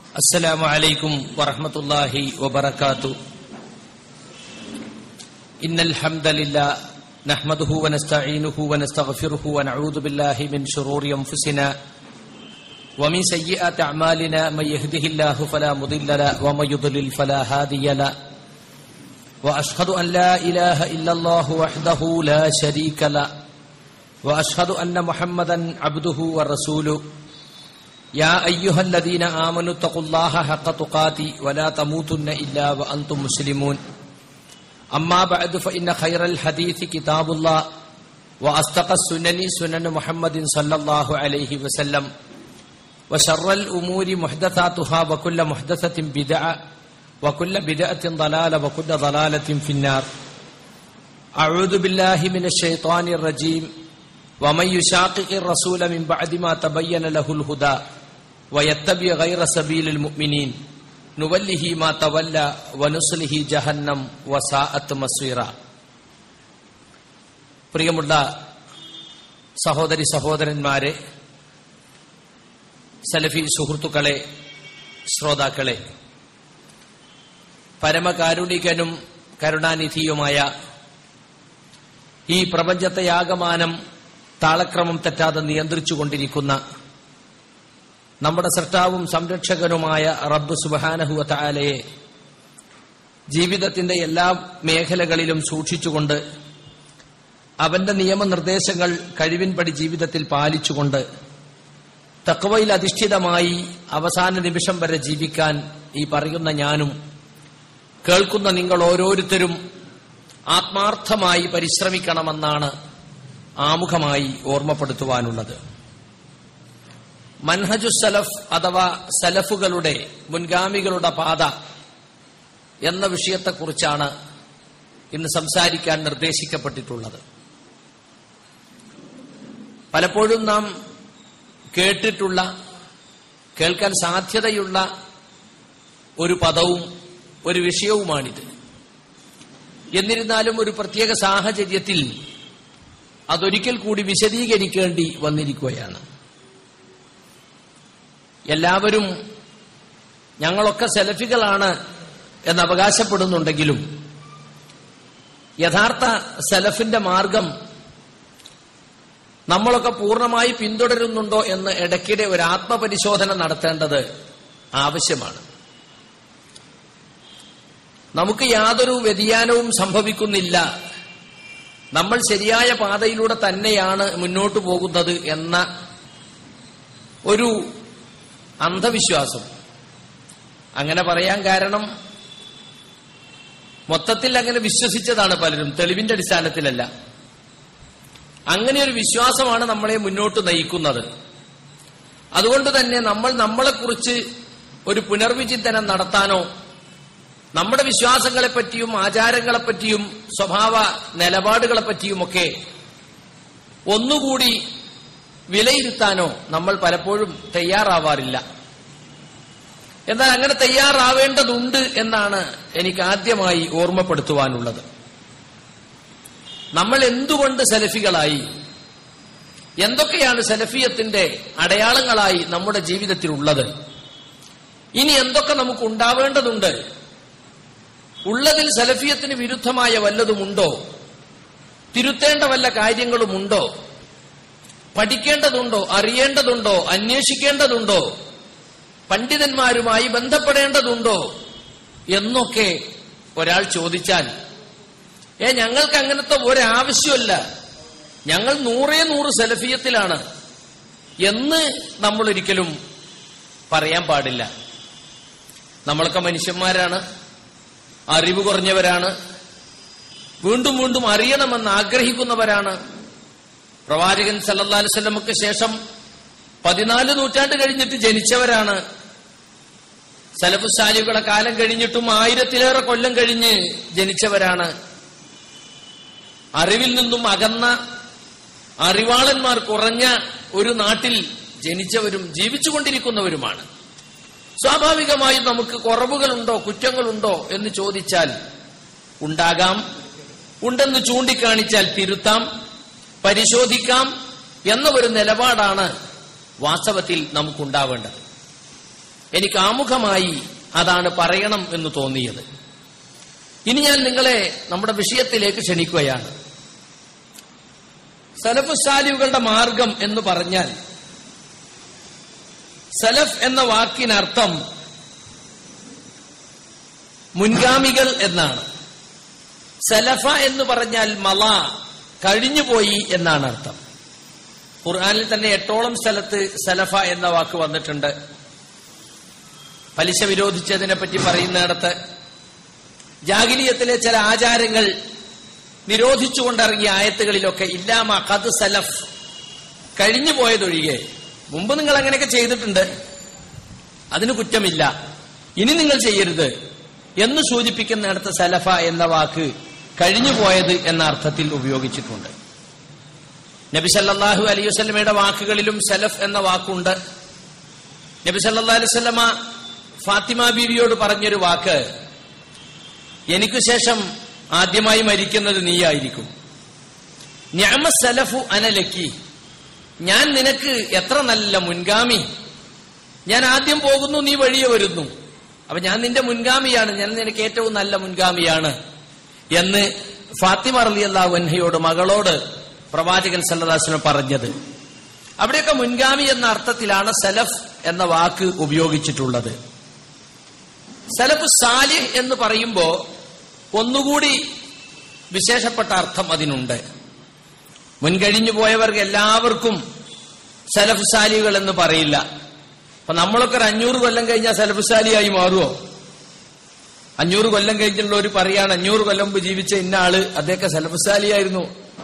السلام عليكم ورحمة الله وبركاته إن الحمد لله نحمده ونستعينه ونستغفره ونعوذ بالله من شرور أنفسنا ومن سيئات أعمالنا من يهده الله فلا مضل له ومن يضلل فلا هادي له وأشهد أن لا إله إلا الله وحده لا شريك له وأشهد أن محمدا عبده ورسوله يا أيها الذين آمنوا اتقوا الله حق تقاته ولا تموتن إلا وأنتم مسلمون أما بعد فإن خير الحديث كتاب الله وأصدق السنن سنن محمد صلى الله عليه وسلم وشر الأمور محدثاتها وكل محدثة بدعة وكل بدعة ضلالة وكل ضلالة في النار أعوذ بالله من الشيطان الرجيم ومن يشاقق الرسول من بعد ما تبين له الهدى ويتبع غير سبيل المؤمنين نوله ما تولى ونصله جهنم وساءت مصيرا പ്രിയമുള്ള സഹോദരി സഹോദരന്മാരെ സലഫി സുഹൃത്തുക്കളെ ശ്രോതാക്കളെ പരമകാരുണികനും കരുണാനിധിയുമായ ഈ പ്രപഞ്ചത്തെ ആകമാനം താളക്രമം തെറ്റാതെ നിയന്ത്രിച്ചുകൊണ്ടിരിക്കുന്ന നമ്മുടെ സൃഷ്ടാവും സംരക്ഷകനുമായ റബ്ബ് സുബാനഹുവ താലയെ ജീവിതത്തിന്റെ എല്ലാ മേഖലകളിലും സൂക്ഷിച്ചുകൊണ്ട് അവന്റെ നിയമനിർദ്ദേശങ്ങൾ കഴിവിൻപടി ജീവിതത്തിൽ പാലിച്ചുകൊണ്ട് തക്കവയിൽ അധിഷ്ഠിതമായി അവസാന നിമിഷം വരെ ജീവിക്കാൻ ഈ പറയുന്ന ഞാനും കേൾക്കുന്ന നിങ്ങൾ ഓരോരുത്തരും ആത്മാർത്ഥമായി പരിശ്രമിക്കണമെന്നാണ് ആമുഖമായി ഓർമ്മപ്പെടുത്തുവാനുള്ളത് മൻഹജു സലഫ് അഥവാ സലഫുകളുടെ മുൻഗാമികളുടെ പാത എന്ന വിഷയത്തെക്കുറിച്ചാണ് ഇന്ന് സംസാരിക്കാൻ നിർദ്ദേശിക്കപ്പെട്ടിട്ടുള്ളത് പലപ്പോഴും നാം കേട്ടിട്ടുള്ള കേൾക്കാൻ സാധ്യതയുള്ള ഒരു പദവും ഒരു വിഷയവുമാണിത് എന്നിരുന്നാലും ഒരു പ്രത്യേക സാഹചര്യത്തിൽ അതൊരിക്കൽ കൂടി വിശദീകരിക്കേണ്ടി വന്നിരിക്കുകയാണ് എല്ലാവരും ഞങ്ങളൊക്കെ സെലഫികളാണ് എന്ന് അവകാശപ്പെടുന്നുണ്ടെങ്കിലും യഥാർത്ഥ സെലഫിന്റെ മാർഗം നമ്മളൊക്കെ പൂർണ്ണമായി പിന്തുടരുന്നുണ്ടോ എന്ന് ഇടയ്ക്കിടെ ഒരു ആത്മപരിശോധന നടത്തേണ്ടത് ആവശ്യമാണ് നമുക്ക് യാതൊരു വ്യതിയാനവും സംഭവിക്കുന്നില്ല നമ്മൾ ശരിയായ പാതയിലൂടെ തന്നെയാണ് മുന്നോട്ടു പോകുന്നത് എന്ന ഒരു അന്ധവിശ്വാസം അങ്ങനെ പറയാൻ കാരണം മൊത്തത്തിൽ അങ്ങനെ വിശ്വസിച്ചതാണ് പലരും തെളിവിന്റെ അടിസ്ഥാനത്തിലല്ല അങ്ങനെ ഒരു വിശ്വാസമാണ് നമ്മളെ മുന്നോട്ട് നയിക്കുന്നത് അതുകൊണ്ട് തന്നെ നമ്മൾ നമ്മളെക്കുറിച്ച് ഒരു പുനർവിചിന്തനം നടത്താനോ നമ്മുടെ വിശ്വാസങ്ങളെപ്പറ്റിയും ആചാരങ്ങളെപ്പറ്റിയും സ്വഭാവ നിലപാടുകളെപ്പറ്റിയുമൊക്കെ ഒന്നുകൂടി വിലയിരുത്താനോ നമ്മൾ പലപ്പോഴും തയ്യാറാവാറില്ല എന്നാൽ അങ്ങനെ തയ്യാറാവേണ്ടതുണ്ട് എന്നാണ് എനിക്ക് ആദ്യമായി ഓർമ്മപ്പെടുത്തുവാനുള്ളത് നമ്മൾ എന്തുകൊണ്ട് സെലഫികളായി എന്തൊക്കെയാണ് സെലഫിയത്തിന്റെ അടയാളങ്ങളായി നമ്മുടെ ജീവിതത്തിൽ ഉള്ളത് ഇനി എന്തൊക്കെ നമുക്ക് ഉണ്ടാവേണ്ടതുണ്ട് ഉള്ളതിൽ സലഫിയത്തിന് വിരുദ്ധമായ വല്ലതുമുണ്ടോ തിരുത്തേണ്ട വല്ല കാര്യങ്ങളുമുണ്ടോ പഠിക്കേണ്ടതുണ്ടോ അറിയേണ്ടതുണ്ടോ അന്വേഷിക്കേണ്ടതുണ്ടോ പണ്ഡിതന്മാരുമായി ബന്ധപ്പെടേണ്ടതുണ്ടോ എന്നൊക്കെ ഒരാൾ ചോദിച്ചാൽ ഏ ഞങ്ങൾക്ക് അങ്ങനത്തെ ഒരാവശ്യമല്ല ഞങ്ങൾ നൂറേ നൂറ് സെലഫിയത്തിലാണ് എന്ന് നമ്മൾ ഒരിക്കലും പറയാൻ പാടില്ല നമ്മളൊക്കെ മനുഷ്യന്മാരാണ് അറിവ് കുറഞ്ഞവരാണ് വീണ്ടും വീണ്ടും അറിയണമെന്ന് ആഗ്രഹിക്കുന്നവരാണ് പ്രവാചകൻ സല്ലല്ലാഹു അലൈഹി വസല്ലമക്ക് ശേഷം പതിനാല് നൂറ്റാണ്ട് കഴിഞ്ഞിട്ട് ജനിച്ചവരാണ് സലഫുസാലികളുടെ കാലം കഴിഞ്ഞിട്ടും ആയിരത്തിലേറെ കൊല്ലം കഴിഞ്ഞ് ജനിച്ചവരാണ് അറിവിൽ നിന്നും അകന്ന അറിവാളന്മാർ കുറഞ്ഞ ഒരു നാട്ടിൽ ജനിച്ചവരും ജീവിച്ചുകൊണ്ടിരിക്കുന്നവരുമാണ് സ്വാഭാവികമായും നമുക്ക് കുറവുകളുണ്ടോ കുറ്റങ്ങളുണ്ടോ എന്ന് ചോദിച്ചാൽ ഉണ്ടാകാം ഉണ്ടെന്ന് ചൂണ്ടിക്കാണിച്ചാൽ തിരുത്താം പരിശോധിക്കാം എന്ന ഒരു നിലപാടാണ് വാസ്തവത്തിൽ നമുക്കുണ്ടാവേണ്ടത് എനിക്ക് ആമുഖമായി അതാണ് പറയണം എന്ന് തോന്നിയത് ഇനി ഞാൻ നിങ്ങളെ നമ്മുടെ വിഷയത്തിലേക്ക് ക്ഷണിക്കുകയാണ് സലഫ് സാലിവുകളുടെ മാർഗം എന്ന് പറഞ്ഞാൽ സലഫ് എന്ന വാക്കിനർത്ഥം മുൻഗാമികൾ എന്നാണ് സലഫ എന്ന് പറഞ്ഞാൽ മല കഴിഞ്ഞുപോയി എന്നാണ് അർത്ഥം ഖുർആാനിൽ തന്നെ എട്ടോളം സ്ഥലത്ത് സലഫ എന്ന വാക്ക് വന്നിട്ടുണ്ട് പലിശ വിരോധിച്ചതിനെ പറ്റി പറയുന്നിടത്ത് ജാഗിലിയത്തിലെ ചില ആചാരങ്ങൾ നിരോധിച്ചുകൊണ്ടിറങ്ങിയ ആയത്തുകളിലൊക്കെ ഇല്ലാമ കത് സലഫ് കഴിഞ്ഞു പോയതൊഴികെ മുമ്പ് നിങ്ങൾ അങ്ങനെയൊക്കെ ചെയ്തിട്ടുണ്ട് അതിന് കുറ്റമില്ല ഇനി നിങ്ങൾ ചെയ്യരുത് എന്ന് സൂചിപ്പിക്കുന്നിടത്ത് സലഫ എന്ന വാക്ക് കഴിഞ്ഞു പോയത് എന്ന അർത്ഥത്തിൽ ഉപയോഗിച്ചിട്ടുണ്ട് നബി സല്ലല്ലാഹു അലൈഹി വസല്ലമയുടെ വാക്കുകളിലും സലഫ് എന്ന വാക്കുണ്ട് നബി സല്ലല്ലാഹു അലൈഹി വസല്ലമ ഫാത്തിമ ബീവിയോട് പറഞ്ഞൊരു വാക്ക് എനിക്ക് ശേഷം ആദ്യമായി മരിക്കുന്നത് നീയായിരിക്കും ഞാമ സലഫു അനലക്കി ഞാൻ നിനക്ക് എത്ര നല്ല മുൻഗാമി ഞാൻ ആദ്യം പോകുന്നു നീ വഴിയെ വരുന്നു അപ്പൊ ഞാൻ നിന്റെ മുൻഗാമിയാണ് ഞാൻ നിനക്ക് ഏറ്റവും നല്ല മുൻഗാമിയാണ് എന്ന് ഫാത്തിമ അലി അള്ളാഹു അൻഹയോട് മകളോട് പ്രവാചകൻ സല്ലദാസിന് പറഞ്ഞത് അവിടെയൊക്കെ മുൻഗാമി എന്ന അർത്ഥത്തിലാണ് സലഫ് എന്ന വാക്ക് ഉപയോഗിച്ചിട്ടുള്ളത് സലഫ് സാലിഹ് എന്ന് പറയുമ്പോ ഒന്നുകൂടി വിശേഷപ്പെട്ട അർത്ഥം അതിനുണ്ട് മുൻകഴിഞ്ഞു പോയവർക്ക് എല്ലാവർക്കും സലഫ് സാലികൾ എന്ന് പറയില്ല അപ്പൊ നമ്മളൊക്കെ ഒരു അഞ്ഞൂറ് കൊല്ലം കഴിഞ്ഞാൽ സലഫ് സാലിയായി മാറുമോ അഞ്ഞൂറ് കൊല്ലം കഴിഞ്ഞുള്ളവർ പറയാണ് അഞ്ഞൂറ് കൊല്ലം മുമ്പ് ജീവിച്ച ഇന്ന ആള് അദ്ദേഹം സലഫ് സാലിയായിരുന്നു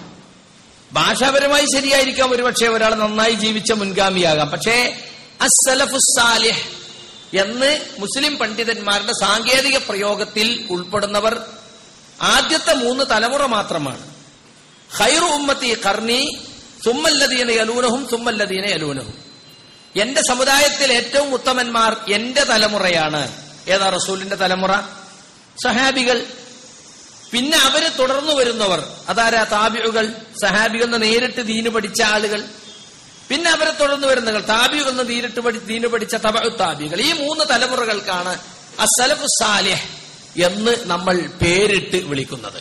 ഭാഷാപരമായി ശരിയായിരിക്കാം ഒരുപക്ഷെ ഒരാൾ നന്നായി ജീവിച്ച മുൻഗാമിയാകാം പക്ഷേ അസലഫു സാലിഹ് എന്ന് മുസ്ലിം പണ്ഡിതന്മാരുടെ സാങ്കേതിക പ്രയോഗത്തിൽ ഉൾപ്പെടുന്നവർ ആദ്യത്തെ മൂന്ന് തലമുറ മാത്രമാണ് ഖൈറു ഉമ്മത്തി കർണി സുമ്മല്ലദീന യലൂനഹും സുമ്മല്ലദീന യലൂനഹും എന്റെ സമുദായത്തിൽ ഏറ്റവും ഉത്തമന്മാർ എന്റെ തലമുറയാണ് ഏതാ റസൂലിന്റെ തലമുറ സഹാബികൾ പിന്നെ അവര് തുടർന്നു വരുന്നവർ അതാരാ താബിയുകൾ സഹാബികൾ എന്ന് നേരിട്ട് ദീന് പഠിച്ച ആളുകൾ പിന്നെ അവരെ തുടർന്ന് വരുന്നവർ താബിയുകൾ എന്ന് നേരിട്ട് പഠി ദീന് പഠിച്ച തബു താബികൾ ഈ മൂന്ന് തലമുറകൾക്കാണ് അസലഫു സാലിഹ് എന്ന് നമ്മൾ പേരിട്ട് വിളിക്കുന്നത്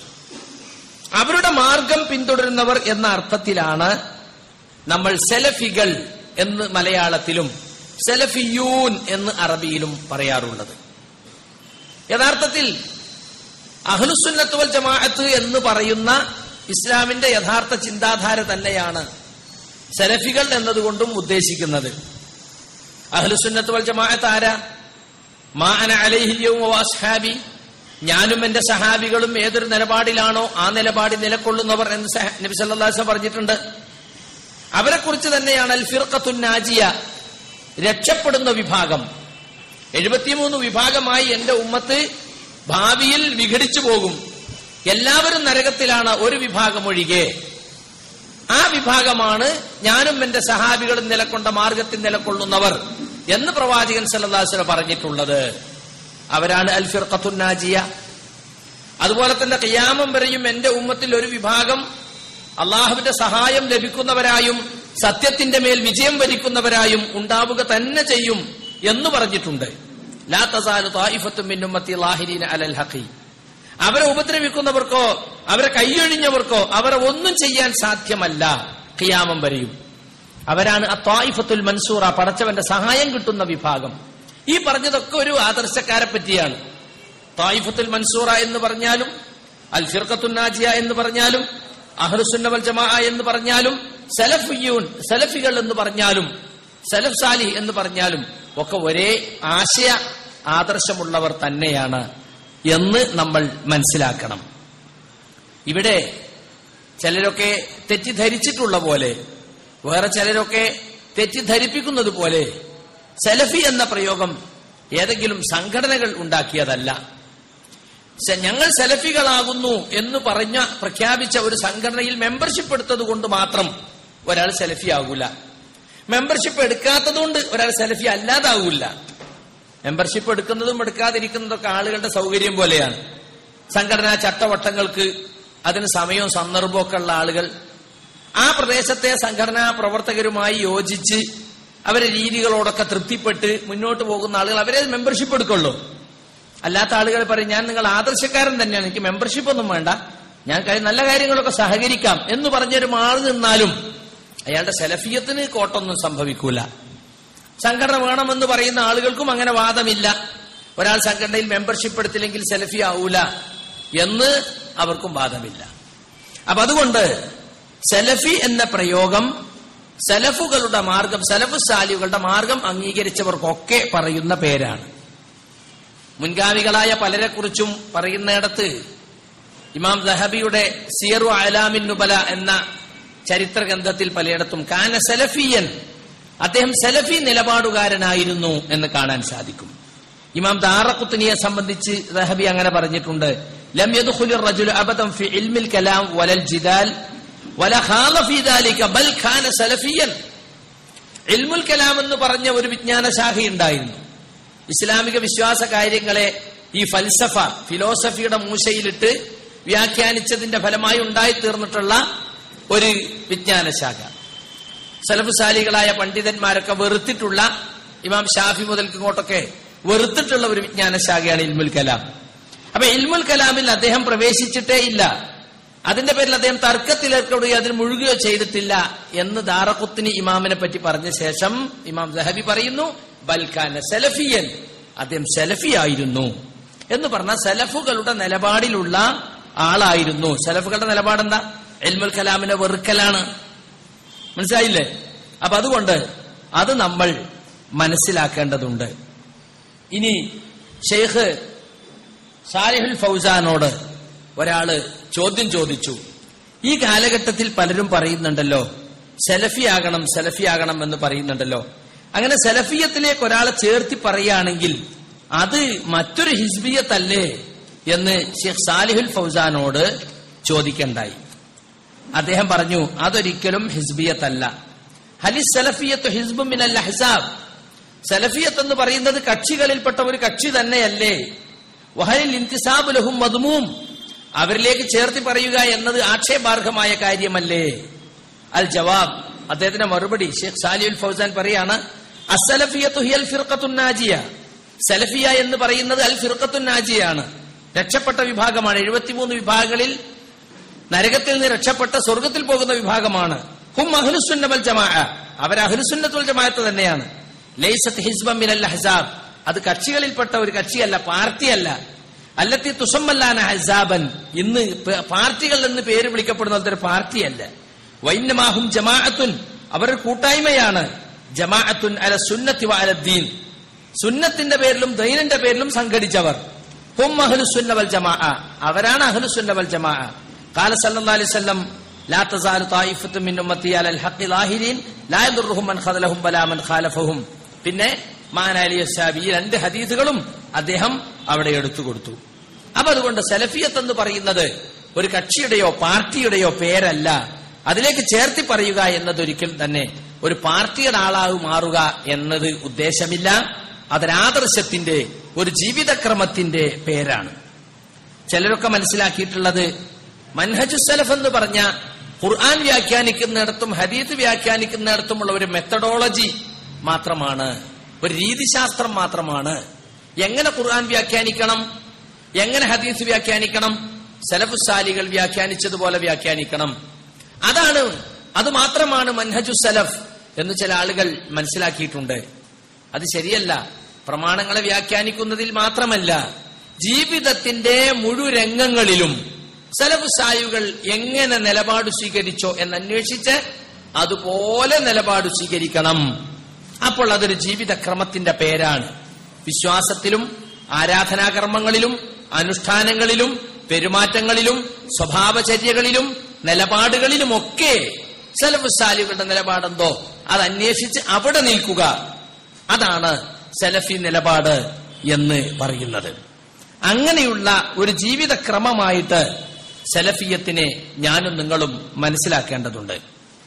അവരുടെ മാർഗം പിന്തുടരുന്നവർ എന്ന അർത്ഥത്തിലാണ് നമ്മൾ സെലഫികൾ എന്ന് മലയാളത്തിലും സെലഫിയൂൻ എന്ന് അറബിയിലും പറയാറുള്ളത് യഥാർത്ഥത്തിൽ അഹ്ലുസുന്നത്ത് വൽ ജമാഅത്ത് എന്ന് പറയുന്ന ഇസ്ലാമിന്റെ യഥാർത്ഥ ചിന്താധാര തന്നെയാണ് സെലഫികൾ എന്നതുകൊണ്ടും ഉദ്ദേശിക്കുന്നത് അഹ്ലുസുന്നത്ത് വൽ ജമാഅത്ത് ആരാ മാ അന അലൈഹിയും അസ്ഹാബി ഞാനും എന്റെ സഹാബികളും ഏതൊരു നിലപാടിലാണോ ആ നിലപാടിൽ നിലകൊള്ളുന്നവർ എന്ന് സഹ- നബി സല്ലല്ലാഹു അലൈഹി വസല്ലം പറഞ്ഞിട്ടുണ്ട് അവരെ കുറിച്ച് തന്നെയാണ് അൽ ഫിർഖത്തുൻ നാജിയ രക്ഷപ്പെടുന്ന വിഭാഗം എഴുപത്തിമൂന്ന് വിഭാഗമായി എന്റെ ഉമ്മത്ത് ഭാവിയിൽ വിഘടിച്ചു പോകും എല്ലാവരും നരകത്തിലാണ് ഒരു വിഭാഗം ഒഴികെ ആ വിഭാഗമാണ് ഞാനും എന്റെ സഹാബികളും നിലക്കൊണ്ട മാർഗത്തിൽ നിലകൊള്ളുന്നവർ എന്ന് പ്രവാചകൻ സല്ലാസ്ല പറഞ്ഞിട്ടുള്ളത് അവരാണ് അൽ ഫിർഖത്തുൻ നാജിയ അതുപോലെ തന്നെ കയ്യാമം വരെയും എന്റെ ഉമ്മത്തിൽ ഒരു വിഭാഗം അള്ളാഹുവിന്റെ സഹായം ലഭിക്കുന്നവരായും സത്യത്തിന്റെ മേൽ വിജയം വരിക്കുന്നവരായും ഉണ്ടാവുക തന്നെ ചെയ്യും എന്ന് പറഞ്ഞിട്ടുണ്ട് ലാ തസാലു തായിഫത്തും മിൻ ഉമ്മത്തി ലാഹിരീന അലൽ ഹഖി അവരെ ഉപദ്രവിക്കുന്നവർക്കോ അവരെ കൈയൊഴിഞ്ഞവർക്കോ അവരെ ഒന്നും ചെയ്യാൻ സാധ്യമല്ല ഖിയാമം വരെയും അവരാണ് ആ തായിഫത്തുൽ മൻസൂറ പടച്ചവന്റെ സഹായം കിട്ടുന്ന വിഭാഗം ഈ പറഞ്ഞതൊക്കെ ഒരു ആദർശക്കാരെ പറ്റിയാണ് തായിഫത്തുൽ മൻസൂറ എന്ന് പറഞ്ഞാലും അൽ ഫിർഖത്തുൻ നാജിയ എന്ന് പറഞ്ഞാലും അഹ്ലുസുന്ന വൽ ജമാ എന്ന് പറഞ്ഞാലും സലഫിയൂൻ സലഫികൾ എന്ന് പറഞ്ഞാലും സലഫ് സാലി എന്ന് പറഞ്ഞാലും ഒക്കെ ഒരേ ആശയ ആദർശമുള്ളവർ തന്നെയാണ് എന്ന് നമ്മൾ മനസ്സിലാക്കണം ഇവിടെ ചിലരൊക്കെ തെറ്റിദ്ധരിച്ചിട്ടുള്ള പോലെ വേറെ ചിലരൊക്കെ തെറ്റിദ്ധരിപ്പിക്കുന്നത് പോലെ സെലഫി എന്ന പ്രയോഗം ഏതെങ്കിലും സംഘടനകൾ ഉണ്ടാക്കിയതല്ല സ- ഞങ്ങൾ സെലഫികളാകുന്നു എന്ന് പറഞ്ഞ പ്രഖ്യാപിച്ച ഒരു സംഘടനയിൽ മെമ്പർഷിപ്പ് എടുത്തത് കൊണ്ട് മാത്രം ഒരാൾ സെലഫി ആകൂല മെമ്പർഷിപ്പ് എടുക്കാത്തതുകൊണ്ട് ഒരാൾ സെലഫി അല്ലാതാവൂല മെമ്പർഷിപ്പ് എടുക്കുന്നതും എടുക്കാതിരിക്കുന്നതൊക്കെ ആളുകളുടെ സൗകര്യം പോലെയാണ് സംഘടനാ ചട്ടവട്ടങ്ങൾക്ക് അതിന് സമയവും സന്ദർഭവും ഒക്കെ ഉള്ള ആളുകൾ ആ പ്രദേശത്തെ സംഘടനാ പ്രവർത്തകരുമായി യോജിച്ച് അവരെ രീതികളോടൊക്കെ തൃപ്തിപ്പെട്ട് മുന്നോട്ട് പോകുന്ന ആളുകൾ അവരെ മെമ്പർഷിപ്പ് എടുക്കുള്ളൂ അല്ലാത്ത ആളുകൾ പറയും ഞാൻ നിങ്ങൾ ആദർശക്കാരൻ തന്നെയാണ് എനിക്ക് മെമ്പർഷിപ്പ് ഒന്നും വേണ്ട ഞാൻ കഴി- നല്ല കാര്യങ്ങളൊക്കെ സഹകരിക്കാം എന്ന് പറഞ്ഞൊരു മാറി നിന്നാലും അയാളുടെ സെലഫിയത്തിന് കോട്ടൊന്നും സംഭവിക്കൂല സംഘടന വേണമെന്ന് പറയുന്ന ആളുകൾക്കും അങ്ങനെ വാദമില്ല ഒരാൾ സംഘടനയിൽ മെമ്പർഷിപ്പ് എടുത്തില്ലെങ്കിൽ സെലഫി ആവൂല എന്ന് അവർക്കും വാദമില്ല അപ്പൊ അതുകൊണ്ട് സെലഫി എന്ന പ്രയോഗം സെലഫുകളുടെ മാർഗം സെലഫു സാലികളുടെ മാർഗം അംഗീകരിച്ചവർക്കൊക്കെ പറയുന്ന പേരാണ് മുൻഗാമികളായ പലരെക്കുറിച്ചും പറയുന്നിടത്ത് ഇമാം ദഹബിയുടെ സിയറു അലാമിൻ നുബല എന്ന ചരിത്ര ഗ്രന്ഥത്തിൽ പലയിടത്തും കാന സലഫിയൻ അദ്ദേഹം സലഫി നിലപാടുകാരനായിരുന്നു എന്ന് കാണാൻ സാധിക്കും ഇമാം ദാറഖുത്തിനിയെ സംബന്ധിച്ച് ദഹബി അങ്ങനെ പറഞ്ഞിട്ടുണ്ട് ലം യദ്ഖുലിർ റജുലു അബദൻ ഫി ഇൽമിൽ കലാം വലൽ ജിദാൽ വല ഖാല ഫീ ദാലിക ബൽ കാന സലഫിയൻ ഇൽമുൽ കലാം എന്ന് പറഞ്ഞ ഒരു വിജ്ഞാന ശാഖയുണ്ടായിരുന്നു ഇസ്ലാമിക വിശ്വാസ കാര്യങ്ങളെ ഈ ഫൽസഫ ഫിലോസഫിയുടെ മൂശയിലിട്ട് വ്യാഖ്യാനിച്ചതിന്റെ ഫലമായി ഉണ്ടായിത്തീർന്നിട്ടുള്ള ഒരു വിജ്ഞാന ശാഖ സലഫുസാലികളായ പണ്ഡിതന്മാരൊക്കെ വെറുത്തിട്ടുള്ള ഇമാം ഷാഫി മുതൽക്ക് ഇങ്ങോട്ടൊക്കെ വെറുത്തിട്ടുള്ള ഒരു വിജ്ഞാന ശാഖയാണ് ഇൽമുൽ കലാം അപ്പൊ ഇൽമുൽ കലാമിൽ അദ്ദേഹം പ്രവേശിച്ചിട്ടേ ഇല്ല അതിന്റെ പേരിൽ അദ്ദേഹം തർക്കത്തിലേർപ്പെടുകയോ അതിൽ മുഴുകുകയോ ചെയ്തിട്ടില്ല എന്ന് ദാറഖുത്തിന് ഇമാമിനെ പറ്റി പറഞ്ഞ ശേഷം ഇമാം ദഹബി പറയുന്നു ബൽഖാന സെലഫിയൻ അദ്ദേഹം സെലഫി ആയിരുന്നു എന്ന് പറഞ്ഞ സെലഫുകളുടെ നിലപാടിലുള്ള ആളായിരുന്നു സെലഫുകളുടെ നിലപാടെന്താ എൽമുൽ കലാമിനെ വെറുക്കലാണ് മനസ്സിലായില്ലേ അപ്പൊ അതുകൊണ്ട് അത് നമ്മൾ മനസ്സിലാക്കേണ്ടതുണ്ട് ഇനി ഷെയ്ഖ് സാലിഹുൽ ഫൗസാനോട് ഒരാള് ചോദ്യം ചോദിച്ചു ഈ കാലഘട്ടത്തിൽ പലരും പറയുന്നുണ്ടല്ലോ സെലഫി ആകണം സെലഫി ആകണം എന്ന് പറയുന്നുണ്ടല്ലോ അങ്ങനെ സെലഫിയത്തിലേക്ക് ഒരാളെ ചേർത്തി പറയുകയാണെങ്കിൽ അത് മറ്റൊരു ഹിസ്ബിയത്തല്ലേ എന്ന് ഷെയ്ഖ് സാലിഹുൽ ഫൗസാനോട് ചോദിക്കണ്ടായി അദ്ദേഹം പറഞ്ഞു അതൊരിക്കലും ഹിസ്ബിയത്തല്ല ഹലി സലഫിയത്ത് ഹിസ്ബു മിനൽ അഹ്സാബ് സലഫിയത്ത് എന്ന് പറയുന്നത് കക്ഷികളിൽപ്പെട്ട ഒരു കക്ഷി തന്നെയല്ലേ വഹലിൽ ഇന്തിസാബ് ലഹും മദ്മൂം അവരിലേക്ക് ചേർത്തി പറയുക എന്നത് ആക്ഷേപാർഹമായ കാര്യമല്ലേ അൽ ജവാബ് അദ്ദേഹത്തിന്റെ മറുപടി ഷെയ്ഖ് സാലിഉൽ ഫൗസാൻ പറയാണ് അസലഫിയത്തു ഹിയൽ ഫിർഖത്തുൻ നാജിയ സലഫിയ എന്ന് പറയുന്നത് അൽ ഫിർഖത്തുൻ നാജിയാണ് രക്ഷപ്പെട്ട വിഭാഗമാണ് എഴുപത്തിമൂന്ന് വിഭാഗങ്ങളിൽ നരകത്തിൽ നിന്ന് രക്ഷപ്പെട്ട സ്വർഗത്തിൽ പോകുന്ന വിഭാഗമാണ് ഹും അഹ്ലുസുന്ന വൽ ജമാഅ അവർ അഹ്ലുസുന്നത്തുൽ ജമാഅത്ത് തന്നെയാണ് ലൈസത്ത് ഹിസ്ബം മിനൽ അഹ്സാബ് അത് കക്ഷികളിൽപ്പെട്ട ഒരു കക്ഷിയല്ല പാർട്ടിയല്ല അല്ലത്തി തുസമ്മല്ലാന ഹസാബൻ ഇന്ന് പ- പാർട്ടികൾ എന്ന് പേര് വിളിക്കപ്പെടുന്ന പോലത്തെ ഒരു പാർട്ടിയല്ല വൈന്നമാഹും ജമാഅത്തുൻ അവർ ഒരു കൂട്ടായ്മയാണ് ജമാഅത്തുൻ അല സുന്നത്തി വ അല ദീൻ സുന്നത്തിന്റെ പേരിലും ദൈനന്റെ പേരിലും സംഘടിച്ചവർ ഹും അഹ്ലുസുന്ന വൽ ജമാഅ അവരാണ് അഹ്ലുസുന്ന വൽ ജമാഅ قال صلى الله عليه وسلم لا تزال طائفة من أمتي على الحق ظاهرين لا يضرهم من خذلهم ولا من خالفهم പിന്നെ മാനാലി ഷാബി ഈ രണ്ട് ഹദീസുകളും അദ്ദേഹം അവിടെ എടുത്തു കൊടുത്തു അപ്പൊ അതുകൊണ്ട് സലഫിയത്ത് എന്ന് പറയുന്നത് ഒരു കക്ഷിയുടെയോ പാർട്ടിയുടെയോ പേരല്ല അതിലേക്ക് ചേർത്തി പറയുക എന്നതൊരിക്കൽ തന്നെ ഒരു പാർട്ടിയുടെ ആളായി മാറുക എന്നത് ഉദ്ദേശമില്ല അതൊരാദർശത്തിന്റെ ഒരു ജീവിതക്രമത്തിന്റെ പേരാണ് ചിലരൊക്കെ മനസ്സിലാക്കിയിട്ടുള്ളത് മൻഹജു സലഫ് എന്ന് പറഞ്ഞ ഖുർആൻ വ്യാഖ്യാനിക്കുന്നിടത്തും ഹദീത്ത് വ്യാഖ്യാനിക്കുന്നിടത്തുമുള്ള ഒരു മെത്തഡോളജി മാത്രമാണ് ഒരു രീതിശാസ്ത്രം മാത്രമാണ് എങ്ങനെ ഖുർആൻ വ്യാഖ്യാനിക്കണം എങ്ങനെ ഹദീസ് വ്യാഖ്യാനിക്കണം സലഫുസാലികൾ വ്യാഖ്യാനിച്ചതുപോലെ വ്യാഖ്യാനിക്കണം അതാണ് അത് മാത്രമാണ് മൻഹജു സലഫ് എന്ന് ചില ആളുകൾ മനസ്സിലാക്കിയിട്ടുണ്ട് അത് ശരിയല്ല പ്രമാണങ്ങളെ വ്യാഖ്യാനിക്കുന്നതിൽ മാത്രമല്ല ജീവിതത്തിന്റെ മുഴുരംഗങ്ങളിലും സലഫ് സായുകൾ എങ്ങനെ നിലപാട് സ്വീകരിച്ചോ എന്നന്വേഷിച്ച് അതുപോലെ നിലപാട് സ്വീകരിക്കണം അപ്പോൾ അതൊരു ജീവിതക്രമത്തിന്റെ പേരാണ് വിശ്വാസത്തിലും ആരാധനാകർമ്മങ്ങളിലും അനുഷ്ഠാനങ്ങളിലും പെരുമാറ്റങ്ങളിലും സ്വഭാവചര്യകളിലും നിലപാടുകളിലുമൊക്കെ സലഫ് സാലികളുടെ നിലപാടെന്തോ അത് അന്വേഷിച്ച് അവിടെ നിൽക്കുക അതാണ് സലഫി നിലപാട് എന്ന് പറയുന്നത് അങ്ങനെയുള്ള ഒരു ജീവിതക്രമമായിട്ട് സലഫിയത്തിനെ ഞാനും നിങ്ങളും മനസ്സിലാക്കേണ്ടതുണ്ട്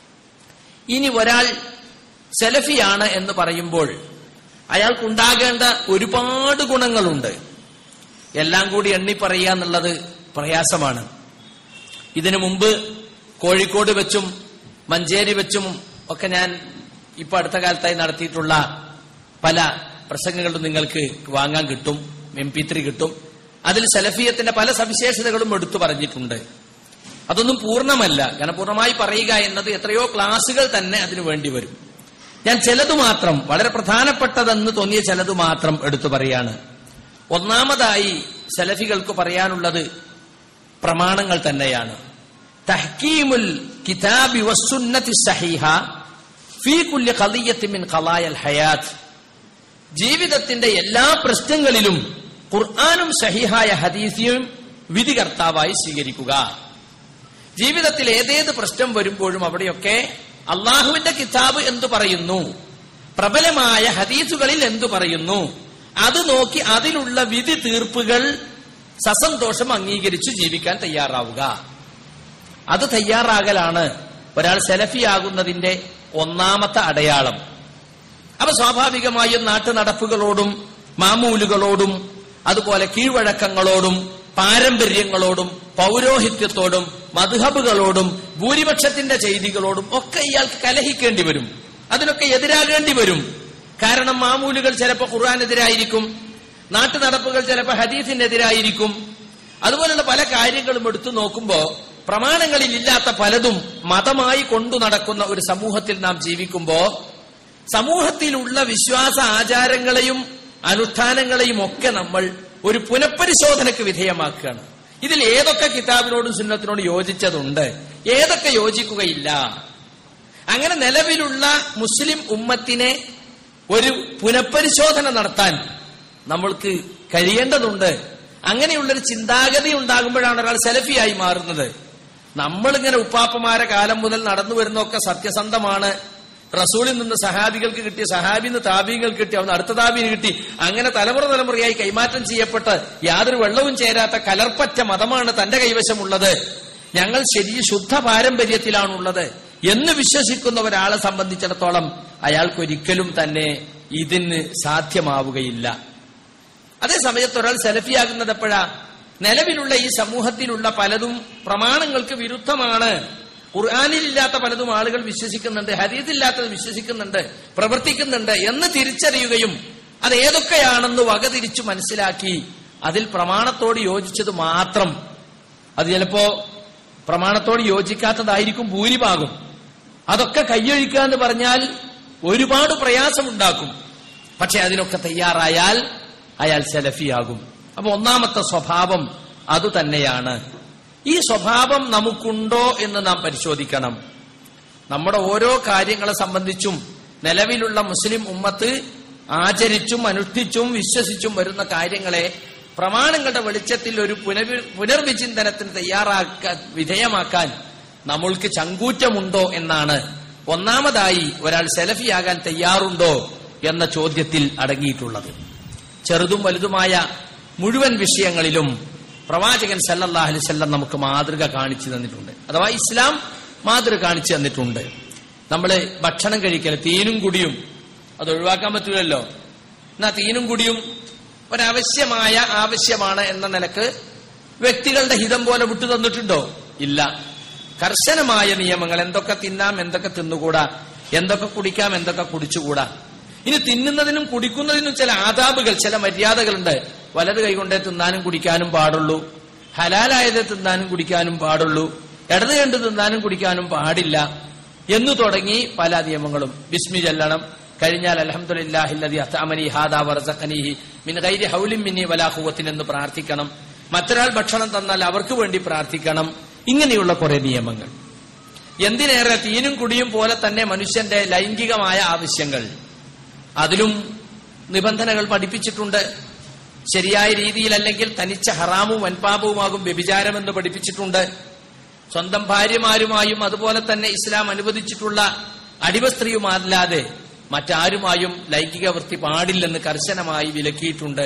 ഇനി ഒരാൾ സലഫിയാണ് എന്ന് പറയുമ്പോൾ അയാൾക്കുണ്ടാകേണ്ട ഒരുപാട് ഗുണങ്ങളുണ്ട് എല്ലാം കൂടി എണ്ണി പറയുക എന്നുള്ളത് പ്രയാസമാണ് ഇതിനു മുമ്പ് കോഴിക്കോട് വെച്ചും മഞ്ചേരി വെച്ചും ഒക്കെ ഞാൻ ഇപ്പൊ അടുത്ത കാലത്തായി നടത്തിയിട്ടുള്ള പല പ്രസംഗങ്ങളും നിങ്ങൾക്ക് വാങ്ങാൻ കിട്ടും എം പി ത്രീ കിട്ടും അതിൽ സലഫിയത്തിന്റെ പല സവിശേഷതകളും എടുത്തു പറഞ്ഞിട്ടുണ്ട് അതൊന്നും പൂർണ്ണമല്ല കാരണം പൂർണ്ണമായി പറയുക എന്നത് എത്രയോ ക്ലാസുകൾ തന്നെ അതിനു വേണ്ടി വരും ഞാൻ ചിലത് മാത്രം വളരെ പ്രധാനപ്പെട്ടതെന്ന് തോന്നിയ ചിലത് മാത്രം എടുത്തു പറയാണ് ഒന്നാമതായി സലഫികൾക്ക് പറയാനുള്ളത് പ്രമാണങ്ങൾ തന്നെയാണ് തഹ്കീമുൽ കിതാബി വസ്സുന്നതി സഹീഹ ഫീ കുല്ലി ഖളിയത്തി മിൻ ഖളായൽ ഹയാത്ത് ജീവിതത്തിന്റെ എല്ലാ പ്രശ്നങ്ങളിലും ഖുർആാനും സഹിഹായ ഹദീസിയും വിധികർത്താവായി സ്വീകരിക്കുക ജീവിതത്തിൽ ഏതേത് പ്രശ്നം വരുമ്പോഴും അവിടെയൊക്കെ അള്ളാഹുവിന്റെ കിതാബ് എന്തു പറയുന്നു പ്രബലമായ ഹദീസുകളിൽ എന്തു പറയുന്നു അത് നോക്കി അതിലുള്ള വിധി തീർപ്പുകൾ സസന്തോഷം അംഗീകരിച്ചു ജീവിക്കാൻ തയ്യാറാവുക അത് തയ്യാറാകലാണ് ഒരാൾ സെലഫിയാകുന്നതിന്റെ ഒന്നാമത്തെ അടയാളം അപ്പൊ സ്വാഭാവികമായും നാട്ടു നടപ്പുകളോടും മാമൂലുകളോടും അതുപോലെ കീഴ്വഴക്കങ്ങളോടും പാരമ്പര്യങ്ങളോടും പൗരോഹിത്യത്തോടും മധുഹബുകളോടും ഭൂരിപക്ഷത്തിന്റെ ചെയ്തികളോടും ഒക്കെ ഇയാൾക്ക് കലഹിക്കേണ്ടി വരും അതിനൊക്കെ എതിരാകേണ്ടി വരും കാരണം മാമൂലുകൾ ചിലപ്പോൾ ഖുർആാനെതിരായിരിക്കും നാട്ടു നടപ്പുകൾ ചിലപ്പോൾ ഹദീസിനെതിരായിരിക്കും അതുപോലുള്ള പല കാര്യങ്ങളും എടുത്തു നോക്കുമ്പോ പ്രമാണങ്ങളിൽ ഇല്ലാത്ത പലതും മതമായി കൊണ്ടു നടക്കുന്ന ഒരു സമൂഹത്തിൽ നാം ജീവിക്കുമ്പോ സമൂഹത്തിലുള്ള വിശ്വാസ ആചാരങ്ങളെയും അനുഷ്ഠാനങ്ങളെയും ഒക്കെ നമ്മൾ ഒരു പുനഃപരിശോധനയ്ക്ക് വിധേയമാക്കുകയാണ് ഇതിൽ ഏതൊക്കെ കിതാബിനോടും സുന്നത്തിനോടും യോജിച്ചതുണ്ട് ഏതൊക്കെ യോജിക്കുകയില്ല അങ്ങനെ നിലവിലുള്ള മുസ്ലിം ഉമ്മത്തിനെ ഒരു പുനഃപരിശോധന നടത്താൻ നമ്മൾക്ക് കഴിയേണ്ടതുണ്ട് അങ്ങനെയുള്ളൊരു ചിന്താഗതി ഉണ്ടാകുമ്പോഴാണ് ഒരാൾ സെലഫിയായി മാറുന്നത് നമ്മളിങ്ങനെ ഉപ്പാപ്പമാരെ കാലം മുതൽ നടന്നു വരുന്നതൊക്കെ സത്യസന്ധമാണ് റസൂലിൽ നിന്ന് സഹാബികൾക്ക് കിട്ടി സഹാബിൽ നിന്ന് താബീങ്ങൾക്ക് കിട്ടി അവന്ന് അടുത്ത താബീന് കിട്ടി അങ്ങനെ തലമുറ തലമുറയായി കൈമാറ്റം ചെയ്യപ്പെട്ട് യാതൊരു വെള്ളവും ചേരാത്ത കലർപ്പറ്റ മതമാണ് തന്റെ കൈവശമുള്ളത് ഞങ്ങൾ ശരി ശുദ്ധ പാരമ്പര്യത്തിലാണുള്ളത് എന്ന് വിശ്വസിക്കുന്ന ഒരാളെ സംബന്ധിച്ചിടത്തോളം അയാൾക്കൊരിക്കലും തന്നെ ഇതിന് സാധ്യമാവുകയില്ല അതേ സമയത്ത് ഒരാൾ സെലഫിയാകുന്നത് എപ്പോഴാ നിലവിലുള്ള ഈ സമൂഹത്തിലുള്ള പലതും പ്രമാണങ്ങൾക്ക് വിരുദ്ധമാണ് ഖുർആാനിലില്ലാത്ത പലതും ആളുകൾ വിശ്വസിക്കുന്നുണ്ട് ഹരീതില്ലാത്തത് വിശ്വസിക്കുന്നുണ്ട് പ്രവർത്തിക്കുന്നുണ്ട് എന്ന് തിരിച്ചറിയുകയും അത് ഏതൊക്കെയാണെന്ന് വകതിരിച്ചു മനസ്സിലാക്കി അതിൽ പ്രമാണത്തോട് യോജിച്ചത് മാത്രം അത് ചിലപ്പോ പ്രമാണത്തോട് യോജിക്കാത്തതായിരിക്കും ഭൂരിഭാഗം അതൊക്കെ കയ്യൊഴിക്കുക എന്ന് പറഞ്ഞാൽ ഒരുപാട് പ്രയാസമുണ്ടാക്കും പക്ഷെ അതിനൊക്കെ തയ്യാറായാൽ അയാൾ സെലഫിയാകും അപ്പൊ ഒന്നാമത്തെ സ്വഭാവം അതുതന്നെയാണ് ഈ സ്വഭാവം നമുക്കുണ്ടോ എന്ന് നാം പരിശോധിക്കണം നമ്മുടെ ഓരോ കാര്യങ്ങളെ സംബന്ധിച്ചും നിലവിലുള്ള മുസ്ലിം ഉമ്മത്ത് ആചരിച്ചും അനുഷ്ഠിച്ചും വിശ്വസിച്ചും വരുന്ന കാര്യങ്ങളെ പ്രമാണങ്ങളുടെ വെളിച്ചത്തിൽ ഒരു പുനർ പുനർവിചിന്തനത്തിന് തയ്യാറാക്കാൻ വിധേയമാക്കാൻ നമ്മൾക്ക് ചങ്കൂറ്റമുണ്ടോ എന്നാണ് ഒന്നാമതായി ഒരാൾ സെലഫിയാകാൻ തയ്യാറുണ്ടോ എന്ന ചോദ്യത്തിൽ അടങ്ങിയിട്ടുള്ളത് ചെറുതും വലുതുമായ മുഴുവൻ വിഷയങ്ങളിലും പ്രവാചകൻ സല്ലല്ലാഹു അലൈഹി വസല്ലം നമുക്ക് മാതൃക കാണിച്ചു തന്നിട്ടുണ്ട് അഥവാ ഇസ്ലാം മാതൃക കാണിച്ചു തന്നിട്ടുണ്ട് നമ്മൾ ഭക്ഷണം കഴിക്കൽ തീനും കുടിയും അത് ഒഴിവാക്കാൻ പറ്റൂലല്ലോ എന്നാ തീനും കുടിയും ഒരവശ്യമായ ആവശ്യമാണ് എന്ന നിലക്ക് വ്യക്തികളുടെ ഹിതം പോലെ വിട്ടു തന്നിട്ടുണ്ടോ ഇല്ല കർശനമായ നിയമങ്ങൾ എന്തൊക്കെ തിന്നാം എന്തൊക്കെ തിന്നുകൂടാ എന്തൊക്കെ കുടിക്കാം എന്തൊക്കെ കുടിച്ചുകൂടാ ഇനി തിന്നുന്നതിനും കുടിക്കുന്നതിനും ചില ആദാബുകൾ ചില മര്യാദകളുണ്ട് വലത് കൈകൊണ്ടേ തിന്നാനും കുടിക്കാനും പാടുള്ളൂ ഹലാലായത് തിന്നാനും കുടിക്കാനും പാടുള്ളൂ ഇടത് കണ്ട് തിന്നാനും കുടിക്കാനും പാടില്ല എന്നു തുടങ്ങി പല നിയമങ്ങളും ബിസ്മി ചെല്ലണം കഴിഞ്ഞാൽ അലഹമുല്ലാഹില്ലതി അത്താമനി ഹാദാ വർസഖനീഹി മിൻ ഗൈരി ഹൗലിൻ മിന്നി വലാ ഖുവത്തിൻ എന്ന് പ്രാർത്ഥിക്കണം മറ്റൊരാൾ ഭക്ഷണം തന്നാൽ അവർക്ക് വേണ്ടി പ്രാർത്ഥിക്കണം ഇങ്ങനെയുള്ള കുറെ നിയമങ്ങൾ എന്തിനേറെ തീനും കുടിയും പോലെ തന്നെ മനുഷ്യന്റെ ലൈംഗികമായ ആവശ്യങ്ങൾ അതിലും നിബന്ധനകൾ പഠിപ്പിച്ചിട്ടുണ്ട് ശരിയായ രീതിയിൽ അല്ലെങ്കിൽ തനിച്ച ഹറാമും വൻപാപവുമാകും വ്യഭിചാരമെന്ന് പഠിപ്പിച്ചിട്ടുണ്ട് സ്വന്തം ഭാര്യമാരുമായും അതുപോലെ തന്നെ ഇസ്ലാം അനുവദിച്ചിട്ടുള്ള അടിമസ്ത്രീയുമല്ലാതെ മറ്റാരുമായും ലൈംഗിക വൃത്തി പാടില്ലെന്ന് കർശനമായി വിലക്കിയിട്ടുണ്ട്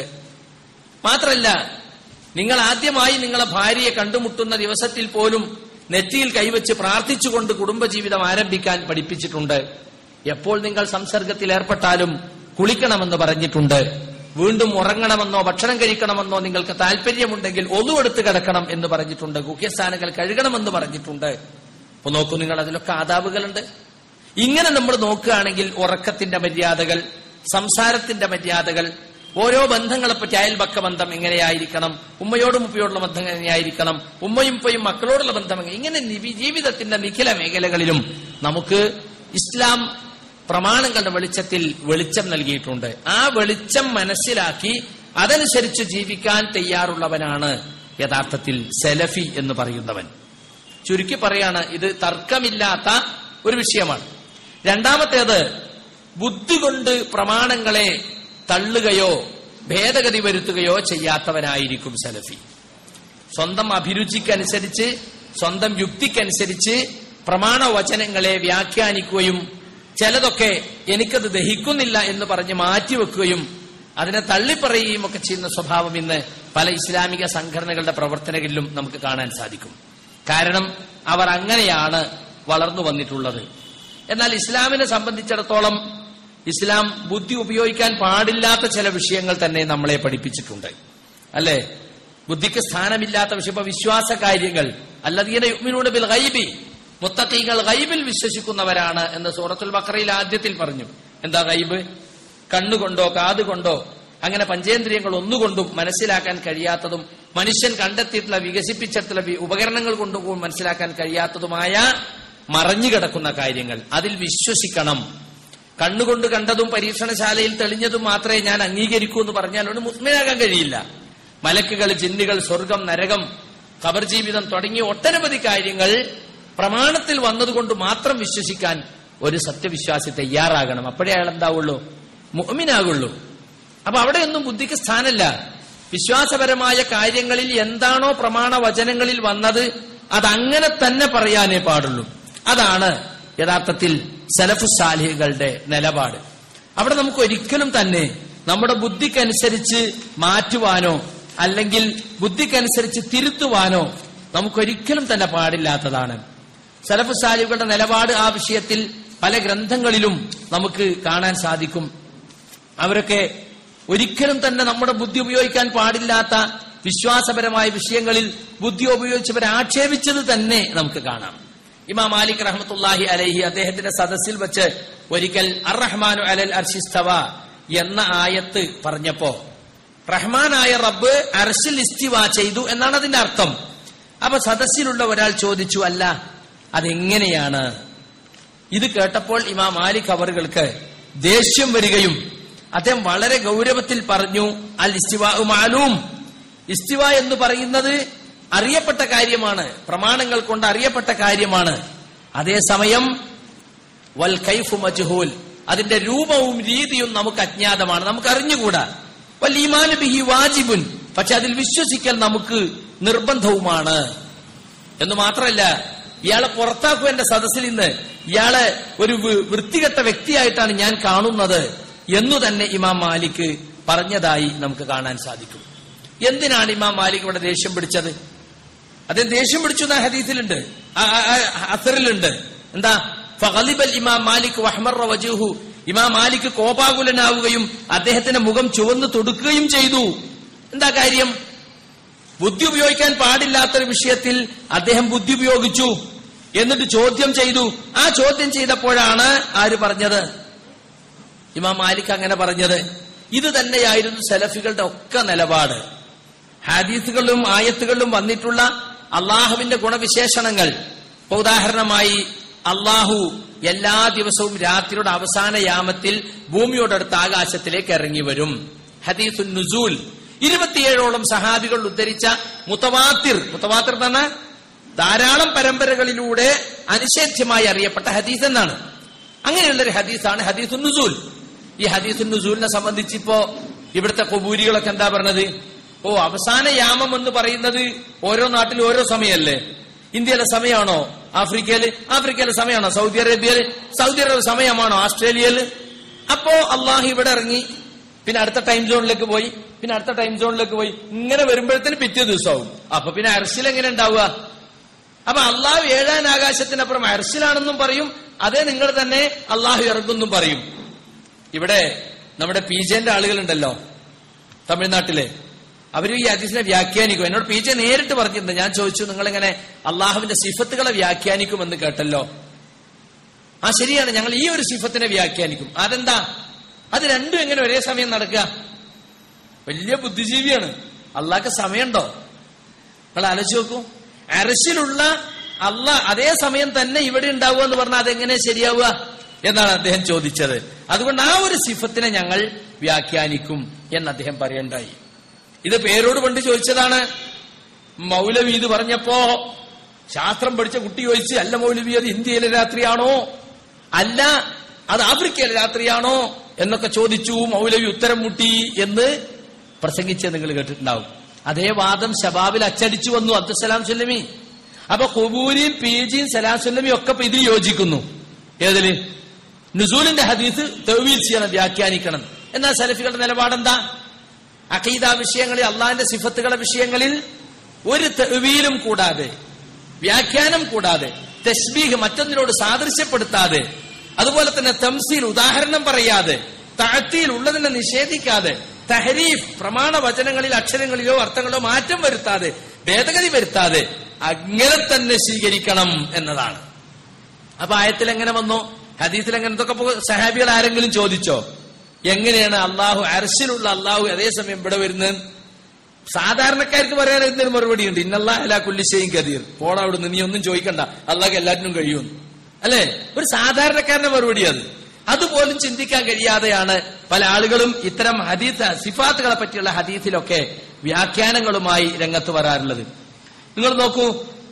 മാത്രല്ല നിങ്ങൾ ആദ്യമായി നിങ്ങളെ ഭാര്യയെ കണ്ടുമുട്ടുന്ന ദിവസത്തിൽ പോലും നെറ്റിയിൽ കൈവച്ച് പ്രാർത്ഥിച്ചുകൊണ്ട് കുടുംബജീവിതം ആരംഭിക്കാൻ പഠിപ്പിച്ചിട്ടുണ്ട് എപ്പോൾ നിങ്ങൾ സംസർഗത്തിൽ ഏർപ്പെട്ടാലും കുളിക്കണമെന്ന് പറഞ്ഞിട്ടുണ്ട് വീണ്ടും ഉറങ്ങണമെന്നോ ഭക്ഷണം കഴിക്കണമെന്നോ നിങ്ങൾക്ക് താല്പര്യമുണ്ടെങ്കിൽ ഒന്നുമെടുത്ത് കിടക്കണം എന്ന് പറഞ്ഞിട്ടുണ്ട് ഗുഹ്യസ്ഥാനങ്ങൾ കഴുകണമെന്ന് പറഞ്ഞിട്ടുണ്ട് അപ്പൊ നോക്കൂ നിങ്ങൾ അതിലൊക്കെ ആദാബുകളുണ്ട് ഇങ്ങനെ നമ്മൾ നോക്കുകയാണെങ്കിൽ ഉറക്കത്തിന്റെ മര്യാദകൾ സംസാരത്തിന്റെ മര്യാദകൾ ഓരോ ബന്ധങ്ങളെപ്പറ്റി അയൽപക്ക ബന്ധം എങ്ങനെയായിരിക്കണം ഉമ്മയോടും ഉപ്പയോടുള്ള ബന്ധം എങ്ങനെയായിരിക്കണം ഉമ്മയും ഉപ്പയും മക്കളോടുള്ള ബന്ധം എങ്ങനെ ഇങ്ങനെ നിവി- ജീവിതത്തിന്റെ നിഖില മേഖലകളിലും നമുക്ക് ഇസ്ലാം പ്രമാണങ്ങളുടെ വെളിച്ചത്തിൽ വെളിച്ചം നൽകിയിട്ടുണ്ട് ആ വെളിച്ചം മനസ്സിലാക്കി അതനുസരിച്ച് ജീവിക്കാൻ തയ്യാറുള്ളവനാണ് യഥാർത്ഥത്തിൽ സെലഫി എന്ന് പറയുന്നവൻ ചുരുക്കി പറയാണ് ഇത് തർക്കമില്ലാത്ത ഒരു വിഷയമാണ് രണ്ടാമത്തേത് ബുദ്ധി കൊണ്ട് പ്രമാണങ്ങളെ തള്ളുകയോ ഭേദഗതി വരുത്തുകയോ ചെയ്യാത്തവനായിരിക്കും സലഫി സ്വന്തം അഭിരുചിക്കനുസരിച്ച് സ്വന്തം യുക്തിക്കനുസരിച്ച് പ്രമാണവചനങ്ങളെ വ്യാഖ്യാനിക്കുകയും ചിലതൊക്കെ എനിക്കത് ദഹിക്കുന്നില്ല എന്ന് പറഞ്ഞ് മാറ്റിവെക്കുകയും അതിനെ തള്ളിപ്പറയുകയും ഒക്കെ ചെയ്യുന്ന സ്വഭാവം ഇന്ന് പല ഇസ്ലാമിക സംഘടനകളുടെ പ്രവർത്തനങ്ങളിലും നമുക്ക് കാണാൻ സാധിക്കും കാരണം അവർ അങ്ങനെയാണ് വളർന്നു വന്നിട്ടുള്ളത് എന്നാൽ ഇസ്ലാമിനെ സംബന്ധിച്ചിടത്തോളം ഇസ്ലാം ബുദ്ധി ഉപയോഗിക്കാൻ പാടില്ലാത്ത ചില വിഷയങ്ങൾ തന്നെ നമ്മളെ പഠിപ്പിച്ചിട്ടുണ്ട് അല്ലേ ബുദ്ധിക്ക് സ്ഥാനമില്ലാത്ത വിഷയം ഇപ്പൊ വിശ്വാസ കാര്യങ്ങൾ അല്ലതീന യുഗ്മിനൂട് ബിൽ ഗൈബി മുത്തക്കീങ്ങൾ ഗൈബിൽ വിശ്വസിക്കുന്നവരാണ് എന്ന് സൂറത്തുൽ ബക്കറയിൽ ആദ്യത്തിൽ പറഞ്ഞു എന്താ ഗൈബ് കണ്ണുകൊണ്ടോ കാതുകൊണ്ടോ അങ്ങനെ പഞ്ചേന്ദ്രിയങ്ങൾ ഒന്നുകൊണ്ടും മനസ്സിലാക്കാൻ കഴിയാത്തതും മനുഷ്യൻ കണ്ടെത്തിയിട്ടുള്ള വികസിപ്പിച്ചിട്ടുള്ള വി- ഉപകരണങ്ങൾ കൊണ്ടും മനസ്സിലാക്കാൻ കഴിയാത്തതുമായ മറഞ്ഞുകിടക്കുന്ന കാര്യങ്ങൾ അതിൽ വിശ്വസിക്കണം കണ്ണുകൊണ്ട് കണ്ടതും പരീക്ഷണശാലയിൽ തെളിഞ്ഞതും മാത്രമേ ഞാൻ അംഗീകരിക്കൂ എന്ന് പറഞ്ഞാൽ ഒരു മുസ്ലിമാകാൻ കഴിയില്ല മലക്കുകൾ ജിന്നുകൾ സ്വർഗം നരകം ഖബർ ജീവിതം തുടങ്ങിയ ഒട്ടനവധി കാര്യങ്ങൾ പ്രമാണത്തിൽ വന്നതുകൊണ്ട് മാത്രം വിശ്വസിക്കാൻ ഒരു സത്യവിശ്വാസി തയ്യാറാകണം അപ്പോഴേ അയാൾ എന്താവുള്ളൂ മുഅ്മിനാകുള്ളൂ അപ്പൊ അവിടെയൊന്നും ബുദ്ധിക്ക് സ്ഥാനമില്ല വിശ്വാസപരമായ കാര്യങ്ങളിൽ എന്താണോ പ്രമാണ വചനങ്ങളിൽ വന്നത് അതങ്ങനെ തന്നെ പറയാനേ പാടുള്ളൂ അതാണ് യഥാർത്ഥത്തിൽ സലഫു സാലിഹുകളുടെ നിലപാട് അവിടെ നമുക്ക് ഒരിക്കലും തന്നെ നമ്മുടെ ബുദ്ധിക്കനുസരിച്ച് മാറ്റുവാനോ അല്ലെങ്കിൽ ബുദ്ധിക്കനുസരിച്ച് തിരുത്തുവാനോ നമുക്കൊരിക്കലും തന്നെ പാടില്ലാത്തതാണ് സലഫു സാലിഹുകളുടെ നിലപാട് ആ വിഷയത്തിൽ പല ഗ്രന്ഥങ്ങളിലും നമുക്ക് കാണാൻ സാധിക്കും അവരൊക്കെ ഒരിക്കലും തന്നെ നമ്മുടെ ബുദ്ധി ഉപയോഗിക്കാൻ പാടില്ലാത്ത വിശ്വാസപരമായ വിഷയങ്ങളിൽ ബുദ്ധി ഉപയോഗിച്ചവരെ ആക്ഷേപിച്ചത് തന്നെ നമുക്ക് കാണാം ഇമാം മാലിക് റഹ്മത്തുല്ലാഹി അലൈഹി അദ്ദേഹത്തിന്റെ സദസ്സിൽ വെച്ച് ഒരിക്കൽ അർ റഹ്മാനു അലൽ അർഷിസ്തവ എന്ന ആയത്ത് പറഞ്ഞപ്പോ റഹ്മാനായ റബ്ബ് അർഷിൽ ഇസ്തിവ ചെയ്തു എന്നാണ് അതിന്റെ അർത്ഥം അപ്പൊ സദസ്സിലുള്ള ഒരാൾ ചോദിച്ചു അല്ല അതെങ്ങനെയാണ് ഇത് കേട്ടപ്പോൾ ഇമാം മാലിക് അവറുകൾക്ക് ദേഷ്യം വരികയും അദ്ദേഹം വളരെ ഗൗരവത്തിൽ പറഞ്ഞു അൽ ഇസ്തിവ മാലൂം ഇസ്തിവ എന്ന് പറയുന്നത് അറിയപ്പെട്ട കാര്യമാണ് പ്രമാണങ്ങൾ കൊണ്ട് അറിയപ്പെട്ട കാര്യമാണ് അതേസമയം വൽ കൈഫു മജ്ഹൂൽ അതിന്റെ രൂപവും രീതിയും നമുക്ക് അജ്ഞാതമാണ് നമുക്ക് അറിഞ്ഞുകൂടാ വൽ ഈമാനു ബിഹി വാജിബുൻ പക്ഷെ അതിൽ വിശ്വസിക്കൽ നമുക്ക് നിർബന്ധവുമാണ് എന്ന് മാത്രമല്ല ഇയാളെ പുറത്താക്കും എന്റെ സദസ്സിൽ നിന്ന് ഇയാളെ ഒരു വൃ- വൃത്തികെട്ട വ്യക്തിയായിട്ടാണ് ഞാൻ കാണുന്നത് എന്നു തന്നെ ഇമാം മാലിക് പറഞ്ഞതായി നമുക്ക് കാണാൻ സാധിക്കും എന്തിനാണ് ഇമാം മാലിക് ഇവിടെ ദേഷ്യം പിടിച്ചത് അദ്ദേഹം ദേഷ്യം പിടിച്ചു എന്ന ഹദീസിലുണ്ട് ആ- ആ- ആ അസറിലുണ്ട് എന്താ ഫഗലിബൽ ഇമാം മാലിക് വഹ്മറ വജൂഹു ഇമാം മാലിക് കോപാകുലനാവുകയും അദ്ദേഹത്തിന്റെ മുഖം ചുവന്നു തൊടുക്കുകയും ചെയ്തു എന്താ കാര്യം ബുദ്ധി ഉപയോഗിക്കാൻ പാടില്ലാത്തൊരു വിഷയത്തിൽ അദ്ദേഹം ബുദ്ധി ഉപയോഗിച്ചു എന്നിട്ട് ചോദ്യം ചെയ്തു ആ ചോദ്യം ചെയ്തപ്പോഴാണ് ആര് പറഞ്ഞത് ഇമാം മാലിക് അങ്ങനെ പറഞ്ഞത് ഇത് തന്നെയായിരുന്നു സലഫികളുടെ ഒക്കെ നിലപാട് ഹാദീസുകളിലും ആയത്തുകളിലും വന്നിട്ടുള്ള അള്ളാഹുവിന്റെ ഗുണവിശേഷണങ്ങൾ ഇപ്പൊ ഉദാഹരണമായി അള്ളാഹു എല്ലാ ദിവസവും രാത്രിയുടെ അവസാന യാമത്തിൽ ഭൂമിയോടടുത്ത ആകാശത്തിലേക്ക് ഇറങ്ങി വരും ഹദീസുൻ നുസൂൽ ഇരുപത്തിയേഴോളം സഹാബികൾ ഉദ്ധരിച്ച മുത്തവാത്തിർ മുത്തവാത്തിർ എന്ന് പറഞ്ഞാൽ ധാരാളം പരമ്പരകളിലൂടെ അനിഷേധ്യമായി അറിയപ്പെട്ട ഹദീസ് എന്നാണ് അങ്ങനെയുള്ള ഒരു ഹദീസാണ് ഹദീസുൻ നുസൂൽ ഈ ഹദീസുൻ നുസൂലിനെ സംബന്ധിച്ച് ഇപ്പോ ഇവിടുത്തെ കുബൂരികളൊക്കെ എന്താ പറഞ്ഞത് ഓ അവസാന യാമം എന്ന് പറയുന്നത് ഓരോ നാട്ടിലും ഓരോ സമയമല്ലേ ഇന്ത്യയിലെ സമയമാണോ ആഫ്രിക്കയില് ആഫ്രിക്കയിലെ സമയമാണോ സൗദി അറേബ്യയില് സൗദി അറേബ്യ സമയമാണോ ആസ്ട്രേലിയയില് അപ്പോ അള്ളാഹു ഇവിടെ ഇറങ്ങി പിന്നെ അടുത്ത ടൈം സോണിലേക്ക് പോയി പിന്നെ അടുത്ത ടൈം സോണിലേക്ക് പോയി ഇങ്ങനെ വരുമ്പോഴത്തേന് പിറ്റേ ദിവസമാവും അപ്പൊ പിന്നെ അർശിൽ എങ്ങനെ ഉണ്ടാവുക അപ്പൊ അള്ളാഹു ഏഴാൻ ആകാശത്തിനപ്പുറം അർശിലാണെന്നും പറയും അതേ നിങ്ങൾ തന്നെ അള്ളാഹു ഇറങ്ങുന്നും പറയും ഇവിടെ നമ്മുടെ പി ജെന്റെ ആളുകളുണ്ടല്ലോ തമിഴ്നാട്ടിലെ അവര് ഈ ഹദീസിനെ വ്യാഖ്യാനിക്കും എന്നോട് പി ജെ നേരിട്ട് പറഞ്ഞിട്ടുണ്ട് ഞാൻ ചോദിച്ചു നിങ്ങൾ ഇങ്ങനെ അള്ളാഹുവിന്റെ സിഫത്തുകളെ വ്യാഖ്യാനിക്കുമെന്ന് കേട്ടല്ലോ ആ ശരിയാണ് ഞങ്ങൾ ഈ ഒരു സിഫത്തിനെ വ്യാഖ്യാനിക്കും അതെന്താ അത് രണ്ടും എങ്ങനെ ഒരേ സമയം നടക്കുക വലിയ ബുദ്ധിജീവിയാണ് അള്ളാഹ്ക്ക് സമയമുണ്ടോ നിങ്ങൾ ആലോചിച്ച് നോക്കൂ അരശിലുള്ള അല്ല അതേ സമയം തന്നെ ഇവിടെ ഉണ്ടാവുക എന്ന് പറഞ്ഞാൽ അതെങ്ങനെ ശരിയാവുക എന്നാണ് അദ്ദേഹം ചോദിച്ചത് അതുകൊണ്ട് ആ ഒരു സിഫത്തിനെ ഞങ്ങൾ വ്യാഖ്യാനിക്കും എന്ന് അദ്ദേഹം പറയണ്ടായി ഇത് പേരോട് പണ്ട് ചോദിച്ചതാണ് മൗലവി ഇത് പറഞ്ഞപ്പോ ശാസ്ത്രം പഠിച്ച കുട്ടി ചോദിച്ച് അല്ല മൗലവി അത് ഇന്ത്യയിലെ രാത്രിയാണോ അല്ല അത് ആഫ്രിക്കയിലെ രാത്രിയാണോ എന്നൊക്കെ ചോദിച്ചു മൗലവി ഉത്തരം മുട്ടി എന്ന് പ്രസംഗിച്ചത് നിങ്ങൾ കേട്ടിട്ടുണ്ടാവും അതേ വാദം ഷബാബിൽ അച്ചടിച്ചു വന്നു അബ്ദുസലാം സുല്ലമി അപ്പൊ കുബൂരിയും പീജിയും സലാം സുല്ലമിയും ഒക്കെ ഇപ്പൊ ഇതിൽ യോജിക്കുന്നു ഏതില് നുസൂലിന്റെ ഹദീസ് തെവീൽ ചെയ്യണം വ്യാഖ്യാനിക്കണം എന്നാൽ സലഫികളുടെ നിലപാടെന്താ അഖീദ വിഷയങ്ങളിൽ അള്ളാഹിന്റെ സിഫത്തുകളുടെ വിഷയങ്ങളിൽ ഒരു തെവീലും കൂടാതെ വ്യാഖ്യാനം കൂടാതെ തസ്ബീഹ് മറ്റൊന്നിനോട് സാദൃശ്യപ്പെടുത്താതെ അതുപോലെ തന്നെ തംസീൽ ഉദാഹരണം പറയാതെ താഴ്ത്തിയിൽ ഉള്ളതിനെ നിഷേധിക്കാതെ തഹരീഫ് പ്രമാണ വചനങ്ങളിൽ അക്ഷരങ്ങളിലോ അർത്ഥങ്ങളോ മാറ്റം വരുത്താതെ ഭേദഗതി വരുത്താതെ അങ്ങനെ തന്നെ സ്വീകരിക്കണം എന്നതാണ് അപ്പൊ ആയത്തിൽ എങ്ങനെ വന്നു ഹദീസിൽ എങ്ങനെ ഇതൊക്കെ ഇപ്പൊ സഹാബികൾ ആരെങ്കിലും ചോദിച്ചോ എങ്ങനെയാണ് അള്ളാഹു അരശിലുള്ള അള്ളാഹു അതേസമയം ഇവിടെ വരുന്നത് സാധാരണക്കാർക്ക് പറയാൻ എന്തൊരു മറുപടി ഉണ്ട് ഇന്നല്ലാ അല്ല കുല്ലിശയും കതീർ പോടാ അവിടെ നീ ഒന്നും ചോദിക്കണ്ട അള്ളാഹ് എല്ലാറ്റിനും കഴിയുമെന്ന് അല്ലെ ഒരു സാധാരണക്കാരന്റെ മറുപടി അത് അതുപോലും ചിന്തിക്കാൻ കഴിയാതെയാണ് പല ആളുകളും ഇത്തരം ഹദീസ് സിഫാത്തുകളെ പറ്റിയുള്ള ഹദീസിലൊക്കെ വ്യാഖ്യാനങ്ങളുമായി രംഗത്ത് വരാറുള്ളത് നിങ്ങൾ നോക്കൂ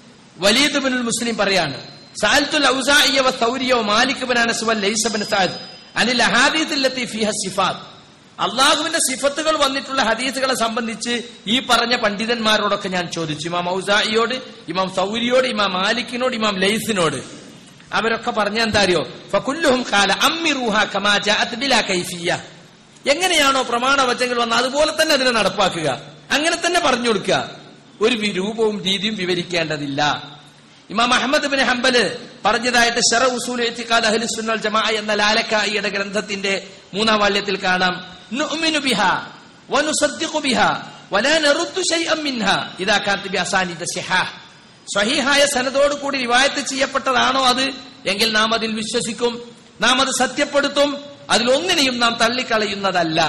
വലീദ് ബിനുൽ മുസ്ലിം പറയാണ് സാൽത്തുൽ ഔസാഇയ വ സൗരിയ വ മാലിക് ബിൻ അനസ് വൽ ലൈസ ബിൻ സഅദ് അനിൽ അഹാദീസില്ലത്തി ഫീഹ സിഫാത്ത് അള്ളാഹുവിന്റെ സിഫത്തുകൾ വന്നിട്ടുള്ള ഹദീസുകളെ സംബന്ധിച്ച് ഈ പറഞ്ഞ പണ്ഡിതന്മാരോടൊക്കെ ഞാൻ ചോദിച്ചു ഇമാം ഔസായിയോട് ഇമാം സൗരിയോട് ഇമാം മാലിക്കിനോട് ഇമാം ലൈസിനോട് അവരൊക്കെ പറഞ്ഞ എന്താ അറിയോ ഫകുല്ലുഹും ഖാല അമ്മിറൂഹ കമാ ജാഅത് ബിലാ കൈഫിയ്യ എങ്ങനെയാണോ പ്രമാണവചനങ്ങൾ വന്ന അതുപോലെ തന്നെ അതിനെ നടപ്പാക്കുക അങ്ങനെ തന്നെ പറഞ്ഞു കൊടുക്കുക ഒരു വിരൂപവും രീതിയും വിവരിക്കേണ്ടതില്ല ഇമാം അഹമ്മദ് ബിൻ ഹംബല് പറഞ്ഞതായിട്ട് ഷറ ഉസൂൽ ഇത്തിഖാദ് അഹ്ലി സുന്നൽ ജമാ എന്ന ലാലക്കായിയുടെ ഗ്രന്ഥത്തിന്റെ മൂന്നാം വാല്യത്തിൽ കാണാം നുഅ്മിനു ബിഹാ വനുസദ്ദിഖു ബിഹാ വലാ നറുദ്ദു ശൈഅൻ മിൻഹാ ഇദാ കാനത് ബി അസാനിദ സിഹാഹ് സ്വഹീഹായ സനദോട് കൂടി റിവായത്ത് ചെയ്യപ്പെട്ടതാണോ അത് എങ്കിൽ നാം അതിൽ വിശ്വസിക്കും നാം അത് സത്യപ്പെടുത്തും അതിലൊന്നിനെയും നാം തള്ളിക്കളയുന്നതല്ല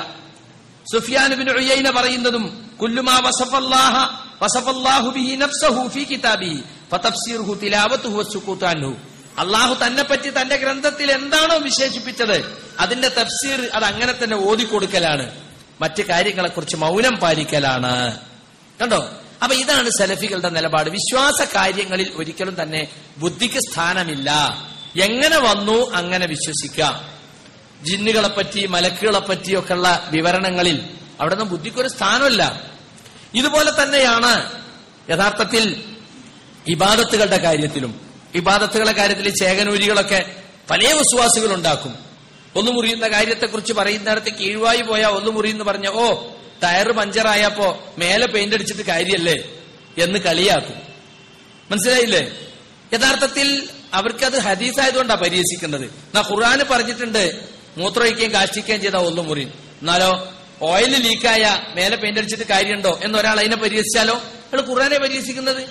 സുഫിയാൻ ബിൻ ഉയൈന പറയുന്നതും കുല്ലുമാ വസഫല്ലാഹ വസഫല്ലാഹു ബിഹി നഫ്സഹു ഫീ കിതാബിഹി ഫതഫ്സീറുഹു തിലാവത്തുഹു വസ്സുകൂതു അൻഹു അള്ളാഹു തന്നെ പറ്റി തന്റെ ഗ്രന്ഥത്തിൽ എന്താണോ വിശേഷിപ്പിച്ചത് അതിന്റെ തഫ്സീർ അത് അങ്ങനെ തന്നെ ഓതിക്കൊടുക്കലാണ് മറ്റു കാര്യങ്ങളെക്കുറിച്ച് മൗനം പാലിക്കലാണ് കണ്ടോ അപ്പൊ ഇതാണ് സലഫികളുടെ നിലപാട് വിശ്വാസ കാര്യങ്ങളിൽ ഒരിക്കലും തന്നെ ബുദ്ധിക്ക് സ്ഥാനമില്ല എങ്ങനെ വന്നു അങ്ങനെ വിശ്വസിക്കാം ജിന്നുകളെ പറ്റി മലക്കുകളെ പറ്റിയൊക്കെയുള്ള വിവരണങ്ങളിൽ അവിടെ നിന്ന് ബുദ്ധിക്കൊരു സ്ഥാനമില്ല ഇതുപോലെ തന്നെയാണ് യഥാർത്ഥത്തിൽ ഇബാദത്തുകളുടെ കാര്യത്തിലും ഇബാദത്തുകളുടെ കാര്യത്തിൽ ഈ ചേകനൂരികളൊക്കെ പല വിശ്വാസികൾ ഉണ്ടാക്കും ഒന്ന് മുറിയുന്ന കാര്യത്തെക്കുറിച്ച് പറയുന്നിടത്ത് കീഴ്വായി പോയാ ഒന്ന് മുറിയെന്ന് പറഞ്ഞ ഓ ടയറ് പഞ്ചറായപ്പോ മേലെ പെയിന്റ് അടിച്ചിട്ട് കാര്യല്ലേ എന്ന് കളിയാക്കും മനസ്സിലായില്ലേ യഥാർത്ഥത്തിൽ അവർക്കത് ഹദീസായതുകൊണ്ടാണ് പരിഹസിക്കുന്നത് എന്നാ ഖുർആന് പറഞ്ഞിട്ടുണ്ട് മൂത്രമൊഴിക്കുകയും കാഷ്ടിക്കുകയും ചെയ്ത ഒന്നും മുറിയും എന്നാലോ ഓയിൽ ലീക്കായ മേലെ പെയിന്റ് അടിച്ചിട്ട് കാര്യമുണ്ടോ എന്നൊരാൾ അതിനെ പരിഹസിച്ചാലോ അയാൾ ഖുർആനെ പരിഹസിക്കുന്നത്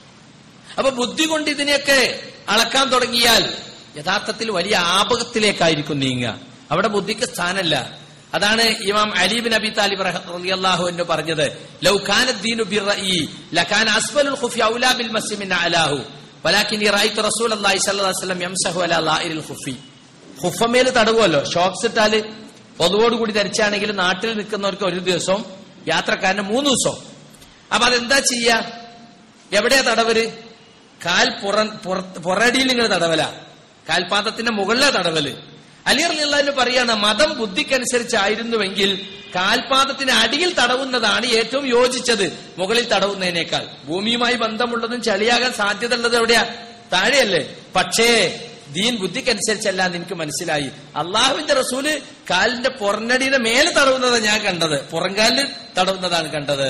അപ്പൊ ബുദ്ധി കൊണ്ട് ഇതിനെയൊക്കെ അളക്കാൻ തുടങ്ങിയാൽ യഥാർത്ഥത്തിൽ വലിയ ആപകത്തിലേക്കായിരിക്കും നീങ്ങുക അവിടെ ബുദ്ധിക്ക് സ്ഥാനമല്ല അതാണ് ഇമാം അലീബിൻ അബി താലിബ് റളിയല്ലാഹു എന്ന് പറഞ്ഞത് ലൗ കാന ദീനു ബിർറഈ ലകാന അസ്ഫലുൽ ഖുഫി ഔലാ ബിൽ മസ്സി മിൻ അലാഹു വലാകിൻ റഅയ്തു റസൂലല്ലാഹി സ്വല്ലല്ലാഹു അലൈഹി വസല്ലം യംസഹു അലാ ലാഇരിൽ ഖുഫി ഖുഫമേൽ തടവുമല്ലോ ഷോക്സ് ഇട്ടാല് പൊതുവോടുകൂടി ധരിച്ചാണെങ്കിൽ നാട്ടിൽ നിൽക്കുന്നവർക്ക് ഒരു ദിവസം യാത്രക്കാരന് മൂന്ന് ദിവസം അപ്പൊ അതെന്താ ചെയ്യാ എവിടെയാ തടവര് കാൽ പുറ പുറ- പുറടിയിൽ നിങ്ങൾ തടവല കാൽപാദത്തിന്റെ മുകളിലെ തടവല് അലി അള്ളാഹിന് പറയാണ് മതം ബുദ്ധിക്കനുസരിച്ചായിരുന്നുവെങ്കിൽ കാൽപാദത്തിന് അടിയിൽ തടവുന്നതാണ് ഏറ്റവും യോജിച്ചത് മുകളിൽ തടവുന്നതിനേക്കാൾ ഭൂമിയുമായി ബന്ധമുള്ളതും ചളിയാകാൻ സാധ്യത ഉള്ളത് എവിടെയാ താഴെയല്ലേ പക്ഷേ ദീൻ ബുദ്ധിക്കനുസരിച്ചല്ല എന്ന് എനിക്ക് മനസ്സിലായി അള്ളാഹുവിന്റെ റസൂല് കാലിന്റെ പുറനടിയുടെ മേലെ തടവുന്നതാണ് ഞാൻ കണ്ടത് പുറംകാലിൽ തടവുന്നതാണ് കണ്ടത്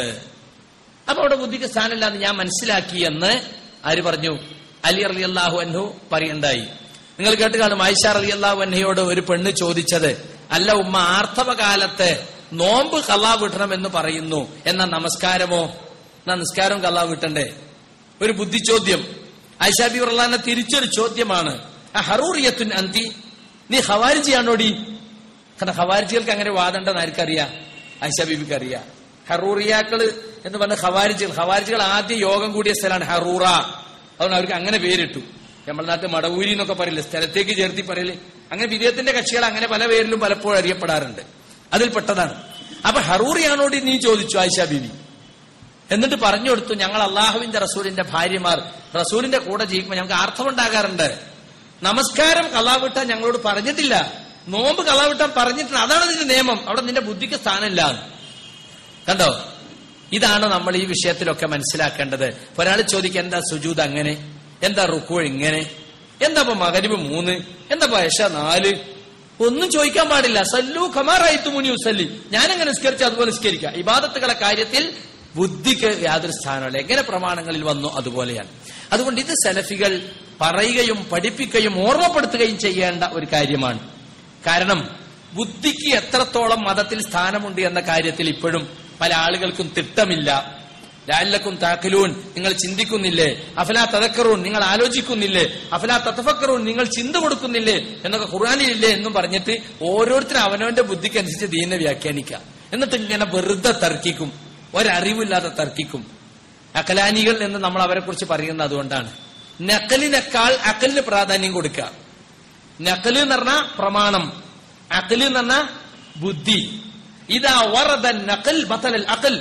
അപ്പൊ അവിടെ ബുദ്ധിക്ക് സ്ഥാനമില്ല എന്ന് ഞാൻ മനസ്സിലാക്കി എന്ന് ആര് പറഞ്ഞു അലി അലി അള്ളാഹു അൻഹു പറയണ്ടായി നിങ്ങൾ കേട്ട് കാണും ആയിഷ അലി അള്ളാഹു അൻഹയോട് ഒരു പെണ്ണ് ചോദിച്ചത് അല്ല ഉമ്മ ആർത്തവ കാലത്ത് നോമ്പ് കള്ളാ വിട്ടണം എന്ന് പറയുന്നു എന്നാ നമസ്കാരമോ എന്നാ നിസ്കാരവും കള്ളാ വിട്ടണ്ടേ ഒരു ബുദ്ധി ചോദ്യം ആയിഷാബി ഉള്ളാന്റെ തിരിച്ചൊരു ചോദ്യമാണ് ഹറൂറിയത്തുൻ അന്തി നീ ഹവാരിജിയാണോടി കാരണം ഹവാരിജികൾക്ക് അങ്ങനെ വാദണ്ടെന്ന് ആർക്കറിയാം ആയിഷ ബീബിക്ക് അറിയാം ഹറൂറിയാക്കള് എന്ന് പറഞ്ഞ ഹവാരിജികൾ ഹവാരിജികൾ ആദ്യ യോഗം കൂടിയ സ്ഥലമാണ് ഹറൂറ അതുകൊണ്ട് അവർക്ക് അങ്ങനെ പേരിട്ടു നമ്മുടെ നാട്ടിൽ മടവൂരി എന്നൊക്കെ പറയില്ലേ സ്ഥലത്തേക്ക് ചേർത്തി പറയല് അങ്ങനെ വിദേഹത്തിന്റെ കക്ഷികൾ അങ്ങനെ പല പേരിലും പലപ്പോഴും അറിയപ്പെടാറുണ്ട് അതിൽപ്പെട്ടതാണ് അപ്പൊ ഹറൂറിയാണോടി നീ ചോദിച്ചു ആയിഷ ബീബി എന്നിട്ട് പറഞ്ഞു കൊടുത്തു ഞങ്ങൾ അള്ളാഹുവിന്റെ റസൂലിന്റെ ഭാര്യമാർ റസൂലിന്റെ കൂടെ ജീവിക്കുമ്പോൾ ഞങ്ങൾക്ക് അർത്ഥമുണ്ടാകാറുണ്ട് നമസ്കാരം കലാവിട്ടാൻ ഞങ്ങളോട് പറഞ്ഞിട്ടില്ല നോമ്പ് കലാവിട്ടാൻ പറഞ്ഞിട്ടില്ല അതാണ് നിന്റെ നിയമം അവിടെ നിന്റെ ബുദ്ധിക്ക് സ്ഥാനമില്ല കണ്ടോ ഇതാണ് നമ്മൾ ഈ വിഷയത്തിലൊക്കെ മനസ്സിലാക്കേണ്ടത് ഒരാൾ ചോദിക്കുക എന്താ സുജൂത് അങ്ങനെ എന്താ റുക്കു ഇങ്ങനെ എന്താ ഇപ്പൊ മകരിബ് മൂന്ന് എന്താ പയശ നാല് ഒന്നും ചോദിക്കാൻ പാടില്ല സല്ലു ഖമാറായിത്തു മുനി ഉസല്ലി ഞാൻ എങ്ങനെ നിസ്കരിച്ചു അതുപോലെ നിസ്കരിക്കുക ഇബാദത്തുകളെ കാര്യത്തിൽ ബുദ്ധിക്ക് യാതൊരു സ്ഥാനമല്ല എങ്ങനെ പ്രമാണങ്ങളിൽ വന്നു അതുപോലെയാണ് അതുകൊണ്ട് ഇത് സെലഫികൾ പറയുകയും പഠിപ്പിക്കുകയും ഓർമ്മപ്പെടുത്തുകയും ചെയ്യേണ്ട ഒരു കാര്യമാണ് കാരണം ബുദ്ധിക്ക് എത്രത്തോളം മതത്തിൽ സ്ഥാനമുണ്ട് എന്ന കാര്യത്തിൽ ഇപ്പോഴും പല ആളുകൾക്കും തിട്ടമില്ല ലാലക്കും താക്കലൂൻ നിങ്ങൾ ചിന്തിക്കുന്നില്ലേ അഫലാ തതക്കറൂൻ നിങ്ങൾ ആലോചിക്കുന്നില്ലേ അഫലാ തത്തഫക്കറൂൻ നിങ്ങൾ ചിന്ത കൊടുക്കുന്നില്ലേ എന്നൊക്കെ ഖുർആാനിലില്ലേ എന്നും പറഞ്ഞിട്ട് ഓരോരുത്തരും അവനവന്റെ ബുദ്ധിക്കനുസരിച്ച് ദീനെ വ്യാഖ്യാനിക്കാം എന്നിട്ട് ഇങ്ങനെ വെറുതെ തർക്കിക്കും ഒരറിവില്ലാതെ തർക്കിക്കും അക്കലാനികൾ എന്ന് നമ്മൾ അവരെ കുറിച്ച് പറയുന്നത് അതുകൊണ്ടാണ് നക്കലിനേക്കാൾ അക്കലിന് പ്രാധാന്യം കൊടുക്കുക നക്കല് എന്ന് പറഞ്ഞ പ്രമാണം അക്കല് എന്ന് പറഞ്ഞ ബുദ്ധി ഇതാ വറദ നക്കൽ ബത്തലൽ അക്കൽ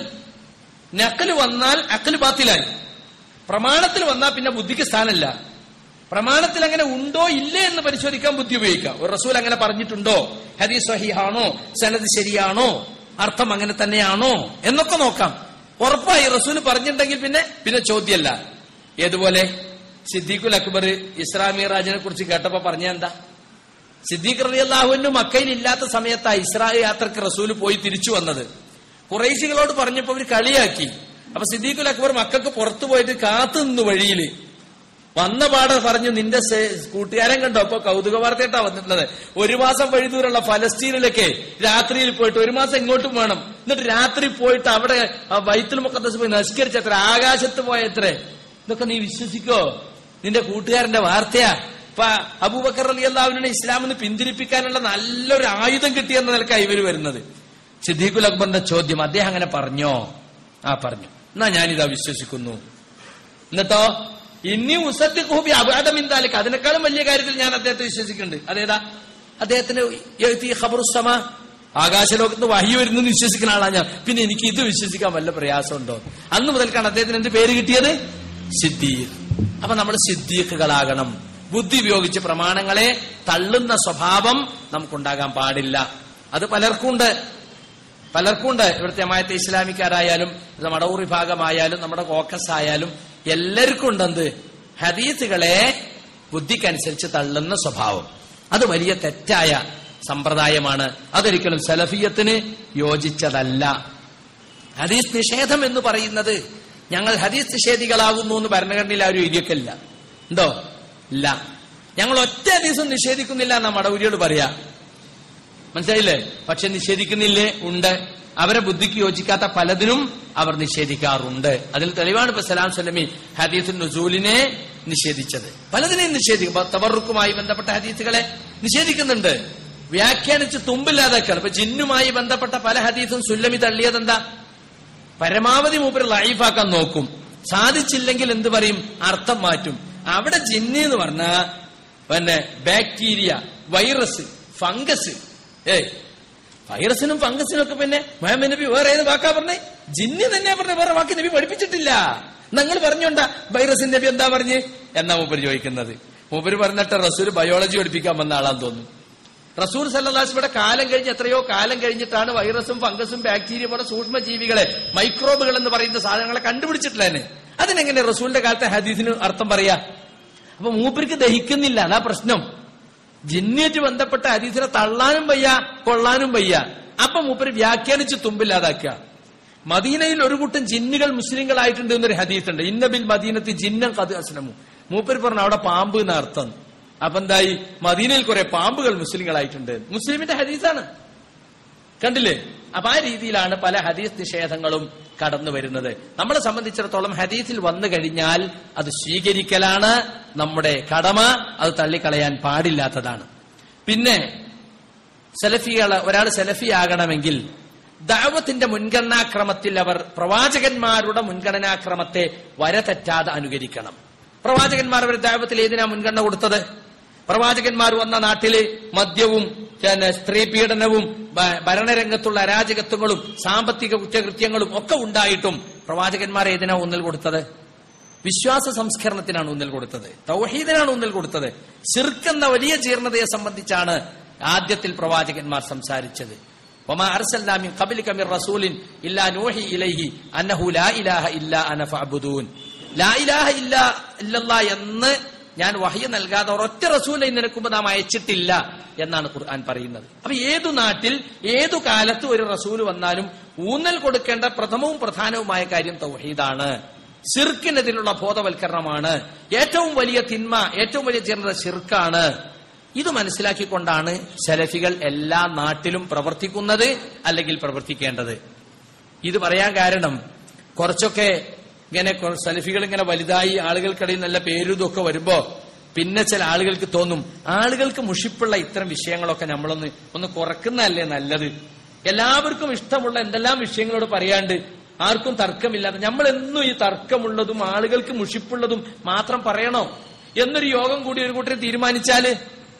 നക്കല് വന്നാൽ അക്കല് ബാത്തിലായി പ്രമാണത്തിൽ വന്നാൽ പിന്നെ ബുദ്ധിക്ക് സ്ഥാനമില്ല പ്രമാണത്തിൽ അങ്ങനെ ഉണ്ടോ ഇല്ലേ എന്ന് പരിശോധിക്കാൻ ബുദ്ധി ഉപയോഗിക്കാം ഒരു റസൂൽ അങ്ങനെ പറഞ്ഞിട്ടുണ്ടോ ഹദീസ് സഹിഹാണോ സനത് ശരിയാണോ അർത്ഥം അങ്ങനെ തന്നെയാണോ എന്നൊക്കെ നോക്കാം ഉറപ്പായി റസൂൽ പറഞ്ഞിട്ടുണ്ടെങ്കിൽ പിന്നെ പിന്നെ ചോദ്യമല്ല ഏതുപോലെ സിദ്ദീഖുൽ അക്ബർ ഇസ്ലാമി റാജിനെ കുറിച്ച് കേട്ടപ്പോ പറഞ്ഞ എന്താ സിദ്ദീഖ് റലി അള്ളാഹുവിന് മക്കയിൽ ഇല്ലാത്ത സമയത്താ ഇസ്രാ യാത്രക്ക് റസൂൽ പോയി തിരിച്ചു വന്നത് കുറേശികളോട് പറഞ്ഞപ്പോ അവര് കളിയാക്കി അപ്പൊ സിദ്ദീഖുൽ അക്ബർ മക്കൾക്ക് പുറത്തു പോയിട്ട് കാത്തു നിന്നു വഴിയില് വന്ന പാടെ പറഞ്ഞു നിന്റെ സേ- കൂട്ടുകാരൻ കണ്ടോ അപ്പൊ കൗതുക വാർത്തയായിട്ടാ വന്നിട്ടുള്ളത് ഒരു മാസം വഴി ദൂരമുള്ള ഫലസ്തീനിലൊക്കെ രാത്രിയിൽ പോയിട്ട് ഒരു മാസം ഇങ്ങോട്ടും വേണം എന്നിട്ട് രാത്രി പോയിട്ട് അവിടെ ആ വൈത്തുൽ മുഖദ്ദസ് പോയി നമസ്കരിച്ചത്ര ആകാശത്ത് പോയത്ര ഇതൊക്കെ നീ വിശ്വസിക്കോ നിന്റെ കൂട്ടുകാരന്റെ വാർത്തയാ ഇപ്പൊ അബൂബക്കർ അലി അള്ളാഹുവിനെ ഇസ്ലാമിന് പിന്തിരിപ്പിക്കാനുള്ള നല്ലൊരു ആയുധം കിട്ടിയെന്ന നിലക്കാണ് ഇവര് വരുന്നത് സിദ്ദീഖുൽ അക്ബറിന്റെ ചോദ്യം അദ്ദേഹം അങ്ങനെ പറഞ്ഞോ ആ പറഞ്ഞു എന്നാ ഞാനിതാ വിശ്വസിക്കുന്നു എന്നിട്ടോ ഇനി ഉസത്തിഹൂബി അപകടമിന്താലിക്ക് അതിനേക്കാളും വലിയ കാര്യത്തിൽ ഞാൻ അദ്ദേഹത്തെ വിശ്വസിക്കുന്നുണ്ട് അതേതാ അദ്ദേഹത്തിന് ഈ ഖബറുസമ ആകാശലോകത്ത് വഹി വരുന്നെന്ന് വിശ്വസിക്കുന്ന ആളാ ഞാൻ പിന്നെ എനിക്ക് ഇത് വിശ്വസിക്കാൻ വല്ല പ്രയാസമുണ്ടോ അന്ന് മുതൽക്കാണ് അദ്ദേഹത്തിന് എന്ത് പേര് കിട്ടിയത് സിദ്ദീഖ് അപ്പൊ നമ്മൾ സിദ്ദീഖുകളാകണം ബുദ്ധി ഉപയോഗിച്ച് പ്രമാണങ്ങളെ തള്ളുന്ന സ്വഭാവം നമുക്കുണ്ടാകാൻ പാടില്ല അത് പലർക്കുണ്ട് പലർക്കുണ്ട് ഇവിടുത്തെ അമായത്തെ ഇസ്ലാമിക്കാരായാലും ഇത് മടവൂർ വിഭാഗമായാലും നമ്മുടെ കോക്കസ് ആയാലും എല്ലാവർക്കും ഉണ്ടെന്ത് ഹദീസുകളെ ബുദ്ധിക്കനുസരിച്ച് തള്ളുന്ന സ്വഭാവം അത് വലിയ തെറ്റായ സമ്പ്രദായമാണ് അതൊരിക്കലും സലഫിയത്തിന് യോജിച്ചതല്ല ഹദീസ് നിഷേധം എന്ന് പറയുന്നത് ഞങ്ങൾ ഹദീസ് നിഷേധികളാകുന്നു എന്ന് ഭരണഘടനയിൽ ആരും എഴുതിയൊക്കില്ല ഉണ്ടോ ഇല്ല ഞങ്ങൾ ഒറ്റ ഹദീസും നിഷേധിക്കുന്നില്ല എന്നാ മടവൂരിയോട് പറയാ മനസ്സിലായില്ലേ പക്ഷെ നിഷേധിക്കുന്നില്ലേ ഉണ്ട് അവരെ ബുദ്ധിക്ക് യോജിക്കാത്ത പലതിനും അവർ നിഷേധിക്കാറുണ്ട് അതിൽ തെളിവാണ് ഇപ്പൊ സലാം സ്വലമി ഹദീസുൽ നുസൂലിനെ നിഷേധിച്ചത് പലതിനെയും നിഷേധിക്കും ഇപ്പൊ തബറുക്കുമായി ബന്ധപ്പെട്ട ഹദീസുകളെ നിഷേധിക്കുന്നുണ്ട് വ്യാഖ്യാനിച്ച് തുമ്പില്ലാതാക്കാണ് ഇപ്പൊ ജിന്നുമായി ബന്ധപ്പെട്ട പല ഹദീസും സുല്ലമി തള്ളിയതെന്താ പരമാവധി മൂപ്പര് ലൈഫാക്കാൻ നോക്കും സാധിച്ചില്ലെങ്കിൽ എന്ത് പറയും അർത്ഥം മാറ്റും അവിടെ ജിന്ന് എന്ന് പറഞ്ഞ പിന്നെ ബാക്ടീരിയ വൈറസ് ഫംഗസ് ഏയ് വൈറസിനും ഫംഗസിനും ഒക്കെ പിന്നെ മുഹമ്മദ് നബി വേറെ ഏത് വാക്കാ പറഞ്ഞേ ജിന്ന് തന്നെ പറഞ്ഞ വേറെ വാക്ക് നബി പഠിപ്പിച്ചിട്ടില്ല നിങ്ങൾ പറഞ്ഞോണ്ടാ വൈറസിൻ നബി എന്താ പറഞ്ഞ് എന്നാ മൂപ്പര് ചോദിക്കുന്നത് മൂപ്പര് പറഞ്ഞിട്ട് റസൂൽ ബയോളജി പഠിപ്പിക്കാൻ വന്ന ആളാന്ന് തോന്നുന്നു റസൂൽ സല്ലാസ്മയുടെ കാലം കഴിഞ്ഞ് എത്രയോ കാലം കഴിഞ്ഞിട്ടാണ് വൈറസും ഫംഗസും ബാക്ടീരിയ പോലെ സൂക്ഷ്മജീവികളെ മൈക്രോബുകൾ എന്ന് പറയുന്ന സാധനങ്ങളെ കണ്ടുപിടിച്ചിട്ടില്ലേ അതിനെങ്ങനെ റസൂലിന്റെ കാലത്തെ ഹദീസിന് അർത്ഥം പറയാ അപ്പൊ മൂപ്പർക്ക് ദഹിക്കുന്നില്ല അതാ പ്രശ്നം ജിന്നിയായിട്ട് ബന്ധപ്പെട്ട ഹദീസിനെ തള്ളാനും വയ്യ കൊള്ളാനും വയ്യ അപ്പൊ മൂപ്പര് വ്യാഖ്യാനിച്ച് തുമ്പില്ലാതാക്കുക മദീനയിൽ ഒരു കൂട്ടം ജിന്നുകൾ മുസ്ലിങ്ങളായിട്ടുണ്ട് എന്നൊരു ഹദീസ് ഉണ്ട് ഇന്നബിൽ മദീനത്തിൽ ജിന്നം കത് അസ്ലമു മൂപ്പര് പറഞ്ഞു അവിടെ പാമ്പ് എന്ന അർത്ഥം അപ്പൊ എന്തായി മദീനയിൽ കുറെ പാമ്പുകൾ മുസ്ലിങ്ങളായിട്ടുണ്ട് മുസ്ലിമിന്റെ ഹദീസാണ് കണ്ടില്ലേ അപ്പൊ ആ രീതിയിലാണ് പല ഹദീസ് നിഷേധങ്ങളും കടന്നു വരുന്നത് നമ്മളെ സംബന്ധിച്ചിടത്തോളം ഹദീസിൽ വന്നു കഴിഞ്ഞാൽ അത് സ്വീകരിക്കലാണ് നമ്മുടെ കടമ അത് തള്ളിക്കളയാൻ പാടില്ലാത്തതാണ് പിന്നെ സെലഫികള് ഒരാൾ സെലഫിയാകണമെങ്കിൽ ദാവത്തിന്റെ മുൻഗണനാക്രമത്തിൽ അവർ പ്രവാചകന്മാരുടെ മുൻഗണനാക്രമത്തെ വരതെറ്റാതെ അനുകരിക്കണം പ്രവാചകന്മാർ അവർ ദൈവത്തിൽ ഏതിനാ മുൻഗണന കൊടുത്തത് പ്രവാചകന്മാർ വന്ന നാട്ടില് മദ്യവും പിന്നെ സ്ത്രീ പീഡനവും ഭ- ഭരണരംഗത്തുള്ള അരാജകത്വങ്ങളും സാമ്പത്തിക കുറ്റകൃത്യങ്ങളും ഒക്കെ ഉണ്ടായിട്ടും പ്രവാചകന്മാർ ഏതിനാ ഊന്നൽ കൊടുത്തത് വിശ്വാസ സംസ്കരണത്തിനാണ് ഊന്നൽ കൊടുത്തത് തൗഹീദിനാണ് ഊന്നൽ കൊടുത്തത് ശിർക്ക് എന്ന വലിയ ജീർണതയെ സംബന്ധിച്ചാണ് ആദ്യത്തിൽ പ്രവാചകന്മാർ സംസാരിച്ചത് وما أرسلنا من قبلك من رسول إلا نوحي إليه أنه لا إله إلا أنا فاعبدون لا إله إلا إلا الله എന്ന് ഞാൻ വഹ്യ നൽകാതെ ഒരൊറ്റ റസൂലെ നിനക്കുമ്പ് നാം അയച്ചിട്ടില്ല എന്നാണ് ഖുർആൻ പറയുന്നത് അപ്പൊ ഏതു നാട്ടിൽ ഏതു കാലത്ത് ഒരു റസൂൽ വന്നാലും ഊന്നൽ കൊടുക്കേണ്ട പ്രഥമവും പ്രധാനവുമായ കാര്യം തൗഹീദാണ് ഷിർക്കിനെതിലുള്ള ബോധവൽക്കരണമാണ് ഏറ്റവും വലിയ തിന്മ ഏറ്റവും വലിയ ജീർണത ഷിർക്കാണ് ഇത് മനസ്സിലാക്കിക്കൊണ്ടാണ് സലഫികൾ എല്ലാ നാട്ടിലും പ്രവർത്തിക്കുന്നത് അല്ലെങ്കിൽ പ്രവർത്തിക്കേണ്ടത് ഇത് പറയാൻ കാരണം കുറച്ചൊക്കെ ഇങ്ങനെ കൊ- സലഫികൾ ഇങ്ങനെ വലുതായി ആളുകൾക്കിടയിൽ നല്ല പേരും ഇതൊക്കെ വരുമ്പോ പിന്നെ ചില ആളുകൾക്ക് തോന്നും ആളുകൾക്ക് മുഷിപ്പുള്ള ഇത്തരം വിഷയങ്ങളൊക്കെ നമ്മളൊന്ന് ഒന്ന് കുറക്കുന്നതല്ലേ നല്ലത് എല്ലാവർക്കും ഇഷ്ടമുള്ള എന്തെല്ലാം വിഷയങ്ങളോട് പറയാണ്ട് ആർക്കും തർക്കമില്ലാതെ നമ്മൾ എന്നും ഈ തർക്കമുള്ളതും ആളുകൾക്ക് മുഷിപ്പുള്ളതും മാത്രം പറയണോ എന്നൊരു യോഗം കൂടി ഒരു കൂട്ടർ തീരുമാനിച്ചാല്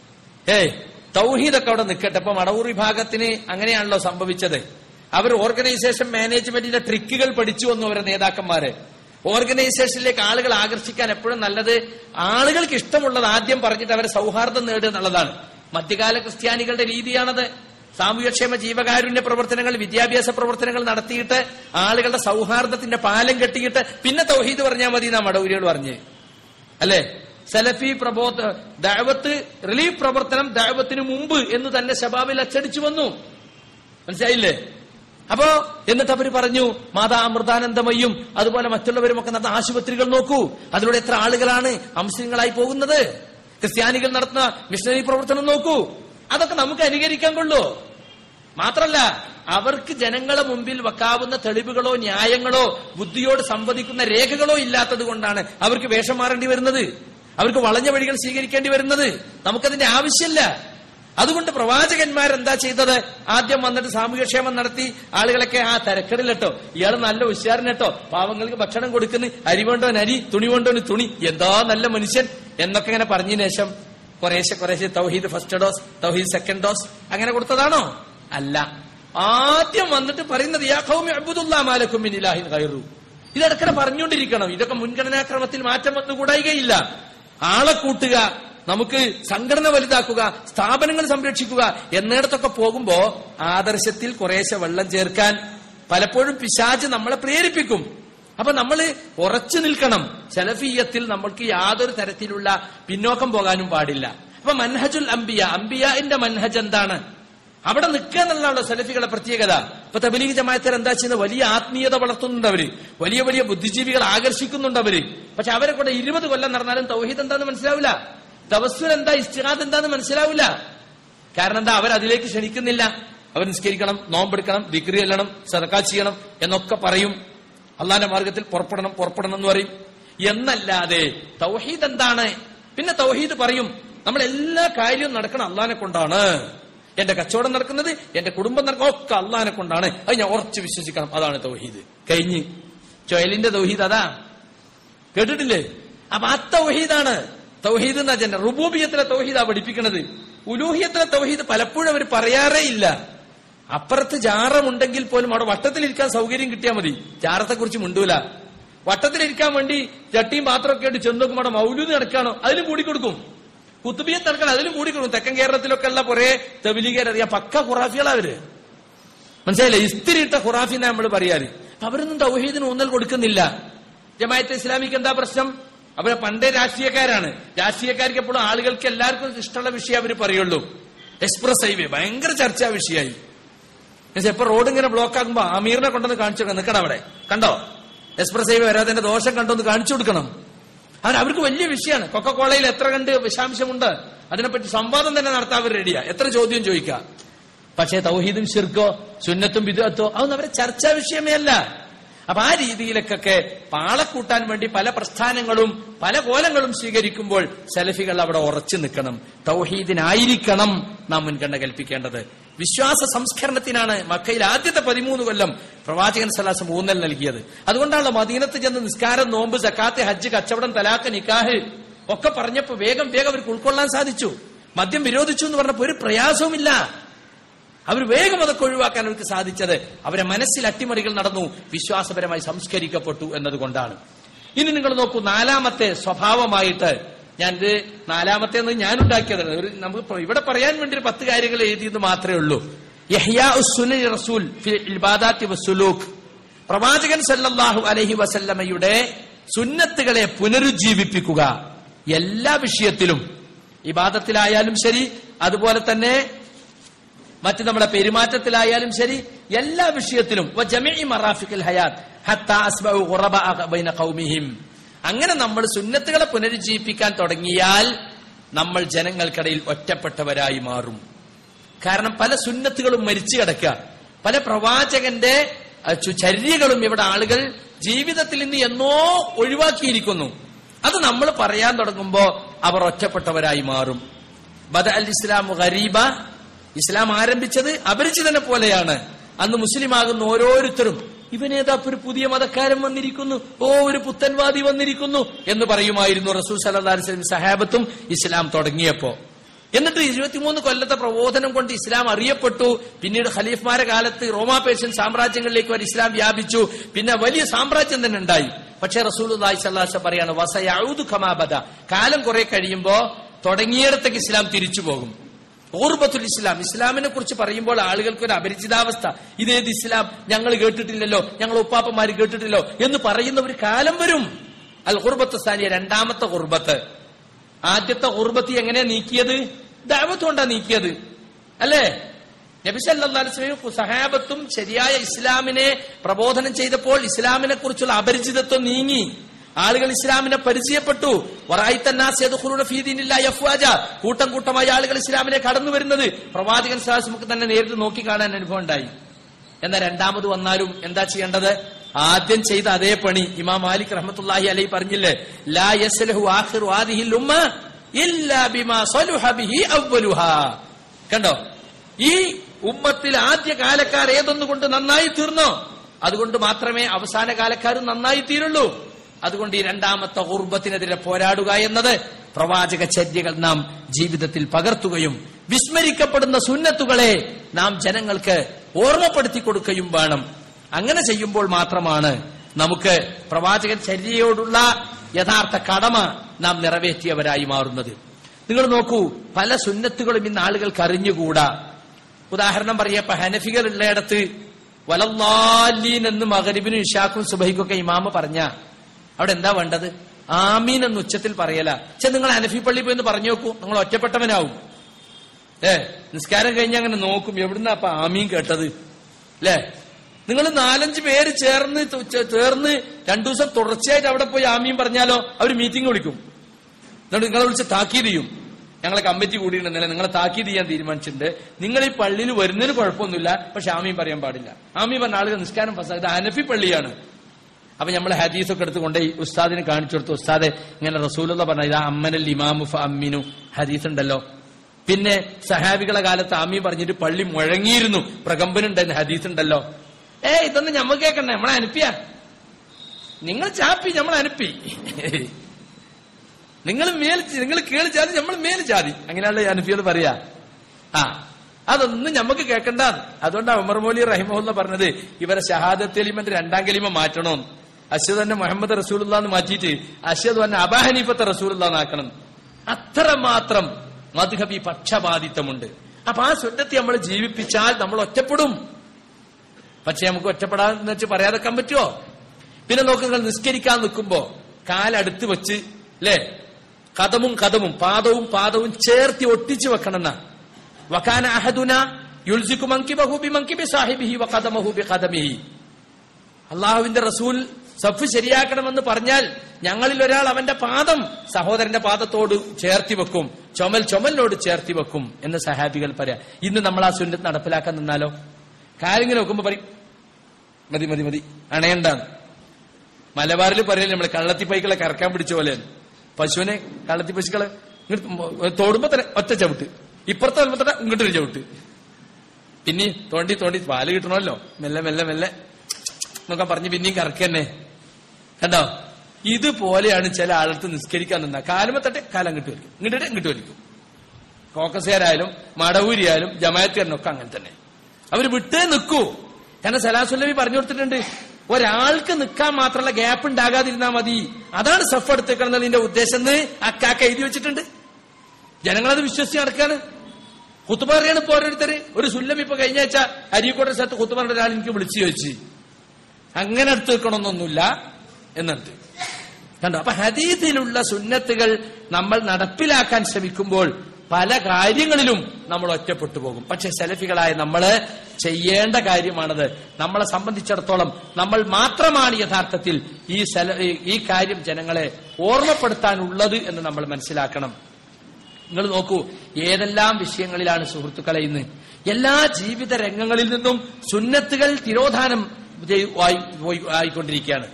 ഏയ് തൗഹീദൊക്കെ അവിടെ നിൽക്കട്ടെ ഇപ്പൊ മടവൂർ വിഭാഗത്തിന് അങ്ങനെയാണല്ലോ സംഭവിച്ചത് അവർ ഓർഗനൈസേഷൻ മാനേജ്മെന്റിന്റെ ട്രിക്കുകൾ പഠിച്ചു വന്നു അവരുടെ നേതാക്കന്മാര് ഓർഗനൈസേഷനിലേക്ക് ആളുകൾ ആകർഷിക്കാൻ എപ്പോഴും നല്ലത് ആളുകൾക്ക് ഇഷ്ടമുള്ളത് ആദ്യം പറഞ്ഞിട്ട് അവരെ സൗഹാർദ്ദം നേടുക എന്നുള്ളതാണ് മധ്യകാല ക്രിസ്ത്യാനികളുടെ രീതിയാണത് സാമൂഹ്യക്ഷേമ ജീവകാരുണ്യ പ്രവർത്തനങ്ങൾ വിദ്യാഭ്യാസ പ്രവർത്തനങ്ങൾ നടത്തിയിട്ട് ആളുകളുടെ സൗഹാർദ്ദത്തിന്റെ പാലം കെട്ടിയിട്ട് പിന്നെ തൗഹീദ് പറഞ്ഞാൽ മതി നാ മടവൂരികൾ പറഞ്ഞ് അല്ലെ സലഫി പ്രബോധ ദഅവത്ത് റിലീഫ് പ്രവർത്തനം ദഅവത്തിന് മുമ്പ് എന്ന് തന്നെ ശബാബിൽ അച്ചടിച്ചു വന്നു മനസ്സിലായില്ലേ അപ്പോ എന്നിട്ട് അവര് പറഞ്ഞു മാതാ അമൃതാനന്ദമയും അതുപോലെ മറ്റുള്ളവരും ഒക്കെ നടന്ന ആശുപത്രികൾ നോക്കൂ അതിലൂടെ എത്ര ആളുകളാണ് അംശങ്ങളായി പോകുന്നത് ക്രിസ്ത്യാനികൾ നടത്തുന്ന മിഷണറി പ്രവർത്തനം നോക്കൂ അതൊക്കെ നമുക്ക് അനുകരിക്കാൻ കൊള്ളൂ മാത്രല്ല അവർക്ക് ജനങ്ങളെ മുമ്പിൽ വെക്കാവുന്ന തെളിവുകളോ ന്യായങ്ങളോ ബുദ്ധിയോട് സംവദിക്കുന്ന രേഖകളോ ഇല്ലാത്തത് കൊണ്ടാണ് അവർക്ക് വേഷം മാറേണ്ടി വരുന്നത് അവർക്ക് വളഞ്ഞ വഴികൾ സ്വീകരിക്കേണ്ടി വരുന്നത് നമുക്കതിന്റെ ആവശ്യമില്ല അതുകൊണ്ട് പ്രവാചകന്മാർ എന്താ ചെയ്തത് ആദ്യം വന്നിട്ട് സാമൂഹ്യക്ഷേമം നടത്തി ആളുകളൊക്കെ ആ തിരക്കടിലിട്ടോ ഇയാൾ നല്ല ഉഷാറിനെട്ടോ പാവങ്ങൾക്ക് ഭക്ഷണം കൊടുക്കുന്നു അരി വേണ്ടോൻ അരി തുണി വേണ്ടോന് തുണി എന്താ നല്ല മനുഷ്യൻ എന്നൊക്കെ ഇങ്ങനെ പറഞ്ഞതിന് ശേഷം കുറേശ്ശെ കുറേശ്ശെ തൗഹീദ് ഫസ്റ്റ് ഡോസ് തൗഹീദ് സെക്കൻഡ് ഡോസ് അങ്ങനെ കൊടുത്തതാണോ അല്ല ആദ്യം വന്നിട്ട് പറയുന്നത് യാ ഖൗമി അബ്ദുല്ലാ മാലക്കും മിൻ ഇലാഹിൻ ഗൈറു ഇതൊക്കെ പറഞ്ഞുകൊണ്ടിരിക്കണം ഇതൊക്കെ മുൻഗണനാക്രമത്തിൽ മാറ്റം വന്നുകൂടായികയില്ല ആളെ കൂട്ടുക നമുക്ക് സംഘടന വലുതാക്കുക സ്ഥാപനങ്ങൾ സംരക്ഷിക്കുക എന്നിടത്തൊക്കെ പോകുമ്പോ ആദർശത്തിൽ കുറേശ്ശെ വെള്ളം ചേർക്കാൻ പലപ്പോഴും പിശാജ് നമ്മളെ പ്രേരിപ്പിക്കും അപ്പൊ നമ്മൾ ഉറച്ചു നിൽക്കണം സലഫീയത്തിൽ നമ്മൾക്ക് യാതൊരു തരത്തിലുള്ള പിന്നോക്കം പോകാനും പാടില്ല അപ്പൊ മൻഹജുൽ അംബിയ അംബിയാന്റെ മൻഹജ് എന്താണ് അവിടെ നിൽക്കുക എന്നുള്ളതാണല്ലോ സലഫികളെ പ്രത്യേകത ഇപ്പൊ തബലീഗ് ജമാഅത്തിൽ എന്താ ചെയ്യുന്നത് വലിയ ആത്മീയത വളർത്തുന്നുണ്ട് അവര് വലിയ വലിയ ബുദ്ധിജീവികൾ ആകർഷിക്കുന്നുണ്ട് അവര് പക്ഷെ അവരെ കൂടെ ഇരുപത് കൊല്ലം നടന്നാലും തൗഹീദ് എന്താന്ന് മനസ്സിലാവില്ല തവസ്സുൽ എന്താ ഇസ്തിഹാദ് എന്താന്ന് മനസ്സിലാവില്ല കാരണം എന്താ അവർ അതിലേക്ക് ക്ഷണിക്കുന്നില്ല അവർ നിസ്കരിക്കണം നോമ്പെടുക്കണം ദിക്രി ചെല്ലണം സദക്കാ ചെയ്യണം എന്നൊക്കെ പറയും അള്ളാന്റെ മാർഗത്തിൽ പുറപ്പെടണം പുറപ്പെടണം എന്ന് പറയും എന്നല്ലാതെ തൗഹീദ് എന്താണ് പിന്നെ തൗഹീദ് പറയും നമ്മൾ എല്ലാ കാര്യവും നടക്കണം അള്ളാനെ കൊണ്ടാണ് എന്റെ കച്ചവടം നടക്കുന്നത് എന്റെ കുടുംബം നടക്കുന്നത് ഒക്കെ അള്ളാനെ കൊണ്ടാണ് അത് ഞാൻ ഉറച്ചു വിശ്വസിക്കണം അതാണ് തൗഹീദ് കഴിഞ്ഞ് ചൊയലിന്റെ തൗഹീദ് അതാ കേട്ടിട്ടില്ലേ അപ്പൊ ആ തൗഹീദാണ് തൗഹീദ് എന്നാ ജന റുബൂബിയത്തിലെ തൗഹീദാ പഠിപ്പിക്കുന്നത് ഉലൂഹിയത്തിലെ തൗഹീദ് പലപ്പോഴും അവർ പറയാറേ ഇല്ല അപ്പുറത്ത് ജാറമുണ്ടെങ്കിൽ പോലും അവിടെ വട്ടത്തിലിരിക്കാൻ സൗകര്യം കിട്ടിയാൽ മതി ജാറത്തെ കുറിച്ച് മുണ്ടൂല വട്ടത്തിലിരിക്കാൻ വേണ്ടി ചട്ടിയും പാത്രമൊക്കെ ആയിട്ട് ചെന്ന് നോക്കുമ്പോൾ അവിടെ മൗലൂദ് നടക്കാണോ അതിലും കൂടിക്കൊടുക്കും കുത്തുബിയത്ത് നടക്കണം അതിലും കൂടിക്കൊടുക്കും തെക്കൻ കേരളത്തിലൊക്കെ ഉള്ള കുറെ തെബിലികരറിയാം പക്ക ഖുറാഫികളാ അവര് മനസ്സിലായില്ലേ ഇസ്തിരി ഇട്ട ഖുറാഫി എന്നാ നമ്മൾ പറയാറ് അപ്പൊ അവരൊന്നും തൗഹീദിന് ഊന്നൽ കൊടുക്കുന്നില്ല ജമാഅത്ത് ഇസ്ലാമിക്ക് എന്താ പ്രശ്നം അവരെ പണ്ടേ രാഷ്ട്രീയക്കാരാണ് രാഷ്ട്രീയക്കാർക്ക് എപ്പോഴും ആളുകൾക്ക് എല്ലാവർക്കും ഇഷ്ടമുള്ള വിഷയം അവർ പറയുള്ളൂ എക്സ്പ്രസ് ഹൈവേ ഭയങ്കര ചർച്ചാ വിഷയമായി എന്നുവെച്ചാ ഇപ്പൊ റോഡ് ഇങ്ങനെ ബ്ലോക്ക് ആകുമ്പോ അമീറിനെ കൊണ്ടൊന്ന് കാണിച്ചു കൊടുക്കണം നിൽക്കണം അവിടെ കണ്ടോ എക്സ്പ്രസ് ഹൈവേ വരാതെ ദോഷം കണ്ടൊന്ന് കാണിച്ചു കൊടുക്കണം അവർ അവർക്ക് വലിയ വിഷയമാണ് കൊക്കക്കോളയിൽ എത്ര കണ്ട് വിഷാംശമുണ്ട് അതിനെപ്പറ്റി സംവാദം തന്നെ നടത്താൻ അവർ റെഡിയാ എത്ര ചോദ്യം ചോദിക്കാം പക്ഷേ തൗഹീദും ഷിർക്കോ സുന്നത്തും വിദഗ്ധോ അതൊന്നും അവരെ ചർച്ചാ വിഷയമേ അല്ല അപ്പൊ ആ രീതിയിലേക്കൊക്കെ പാളക്കൂട്ടാൻ വേണ്ടി പല പ്രസ്ഥാനങ്ങളും പല കോലങ്ങളും സ്വീകരിക്കുമ്പോൾ സെലഫികൾ അവിടെ ഉറച്ചു നിൽക്കണം തൗഹീദിനായിരിക്കണം നാം മുൻഗണന കൽപ്പിക്കേണ്ടത് വിശ്വാസ സംസ്കരണത്തിനാണ് മക്കയിൽ ആദ്യത്തെ പതിമൂന്ന് കൊല്ലം പ്രവാചകൻ സലാസം ഊന്നൽ നൽകിയത് അതുകൊണ്ടാണല്ലോ മദീനത്ത് ചെന്ന് നിസ്കാരം നോമ്പ് സക്കാത്ത് ഹജ്ജ് കച്ചവടം തലാക്ക് നിക്കാഹ് ഒക്കെ പറഞ്ഞപ്പോ വേഗം വേഗം അവർക്ക് ഉൾക്കൊള്ളാൻ സാധിച്ചു മദ്യം വിരോധിച്ചു എന്ന് പറഞ്ഞപ്പോ ഒരു പ്രയാസവുമില്ല അവർ വേഗം അതൊക്കെ ഒഴിവാക്കാൻ അവർക്ക് സാധിച്ചത് അവരെ മനസ്സിൽ അട്ടിമറികൾ നടന്നു വിശ്വാസപരമായി സംസ്കരിക്കപ്പെട്ടു എന്നതുകൊണ്ടാണ് ഇനി നിങ്ങൾ നോക്കൂ നാലാമത്തെ സ്വഭാവമായിട്ട് ഞാൻ ഇത് നാലാമത്തെ ഞാൻ ഉണ്ടാക്കിയതാണ് ഒരു നമുക്ക് ഇപ്പൊ ഇവിടെ പറയാൻ വേണ്ടി ഒരു പത്ത് കാര്യങ്ങൾ എഴുതിയത് മാത്രമേ ഉള്ളൂ യഹ്യാ ഉസ്സുനി റസൂൽ ഫി ഇബാദാത്തി വസ്സുലൂക്ക് പ്രവാചകൻ സല്ലല്ലാഹു അലൈഹി വസല്ലമയുടെ സുന്നത്തുകളെ പുനരുജ്ജീവിപ്പിക്കുക എല്ലാ വിഷയത്തിലും ഇബാദത്തിലായാലും ശരി അതുപോലെ തന്നെ മറ്റ് നമ്മുടെ പെരുമാറ്റത്തിലായാലും ശരി എല്ലാ വിഷയത്തിലും വ ജമീഇ മറാഫിഖിൽ ഹയാത്ത് ഹത്താ അസ്ബഉ ഖുറബഅ ബൈന ഖൗമിഹിം അങ്ങനെ നമ്മൾ സുന്നത്തുകളെ പുനരുജ്ജീവിപ്പിക്കാൻ തുടങ്ങിയാൽ നമ്മൾ ജനങ്ങൾക്കിടയിൽ ഒറ്റപ്പെട്ടവരായി മാറും കാരണം പല സുന്നത്തുകളും മരിച്ചു കിടക്കുക പല പ്രവാചകന്റെ അഹ്, ചു- ചര്യകളും ഇവിടെ ആളുകൾ ജീവിതത്തിൽ നിന്ന് എന്നോ ഒഴിവാക്കിയിരിക്കുന്നു അത് നമ്മൾ പറയാൻ തുടങ്ങുമ്പോ അവർ ഒറ്റപ്പെട്ടവരായി മാറും ബദ അൽ ഇസ്ലാം ഗരീബ ഇസ്ലാം ആരംഭിച്ചത് അപരിചിതനെ പോലെയാണ് അന്ന് മുസ്ലിം ആകുന്ന ഓരോരുത്തരും ഇവനേതാ ഇപ്പൊ ഒരു പുതിയ മതക്കാരൻ വന്നിരിക്കുന്നു ഓ ഒരു പുത്തൻവാദി വന്നിരിക്കുന്നു എന്ന് പറയുമായിരുന്നു റസൂൽ സല്ലല്ലാഹു അലൈഹി വസല്ലം സഹാബത്തും ഇസ്ലാം തുടങ്ങിയപ്പോ എന്നിട്ട് ഇരുപത്തിമൂന്ന് കൊല്ലത്തെ പ്രബോധനം കൊണ്ട് ഇസ്ലാം അറിയപ്പെട്ടു പിന്നീട് ഖലീഫ്മാരെ കാലത്ത് റോമാ പേർഷ്യൻ സാമ്രാജ്യങ്ങളിലേക്ക് വരെ ഇസ്ലാം വ്യാപിച്ചു പിന്നെ വലിയ സാമ്രാജ്യം തന്നെ ഉണ്ടായി പക്ഷേ റസൂൽ സല്ലാസ് പറയാണ് വസയൗദു ഖമാബദ കാലം കുറെ കഴിയുമ്പോ തുടങ്ങിയിടത്തേക്ക് ഇസ്ലാം തിരിച്ചു പോകും ഓർബത്തുൽ ഇസ്ലാം ഇസ്ലാമിനെ കുറിച്ച് പറയുമ്പോൾ ആളുകൾക്ക് ഒരു അപരിചിതാവസ്ഥ ഇതേത് ഇസ്ലാം ഞങ്ങൾ കേട്ടിട്ടില്ലല്ലോ ഞങ്ങൾ ഉപ്പാപ്പന്മാര് കേട്ടിട്ടില്ലോ എന്ന് പറയുന്ന ഒരു കാലം വരും അൽ ഖുർബത്ത് സ്ഥാനിയ രണ്ടാമത്തെ ഖുർബത്ത് ആദ്യത്തെ ഖുർബത്ത് എങ്ങനെയാ നീക്കിയത് ദാവത്ത് കൊണ്ടാ നീക്കിയത് അല്ലേ നബി സല്ലല്ലാഹു അലൈഹി വസല്ലം സഹാബത്തും ശരിയായ ഇസ്ലാമിനെ പ്രബോധനം ചെയ്തപ്പോൾ ഇസ്ലാമിനെ കുറിച്ചുള്ള അപരിചിതത്വം നീങ്ങി ആളുകൾ ഇസ്ലാമിനെ പരിചയപ്പെട്ടു വറായിത്തന്നാസ് യദ്ഖുലൂന ഫീ ദീനില്ലാഹി അഫ്വാജ കൂട്ടം കൂട്ടമായി ആളുകൾ ഇസ്ലാമിനെ കടന്നു വരുന്നത് പ്രവാചകൻ സല്ലല്ലാഹു നമുക്ക് തന്നെ നേരിട്ട് നോക്കി കാണാൻ അനുഭവം ഉണ്ടായി എന്നാൽ രണ്ടാമത് വന്നാലും എന്താ ചെയ്യേണ്ടത് ആദ്യം ചെയ്ത അതേ പണി ഇമാം മാലിക് റഹ്മത്തുള്ളാഹി അലൈഹി പറഞ്ഞില്ലേ ലാ യസ്ലഹു ആഖിറു ഹാദിഹിൽ ഉമ്മ ഇല്ലാ ബിമാ സലുഹ ബിഹി അവ്വലുഹാ കണ്ടോ ഈ ഉമ്മത്തിൽ ആദ്യ കാലക്കാർ ഏതൊന്നുകൊണ്ട് നന്നായി തീർന്നോ അതുകൊണ്ട് മാത്രമേ അവസാന കാലക്കാരും നന്നായി തീരുള്ളൂ അതുകൊണ്ട് ഈ രണ്ടാമത്തെ ഉർബത്തിനെതിരെ പോരാടുക എന്നത് പ്രവാചക ചര്യകൾ നാം ജീവിതത്തിൽ പകർത്തുകയും വിസ്മരിക്കപ്പെടുന്ന സുന്നത്തുകളെ നാം ജനങ്ങൾക്ക് ഓർമ്മപ്പെടുത്തി കൊടുക്കുകയും വേണം അങ്ങനെ ചെയ്യുമ്പോൾ മാത്രമാണ് നമുക്ക് പ്രവാചകൻ ചര്യയോടുള്ള യഥാർത്ഥ കടമ നാം നിറവേറ്റിയവരായി മാറുന്നത് നിങ്ങൾ നോക്കൂ പല സുന്നത്തുകളും ഇന്ന് ആളുകൾക്ക് അറിഞ്ഞുകൂടാ ഉദാഹരണം പറയപ്പ ഹനഫികൾ ഉള്ളയിടത്ത് വലല്ലാലീൻ എന്ന് മകരിബിനും ഇഷാക്കും സുബഹിക്കൊക്കെ ഇമാമ പറഞ്ഞ അവിടെ എന്താ വേണ്ടത് ആമീൻ എന്ന് ഉച്ചത്തിൽ പറയല പക്ഷെ നിങ്ങൾ ഹനഫി പള്ളി പോയി ഒന്ന് പറഞ്ഞു നോക്കൂ നിങ്ങൾ ഒറ്റപ്പെട്ടവനാവും ഏ നിസ്കാരം കഴിഞ്ഞ് അങ്ങനെ നോക്കും എവിടുന്നാ അപ്പൊ ആമീൻ കേട്ടത് അല്ലേ നിങ്ങൾ നാലഞ്ച് പേര് ചേർന്ന് തു- ചേ- ചേർന്ന് രണ്ടു ദിവസം തുടർച്ചയായിട്ട് അവിടെ പോയി ആമീൻ പറഞ്ഞാലോ അവർ മീറ്റിംഗ് വിളിക്കും എന്നിട്ട് നിങ്ങളെ വിളിച്ച് താക്കീത് ചെയ്യും ഞങ്ങളെ കമ്മിറ്റി കൂടിയിട്ടുണ്ടെന്നല്ലേ നിങ്ങളെ താക്കീത് ചെയ്യാൻ തീരുമാനിച്ചിട്ടുണ്ട് നിങ്ങൾ ഈ പള്ളിയിൽ വരുന്നതിന് കുഴപ്പമൊന്നുമില്ല പക്ഷെ ആമീൻ പറയാൻ പാടില്ല ആമീൻ പറഞ്ഞ ആളുകൾ നിസ്കാരം ഫസാ ഇത് അനഫി പള്ളിയാണ് അപ്പൊ നമ്മൾ ഹദീസൊക്കെ എടുത്തുകൊണ്ട് ഈ ഉസ്താദിന് കാണിച്ചു കൊടുത്തു ഉസ്താദെ ഇങ്ങനെ റസൂലുള്ള പറഞ്ഞ ഇതാ അമ്മനൽ ഇമാമു ഫ അമ്മിനു ഹദീസ് ഉണ്ടല്ലോ പിന്നെ സഹാബികളെ കാലത്ത് ആമീൻ പറഞ്ഞിട്ട് പള്ളി മുഴങ്ങിയിരുന്നു പ്രകമ്പനുണ്ടെന്ന് ഹദീസ് ഉണ്ടല്ലോ ഏ ഇതൊന്നും ഞമ്മ കേക്കണ്ട നമ്മളെ അനുപ്പിയ നിങ്ങൾ ചാപ്പി നമ്മൾ അനുപ്പി നിങ്ങൾ മേൽ നിങ്ങൾ കീഴ് ജാതി നമ്മൾ മേൽ ജാതി അങ്ങനെയുള്ള അനഫികൾ പറയാ ആ അതൊന്നും നമുക്ക് കേൾക്കണ്ട അതുകൊണ്ടാണ് ഉമർ മൗലി റഹിമുല്ല പറഞ്ഞത് ഇവരെ ഷഹാദത്ത് എലിമെന്റ് രണ്ടാം കലിമ മാറ്റണമെന്ന് അശ്വത് തന്നെ മുഹമ്മദ് റസൂലുള്ള എന്ന് മാറ്റിയിട്ട് അശ്വത് തന്നെ അബാഹനീഫത്തെ റസൂലുള്ള എന്നാക്കണം അത്രമാത്രം മധുഹബി പക്ഷപാതിത്വമുണ്ട് അപ്പൊ ആ സുന്നത്തെ നമ്മൾ ജീവിപ്പിച്ചാൽ നമ്മൾ ഒറ്റപ്പെടും പക്ഷെ നമുക്ക് ഒറ്റപ്പെടാന്ന് വെച്ച് പറയാതെക്കാൻ പറ്റുമോ പിന്നെ നോക്ക് നിങ്ങൾ നിസ്കരിക്കാൻ നിൽക്കുമ്പോ കാലടുത്ത് വെച്ച് അല്ലേ കഥമും കഥമും പാദവും പാദവും ചേർത്തി ഒട്ടിച്ചു വെക്കണം എന്നാ വക്കാന അഹദുന യുൽസിക്കു മങ്കിബഹു ബി മങ്കിബി സാഹിബിഹി വഖദമഹു ബി ഖദമിഹി അള്ളാഹുവിന്റെ റസൂൽ സഫ് ശരിയാക്കണമെന്ന് പറഞ്ഞാൽ ഞങ്ങളിൽ ഒരാൾ അവന്റെ പാദം സഹോദരന്റെ പാദത്തോട് ചേർത്തി വെക്കും ചുമൽ ചുമലിനോട് ചേർത്തി വെക്കും എന്ന് സഹാബികൾ പറയാം ഇന്ന് നമ്മൾ ആ സുന്നത്ത് നടപ്പിലാക്കാൻ നിന്നാലോ കാലിങ്ങനെ നോക്കുമ്പോ പറയും മതി മതി മതി അണയണ്ടാന്ന് മലബാറിൽ പറയല്ലേ നമ്മള് കള്ളത്തി പൈക്കളെ കറക്കാൻ പിടിച്ച പോലെ പശുവിനെ കള്ളത്തി പശുക്കളെ ഇങ്ങോട്ട് മ- തോടുമ്പോ തന്നെ ഒറ്റ ചവിട്ട് ഇപ്പുറത്തെ വരുമ്പോ തന്നെ ഇങ്ങോട്ടൊരു ചവിട്ട് പിന്നെ തോണ്ടി തോണ്ടി പാല് കിട്ടണമല്ലോ മെല്ലെ മെല്ലെ മെല്ലെ എന്നൊക്കെ പറഞ്ഞ് പിന്നെയും കറക്കന്നെ കണ്ടോ ഇതുപോലെയാണ് ചില ആളത്ത് നിസ്കരിക്കാൻ നിന്ന കാലുമ തട്ടെ കാലം ഇങ്ങോട്ട് വലിക്കും ഇങ്ങോട്ട് ഇങ്ങോട്ട് വലിക്കും കോക്കസുകാരായാലും മടവൂരിയായാലും ജമായത്തുകാരനൊക്കെ അങ്ങനെ തന്നെ അവര് വിട്ടേ നിൽക്കൂ കാരണം സലാസുല്ലവി പറഞ്ഞു കൊടുത്തിട്ടുണ്ട് ഒരാൾക്ക് നിൽക്കാൻ മാത്രമുള്ള ഗ്യാപ്പ് ഉണ്ടാകാതിരുന്നാ മതി അതാണ് സഫ് എടുത്തേക്കണം നിന്റെ ഉദ്ദേശം എന്ന് അക്കാക്ക എഴുതി വെച്ചിട്ടുണ്ട് ജനങ്ങളത് വിശ്വസിച്ച് നടക്കാണ് കുത്തുബ പറയാണ് ഇപ്പൊ ഓരോരുത്തര് ഒരു സുല്ലം ഇപ്പൊ കഴിഞ്ഞ ആഴ്ച അരീക്കോട്ടെ സ്ഥലത്ത് കുത്തുബറിന്റെ ഒരാൾ എനിക്ക് വിളിച്ചു ചോദിച്ചു അങ്ങനെ എടുത്തു വെക്കണമെന്നൊന്നുമില്ല എന്നിട്ട് കണ്ടോ അപ്പൊ ഹദീദിലുള്ള സുന്നത്തുകൾ നമ്മൾ നടപ്പിലാക്കാൻ ശ്രമിക്കുമ്പോൾ പല കാര്യങ്ങളിലും നമ്മൾ ഒറ്റപ്പെട്ടു പോകും പക്ഷെ സെലഫികളായ നമ്മൾ ചെയ്യേണ്ട കാര്യമാണത് നമ്മളെ സംബന്ധിച്ചിടത്തോളം നമ്മൾ മാത്രമാണ് യഥാർത്ഥത്തിൽ ഈ സെല ഈ കാര്യം ജനങ്ങളെ ഓർമ്മപ്പെടുത്താനുള്ളത് എന്ന് നമ്മൾ മനസ്സിലാക്കണം നിങ്ങൾ നോക്കൂ ഏതെല്ലാം വിഷയങ്ങളിലാണ് സുഹൃത്തുക്കളെ ഇന്ന് എല്ലാ ജീവിത രംഗങ്ങളിൽ നിന്നും സുന്നത്തുകൾ തിരോധാനം ചെയ്- ആയി- പോയി- ആയിക്കൊണ്ടിരിക്കുകയാണ്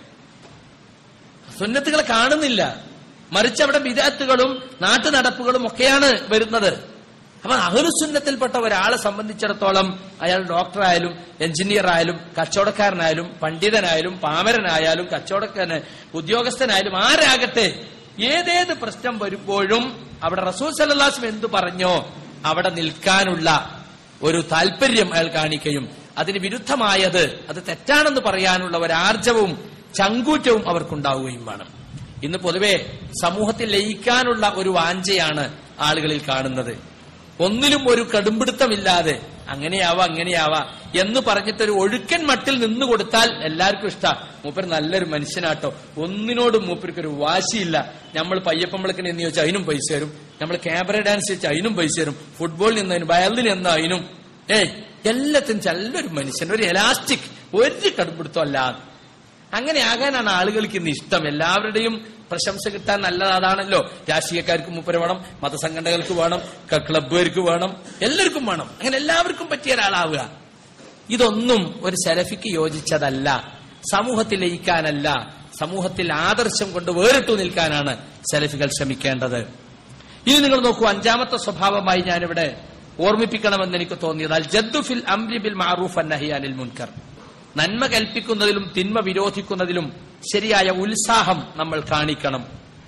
സുന്നത്തുകൾ കാണുന്നില്ല മറിച്ച് അവിടെ വിദാത്തുകളും നാട്ടു നടപ്പുകളും ഒക്കെയാണ് വരുന്നത് അപ്പൊ അഹുസുന്നത്തിൽപ്പെട്ട ഒരാളെ സംബന്ധിച്ചിടത്തോളം അയാൾ ഡോക്ടറായാലും എഞ്ചിനീയർ ആയാലും കച്ചവടക്കാരനായാലും പണ്ഡിതനായാലും പാമരനായാലും കച്ചവടക്കാരന് ഉദ്യോഗസ്ഥനായാലും ആരാകട്ടെ ഏതേത് പ്രശ്നം വരുമ്പോഴും അവിടെ റസൂൽ സല്ലാസ്ലം എന്തു പറഞ്ഞോ അവിടെ നിൽക്കാനുള്ള ഒരു താല്പര്യം അയാൾ കാണിക്കുകയും അതിന് വിരുദ്ധമായത് അത് തെറ്റാണെന്ന് പറയാനുള്ള ഒരു ആർജവും ചങ്കൂറ്റവും അവർക്കുണ്ടാവുകയും വേണം ഇന്ന് പൊതുവെ സമൂഹത്തിൽ ലയിക്കാനുള്ള ഒരു വാഞ്ചയാണ് ആളുകളിൽ കാണുന്നത് ഒന്നിലും ഒരു കടുംപിടുത്തമില്ലാതെ അങ്ങനെയാവാ അങ്ങനെയാവാ എന്ന് പറഞ്ഞിട്ട് ഒരു ഒഴുക്കൻ മട്ടിൽ നിന്നു കൊടുത്താൽ എല്ലാവർക്കും ഇഷ്ടാ മൂപ്പർ നല്ലൊരു മനുഷ്യനാട്ടോ ഒന്നിനോടും മൂപ്പർക്ക് ഒരു വാശിയില്ല നമ്മൾ പയ്യപ്പമ്പളക്കിന് എന്ന് ചോദിച്ചാൽ അതിനും പൈസ തരും നമ്മൾ ക്യാമറ ഡാൻസ് വെച്ചാൽ അതിനും പൈസ തരും ഫുട്ബോളിൽ നിന്നതിനും വയലിൽ നിന്ന് അതിനും ഏയ് എല്ലാത്തിനും നല്ലൊരു മനുഷ്യൻ ഒരു എലാസ്റ്റിക് ഒരു കടുംപിടുത്തം അല്ല അങ്ങനെ ആകാനാണ് ആളുകൾക്ക് ഇന്ന് ഇഷ്ടം എല്ലാവരുടെയും പ്രശംസ കിട്ടാൻ നല്ലത് അതാണല്ലോ രാഷ്ട്രീയക്കാർക്ക് മൂപ്പര് വേണം മതസംഘടനകൾക്ക് വേണം ക- ക്ലബ്ബുകാർക്ക് വേണം എല്ലാവർക്കും വേണം അങ്ങനെ എല്ലാവർക്കും പറ്റിയ ഒരാളാവുക ഇതൊന്നും ഒരു സെലഫിക്ക് യോജിച്ചതല്ല സമൂഹത്തിൽ ലയിക്കാനല്ല സമൂഹത്തിൽ ആദർശം കൊണ്ട് വേറിട്ടു നിൽക്കാനാണ് സെലഫികൾ ശ്രമിക്കേണ്ടത് ഇനി നിങ്ങൾ നോക്കൂ അഞ്ചാമത്തെ സ്വഭാവമായി ഞാനിവിടെ ഓർമ്മിപ്പിക്കണമെന്ന് എനിക്ക് തോന്നിയത് അൽ ജദ്ദു ഫിൽ അംരി ബിൽ മാറൂഫ് അന്നഹിയാനിൽ മുൻകർ നന്മ കൽപ്പിക്കുന്നതിലും തിന്മ വിരോധിക്കുന്നതിലും ശരിയായ ഉത്സാഹം നമ്മൾ കാണിക്കണം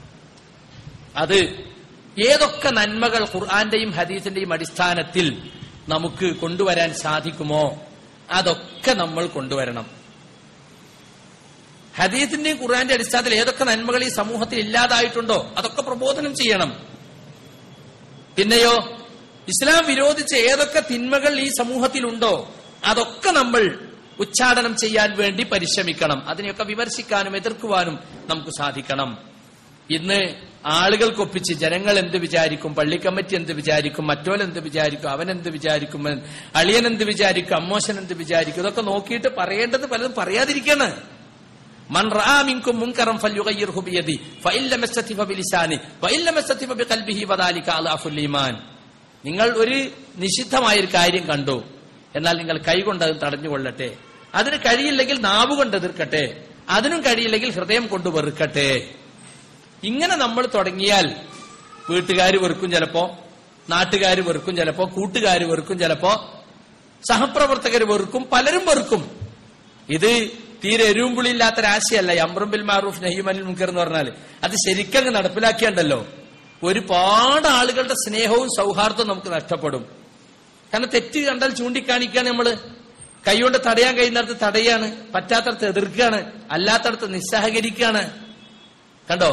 അത് ഏതൊക്കെ നന്മകൾ ഖുർആന്റെയും ഹദീസിന്റെയും അടിസ്ഥാനത്തിൽ നമുക്ക് കൊണ്ടുവരാൻ സാധിക്കുമോ അതൊക്കെ നമ്മൾ കൊണ്ടുവരണം ഹദീസിന്റെയും ഖുർആന്റെ അടിസ്ഥാനത്തിൽ ഏതൊക്കെ നന്മകൾ ഈ സമൂഹത്തിൽ ഇല്ലാതായിട്ടുണ്ടോ അതൊക്കെ പ്രബോധനം ചെയ്യണം പിന്നെയോ ഇസ്ലാം വിരോധിച്ച ഏതൊക്കെ തിന്മകൾ ഈ സമൂഹത്തിലുണ്ടോ അതൊക്കെ നമ്മൾ ഉച്ചാടനം ചെയ്യാൻ വേണ്ടി പരിശ്രമിക്കണം അതിനെയൊക്കെ വിമർശിക്കാനും എതിർക്കുവാനും നമുക്ക് സാധിക്കണം ഇന്ന് ആളുകൾക്കൊപ്പിച്ച് ജനങ്ങൾ എന്ത് വിചാരിക്കും പള്ളി കമ്മിറ്റി എന്ത് വിചാരിക്കും മറ്റോൽ എന്ത് വിചാരിക്കും അവൻ എന്ത് വിചാരിക്കും അളിയൻ എന്ത് വിചാരിക്കും അമ്മോശൻ എന്ത് വിചാരിക്കും ഇതൊക്കെ നോക്കിയിട്ട് പറയേണ്ടത് പലതും പറയാതിരിക്കാണ് മൻ റആ മിൻകും മുൻകറൻ ഫല്യുഗയ്യിർഹു ബിയദി ഫഇൻ ലം യസ്തതി ഫബിലിസാനി വഇൻ ലം യസ്തതി ഫബിഖൽബിഹി വദാലിക അളാഫുൽ ഈമാൻ നിങ്ങൾ ഒരു നിഷിദ്ധമായ ഒരു കാര്യം കണ്ടു എന്നാൽ നിങ്ങൾ കൈകൊണ്ട് അത് തടഞ്ഞുകൊള്ളട്ടെ അതിന് കഴിയില്ലെങ്കിൽ നാവ് കൊണ്ട് എതിർക്കട്ടെ അതിനും കഴിയില്ലെങ്കിൽ ഹൃദയം കൊണ്ട് വെറുക്കട്ടെ ഇങ്ങനെ നമ്മൾ തുടങ്ങിയാൽ വീട്ടുകാർ വെറുക്കും ചിലപ്പോ നാട്ടുകാർ വെറുക്കും ചിലപ്പോ കൂട്ടുകാർ വെറുക്കും ചിലപ്പോ സഹപ്രവർത്തകർ വെറുക്കും പലരും വെറുക്കും ഇത് തീരെ എരിവും പുളിയില്ലാത്ത ഒരാശയല്ല അമ്രുംബിൽ മാറൂഫ് നഹീമനിൽ മുൻകർ എന്ന് പറഞ്ഞാൽ അത് ശരിക്കങ്ങ് നടപ്പിലാക്കിയുണ്ടല്ലോ ഒരുപാട് ആളുകളുടെ സ്നേഹവും സൗഹാർദ്ദവും നമുക്ക് നഷ്ടപ്പെടും കാരണം തെറ്റ് കണ്ടാൽ ചൂണ്ടിക്കാണിക്കാണ് നമ്മള് കൈകൊണ്ട് തടയാൻ കഴിയുന്നിടത്ത് തടയാണ് പറ്റാത്തടത്ത് എതിർക്കുകയാണ് അല്ലാത്തടത്ത് നിസ്സഹകരിക്കുകയാണ് കണ്ടോ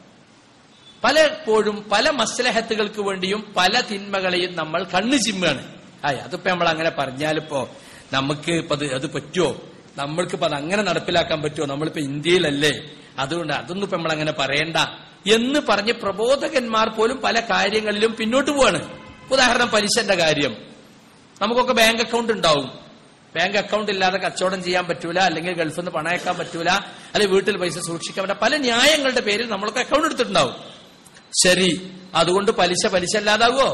പലപ്പോഴും പല മസ്ലഹത്തുകൾക്ക് വേണ്ടിയും പല തിന്മകളെയും നമ്മൾ കണ്ണു ചിമ്മാണ് ആയി അതിപ്പോ നമ്മൾ അങ്ങനെ പറഞ്ഞാലിപ്പോ നമുക്ക് ഇപ്പൊ അത് അത് പറ്റുമോ നമ്മൾക്കിപ്പോ അത് അങ്ങനെ നടപ്പിലാക്കാൻ പറ്റുമോ നമ്മളിപ്പോ ഇന്ത്യയിലല്ലേ അതുകൊണ്ട് അതൊന്നും ഇപ്പൊ നമ്മൾ അങ്ങനെ പറയണ്ട എന്ന് പറഞ്ഞ് പ്രബോധകന്മാർ പോലും പല കാര്യങ്ങളിലും പിന്നോട്ട് പോവാണ് ഉദാഹരണം പലിശന്റെ കാര്യം നമുക്കൊക്കെ ബാങ്ക് അക്കൗണ്ട് ഉണ്ടാവും ബാങ്ക് അക്കൗണ്ട് ഇല്ലാതെ കച്ചവടം ചെയ്യാൻ പറ്റൂല അല്ലെങ്കിൽ ഗൾഫിൽ നിന്ന് പണം അയക്കാൻ പറ്റൂല അല്ലെങ്കിൽ വീട്ടിൽ പൈസ സൂക്ഷിക്കാൻ പറ്റില്ല പല ന്യായങ്ങളുടെ പേരിൽ നമ്മളൊക്കെ അക്കൗണ്ട് എടുത്തിട്ടുണ്ടാവും ശരി അതുകൊണ്ട് പലിശ പലിശ അല്ലാതാകുമോ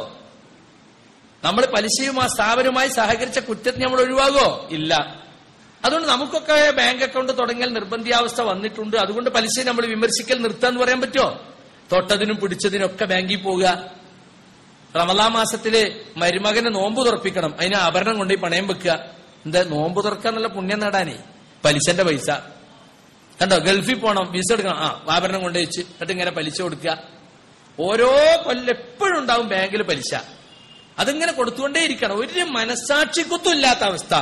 നമ്മൾ പലിശയും ആ സ്ഥാപനവുമായി സഹകരിച്ച കുറ്റത്തിന് നമ്മൾ ഒഴിവാകുമോ ഇല്ല അതുകൊണ്ട് നമുക്കൊക്കെ ബാങ്ക് അക്കൗണ്ട് തുടങ്ങിയാൽ നിർബന്ധിയാവസ്ഥ വന്നിട്ടുണ്ട് അതുകൊണ്ട് പലിശ നമ്മൾ വിമർശിക്കൽ നിർത്താന്ന് പറയാൻ പറ്റുമോ തൊട്ടതിനും പിടിച്ചതിനും ഒക്കെ ബാങ്കിൽ പോവുക റമലാ മാസത്തില് മരുമകന് നോമ്പ് തുറപ്പിക്കണം അതിന് ആഭരണം കൊണ്ടുപോയി പണയം വെക്കുക എന്താ നോമ്പ് തുറക്കാന്നുള്ള പുണ്യം നേടാനേ പലിശന്റെ പൈസ കണ്ടോ ഗൾഫിൽ പോകണം വിസ എടുക്കണം ആ ആഭരണം കൊണ്ടുപോയി വെച്ച് എന്നിട്ട് ഇങ്ങനെ പലിശ കൊടുക്കുക ഓരോ കൊല്ലം എപ്പോഴും ഉണ്ടാവും ബാങ്കിൽ പലിശ അതിങ്ങനെ കൊടുത്തുകൊണ്ടേയിരിക്കണം ഒരു മനസാക്ഷി കുത്തുമില്ലാത്ത അവസ്ഥ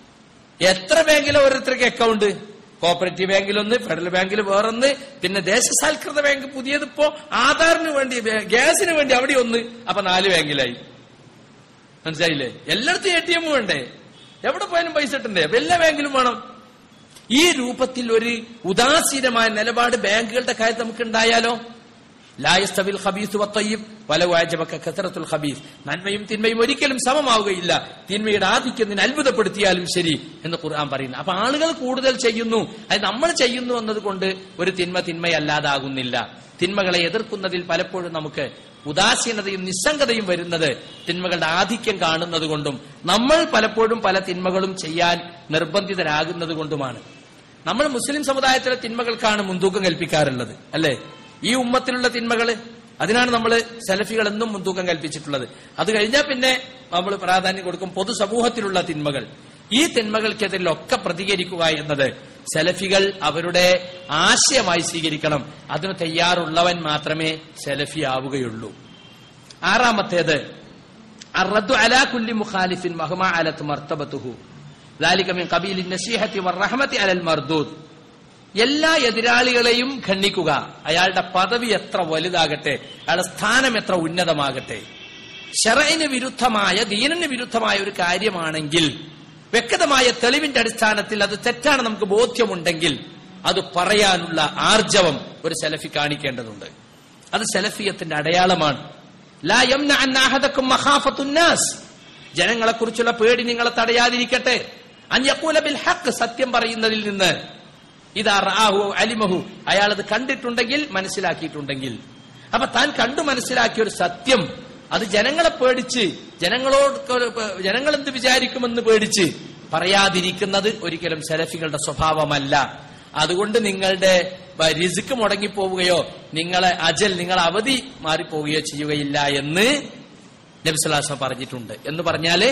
എത്ര ബാങ്കിലെ ഓരോരുത്തർക്ക് അക്കൗണ്ട് കോപ്പറേറ്റീവ് ബാങ്കിലൊന്ന് ഫെഡറൽ ബാങ്കിൽ വേറൊന്ന് പിന്നെ ദേശസാൽകൃത ബാങ്ക് പുതിയതിപ്പോ ആധാറിന് വേണ്ടി ബേ- ഗ്യാസിന് വേണ്ടി അവിടെ ഒന്ന് അപ്പൊ നാല് ബാങ്കിലായി മനസ്സിലായില്ലേ എല്ലായിടത്തും എ ടി എം വേണ്ടേ എവിടെ പോയാലും പൈസ ഇട്ടണ്ടേ അപ്പൊ എല്ലാ ബാങ്കിലും വേണം ഈ രൂപത്തിൽ ഒരു ഉദാസീനമായ നിലപാട് ബാങ്കുകളുടെ കാര്യത്തിൽ നമുക്ക് ഉണ്ടായാലോ ലായസ്തവിൽ ഖബീസ് വത്തയ്യിബ് വല വാജബക്ക കസറത്തുൽ ഖബീസ് നന്മയും തിന്മയും ഒരിക്കലും സമമാവുകയില്ല തിന്മയുടെ ആധിക്യത്തിന് അത്ഭുതപ്പെടുത്തിയാലും ശരി എന്ന് ഖുർആൻ പറയുന്നു അപ്പൊ ആളുകൾ കൂടുതൽ ചെയ്യുന്നു അത് നമ്മൾ ചെയ്യുന്നു എന്നതുകൊണ്ട് ഒരു തിന്മ തിന്മയല്ലാതാകുന്നില്ല തിന്മകളെ എതിർക്കുന്നതിൽ പലപ്പോഴും നമുക്ക് ഉദാസീനതയും നിസ്സംഗതയും വരുന്നത് തിന്മകളുടെ ആധിക്യം കാണുന്നത് കൊണ്ടും നമ്മൾ പലപ്പോഴും പല തിന്മകളും ചെയ്യാൻ നിർബന്ധിതരാകുന്നത് കൊണ്ടുമാണ് നമ്മൾ മുസ്ലിം സമുദായത്തിലെ തിന്മകൾക്കാണ് മുൻതൂക്കം കൽപ്പിക്കാറുള്ളത് അല്ലേ ഈ ഉമ്മത്തിലുള്ള തിന്മകള് അതിനാണ് നമ്മൾ സെലഫികൾ എന്നും മുൻതൂക്കം കൽപ്പിച്ചിട്ടുള്ളത് അത് കഴിഞ്ഞാൽ പിന്നെ നമ്മൾ പ്രാധാന്യം കൊടുക്കും പൊതുസമൂഹത്തിലുള്ള തിന്മകൾ ഈ തിന്മകൾക്കെതിരിലൊക്കെ പ്രതികരിക്കുക എന്നത് സെലഫികൾ അവരുടെ ആശയമായി സ്വീകരിക്കണം അതിന് തയ്യാറുള്ളവൻ മാത്രമേ സെലഫി ആവുകയുള്ളൂ ആറാമത്തേത് അറദ്ദു അലാ കുല്ലി മുഖാലിഫിൻ മഹ്മാ അലത്ത് മർത്തബത്തുഹു ذلك من قبيل النصيحة والرحمة على المردود എല്ലാ എതിരാളികളെയും ഖണ്ഡിക്കുക അയാളുടെ പദവി എത്ര വലുതാകട്ടെ അയാളുടെ സ്ഥാനം എത്ര ഉന്നതമാകട്ടെ ഷറയിന് വിരുദ്ധമായ ദീനന് വിരുദ്ധമായ ഒരു കാര്യമാണെങ്കിൽ വ്യക്തമായ തെളിവിന്റെ അടിസ്ഥാനത്തിൽ അത് തെറ്റാണ് നമുക്ക് ബോധ്യമുണ്ടെങ്കിൽ അത് പറയാനുള്ള ആർജവം ഒരു സെലഫി കാണിക്കേണ്ടതുണ്ട് അത് സെലഫിയത്തിന്റെ അടയാളമാണ് ലാ യംന അൻ അഹദക്കും മഖാഫത്തുന്നാസ് ജനങ്ങളെ കുറിച്ചുള്ള പേടി നിങ്ങളെ തടയാതിരിക്കട്ടെ അഞ്ഞക്കൂല ബിൽ ഹക്ക് സത്യം പറയുന്നതിൽ നിന്ന് ഇതാ റാഹു അലിമഹു അയാൾ അത് കണ്ടിട്ടുണ്ടെങ്കിൽ മനസ്സിലാക്കിയിട്ടുണ്ടെങ്കിൽ അപ്പൊ താൻ കണ്ടു മനസ്സിലാക്കിയ ഒരു സത്യം അത് ജനങ്ങളെ പേടിച്ച് ജനങ്ങളോട് ജനങ്ങൾ എന്ത് വിചാരിക്കുമെന്ന് പേടിച്ച് പറയാതിരിക്കുന്നത് ഒരിക്കലും സെലഫികളുടെ സ്വഭാവമല്ല അതുകൊണ്ട് നിങ്ങളുടെ റിസ്ക് മുടങ്ങിപ്പോവുകയോ നിങ്ങളെ അജൽ നിങ്ങളെ അവധി മാറിപ്പോവുകയോ ചെയ്യുകയില്ല എന്ന് നബിസ്വലാസം പറഞ്ഞിട്ടുണ്ട് എന്ന് പറഞ്ഞാല്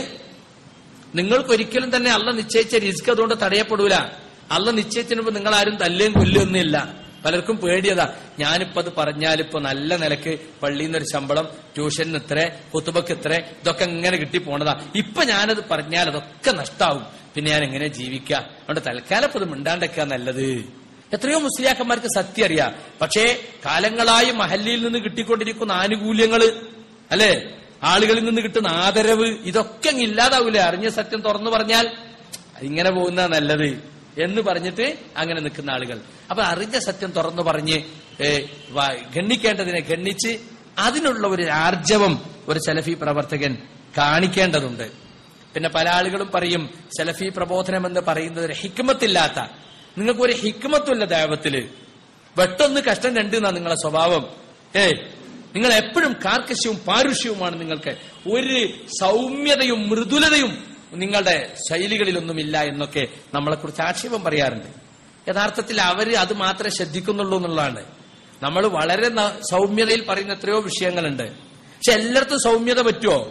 നിങ്ങൾക്ക് ഒരിക്കലും തന്നെ അള്ള നിശ്ചയിച്ച റിസ്ക് അതുകൊണ്ട് തടയപ്പെടൂല അള്ള നിശ്ചയിച്ചതിന് മുമ്പ് നിങ്ങൾ ആരും തല്ലുകയും കൊല്ലുകയൊന്നുമില്ല പലർക്കും പേടിയതാ ഞാനിപ്പോ അത് പറഞ്ഞാലിപ്പോ നല്ല നിലക്ക് പള്ളിയിൽ നിന്നൊരു ശമ്പളം ട്യൂഷന് ഇത്ര കുത്തുബക്ക് ഇത്ര ഇതൊക്കെ ഇങ്ങനെ കിട്ടി പോണതാ ഇപ്പൊ ഞാനത് പറഞ്ഞാൽ അതൊക്കെ നഷ്ടാവും പിന്നെ ഞാൻ എങ്ങനെ ജീവിക്കുക അതുകൊണ്ട് തൽക്കാലം ഇപ്പൊ ഇത് മിണ്ടാണ്ടൊക്കെ നല്ലത് എത്രയോ മുസ്ലിയാക്കന്മാർക്ക് സത്യം അറിയാം പക്ഷേ കാലങ്ങളായി മഹല്ലിയിൽ നിന്ന് കിട്ടിക്കൊണ്ടിരിക്കുന്ന ആനുകൂല്യങ്ങള് അല്ലെ ആളുകളിൽ നിന്ന് കിട്ടുന്ന ആദരവ് ഇതൊക്കെ അങ്ങ് ഇല്ലാതാവൂലേ അറിഞ്ഞ സത്യം തുറന്നു പറഞ്ഞാൽ ഇങ്ങനെ പോകുന്ന നല്ലത് എന്ന് പറഞ്ഞിട്ട് അങ്ങനെ നിൽക്കുന്ന ആളുകൾ അപ്പൊ അറിഞ്ഞ സത്യം തുറന്നു പറഞ്ഞ് ഏ, വ- ഗണ്ണിക്കേണ്ടതിനെ ഗണ്ണിച്ച് അതിനുള്ള ഒരു ആർജവം ഒരു സെലഫി പ്രവർത്തകൻ കാണിക്കേണ്ടതുണ്ട് പിന്നെ പല ആളുകളും പറയും സെലഫി പ്രബോധനം എന്ന് പറയുന്നത് ഒരു ഹിക്മത്തില്ലാത്ത നിങ്ങൾക്ക് ഒരു ഹിക്മത്തുള്ള ദൈവത്തില് വെട്ടൊന്ന് കഷ്ടം രണ്ട് എന്നാ നിങ്ങളെ സ്വഭാവം ഏ നിങ്ങൾ എപ്പോഴും കാർക്കശ്യവും പാരുഷ്യവുമാണ് നിങ്ങൾക്ക് ഒരു സൗമ്യതയും മൃദുലതയും നിങ്ങളുടെ ശൈലികളിലൊന്നുമില്ല എന്നൊക്കെ നമ്മളെക്കുറിച്ച് ആക്ഷേപം പറയാറുണ്ട് യഥാർത്ഥത്തിൽ അവര് അത് മാത്രമേ ശ്രദ്ധിക്കുന്നുള്ളൂ എന്നുള്ളതാണ് നമ്മൾ വളരെ ന- സൗമ്യതയിൽ പറയുന്ന എത്രയോ വിഷയങ്ങളുണ്ട് പക്ഷെ എല്ലായിടത്തും സൗമ്യത പറ്റുമോ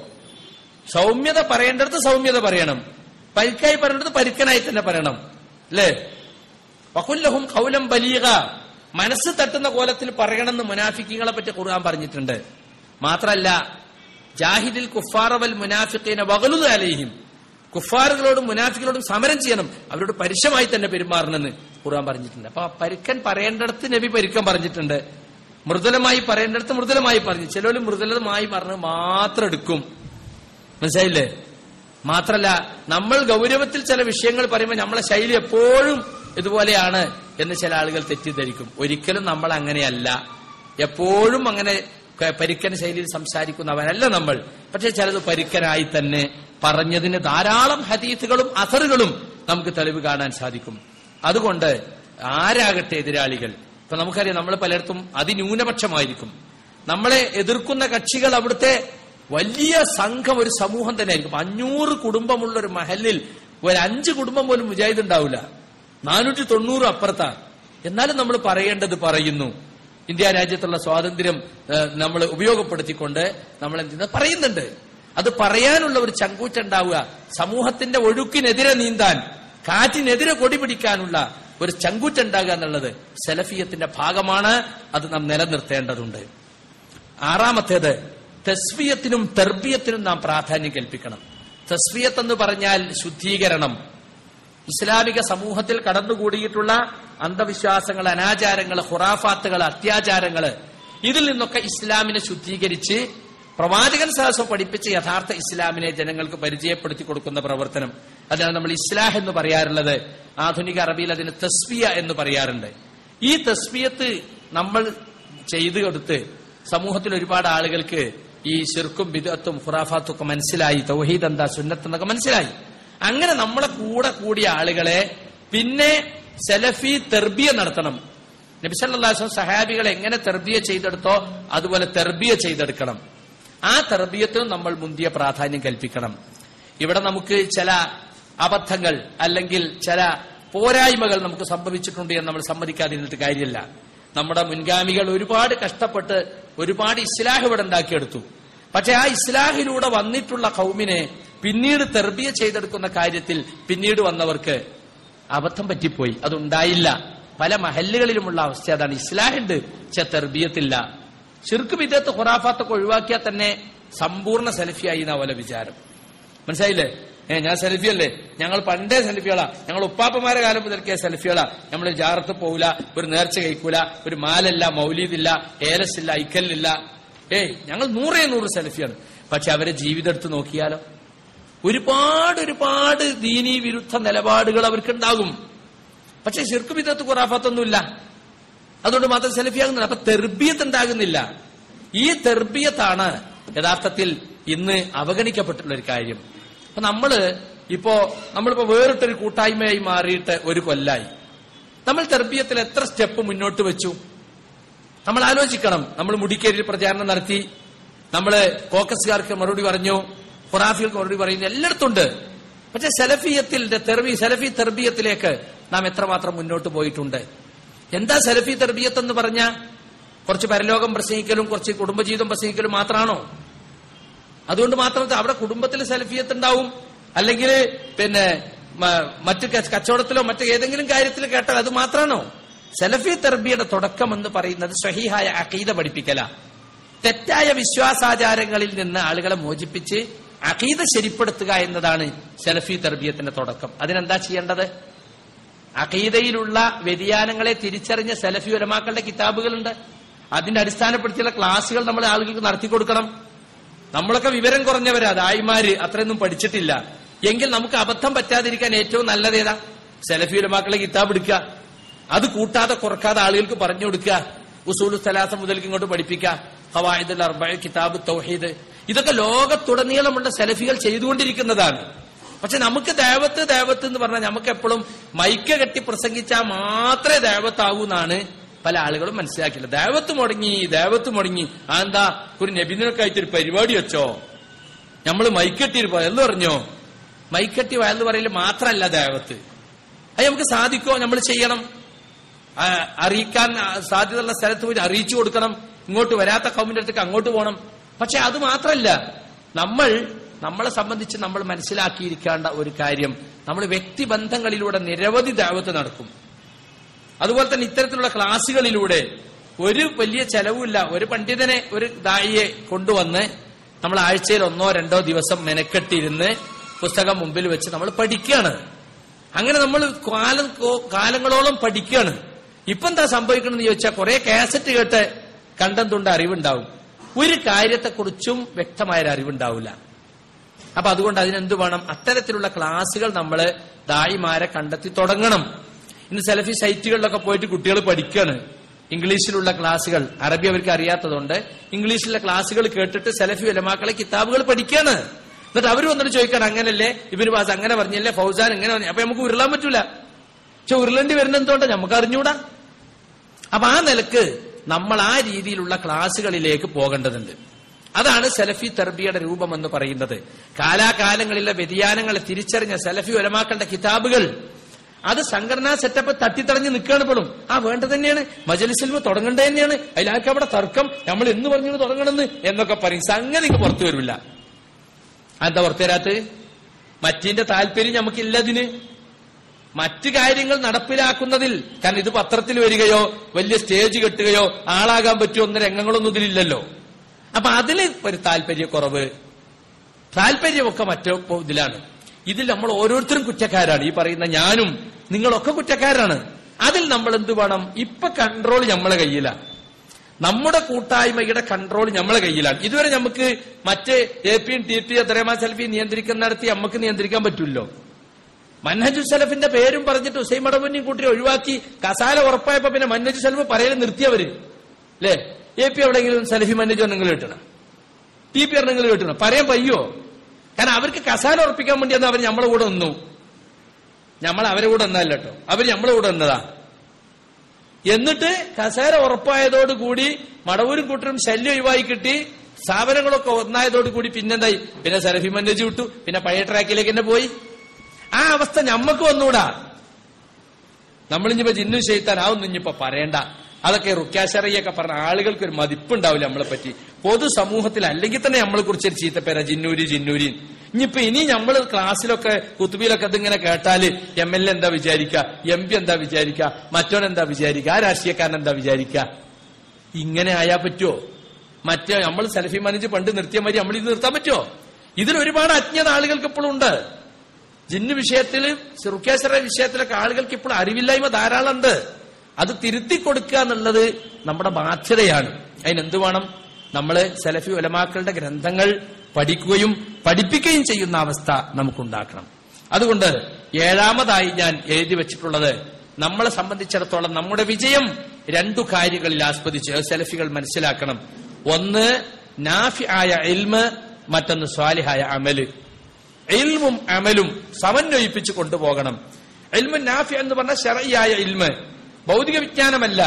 സൗമ്യത പറയേണ്ടടുത്ത് സൗമ്യത പറയണം പരിക്കായി പറയേണ്ടത് പരിക്കനായി തന്നെ പറയണം അല്ലേ വകുല്ലഹും കൗലം ബലീഗ മനസ്സ് തട്ടുന്ന കോലത്തിൽ പറയണമെന്ന് മുനാഫിക്കുകളെ പറ്റി ഖുർആൻ പറഞ്ഞിട്ടുണ്ട് മാത്രല്ല ജാഹിദിൽ കുഫാറവൽ മുനാഫിഖീന വകലുത് അലൈഹിം കുഫാറുകളോടും മുനാഫികളോടും സമരം ചെയ്യണം അവരോട് പരുഷമായി തന്നെ പെരുമാറണമെന്ന് ഖുർആൻ പറഞ്ഞിട്ടുണ്ട് അപ്പൊ പരുക്കൻ പറയേണ്ടടുത്ത് നബി പരുക്കൻ പറഞ്ഞിട്ടുണ്ട് മൃദുലമായി പറയേണ്ടടുത്ത് മൃദുലമായി പറഞ്ഞു ചിലവര് മൃദുലമായി പറഞ്ഞ് മാത്രം എടുക്കും മനസ്സിലായില്ലേ മാത്രല്ല നമ്മൾ ഗൗരവത്തിൽ ചില വിഷയങ്ങൾ പറയുമ്പോൾ നമ്മളെ ശൈലി എപ്പോഴും ഇതുപോലെയാണ് എന്ന് ചില ആളുകൾ തെറ്റിദ്ധരിക്കും ഒരിക്കലും നമ്മൾ അങ്ങനെയല്ല എപ്പോഴും അങ്ങനെ ക- പരിക്കൻ ശൈലിയിൽ സംസാരിക്കുന്നവരല്ല നമ്മൾ പക്ഷെ ചിലത് പരിക്കനായി തന്നെ പറഞ്ഞതിന് ധാരാളം ഹദീസുകളും അസറുകളും നമുക്ക് തെളിവ് കാണാൻ സാധിക്കും അതുകൊണ്ട് ആരാകട്ടെ എതിരാളികൾ ഇപ്പൊ നമുക്കറിയാം നമ്മൾ പലയിടത്തും അതിന്യൂനപക്ഷമായിരിക്കും നമ്മളെ എതിർക്കുന്ന കക്ഷികൾ അവിടുത്തെ വലിയ സംഘം ഒരു സമൂഹം തന്നെ ആയിരിക്കും അഞ്ഞൂറ് കുടുംബമുള്ള ഒരു മഹലിൽ ഒരു അഞ്ച് കുടുംബം പോലും മുജാഹിദ് ഉണ്ടാവില്ല നാനൂറ്റി തൊണ്ണൂറ് അപ്പുറത്താണ് എന്നാലും നമ്മൾ പറയേണ്ടത് പറയുന്നു ഇന്ത്യ രാജ്യത്തുള്ള സ്വാതന്ത്ര്യം നമ്മൾ ഉപയോഗപ്പെടുത്തിക്കൊണ്ട് നമ്മൾ എന്ത് ചെയ്യുന്നത് പറയുന്നുണ്ട് അത് പറയാനുള്ള ഒരു ചങ്കൂറ്റുണ്ടാവുക സമൂഹത്തിന്റെ ഒഴുക്കിനെതിരെ നീന്താൻ കാറ്റിനെതിരെ കൊടി പിടിക്കാനുള്ള ഒരു ചങ്കൂറ്റുണ്ടാകുക എന്നുള്ളത് സെലഫിയത്തിന്റെ ഭാഗമാണ് അത് നാം നിലനിർത്തേണ്ടതുണ്ട് ആറാമത്തേത് തസ്വിയത്തിനും തെർബിയത്തിനും നാം പ്രാധാന്യം കൽപ്പിക്കണം തസ്വിയത്ത് എന്ന് പറഞ്ഞാൽ ശുദ്ധീകരണം ഇസ്ലാമിക സമൂഹത്തിൽ കടന്നുകൂടിയിട്ടുള്ള അന്ധവിശ്വാസങ്ങൾ അനാചാരങ്ങൾ ഹുറാഫാത്തുകൾ അത്യാചാരങ്ങൾ ഇതിൽ നിന്നൊക്കെ ഇസ്ലാമിനെ ശുദ്ധീകരിച്ച് പ്രവാചകൻ സഹസം പഠിപ്പിച്ച യഥാർത്ഥ ഇസ്ലാമിനെ ജനങ്ങൾക്ക് പരിചയപ്പെടുത്തി കൊടുക്കുന്ന പ്രവർത്തനം അതിനാണ് നമ്മൾ ഇസ്ലാഹ് എന്ന് പറയാറുള്ളത് ആധുനിക അറബിയിൽ അതിന് തസ്വിയ എന്ന് പറയാറുണ്ട് ഈ തസ്വിയത്ത് നമ്മൾ ചെയ്തു കൊടുത്ത് സമൂഹത്തിൽ ഒരുപാട് ആളുകൾക്ക് ഈ ശിർക്കും ബിദത്തും ഖുറാഫാത്തും ഒക്കെ മനസ്സിലായി തൗഹീദ് എന്താ സുന്നത്ത് എന്നൊക്കെ മനസ്സിലായി അങ്ങനെ നമ്മളെ കൂടെ കൂടിയ ആളുകളെ പിന്നെ സെലഫി തെർബിയ നടത്തണം നബിസല്ലാസ്വം സഹാബികളെ എങ്ങനെ തെർബിയ ചെയ്തെടുത്തോ അതുപോലെ തെർബിയ ചെയ്തെടുക്കണം ആ തെർബിയത്തിനും നമ്മൾ മുന്തിയ പ്രാധാന്യം കൽപ്പിക്കണം ഇവിടെ നമുക്ക് ചില അബദ്ധങ്ങൾ അല്ലെങ്കിൽ ചില പോരായ്മകൾ നമുക്ക് സംഭവിച്ചിട്ടുണ്ട് എന്ന് നമ്മൾ സമ്മതിക്കാതിരുന്നിട്ട് കാര്യമില്ല നമ്മുടെ മുൻഗാമികൾ ഒരുപാട് കഷ്ടപ്പെട്ട് ഒരുപാട് ഇസ്ലാഹ് ഇവിടെ ഉണ്ടാക്കിയെടുത്തു പക്ഷെ ആ ഇസ്ലാഹിലൂടെ വന്നിട്ടുള്ള കൗമിനെ പിന്നീട് തെർബിയ ചെയ്തെടുക്കുന്ന കാര്യത്തിൽ പിന്നീട് വന്നവർക്ക് അബദ്ധം പറ്റിപ്പോയി അതുണ്ടായില്ല പല മഹല്ലുകളിലുമുള്ള അവസ്ഥ അതാണ് ഇസ്ലാഹുണ്ട് പക്ഷെ തെർബിയത്തില്ല ഷിർക്ക് വിദ്യത്ത് ഖുറാഫാത്തൊക്കെ ഒഴിവാക്കിയാൽ തന്നെ സമ്പൂർണ്ണ സെൽഫിയായി എന്നാ പോലെ വിചാരം മനസ്സിലായില്ലേ ഏ ഞാൻ സെൽഫിയല്ലേ ഞങ്ങൾ പണ്ടേ സെൽഫികളാ ഞങ്ങൾ ഉപ്പാപ്പമാരെ കാലം മുതൽക്കേ സെൽഫികളാ നമ്മൾ ജാറത്ത് പോവില്ല ഒരു നേർച്ച കഴിക്കൂല ഒരു മാലല്ല മൗലീദില്ല ഏലസില്ല ഐക്കല്ലില്ല ഏയ് ഞങ്ങൾ നൂറേ നൂറ് സെൽഫിയാണ് പക്ഷെ അവരെ ജീവിതം എടുത്ത് നോക്കിയാലോ ഒരുപാട് ഒരുപാട് ദീനീ വിരുദ്ധ നിലപാടുകൾ അവർക്കുണ്ടാകും പക്ഷെ ശിർക്ക് വിധത്ത് ഖുറാഫത്തൊന്നുമില്ല അതുകൊണ്ട് മാത്രം സെൽഫിയാകുന്നില്ല അപ്പൊ തെർബിയത്ത് ഉണ്ടാകുന്നില്ല ഈ തെർബിയത്താണ് യഥാർത്ഥത്തിൽ ഇന്ന് അവഗണിക്കപ്പെട്ടുള്ള ഒരു കാര്യം അപ്പൊ നമ്മള് ഇപ്പോ നമ്മളിപ്പോ വേറിട്ടൊരു കൂട്ടായ്മയായി മാറിയിട്ട് ഒരു കൊല്ലായി നമ്മൾ തെർബിയത്തിൽ എത്ര സ്റ്റെപ്പ് മുന്നോട്ട് വെച്ചു നമ്മൾ ആലോചിക്കണം നമ്മൾ മുടിക്കേരിയിൽ പ്രചാരണം നടത്തി നമ്മള് കോക്കസുകാർക്ക് മറുപടി പറഞ്ഞു ഖുറാഫികൾക്ക് മറുപടി പറയുന്നു എല്ലായിടത്തുണ്ട് പക്ഷെ സെലഫിയത്തിൽ തെർബി സെലഫി തെർബിയത്തിലേക്ക് നാം എത്രമാത്രം മുന്നോട്ട് പോയിട്ടുണ്ട് എന്താ സെലഫി തെർബിയത്ത് എന്ന് പറഞ്ഞ കുറച്ച് പരലോകം പ്രസംഗിക്കലും കുറച്ച് കുടുംബജീവിതം പ്രസംഗിക്കലും മാത്രമാണോ അതുകൊണ്ട് മാത്രം അവിടെ കുടുംബത്തിൽ സെൽഫിയത്ത് ഉണ്ടാവും അല്ലെങ്കിൽ പിന്നെ മ- മറ്റ് ക- കച്ചവടത്തിലോ മറ്റ് ഏതെങ്കിലും കാര്യത്തിൽ കേട്ടാൽ അത് മാത്രമാണോ സെലഫി തെർബിയുടെ തുടക്കം എന്ന് പറയുന്നത് സ്വഹീഹായ അഖീദ പഠിപ്പിക്കല തെറ്റായ വിശ്വാസാചാരങ്ങളിൽ നിന്ന് ആളുകളെ മോചിപ്പിച്ച് അഖീദ ശരിപ്പെടുത്തുക എന്നതാണ് സെലഫി തെർബിയത്തിന്റെ തുടക്കം അതിനെന്താ ചെയ്യേണ്ടത് അഖീദയിലുള്ള വ്യതിയാനങ്ങളെ തിരിച്ചറിഞ്ഞ സെലഫി ഉലമാക്കളുടെ കിതാബുകളുണ്ട് അതിന്റെ അടിസ്ഥാനപ്പെടുത്തിയുള്ള ക്ലാസുകൾ നമ്മൾ ആളുകൾക്ക് നടത്തി കൊടുക്കണം നമ്മളൊക്കെ വിവരം കുറഞ്ഞവരാ ദായിമാര് അത്രയൊന്നും പഠിച്ചിട്ടില്ല എങ്കിൽ നമുക്ക് അബദ്ധം പറ്റാതിരിക്കാൻ ഏറ്റവും നല്ലതേതാ സെലഫി ഉലമാക്കളെ കിതാബ് എടുക്കുക അത് കൂട്ടാതെ കുറക്കാതെ ആളുകൾക്ക് പറഞ്ഞു കൊടുക്കുക ഉസൂൽ സലാസ മുതൽക്ക് ഇങ്ങോട്ട് പഠിപ്പിക്കുക ഹവായിദുൽ അർബ കിതാബ് തൗഹീദ് ഇതൊക്കെ ലോകത്തുടനീളമുള്ള സെലഫികൾ ചെയ്തുകൊണ്ടിരിക്കുന്നതാണ് പക്ഷെ നമുക്ക് ദേവത്ത് ദേവത്ത് എന്ന് പറഞ്ഞാൽ നമുക്ക് എപ്പോഴും മൈക്ക കെട്ടി പ്രസംഗിച്ചാൽ മാത്രമേ ദേവത്താവൂ എന്നാണ് പല ആളുകളും മനസ്സിലാക്കിയില്ല ദേവത്ത് മുടങ്ങി ദേവത്ത് മുടങ്ങി ആ എന്താ ഒരു നബിദിനൊക്കെ ഒരു പരിപാടി വെച്ചോ നമ്മൾ മൈക്കെട്ടി എന്ന് പറഞ്ഞോ മൈക്കെട്ടി വയന്ന് പറയല് മാത്രമല്ല ദേവത്ത് അത് നമുക്ക് സാധിക്കോ നമ്മൾ ചെയ്യണം ആ, അറിയിക്കാൻ ആ, സാധ്യതയുള്ള സ്ഥലത്ത് പോയി അറിയിച്ചു കൊടുക്കണം ഇങ്ങോട്ട് വരാത്ത കൗമിന്റെ അടുത്തേക്ക് അങ്ങോട്ട് പോകണം പക്ഷെ അത് മാത്രമല്ല നമ്മൾ നമ്മളെ സംബന്ധിച്ച് നമ്മൾ മനസ്സിലാക്കിയിരിക്കേണ്ട ഒരു കാര്യം നമ്മൾ വ്യക്തിബന്ധങ്ങളിലൂടെ നിരവധി ദാവത്ത് നടക്കും അതുപോലെ തന്നെ ഇത്തരത്തിലുള്ള ക്ലാസ്സുകളിലൂടെ ഒരു വലിയ ചെലവുമില്ല ഒരു പണ്ഡിതനെ ഒരു ദായിയെ കൊണ്ടുവന്ന് നമ്മൾ ആഴ്ചയിൽ ഒന്നോ രണ്ടോ ദിവസം മെനക്കെട്ടിരുന്ന് പുസ്തകം മുമ്പിൽ വെച്ച് നമ്മൾ പഠിക്കുകയാണ് അങ്ങനെ നമ്മൾ കാലം കാലങ്ങളോളം പഠിക്കുകയാണ് ഇപ്പൊ എന്താ സംഭവിക്കണമെന്ന് ചോദിച്ചാൽ കുറെ കാസറ്റ് കേട്ട് കണ്ടെന്തുണ്ട് അറിവുണ്ടാവും ഒരു കാര്യത്തെക്കുറിച്ചും വ്യക്തമായൊരു അറിവുണ്ടാവില്ല അപ്പൊ അതുകൊണ്ട് അതിനെന്ത് വേണം അത്തരത്തിലുള്ള ക്ലാസ്സുകൾ നമ്മൾ ദായിമാരെ കണ്ടെത്തി തുടങ്ങണം ഇന്ന് സെലഫി സൈറ്റുകളിലൊക്കെ പോയിട്ട് കുട്ടികൾ പഠിക്കുകയാണ് ഇംഗ്ലീഷിലുള്ള ക്ലാസ്സുകൾ അറബി അവർക്ക് അറിയാത്തതുകൊണ്ട് ഇംഗ്ലീഷിലെ ക്ലാസ്സുകൾ കേട്ടിട്ട് സെലഫി ഉലമാക്കളെ കിതാബുകൾ പഠിക്കുകയാണ് എന്നിട്ട് അവർ വന്നിട്ട് ചോദിക്കണം അങ്ങനല്ലേ ഇബിന് ബാസ് അങ്ങനെ പറഞ്ഞല്ലേ ഫൗസാൻ ഇങ്ങനെ പറഞ്ഞു അപ്പൊ നമുക്ക് ഉരുളാൻ പറ്റൂല പക്ഷെ ഉരുളേണ്ടി വരുന്ന എന്തുകൊണ്ടാ നമുക്ക് അറിഞ്ഞൂടാ അപ്പൊ ആ നിലക്ക് നമ്മൾ ആ രീതിയിലുള്ള ക്ലാസ്സുകളിലേക്ക് പോകേണ്ടതുണ്ട് അതാണ് സെലഫി തെർബിയുടെ രൂപം എന്ന് പറയുന്നത് കാലാകാലങ്ങളിലെ വ്യതിയാനങ്ങളെ തിരിച്ചറിഞ്ഞ സെലഫി ഒലമാക്കളുടെ കിതാബുകൾ അത് സംഘടനാ സെറ്റപ്പ് തട്ടിത്തടഞ്ഞ് നിൽക്കുകയാണ് ഇപ്പോഴും ആ വേണ്ടത് തന്നെയാണ് മജലിസിൽമ തുടങ്ങേണ്ടത് തന്നെയാണ് അതിലാർക്ക് അവിടെ തർക്കം നമ്മൾ എന്ന് പറഞ്ഞു തുടങ്ങണമെന്ന് എന്നൊക്കെ പറയും സംഗതി ഇങ്ങ് പുറത്തു വരില്ല എന്താ പുറത്തു വരാത്ത് മറ്റിന്റെ താല്പര്യം നമുക്കില്ല ഇതിന് മറ്റു കാര്യങ്ങൾ നടപ്പിലാക്കുന്നതിൽ കാരണം ഇത് പത്രത്തിൽ വരികയോ വലിയ സ്റ്റേജ് കെട്ടുകയോ ആളാകാൻ പറ്റുമോ എന്ന രംഗങ്ങളൊന്നും ഇതിലില്ലല്ലോ അപ്പൊ അതിൽ ഒരു താല്പര്യക്കുറവ് താല്പര്യമൊക്കെ മറ്റോ ഇതിലാണ് ഇതിൽ നമ്മൾ ഓരോരുത്തരും കുറ്റക്കാരാണ് ഈ പറയുന്ന ഞാനും നിങ്ങളൊക്കെ കുറ്റക്കാരാണ് അതിൽ നമ്മൾ എന്ത് വേണം ഇപ്പൊ കൺട്രോൾ നമ്മളെ കയ്യിലാണ് നമ്മുടെ കൂട്ടായ്മയുടെ കൺട്രോൾ നമ്മളെ കയ്യിലാണ് ഇതുവരെ നമുക്ക് മറ്റ് എ പിയും ടി പി എത്രമാ സെൽഫി നിയന്ത്രിക്കുന്നിടത്ത് നമുക്ക് നിയന്ത്രിക്കാൻ പറ്റില്ലോ മന്നജു സലഫിന്റെ പേരും പറഞ്ഞിട്ട് ഹുസൈൻ മടവന്യും കൂട്ടി ഒഴിവാക്കി കസാല ഉറപ്പായപ്പോ പിന്നെ മന്നജു സലഫ് പറയൽ നിർത്തിയവര് അല്ലേ എ പി എവിടെയെങ്കിലും സലഫി മന്നജു നിങ്ങൾ കിട്ടണം ടി പി നിങ്ങൾ കേട്ടണം പറയാൻ പയ്യോ കാരണം അവർക്ക് കസാല ഉറപ്പിക്കാൻ വേണ്ടി അന്ന് അവർ നമ്മളെ കൂടെ നിന്നു നമ്മൾ അവരെ കൂടെ നിന്നല്ല കേട്ടോ അവർ നമ്മളെ കൂടെ നിന്നതാ എന്നിട്ട് കസേര ഉറപ്പായതോടുകൂടി മടവൂരും കൂട്ടരും ശല്യം ഒഴിവായി കിട്ടി സ്ഥാപനങ്ങളൊക്കെ ഒന്നായതോടുകൂടി പിന്നെന്തായി പിന്നെ സലഫി മന്നജ് വിട്ടു പിന്നെ പഴയ ട്രാക്കിലേക്ക് തന്നെ പോയി ആ അവസ്ഥ ഞമ്മക്ക് വന്നൂടാ നമ്മളിഞ്ഞിപ്പോ ജിന്നു ചെയ്ത്താൻ ആവുന്നു ഇനിയിപ്പോ പറയണ്ട അതൊക്കെ റുക്കാശറിയൊക്കെ പറഞ്ഞ ആളുകൾക്ക് ഒരു മതിപ്പുണ്ടാവില്ല നമ്മളെ പറ്റി പൊതുസമൂഹത്തിൽ അല്ലെങ്കിൽ തന്നെ നമ്മളെ കുറിച്ച് ഒരു ചീത്തപ്പേര ജിന്നൂരി ജിന്നൂരി ഇനിയിപ്പോ ഇനി നമ്മൾ ക്ലാസ്സിലൊക്കെ കുത്തുബിയിലൊക്കെ ഇതിങ്ങനെ കേട്ടാല് എം എൽ എ എന്താ വിചാരിക്കുക എം പി എന്താ വിചാരിക്കുക മറ്റോൻ എന്താ വിചാരിക്കുക ആ രാഷ്ട്രീയക്കാരൻ എന്താ വിചാരിക്കുക ഇങ്ങനെ ആയാ പറ്റുമോ മറ്റേ നമ്മൾ സെൽഫി മാനേജ് പണ്ട് നിർത്തിയ മാതിരി നമ്മൾ ഇത് നിർത്താൻ പറ്റുമോ ഇതിൽ ഒരുപാട് അജ്ഞത ആളുകൾക്ക് ഇപ്പോഴും ഉണ്ട് ജിന്ന് വിഷയത്തിൽ റുക്കേശ്വര വിഷയത്തിലൊക്കെ ആളുകൾക്ക് ഇപ്പോൾ അറിവില്ലായ്മ ധാരാളം ഉണ്ട് അത് തിരുത്തി കൊടുക്കുക എന്നുള്ളത് നമ്മുടെ ബാധ്യതയാണ് അതിനെന്ത് വേണം നമ്മള് സലഫി ഉലമാക്കളുടെ ഗ്രന്ഥങ്ങൾ പഠിക്കുകയും പഠിപ്പിക്കുകയും ചെയ്യുന്ന അവസ്ഥ നമുക്കുണ്ടാക്കണം അതുകൊണ്ട് ഏഴാമതായി ഞാൻ എഴുതി വെച്ചിട്ടുള്ളത് നമ്മളെ സംബന്ധിച്ചിടത്തോളം നമ്മുടെ വിജയം രണ്ടു കാര്യങ്ങളിൽ ആസ്വദിച്ച് സെലഫികൾ മനസ്സിലാക്കണം ഒന്ന് നാഫി ആയ ഇൽമ് മറ്റൊന്ന് സ്വാലിഹായ അമല് ഇൽമും അമലും സമന്വയിപ്പിച്ച് കൊണ്ടുപോകണം ഇൽമു നാഫി എന്ന് പറഞ്ഞ ഷറയായ ഇൽമ് ഭൗതിക വിജ്ഞാനമല്ല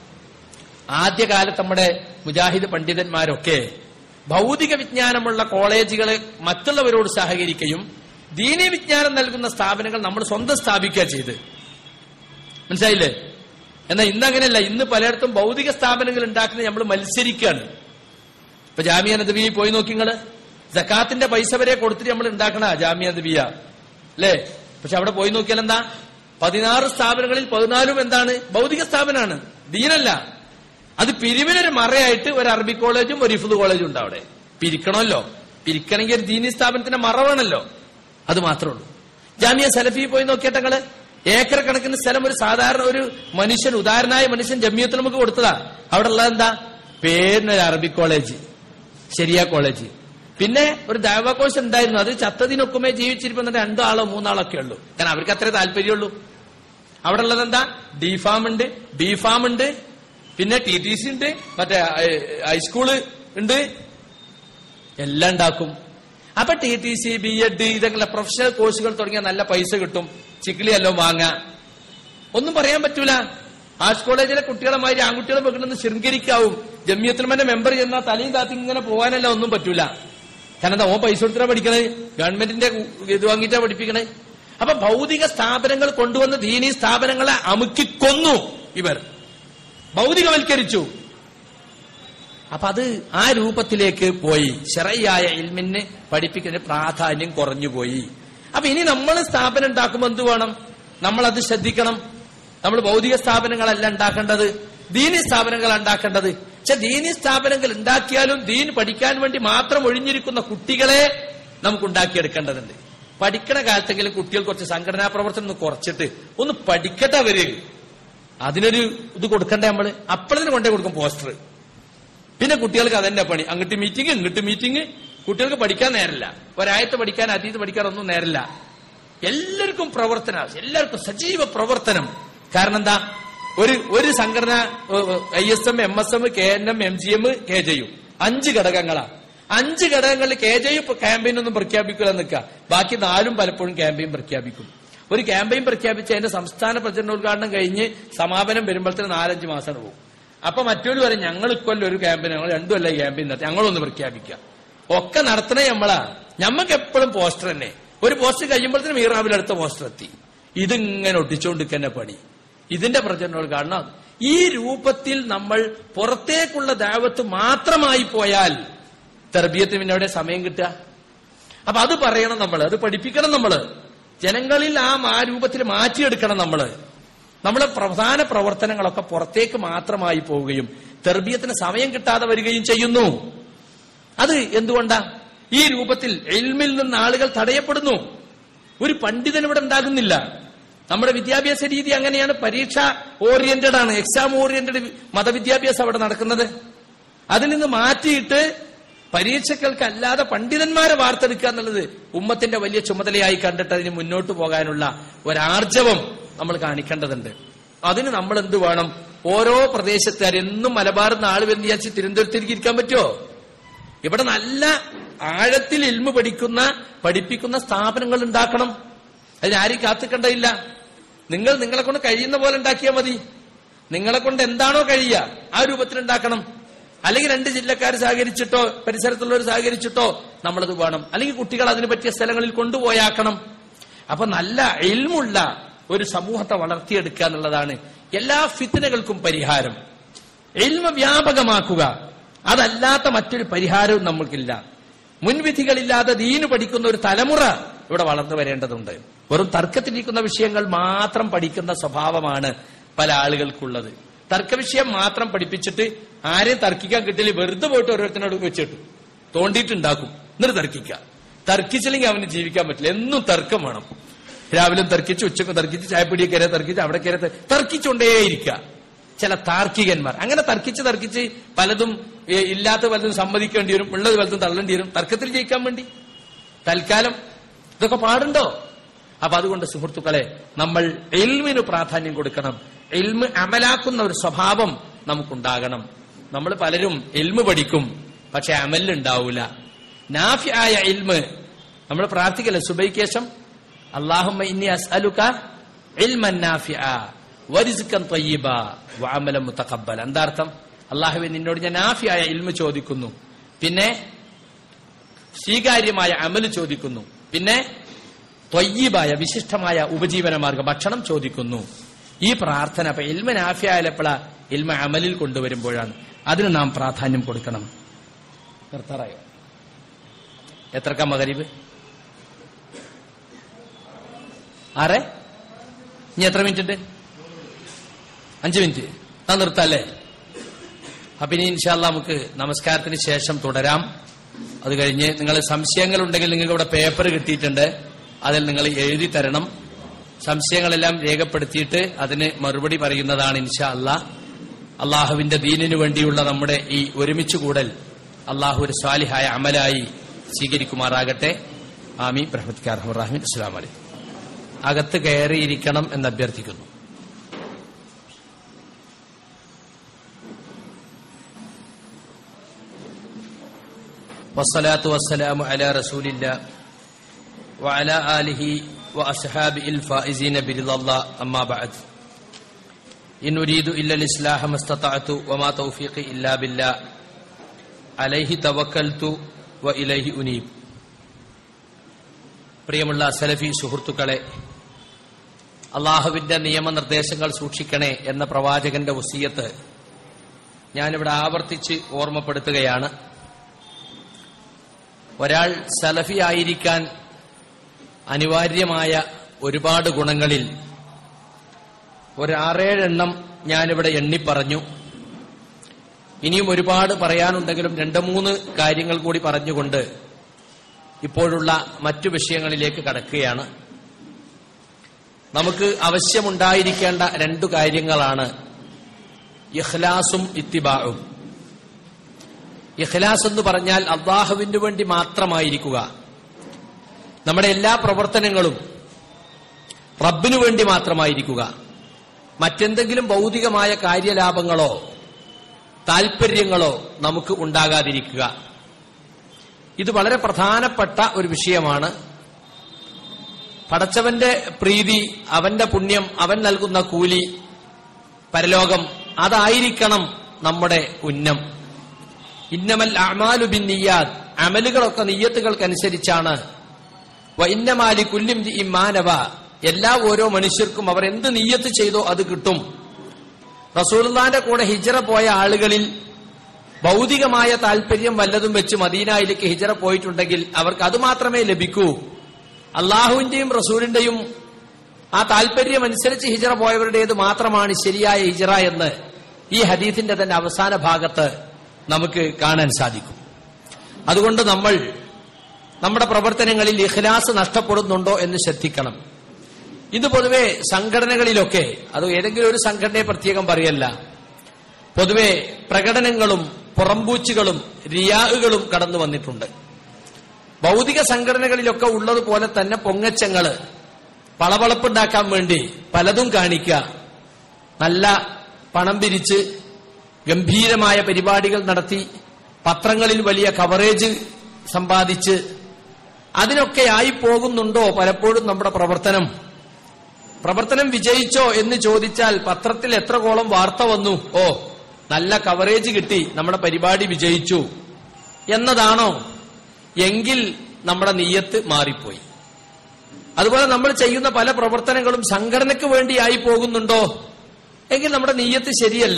ആദ്യകാലത്ത് നമ്മുടെ മുജാഹിദ് പണ്ഡിതന്മാരൊക്കെ ഭൗതിക വിജ്ഞാനമുള്ള കോളേജുകളെ മറ്റുള്ളവരോട് സഹകരിക്കുകയും ദീനീ വിജ്ഞാനം നൽകുന്ന സ്ഥാപനങ്ങൾ നമ്മൾ സ്വന്തം സ്ഥാപിക്കുക ചെയ്ത് മനസ്സിലായില്ലേ എന്നാൽ ഇന്ന് അങ്ങനെയല്ല ഇന്ന് പലയിടത്തും ഭൗതിക സ്ഥാപനങ്ങൾ ഉണ്ടാക്കുന്നത് നമ്മൾ മത്സരിക്കുകയാണ് ഇപ്പൊ ജാമിയ നദബി പോയി നോക്കി നിങ്ങള് ജക്കാത്തിന്റെ പൈസ വരെ കൊടുത്തിട്ട് നമ്മൾ ഉണ്ടാക്കണ ജാമിയ നദബിയ അല്ലേ പക്ഷെ അവിടെ പോയി നോക്കിയാൽ എന്താ പതിനാറ് സ്ഥാപനങ്ങളിൽ പതിനാലും എന്താണ് ഭൗതിക സ്ഥാപനമാണ് ദീനല്ല അത് പിരിവിനൊരു മറയായിട്ട് ഒരു അറബി കോളേജും ഒരു ഇഫുദ് കോളേജും ഉണ്ട് അവിടെ പിരിക്കണമല്ലോ പിരിക്കണമെങ്കിൽ ഒരു ദീനി സ്ഥാപനത്തിന്റെ മറ വേണമല്ലോ അത് മാത്രമേ ഉള്ളൂ ജാമിയ സലഫി പോയി നോക്കിയിട്ട് നിങ്ങള് ഏക്കർ കണക്കിന് സ്ഥലം ഒരു സാധാരണ ഒരു മനുഷ്യൻ ഉദാഹരണമായ മനുഷ്യൻ ജമ്മിയത്തിൽ നമുക്ക് കൊടുത്തതാ അവിടെ ഉള്ളത് എന്താ പേരിനൊരു അറബി കോളേജ് ശരിയ കോളേജ് പിന്നെ ഒരു ദൈവകോശം ഉണ്ടായിരുന്നു അത് ചത്തതിനൊക്കുമേ ജീവിച്ചിരിക്കുന്ന രണ്ടാളോ മൂന്നാളോ ഒക്കെ ഉള്ളൂ കാരണം അവർക്ക് അത്രേ താല്പര്യമുള്ളൂ അവിടെ ഉള്ളത് എന്താ ഡി ഫാം ഉണ്ട് ബി ഫാം ഉണ്ട് പിന്നെ ടി ടി സി ഉണ്ട് മറ്റേ ഹൈ- ഹൈസ്കൂള് ഉണ്ട് എല്ലാം ഉണ്ടാക്കും അപ്പൊ T T C B Ed ഇതൊക്കെ പ്രൊഫഷണൽ കോഴ്സുകൾ തുടങ്ങിയാൽ നല്ല പൈസ കിട്ടും ചിക്കിളിയല്ലോ വാങ്ങാം ഒന്നും പറയാൻ പറ്റൂല ആർട്സ് കോളേജിലെ കുട്ടികളെ മാതിരി ആൺകുട്ടികളെ വെക്കണമെന്ന് ശൃംഗരിക്കാവും ജമ്മിയത്തിൽമന്റെ മെമ്പർ ചെന്നാ തലയും താത്തി ഇങ്ങനെ പോകാനല്ല ഒന്നും പറ്റൂല കാരണം എന്താ ഓൻ പൈസ കൊടുത്തിട്ടാ പഠിക്കണേ ഗവൺമെന്റിന്റെ ഇത് വാങ്ങിയിട്ടാ പഠിപ്പിക്കണേ അപ്പൊ ഭൗതിക സ്ഥാപനങ്ങൾ കൊണ്ടുവന്ന് ദീനീ സ്ഥാപനങ്ങളെ അമുക്കിക്കൊന്നു ഇവർ ഭൗതികവൽക്കരിച്ചു അപ്പൊ അത് ആ രൂപത്തിലേക്ക് പോയി ശറയായ ഇൽമിന് പഠിപ്പിക്കുന്ന പ്രാധാന്യം കുറഞ്ഞുപോയി അപ്പൊ ഇനി നമ്മൾ സ്ഥാപനം ഉണ്ടാക്കുമ്പോൾ എന്ത് വേണം നമ്മൾ അത് ശ്രദ്ധിക്കണം നമ്മൾ ഭൗതിക സ്ഥാപനങ്ങളല്ല ഉണ്ടാക്കേണ്ടത് ദീനി സ്ഥാപനങ്ങൾ ഉണ്ടാക്കേണ്ടത് പക്ഷെ ദീനി സ്ഥാപനങ്ങൾ ഉണ്ടാക്കിയാലും ദീൻ പഠിക്കാൻ വേണ്ടി മാത്രം ഒഴിഞ്ഞിരിക്കുന്ന കുട്ടികളെ നമുക്ക് ഉണ്ടാക്കിയെടുക്കേണ്ടതുണ്ട് പഠിക്കണ കാലത്തെങ്കിലും കുട്ടികൾ കുറച്ച് സംഘടനാ പ്രവർത്തനം ഒന്ന് കുറച്ചിട്ട് ഒന്ന് പഠിക്കട്ടെ അവര് അതിനൊരു ഇത് കൊടുക്കണ്ടേ നമ്മള് അപ്പോഴതിന് കൊണ്ടേ കൊടുക്കും പോസ്റ്റർ പിന്നെ കുട്ടികൾക്ക് അതന്നെ പണി അങ്ങോട്ട് മീറ്റിംഗ് ഇങ്ങോട്ട് മീറ്റിംഗ് കുട്ടികൾക്ക് പഠിക്കാൻ നേരല്ല ഒരായത്ത് പഠിക്കാൻ അതീത് പഠിക്കാൻ ഒന്നും നേരല്ല എല്ലാവർക്കും പ്രവർത്തനം ആവശ്യം. എല്ലാവർക്കും സജീവ പ്രവർത്തനം കാരണം എന്താ ഒരു ഒരു സംഘടന I S M M S M K N M M G M K J U അഞ്ച് ഘടകങ്ങളാ അഞ്ച് ഘടകങ്ങളിൽ കെ ജെ യു ക്യാമ്പയിൻ ഒന്നും പ്രഖ്യാപിക്കില്ല നിൽക്കുക ബാക്കി നാലും പലപ്പോഴും ക്യാമ്പയിൻ പ്രഖ്യാപിക്കും ഒരു ക്യാമ്പയിൻ പ്രഖ്യാപിച്ച് അതിന്റെ സംസ്ഥാന പ്രചരണോദ്ഘാടനം കഴിഞ്ഞ് സമാപനം വരുമ്പോഴത്തേന് നാലഞ്ച് മാസം പോകും അപ്പൊ മറ്റൊരു പറയും ഞങ്ങൾ ഇക്കൊല്ലം ഒരു ക്യാമ്പിന് ഞങ്ങൾ രണ്ടു കൊല്ലം ക്യാമ്പിൽ നടത്തി ഞങ്ങളൊന്ന് പ്രഖ്യാപിക്കാം ഒക്കെ നടത്തണേ നമ്മളാ ഞമ്മക്ക് എപ്പോഴും പോസ്റ്റർ തന്നെ ഒരു പോസ്റ്റർ കഴിയുമ്പോഴത്തേനും മീറാവിൽ അടുത്ത പോസ്റ്റർ എത്തി ഇതിങ്ങനെ ഒട്ടിച്ചുകൊണ്ടിരിക്കുന്ന പണി ഇതിന്റെ പ്രചരണങ്ങൾ കാരണം ഈ രൂപത്തിൽ നമ്മൾ പുറത്തേക്കുള്ള ദാവത്ത് മാത്രമായി പോയാൽ തെർബിയത്തിന് പിന്നെ എവിടെ സമയം കിട്ടുക അപ്പൊ അത് പറയണം നമ്മൾ അത് പഠിപ്പിക്കണം നമ്മള് ജനങ്ങളിൽ ആ ആ രൂപത്തിൽ മാറ്റിയെടുക്കണം നമ്മള് നമ്മളെ പ്രധാന പ്രവർത്തനങ്ങളൊക്കെ പുറത്തേക്ക് മാത്രമായി പോവുകയും തെർബിയത്തിന് സമയം കിട്ടാതെ വരികയും ചെയ്യുന്നു അത് എന്തുകൊണ്ടാ ഈ രൂപത്തിൽ എൽമിൽ നിന്ന് ആളുകൾ തടയപ്പെടുന്നു ഒരു പണ്ഡിതൻ ഇവിടെ ഉണ്ടാകുന്നില്ല നമ്മുടെ വിദ്യാഭ്യാസ രീതി അങ്ങനെയാണ് പരീക്ഷ ഓറിയന്റഡ് ആണ് എക്സാം ഓറിയന്റഡ് മതവിദ്യാഭ്യാസം അവിടെ നടക്കുന്നത് അതിൽ നിന്ന് മാറ്റിയിട്ട് പരീക്ഷകൾക്ക് അല്ലാതെ പണ്ഡിതന്മാരെ വാർത്തെടുക്കുക എന്നുള്ളത് ഉമ്മത്തിന്റെ വലിയ ചുമതലയായി കണ്ടിട്ട് അതിന് മുന്നോട്ട് പോകാനുള്ള ഒരാർജവം നമ്മൾ കാണിക്കേണ്ടതുണ്ട് അതിന് നമ്മൾ എന്ത് വേണം ഓരോ പ്രദേശത്തുകാർ എന്നും മലബാറിൽ നിന്ന് ആള് വരുന്ന വിചാരിച്ച് തിരുവനന്തപുരത്തേക്ക് ഇരിക്കാൻ പറ്റുമോ ഇവിടെ നല്ല ആഴത്തിൽ ഇൽമ പഠിക്കുന്ന പഠിപ്പിക്കുന്ന സ്ഥാപനങ്ങൾ ഉണ്ടാക്കണം അതിനാരും കാത്തിക്കണ്ടയില്ല നിങ്ങൾ നിങ്ങളെ കൊണ്ട് കഴിയുന്ന പോലെ ഉണ്ടാക്കിയാൽ മതി നിങ്ങളെ കൊണ്ട് എന്താണോ കഴിയുക ആ രൂപത്തിൽ ഉണ്ടാക്കണം അല്ലെങ്കിൽ രണ്ട് ജില്ലക്കാർ സഹകരിച്ചിട്ടോ പരിസരത്തുള്ളവർ സഹകരിച്ചിട്ടോ നമ്മളത് വേണം അല്ലെങ്കിൽ കുട്ടികൾ അതിന് പറ്റിയ സ്ഥലങ്ങളിൽ കൊണ്ടുപോയാക്കണം അപ്പൊ നല്ല ഇൽമുള്ള ഒരു സമൂഹത്തെ വളർത്തിയെടുക്കുക എന്നുള്ളതാണ് എല്ലാ ഫിത്തനകൾക്കും പരിഹാരം എൽമ വ്യാപകമാക്കുക അതല്ലാത്ത മറ്റൊരു പരിഹാരവും നമ്മൾക്കില്ല മുൻവിധികളില്ലാതെ ദീന് പഠിക്കുന്ന ഒരു തലമുറ ഇവിടെ വളർന്നു വരേണ്ടതുണ്ട് വെറും തർക്കത്തിലിരിക്കുന്ന വിഷയങ്ങൾ മാത്രം പഠിക്കുന്ന സ്വഭാവമാണ് പല ആളുകൾക്കുള്ളത് തർക്ക വിഷയം മാത്രം പഠിപ്പിച്ചിട്ട് ആരെയും തർക്കിക്കാൻ കിട്ടില്ല വെറുതെ പോയിട്ട് ഓരോരുത്തരോട് വെച്ചിട്ടു തോണ്ടിയിട്ടുണ്ടാക്കും എന്നിട്ട് തർക്കിക്കുക തർക്കിച്ചില്ലെങ്കിൽ അവന് ജീവിക്കാൻ പറ്റില്ല എന്നും തർക്കം വേണം രാവിലെ തർക്കിച്ച് ഉച്ചക്ക് തർക്കിച്ച് ചായപ്പൊടിയെ കയറി തർക്കിച്ച് അവിടെ കയറി തർ- തർക്കിച്ചുകൊണ്ടേയിരിക്കുക ചില താർക്കികന്മാർ അങ്ങനെ തർക്കിച്ച് തർക്കിച്ച് പലതും ഏ, ഇല്ലാത്ത പലതും സമ്മതിക്കേണ്ടി വരും ഉള്ളത് പലതും തള്ളേണ്ടി വരും തർക്കത്തിൽ ജയിക്കാൻ വേണ്ടി തൽക്കാലം ഇതൊക്കെ പാടുണ്ടോ അപ്പൊ അതുകൊണ്ട് സുഹൃത്തുക്കളെ നമ്മൾ എൽമിന് പ്രാധാന്യം കൊടുക്കണം എൽമ് അമലാക്കുന്ന ഒരു സ്വഭാവം നമുക്കുണ്ടാകണം നമ്മൾ പലരും എൽമ് പഠിക്കും പക്ഷെ അമലുണ്ടാവൂല നാഫിയായ എൽമ് നമ്മൾ പ്രാർത്ഥിക്കല്ലേ സുബൈക്കേശം അള്ളാഹുമ്മ ഇന്നി അസ്അലുക ഇൽമൻ നാഫിഅ വരിസ്കൻ ത്വയ്യിബ വഅമലൻ മുതഖബ്ബൽ എന്താർത്ഥം അള്ളാഹുവെ നിന്നോട് ഞാൻ നാഫിയായ ഇൽമ് ചോദിക്കുന്നു പിന്നെ സ്വീകാര്യമായ അമല് ചോദിക്കുന്നു പിന്നെ ത്വയ്യിബായ വിശിഷ്ടമായ ഉപജീവന മാർഗം ഭക്ഷണം ചോദിക്കുന്നു ഈ പ്രാർത്ഥന അപ്പൊ ഇൽമ നാഫിയായപ്പോഴ ഇൽമ അമലിൽ കൊണ്ടുവരുമ്പോഴാണ് അതിന് നാം പ്രാധാന്യം കൊടുക്കണം നിർത്താറായോ എത്രക്ക മകരീബ് ആറെ ഇനി എത്ര മിനിറ്റ് ഉണ്ട് അഞ്ചു മിനിറ്റ് ഞാൻ നിർത്തല്ലേ അപ്പൊ ഇനി ഇൻഷാല്ല നമുക്ക് നമസ്കാരത്തിന് ശേഷം തുടരാം അത് കഴിഞ്ഞ് നിങ്ങൾ സംശയങ്ങൾ ഉണ്ടെങ്കിൽ നിങ്ങൾക്ക് ഇവിടെ പേപ്പർ കിട്ടിയിട്ടുണ്ട് അതിൽ നിങ്ങൾ എഴുതി തരണം സംശയങ്ങളെല്ലാം രേഖപ്പെടുത്തിയിട്ട് അതിന് മറുപടി പറയുന്നതാണ് ഇൻഷാ അല്ലാ അള്ളാഹുവിന്റെ ദീനിനു വേണ്ടിയുള്ള നമ്മുടെ ഈ ഒരുമിച്ച് കൂടൽ അള്ളാഹു ഒരു സ്വാലിഹായ അമലായി സ്വീകരിക്കുമാറാകട്ടെ ആമി പ്രഹ്മദ്ക്കാർ റഹ്മീൻ അസ്സാം വലൈക്കും അകത്ത് കയറിയിരിക്കണം എന്ന് അഭ്യർത്ഥിക്കുന്നു والصلاة والسلام على رسول الله وعلى آله وأصحابه الفائزين برضا الله أما بعد إن أريد إلا الإصلاح ما استطعت وما توفيقي إلا بالله عليه توكلت وإليه أنيب പ്രിയമുള്ള സലഫി സുഹൃത്തുക്കളെ അള്ളാഹുവിന്റെ നിയമനിർദ്ദേശങ്ങൾ സൂക്ഷിക്കണേ എന്ന പ്രവാചകന്റെ വസീയത്ത് ഞാനിവിടെ ആവർത്തിച്ച് ഓർമ്മപ്പെടുത്തുകയാണ് ഒരാൾ സലഫി ആയിരിക്കാൻ അനിവാര്യമായ ഒരുപാട് ഗുണങ്ങളിൽ ഒരു ആറേഴെണ്ണം ഞാനിവിടെ എണ്ണിപ്പറഞ്ഞു ഇനിയും ഒരുപാട് പറയാനുണ്ടെങ്കിലും രണ്ട് മൂന്ന് കാര്യങ്ങൾ കൂടി പറഞ്ഞുകൊണ്ട് ഇപ്പോഴുള്ള മറ്റു വിഷയങ്ങളിലേക്ക് കടക്കുകയാണ് നമുക്ക് ആവശ്യമുണ്ടായിരിക്കേണ്ട രണ്ടു കാര്യങ്ങളാണ് ഇഖ്ലാസും ഇത്തിബാവും ഇഖ്ലാസ് എന്ന് പറഞ്ഞാൽ അള്ളാഹുവിന് വേണ്ടി മാത്രമായിരിക്കുക നമ്മുടെ എല്ലാ പ്രവർത്തനങ്ങളും റബ്ബിനു വേണ്ടി മാത്രമായിരിക്കുക മറ്റെന്തെങ്കിലും ഭൗതികമായ കാര്യലാഭങ്ങളോ താൽപര്യങ്ങളോ നമുക്ക് ഉണ്ടാകാതിരിക്കുക ഇത് വളരെ പ്രധാനപ്പെട്ട ഒരു വിഷയമാണ് പടച്ചവന്റെ പ്രീതി അവന്റെ പുണ്യം അവൻ നൽകുന്ന കൂലി പരലോകം അതായിരിക്കണം നമ്മുടെ ഉന്നം ഇന്നമൽ അമാലു ബിൻ നിയ്യാദ് അമലുകളൊക്കെ നിയ്യത്തുകൾക്കനുസരിച്ചാണ് വ ഇന്നമാലി കുല്ലിം മാനവ എല്ലാ ഓരോ മനുഷ്യർക്കും അവർ എന്ത് നീയത്ത് ചെയ്തോ അത് കിട്ടും റസൂലുള്ളാന്റെ കൂടെ ഹിജറ പോയ ആളുകളിൽ ഭൗതികമായ താല്പര്യം വല്ലതും വെച്ച് മദീനയിലേക്ക് ഹിജറ പോയിട്ടുണ്ടെങ്കിൽ അവർക്ക് അത് മാത്രമേ ലഭിക്കൂ അള്ളാഹുവിന്റെയും റസൂലിന്റെയും ആ താല്പര്യം അനുസരിച്ച് ഹിജറ പോയവരുടേത് മാത്രമാണ് ശരിയായ ഹിജറ എന്ന് ഈ ഹദീസിന്റെ തന്നെ അവസാന ഭാഗത്ത് നമുക്ക് കാണാൻ സാധിക്കും അതുകൊണ്ട് നമ്മൾ നമ്മുടെ പ്രവർത്തനങ്ങളിൽ ഇഖ്ലാസ് നഷ്ടപ്പെടുന്നുണ്ടോ എന്ന് ശ്രദ്ധിക്കണം ഇത് പൊതുവെ സംഘടനകളിലൊക്കെ അത് ഏതെങ്കിലും ഒരു സംഘടനയെ പ്രത്യേകം പറയല്ല പൊതുവെ പ്രകടനങ്ങളും പുറംപൂച്ചുകളും റിയാഹുകളും കടന്നു വന്നിട്ടുണ്ട് ഭൗതിക സംഘടനകളിലൊക്കെ ഉള്ളതുപോലെ തന്നെ പൊങ്ങച്ചങ്ങള് പളവളപ്പുണ്ടാക്കാൻ വേണ്ടി പലതും കാണിക്കുക നല്ല പണം പിരിച്ച് ഗംഭീരമായ പരിപാടികൾ നടത്തി പത്രങ്ങളിൽ വലിയ കവറേജ് സമ്പാദിച്ച് അതിനൊക്കെ ആയി പോകുന്നുണ്ടോ പലപ്പോഴും നമ്മുടെ പ്രവർത്തനം പ്രവർത്തനം വിജയിച്ചോ എന്ന് ചോദിച്ചാൽ പത്രത്തിൽ എത്ര കോളം വാർത്ത വന്നു ഓ നല്ല കവറേജ് കിട്ടി നമ്മുടെ പരിപാടി വിജയിച്ചു എന്നതാണോ എങ്കിൽ നമ്മുടെ നീയത്ത് മാറിപ്പോയി അതുപോലെ നമ്മൾ ചെയ്യുന്ന പല പ്രവർത്തനങ്ങളും സംഘടനയ്ക്ക് വേണ്ടിയായി പോകുന്നുണ്ടോ എങ്കിൽ നമ്മുടെ നീയത്ത് ശരിയല്ല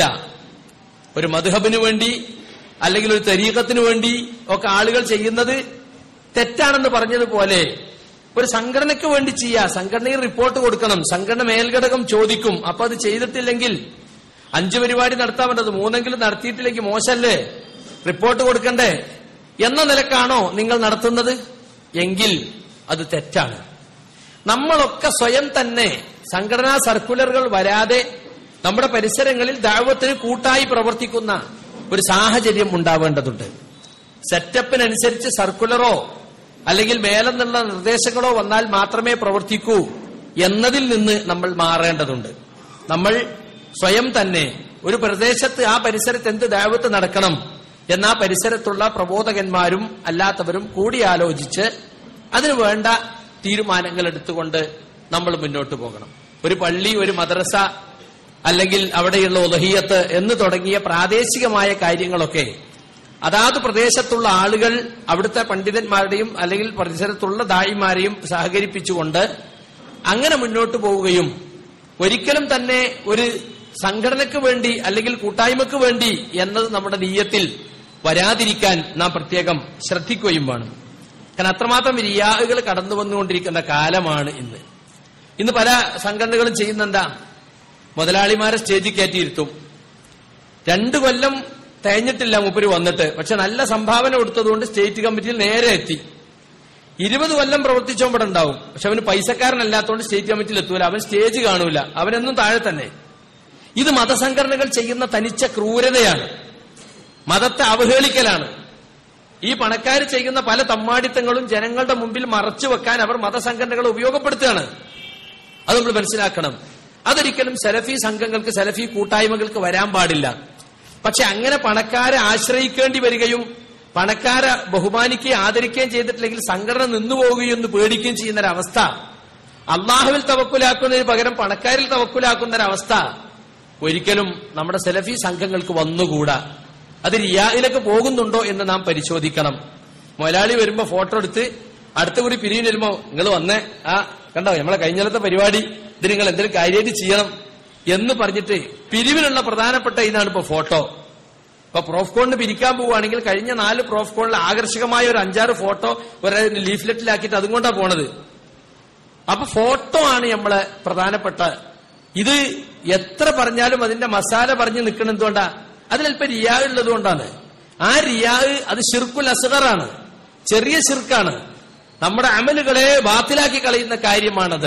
ഒരു മധുഹബിന് വേണ്ടി അല്ലെങ്കിൽ ഒരു തരീഖത്തിന് വേണ്ടി ഒക്കെ ആളുകൾ ചെയ്യുന്നത് തെറ്റാണെന്ന് പറഞ്ഞതുപോലെ ഒരു സംഘടനയ്ക്ക് വേണ്ടി ചെയ്യുക സംഘടനയിൽ റിപ്പോർട്ട് കൊടുക്കണം സംഘടന മേൽഘടകം ചോദിക്കും അപ്പൊ അത് ചെയ്തിട്ടില്ലെങ്കിൽ അഞ്ചു പരിപാടി നടത്താൻ പറ്റത് മൂന്നെങ്കിലും നടത്തിയിട്ടില്ലെങ്കിൽ മോശമല്ലേ റിപ്പോർട്ട് കൊടുക്കണ്ടേ എന്ന നിലക്കാണോ നിങ്ങൾ നടത്തുന്നത് എങ്കിൽ അത് തെറ്റാണ് നമ്മളൊക്കെ സ്വയം തന്നെ സംഘടനാ സർക്കുലറുകൾ വരാതെ നമ്മുടെ പരിസരങ്ങളിൽ ദാവത്തിന് കൂട്ടായി പ്രവർത്തിക്കുന്ന ഒരു സാഹചര്യം ഉണ്ടാവേണ്ടതുണ്ട് സെറ്റപ്പിനനുസരിച്ച് സർക്കുലറോ അല്ലെങ്കിൽ മേലെന്നുള്ള നിർദ്ദേശങ്ങളോ വന്നാൽ മാത്രമേ പ്രവർത്തിക്കൂ എന്നതിൽ നിന്ന് നമ്മൾ മാറേണ്ടതുണ്ട് നമ്മൾ സ്വയം തന്നെ ഒരു പ്രദേശത്ത് ആ പരിസരത്ത് എന്ത് ദൈവത്ത് നടക്കണം എന്ന ആ പരിസരത്തുള്ള പ്രബോധകന്മാരും അല്ലാത്തവരും കൂടിയാലോചിച്ച് അതിനു വേണ്ട തീരുമാനങ്ങൾ എടുത്തുകൊണ്ട് നമ്മൾ മുന്നോട്ട് പോകണം ഒരു പള്ളി ഒരു മദ്രസ അല്ലെങ്കിൽ അവിടെയുള്ള ഉലഹിയത്ത് എന്ന് തുടങ്ങിയ പ്രാദേശികമായ കാര്യങ്ങളൊക്കെ അതാത് പ്രദേശത്തുള്ള ആളുകൾ അവിടുത്തെ പണ്ഡിതന്മാരുടെയും അല്ലെങ്കിൽ പരിസരത്തുള്ള ദായിമാരെയും സഹകരിപ്പിച്ചുകൊണ്ട് അങ്ങനെ മുന്നോട്ട് പോവുകയും ഒരിക്കലും തന്നെ ഒരു സംഘടനയ്ക്ക് വേണ്ടി അല്ലെങ്കിൽ കൂട്ടായ്മക്ക് വേണ്ടി എന്നത് നമ്മുടെ നീയത്തിൽ വരാതിരിക്കാൻ നാം പ്രത്യേകം ശ്രദ്ധിക്കുകയും വേണം കാരണം അത്രമാത്രം റിയാഹുകൾ കടന്നു വന്നുകൊണ്ടിരിക്കുന്ന കാലമാണ് ഇന്ന് ഇന്ന് പല സംഘടനകളും ചെയ്യുന്നെന്താ മുതലാളിമാരെ സ്റ്റേജിൽ കയറ്റിയിരുത്തും രണ്ടു കൊല്ലം തേഞ്ഞിട്ടില്ല മൂപ്പര് വന്നിട്ട് പക്ഷെ നല്ല സംഭാവന കൊടുത്തതുകൊണ്ട് സ്റ്റേറ്റ് കമ്മിറ്റിയിൽ നേരെ എത്തി ഇരുപത് കൊല്ലം പ്രവർത്തിച്ചോ ഇവിടെ ഉണ്ടാവും പക്ഷെ അവന് പൈസക്കാരനല്ലാത്തതുകൊണ്ട് സ്റ്റേറ്റ് കമ്മിറ്റിയിൽ എത്തൂല അവൻ സ്റ്റേജ് കാണൂല അവനെന്നും താഴെ തന്നെ ഇത് മതസംഘടനകൾ ചെയ്യുന്ന തനിച്ച ക്രൂരതയാണ് മതത്തെ അവഹേളിക്കലാണ് ഈ പണക്കാർ ചെയ്യുന്ന പല തമ്മാടിത്തങ്ങളും ജനങ്ങളുടെ മുമ്പിൽ മറച്ചു വെക്കാൻ അവർ മതസംഘടനകളെ ഉപയോഗപ്പെടുത്തുകയാണ് അത് നമ്മൾ മനസ്സിലാക്കണം അതൊരിക്കലും സെലഫി സംഘങ്ങൾക്ക് സെലഫി കൂട്ടായ്മകൾക്ക് വരാൻ പാടില്ല പക്ഷെ അങ്ങനെ പണക്കാരെ ആശ്രയിക്കേണ്ടി വരികയും പണക്കാരെ ബഹുമാനിക്കുകയും ആദരിക്കുകയും ചെയ്തിട്ടില്ലെങ്കിൽ സംഘടന നിന്നുപോവുകയും എന്ന് പേടിക്കുകയും ചെയ്യുന്ന ഒരവസ്ഥ അള്ളാഹുവിൽ തവക്കുലാക്കുന്നതിന് പകരം പണക്കാരിൽ തവക്കുലാക്കുന്ന ഒരവസ്ഥ ഒരിക്കലും നമ്മുടെ സെലഫി സംഘങ്ങൾക്ക് വന്നുകൂടാ അത് റിയായിലേക്ക് പോകുന്നുണ്ടോ എന്ന് നാം പരിശോധിക്കണം മുതലാളി വരുമ്പോ ഫോട്ടോ എടുത്ത് അടുത്ത കൂടി പിരിവിന് വരുമ്പോ നിങ്ങൾ വന്നേ ആ കണ്ടോ നമ്മളെ കഴിഞ്ഞലത്തെ പരിപാടി ഇത് നിങ്ങൾ എന്തെങ്കിലും കാര്യമായിട്ട് ചെയ്യണം എന്ന് പറഞ്ഞിട്ട് പിരിവിനുള്ള പ്രധാനപ്പെട്ട ഇതാണ് ഇപ്പൊ ഫോട്ടോ ഇപ്പൊ പ്രോഫ്കോണിന് പിരിക്കാൻ പോവുകയാണെങ്കിൽ കഴിഞ്ഞ നാല് പ്രോഫ്കോണിൽ ആകർഷകമായ ഒരു അഞ്ചാറ് ഫോട്ടോ ഒരു ലീഫ്ലെറ്റിലാക്കിയിട്ട് അതും കൊണ്ടാ പോണത് അപ്പൊ ഫോട്ടോ ആണ് നമ്മളെ പ്രധാനപ്പെട്ട ഇത് എത്ര പറഞ്ഞാലും അതിന്റെ മസാല പറഞ്ഞ് നിൽക്കണം എന്തുകൊണ്ടാ അതിലല്പം റിയാ ഉള്ളത് കൊണ്ടാണ് ആ റിയാ അത് ഷിർക്കുൽ അസുഖറാണ് ചെറിയ ഷിർക്കാണ് നമ്മുടെ അമലുകളെ ബാത്തിലാക്കി കളയുന്ന കാര്യമാണത്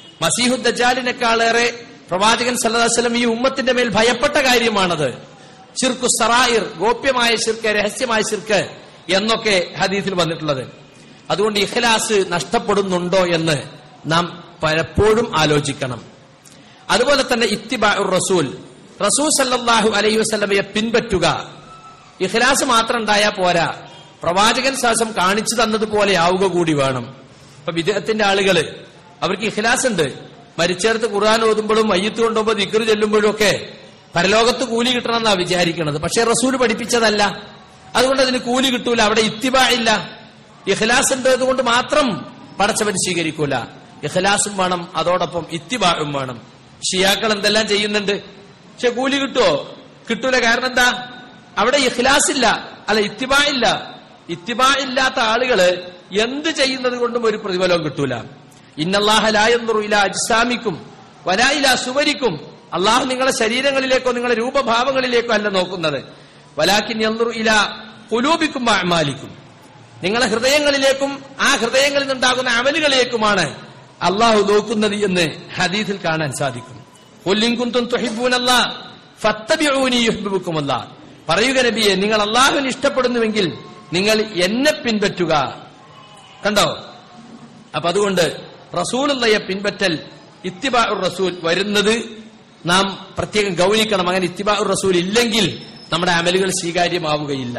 മസീഹുദ്ദജാലിനേക്കാളേറെ പ്രവാചകൻ സല്ലാസ്ലം ഈ ഉമ്മത്തിന്റെ മേൽ ഭയപ്പെട്ട കാര്യമാണത് ഷിർക്കു സറായിർ ഗോപ്യമായ ഷിർക്ക് രഹസ്യമായ ഷിർക്ക് എന്നൊക്കെ ഹദീസിൽ വന്നിട്ടുള്ളത് അതുകൊണ്ട് ഇഖ്ലാസ് നഷ്ടപ്പെടുന്നുണ്ടോ എന്ന് നാം പലപ്പോഴും ആലോചിക്കണം അതുപോലെ തന്നെ ഇത്തിബാ റസൂൽ റസൂൽ സല്ലാഹു അലൈഹി വസ്ലമയെ പിൻപറ്റുക ഇഖ്ലാസ് മാത്രം ഉണ്ടായാൽ പോരാ പ്രവാചകൻ ശാസം കാണിച്ചു തന്നതുപോലെ ആവുക കൂടി വേണം ഇപ്പൊ വിദേഹത്തിന്റെ ആളുകള് അവർക്ക് ഇഖ്ലാസ് ഉണ്ട് മരിച്ചേർത്ത് ഖുർആൻ ഓതുമ്പോഴും മയ്യത്ത് കൊണ്ടുപോകുമ്പോൾ ദിക്കറ് ചെല്ലുമ്പോഴും ഒക്കെ പരലോകത്ത് കൂലി കിട്ടണമെന്നാ വിചാരിക്കുന്നത് പക്ഷെ റസൂൽ പഠിപ്പിച്ചതല്ല അതുകൊണ്ട് അതിന് കൂലി കിട്ടൂല അവിടെ ഇത്തിബാ ഇല്ല ഇഖ്ലാസ് ഉണ്ട് അതുകൊണ്ട് മാത്രം പടച്ചവൻ സ്വീകരിക്കൂല ഇഖ്ലാസും വേണം അതോടൊപ്പം ഇത്തിബാഴും വേണം ഷിയാക്കൾ എന്തെല്ലാം ചെയ്യുന്നുണ്ട് പക്ഷെ കൂലി കിട്ടുമോ കിട്ടൂല കാരണം എന്താ അവിടെ ഇഖ്ലാസ് ഇല്ല അല്ല ഇത്തിബാ ഇല്ല ഇത്തിബാ ഇല്ലാത്ത ആളുകള് എന്ത് ചെയ്യുന്നത് കൊണ്ടും ഒരു പ്രതിഫലവും കിട്ടൂല ഇന്നല്ലാഹലായെന്നുറിയില്ല അജ്സാമിക്കും വലായില സുവരിക്കും അള്ളാഹു നിങ്ങളെ ശരീരങ്ങളിലേക്കോ നിങ്ങളുടെ രൂപഭാവങ്ങളിലേക്കോ അല്ല നോക്കുന്നത് വലാക്കിൻ ഇല കുലൂബിക്കും അമാലിക്കും നിങ്ങളെ ഹൃദയങ്ങളിലേക്കും ആ ഹൃദയങ്ങളിൽ നിന്നുണ്ടാകുന്ന അമലുകളിലേക്കുമാണ് അള്ളാഹു നോക്കുന്നത് എന്ന് ഹദീസിൽ കാണാൻ സാധിക്കും കൊല്ലിങ്കുന്തും തൊഹിബൂനല്ല ഫത്തബിഊനി യുഹ്ബിബുക്കുമല്ല പറയുക നബിയെ നിങ്ങൾ അള്ളാഹുവിന് ഇഷ്ടപ്പെടുന്നുവെങ്കിൽ നിങ്ങൾ എന്നെ പിൻപറ്റുക കണ്ടോ അപ്പൊ അതുകൊണ്ട് റസൂലുള്ളയെ പിൻപറ്റൽ ഇത്തിബാ റസൂൽ വരുന്നത് നാം പ്രത്യേകം ഗൗനിക്കണം അങ്ങനെ ഇത്തിബാ റസൂൽ ഇല്ലെങ്കിൽ നമ്മുടെ അമലുകൾ സ്വീകാര്യമാവുകയില്ല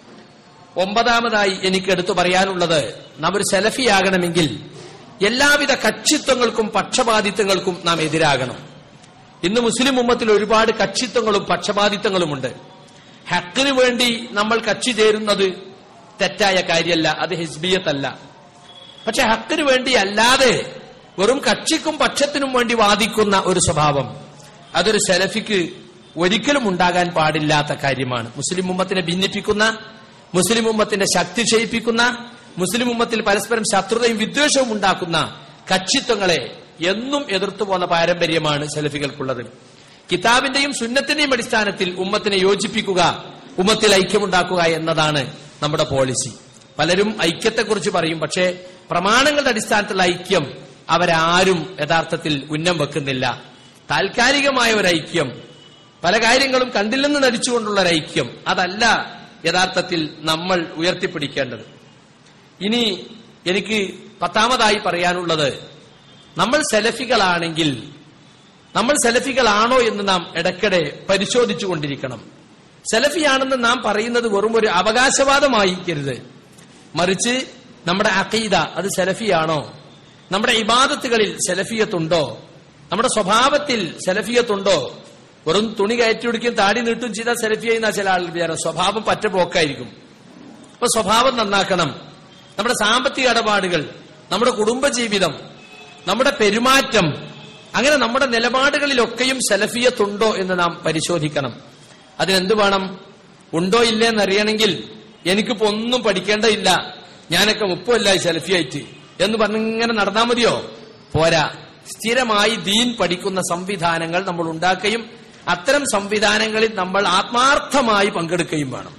ഒമ്പതാമതായി എനിക്ക് എടുത്തു പറയാനുള്ളത് നാം ഒരു സെലഫിയാകണമെങ്കിൽ എല്ലാവിധ കക്ഷിത്വങ്ങൾക്കും പക്ഷപാതിത്വങ്ങൾക്കും നാം എതിരാകണം ഇന്ന് മുസ്ലിം ഉമ്മത്തിൽ ഒരുപാട് കക്ഷിത്വങ്ങളും പക്ഷപാതിത്വങ്ങളുമുണ്ട് ഹക്കിന് വേണ്ടി നമ്മൾ കക്ഷി ചേരുന്നത് തെറ്റായ കാര്യമല്ല അത് ഹിസ്ബിയത്തല്ല പക്ഷെ ഹക്കിന് വേണ്ടി അല്ലാതെ വെറും കക്ഷിക്കും പക്ഷത്തിനും വേണ്ടി വാദിക്കുന്ന ഒരു സ്വഭാവം അതൊരു സെലഫിക്ക് ഒരിക്കലും ഉണ്ടാകാൻ പാടില്ലാത്ത കാര്യമാണ് മുസ്ലിം ഉമ്മത്തിനെ ഭിന്നിപ്പിക്കുന്ന മുസ്ലിം ഉമ്മത്തിന്റെ ശക്തി ക്ഷയിപ്പിക്കുന്ന മുസ്ലിം ഉമ്മത്തിൽ പരസ്പരം ശത്രുതയും വിദ്വേഷവും ഉണ്ടാക്കുന്ന കക്ഷിത്വങ്ങളെ എന്നും എതിർത്തു പോന്ന പാരമ്പര്യമാണ് സെലഫികൾക്കുള്ളത് കിതാബിന്റെയും സുന്നത്തിന്റെയും അടിസ്ഥാനത്തിൽ ഉമ്മത്തിനെ യോജിപ്പിക്കുക ഉമ്മത്തിൽ ഐക്യമുണ്ടാക്കുക എന്നതാണ് നമ്മുടെ പോളിസി പലരും ഐക്യത്തെക്കുറിച്ച് പറയും പക്ഷേ പ്രമാണങ്ങളുടെ അടിസ്ഥാനത്തിലുള്ള ഐക്യം അവരാരും യഥാർത്ഥത്തിൽ ഉന്നം വെക്കുന്നില്ല താൽക്കാലികമായ ഒരു ഐക്യം പല കാര്യങ്ങളും കണ്ടില്ലെന്ന് നടിച്ചുകൊണ്ടുള്ള ഒരു ഐക്യം അതല്ല യഥാർത്ഥത്തിൽ നമ്മൾ ഉയർത്തിപ്പിടിക്കേണ്ടത് ഇനി എനിക്ക് പത്താമതായി പറയാനുള്ളത് നമ്മൾ സെലഫികളാണെങ്കിൽ നമ്മൾ സെലഫികളാണോ എന്ന് നാം ഇടയ്ക്കിടെ പരിശോധിച്ചുകൊണ്ടിരിക്കണം സെലഫിയാണെന്ന് നാം പറയുന്നത് വെറും ഒരു അവകാശവാദമായിരിക്കരുത് മറിച്ച് നമ്മുടെ അഖീദ അത് സെലഫിയാണോ നമ്മുടെ ഇബാദത്തുകളിൽ സെലഫിയത്തുണ്ടോ നമ്മുടെ സ്വഭാവത്തിൽ സെലഫിയത്തുണ്ടോ വെറും തുണി കയറ്റി പിടിക്കും താടി നീട്ടും ചെയ്താൽ സെലഫിയ എന്ന ചില ആളുകൾ വിചാരം സ്വഭാവം പറ്റ പോക്കായിരിക്കും അപ്പൊ സ്വഭാവം നന്നാക്കണം നമ്മുടെ സാമ്പത്തിക ഇടപാടുകൾ നമ്മുടെ കുടുംബജീവിതം നമ്മുടെ പെരുമാറ്റം അങ്ങനെ നമ്മുടെ നിലപാടുകളിലൊക്കെയും സെലഫിയത്തുണ്ടോ എന്ന് നാം പരിശോധിക്കണം അതിനെന്ത് വേണം ഉണ്ടോ ഇല്ലേ എന്നറിയണമെങ്കിൽ എനിക്കിപ്പോ ഒന്നും പഠിക്കേണ്ടതില്ല ഞാനൊക്കെ മുപ്പല്ലായി സെൽഫിയായിട്ട് എന്ന് പറഞ്ഞിങ്ങനെ നടന്നാൽ മതിയോ പോരാ സ്ഥിരമായി ദീൻ പഠിക്കുന്ന സംവിധാനങ്ങൾ നമ്മൾ ഉണ്ടാക്കുകയും അത്തരം സംവിധാനങ്ങളിൽ നമ്മൾ ആത്മാർത്ഥമായി പങ്കെടുക്കുകയും വേണം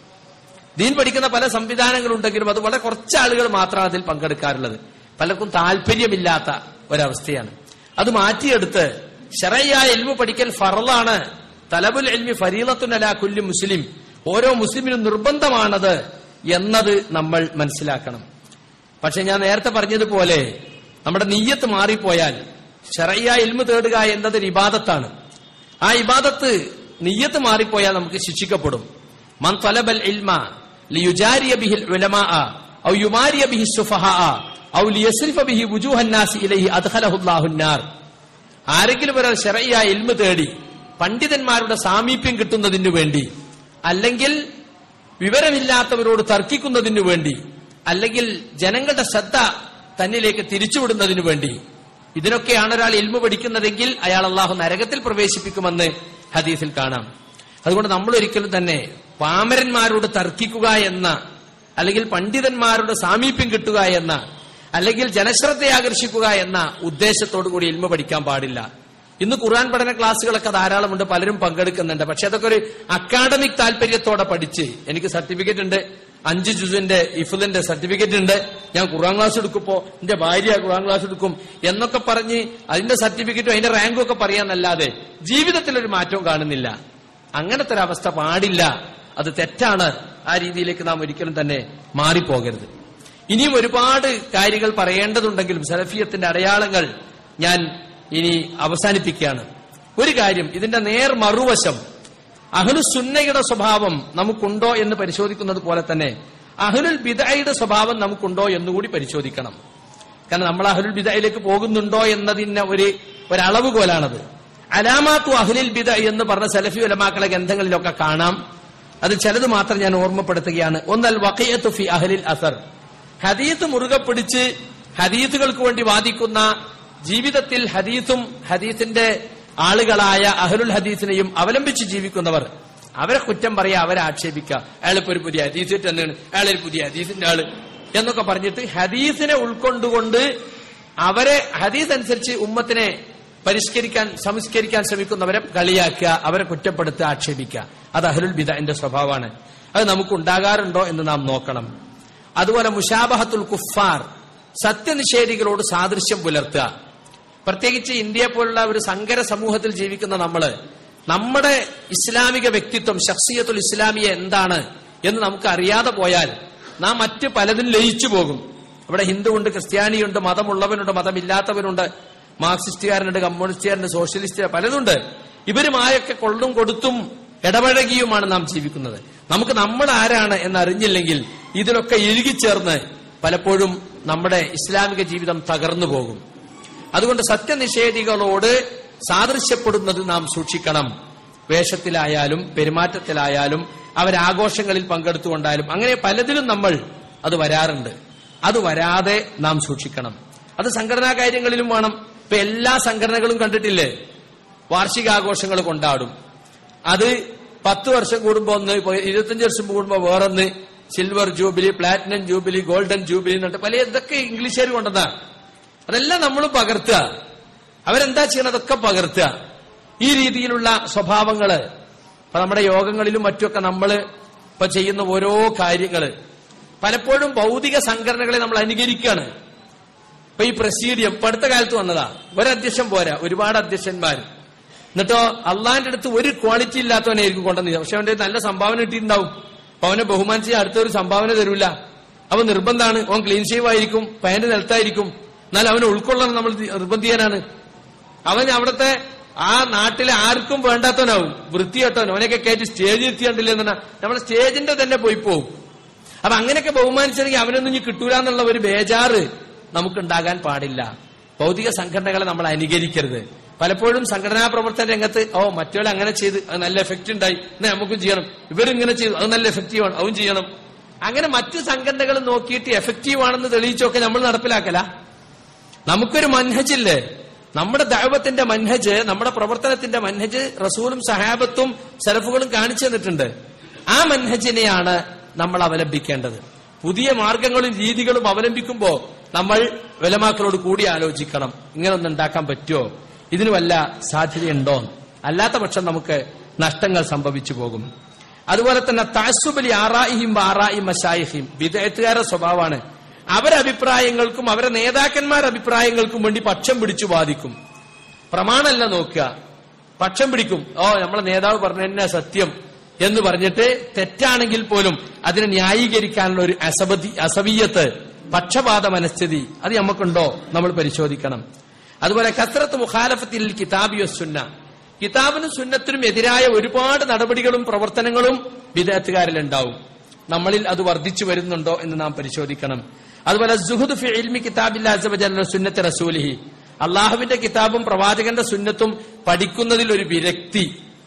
ദീൻ പഠിക്കുന്ന പല സംവിധാനങ്ങളുണ്ടെങ്കിലും അത് വളരെ കുറച്ച് ആളുകൾ മാത്രമാണ് അതിൽ പങ്കെടുക്കാറുള്ളത് പലർക്കും താല്പര്യമില്ലാത്ത ഒരവസ്ഥയാണ് അത് മാറ്റിയെടുത്ത് ഷറയായ എൽമു പഠിക്കൽ ഫറലാണ് തലബുൽ എൽമി ഫരീലത്തുനല കുല്ലു മുസ്ലിം ഓരോ മുസ്ലിമിനും നിർബന്ധമാണത് എന്നത് നമ്മൾ മനസ്സിലാക്കണം പക്ഷെ ഞാൻ നേരത്തെ പറഞ്ഞതുപോലെ നമ്മുടെ നീയത്ത് മാറിപ്പോയാൽ ഷറയ്യ ഇൽമു തേടുക എന്നതൊരു ഇബാദത്താണ് ആ ഇബാദത്ത് നീയത്ത് മാറിപ്പോയാൽ നമുക്ക് ശിക്ഷിക്കപ്പെടും മൻ തലബൽ ഇൽമ ലിയുജാരിയ ബിഹിൽ ഉലമാ ഔ യുമാരിയ ബിഹി സുഫഹാ ഔ ലിയസ്രിഫ ബിഹി വുജൂഹന്നാസി ഇലൈഹി അദ്ഖലഹുല്ലാഹുന്നാർ ആരെങ്കിലും ഒരാൾ ഷറയ്യ ഇൽമു തേടി പണ്ഡിതന്മാരുടെ സാമീപ്യം കിട്ടുന്നതിനു വേണ്ടി അല്ലെങ്കിൽ വിവരമില്ലാത്തവരോട് തർക്കിക്കുന്നതിനു വേണ്ടി അല്ലെങ്കിൽ ജനങ്ങളുടെ ശ്രദ്ധ തന്നിലേക്ക് തിരിച്ചുവിടുന്നതിനു വേണ്ടി ഇതിനൊക്കെയാണ് ഒരാൾ ഇൽമു പഠിക്കുന്നതെങ്കിൽ അയാൾ അള്ളാഹു നരകത്തിൽ പ്രവേശിപ്പിക്കുമെന്ന് ഹദീസിൽ കാണാം അതുകൊണ്ട് നമ്മൾ ഒരിക്കലും തന്നെ പാമരന്മാരോട് തർക്കിക്കുക എന്ന അല്ലെങ്കിൽ പണ്ഡിതന്മാരുടെ സാമീപ്യം കിട്ടുക എന്ന അല്ലെങ്കിൽ ജനശ്രദ്ധ ആകർഷിക്കുക എന്ന ഉദ്ദേശത്തോടു കൂടി ഇൽമ പഠിക്കാൻ പാടില്ല ഇന്ന് ഖുർആൻ പഠന ക്ലാസ്സുകളൊക്കെ ധാരാളമുണ്ട് പലരും പങ്കെടുക്കുന്നുണ്ട് പക്ഷെ അതൊക്കെ ഒരു അക്കാഡമിക് താല്പര്യത്തോടെ പഠിച്ച് എനിക്ക് സർട്ടിഫിക്കറ്റ് ഉണ്ട് അഞ്ച് ജുസിന്റെ ഇഫുലിന്റെ സർട്ടിഫിക്കറ്റ് ഉണ്ട് ഞാൻ ഖുർആൻ ക്ലാസ് എടുക്കുമ്പോ എന്റെ ഭാര്യ ഖുർആൻ ക്ലാസ് എടുക്കും എന്നൊക്കെ പറഞ്ഞ് അതിന്റെ സർട്ടിഫിക്കറ്റും അതിന്റെ റാങ്കും ഒക്കെ പറയാന്നല്ലാതെ ജീവിതത്തിൽ ഒരു മാറ്റവും കാണുന്നില്ല അങ്ങനത്തെ ഒരു അവസ്ഥ പാടില്ല അത് തെറ്റാണ് ആ രീതിയിലേക്ക് നാം ഒരിക്കലും തന്നെ മാറിപ്പോകരുത് ഇനിയും ഒരുപാട് കാര്യങ്ങൾ പറയേണ്ടതുണ്ടെങ്കിലും സലഫിയത്തിന്റെ അടയാളങ്ങൾ ഞാൻ ഇനി അവസാനിപ്പിക്കുകയാണ് ഒരു കാര്യം ഇതിന്റെ നേർ മറുവശം അഹ്ലു സുന്നയുടെ സ്വഭാവം നമുക്കുണ്ടോ എന്ന് പരിശോധിക്കുന്നത് പോലെ തന്നെ അഹ്ലുൽ ബിദയുടെ സ്വഭാവം നമുക്കുണ്ടോ എന്നുകൂടി പരിശോധിക്കണം കാരണം നമ്മൾ അഹ്ലുൽ ബിദയിലേക്ക് പോകുന്നുണ്ടോ എന്നതിന് ഒരു ഒരളവുകോലാണത് അലാമാത്തു അഹ്ലിൽ ബിദ എന്ന് പറഞ്ഞ സലഫി ഉലമാക്കളെ ഗ്രന്ഥങ്ങളിലൊക്കെ കാണാം അത് ചിലത് മാത്രം ഞാൻ ഓർമ്മപ്പെടുത്തുകയാണ് ഒന്നൽ വഖിയത്തു ഫി അഹ്ലിൽ അസർ ഹദീത്ത് മുറുകെ പിടിച്ച് ഹദീത്തുകൾക്ക് വേണ്ടി വാദിക്കുന്ന ജീവിതത്തിൽ ഹദീത്തും ഹദീത്തിന്റെ ആളുകളായ അഹ്ലുൽ ഹദീസിനെയും അവലംബിച്ച് ജീവിക്കുന്നവർ അവരെ കുറ്റം പറയാ അവരെ ആക്ഷേപിക്കുക അയാളിപ്പോ ഒരു പുതിയ ഹദീസ് തന്നെയാണ് അയാളൊരു പുതിയ ഹദീസിന്റെ ആള് എന്നൊക്കെ പറഞ്ഞിട്ട് ഹദീസിനെ ഉൾക്കൊണ്ടുകൊണ്ട് അവരെ ഹദീസ് അനുസരിച്ച് ഉമ്മത്തിനെ പരിഷ്കരിക്കാൻ സംസ്കരിക്കാൻ ശ്രമിക്കുന്നവരെ കളിയാക്കുക അവരെ കുറ്റപ്പെടുത്തുക ആക്ഷേപിക്കുക അത് അഹ്ലുൽ ബിദന്റെ സ്വഭാവമാണ് അത് നമുക്ക് ഉണ്ടാകാറുണ്ടോ എന്ന് നാം നോക്കണം അതുപോലെ മുഷാബഹത്തുൽ കുഫാർ സത്യനിഷേധികളോട് സാദൃശ്യം പുലർത്തുക പ്രത്യേകിച്ച് ഇന്ത്യയെ പോലുള്ള ഒരു സങ്കര സമൂഹത്തിൽ ജീവിക്കുന്ന നമ്മള് നമ്മുടെ ഇസ്ലാമിക വ്യക്തിത്വം ഷഖ്സിയത്തുൽ ഇസ്ലാമിയ എന്താണ് എന്ന് നമുക്ക് അറിയാതെ പോയാൽ നാം മറ്റ് പലതിലും ലയിച്ചു പോകും ഇവിടെ ഹിന്ദുവുണ്ട് ക്രിസ്ത്യാനിയുണ്ട് മതമുള്ളവനുണ്ട് മതമില്ലാത്തവനുണ്ട് മാർക്സിസ്റ്റുകാരനുണ്ട് കമ്മ്യൂണിസ്റ്റുകാരുണ്ട് സോഷ്യലിസ്റ്റ് പലതുണ്ട് ഇവരുമായൊക്കെ കൊള്ളും കൊടുത്തും ഇടപഴകിയുമാണ് നാം ജീവിക്കുന്നത് നമുക്ക് നമ്മൾ ആരാണ് എന്ന് അറിഞ്ഞില്ലെങ്കിൽ ഇതിലൊക്കെ ഇഴുകിച്ചേർന്ന് പലപ്പോഴും നമ്മുടെ ഇസ്ലാമിക ജീവിതം തകർന്നു പോകും അതുകൊണ്ട് സത്യനിഷേധികളോട് സാദൃശ്യപ്പെടുന്നത് നാം സൂക്ഷിക്കണം വേഷത്തിലായാലും പെരുമാറ്റത്തിലായാലും അവരാഘോഷങ്ങളിൽ പങ്കെടുത്തുകൊണ്ടായാലും അങ്ങനെ പലതിലും നമ്മൾ അത് വരാറുണ്ട് അത് വരാതെ നാം സൂക്ഷിക്കണം അത് സംഘടനാ കാര്യങ്ങളിലും വേണം ഇപ്പൊ എല്ലാ സംഘടനകളും കണ്ടിട്ടില്ലേ വാർഷികാഘോഷങ്ങൾ കൊണ്ടാടും അത് പത്ത് വർഷം കൂടുമ്പോ ഒന്ന് ഇപ്പൊ ഇരുപത്തഞ്ച് വർഷം കൂടുമ്പോ വേറൊന്ന് silver jubilee platinum jubilee golden jubilee എന്നിട്ട് പല ഇതൊക്കെ ഇംഗ്ലീഷുകാർ കൊണ്ടതാണ് അതെല്ലാം നമ്മൾ പകർത്തുക അവരെന്താ ചെയ്യണം അതൊക്കെ പകർത്തുക ഈ രീതിയിലുള്ള സ്വഭാവങ്ങള് ഇപ്പൊ നമ്മുടെ യോഗങ്ങളിലും മറ്റുമൊക്കെ നമ്മൾ ഇപ്പൊ ചെയ്യുന്ന ഓരോ കാര്യങ്ങള് പലപ്പോഴും ഭൗതിക സംഘടനകളെ നമ്മൾ അനുകരിക്കുകയാണ് ഇപ്പൊ ഈ പ്രസീഡിയം ഇപ്പൊ അടുത്ത കാലത്ത് വന്നതാ ഒരധ്യക്ഷൻ പോരാ ഒരുപാട് അധ്യക്ഷന്മാർ എന്നിട്ടോ അള്ളാന്റെ അടുത്ത് ഒരു ക്വാളിറ്റി ഇല്ലാത്തവനായിരിക്കും കൊണ്ടുവന്നത് പക്ഷെ അവന്റെ നല്ല സംഭാവന കിട്ടിയിട്ടുണ്ടാവും അപ്പൊ അവനെ ബഹുമാനിച്ച് അടുത്തൊരു സംഭാവന തരൂല അവൻ നിർബന്ധമാണ് അവൻ ക്ലീൻ ഷേവ് ആയിരിക്കും പാന്റ് നിലത്തായിരിക്കും എന്നാൽ അവനെ ഉൾക്കൊള്ളണം നമ്മൾ നിർബന്ധിക്കാനാണ് അവൻ അവിടുത്തെ ആ നാട്ടിലെ ആർക്കും വേണ്ടാത്തവനാവും വൃത്തികെട്ടവൻ അവനൊക്കെ കയറ്റി സ്റ്റേജിൽ എത്തിയണ്ടില്ല എന്നാ നമ്മുടെ സ്റ്റേജിന്റെ തന്നെ പോയി പോവും അപ്പൊ അങ്ങനെയൊക്കെ ബഹുമാനിച്ചില്ലെങ്കിൽ അവനൊന്നും ഇനി കിട്ടൂല എന്നുള്ള ഒരു ബേജാറ് നമുക്കുണ്ടാകാൻ പാടില്ല ഭൗതിക സംഘടനകളെ നമ്മൾ അനുകരിക്കരുത് പലപ്പോഴും സംഘടനാ പ്രവർത്തന രംഗത്ത് ഓ മറ്റൊരാൾ അങ്ങനെ ചെയ്ത് അത് നല്ല എഫക്റ്റ് ഉണ്ടായി എന്നാ നമുക്കും ചെയ്യണം ഇവരിങ്ങനെ ചെയ്തു അത് നല്ല എഫക്റ്റീവ് ആണ് അതും ചെയ്യണം അങ്ങനെ മറ്റു സംഘടനകൾ നോക്കിയിട്ട് എഫക്റ്റീവ് ആണെന്ന് തെളിയിച്ചൊക്കെ നമ്മൾ നടപ്പിലാക്കല നമുക്കൊരു മൻഹജില്ലേ നമ്മുടെ ദൈവത്തിന്റെ മൻഹജ് നമ്മുടെ പ്രവർത്തനത്തിന്റെ മൻഹജ് റസൂലും സഹാബത്തും സലഫുകളും കാണിച്ചു തന്നിട്ടുണ്ട് ആ മൻഹജിനെയാണ് നമ്മൾ അവലംബിക്കേണ്ടത് പുതിയ മാർഗങ്ങളും രീതികളും അവലംബിക്കുമ്പോൾ നമ്മൾ വിലമാക്കളോട് കൂടി ആലോചിക്കണം ഇങ്ങനെ ഒന്ന് ഉണ്ടാക്കാൻ പറ്റുമോ ഇതിന് വല്ല സാധ്യതയുണ്ടോ അല്ലാത്ത പക്ഷം നമുക്ക് നഷ്ടങ്ങൾ സംഭവിച്ചു പോകും അതുപോലെ തന്നെ താസുബലി ആറായിഹിം ആറായി മഷായിഹിം വിദേഹത്തുകാരുടെ സ്വഭാവമാണ് അവരെ അഭിപ്രായങ്ങൾക്കും അവരെ നേതാക്കന്മാരുടെ അഭിപ്രായങ്ങൾക്കും വേണ്ടി പക്ഷം പിടിച്ചു ബാധിക്കും പ്രമാണമല്ല നോക്കുക പക്ഷം പിടിക്കും ഓ നമ്മളെ നേതാവ് പറഞ്ഞ തന്നെ സത്യം എന്ന് പറഞ്ഞിട്ട് തെറ്റാണെങ്കിൽ പോലും അതിനെ ന്യായീകരിക്കാനുള്ള ഒരു അസബതി അസവീയത്ത് പക്ഷപാത മനസ്ഥിതി അത് നമുക്കുണ്ടോ നമ്മൾ പരിശോധിക്കണം അതുപോലെ കസ്രത്ത് മുഖാലഫത്തിൽ കിതാബിയോ സുന്ന കിതാബിനും സുന്നത്തിനും എതിരായ ഒരുപാട് നടപടികളും പ്രവർത്തനങ്ങളും വിദേഹത്തുകാരിലുണ്ടാവും നമ്മളിൽ അത് വർദ്ധിച്ചു വരുന്നുണ്ടോ എന്ന് നാം പരിശോധിക്കണം അതുപോലെ സുഹുദ് ഫി ഇൽമി കിതാബില്ല അസബജല്ല സുന്നത്ത് റസൂലിഹി അള്ളാഹുവിന്റെ കിതാബും പ്രവാചകന്റെ സുന്നത്തും പഠിക്കുന്നതിൽ ഒരു വിരക്തി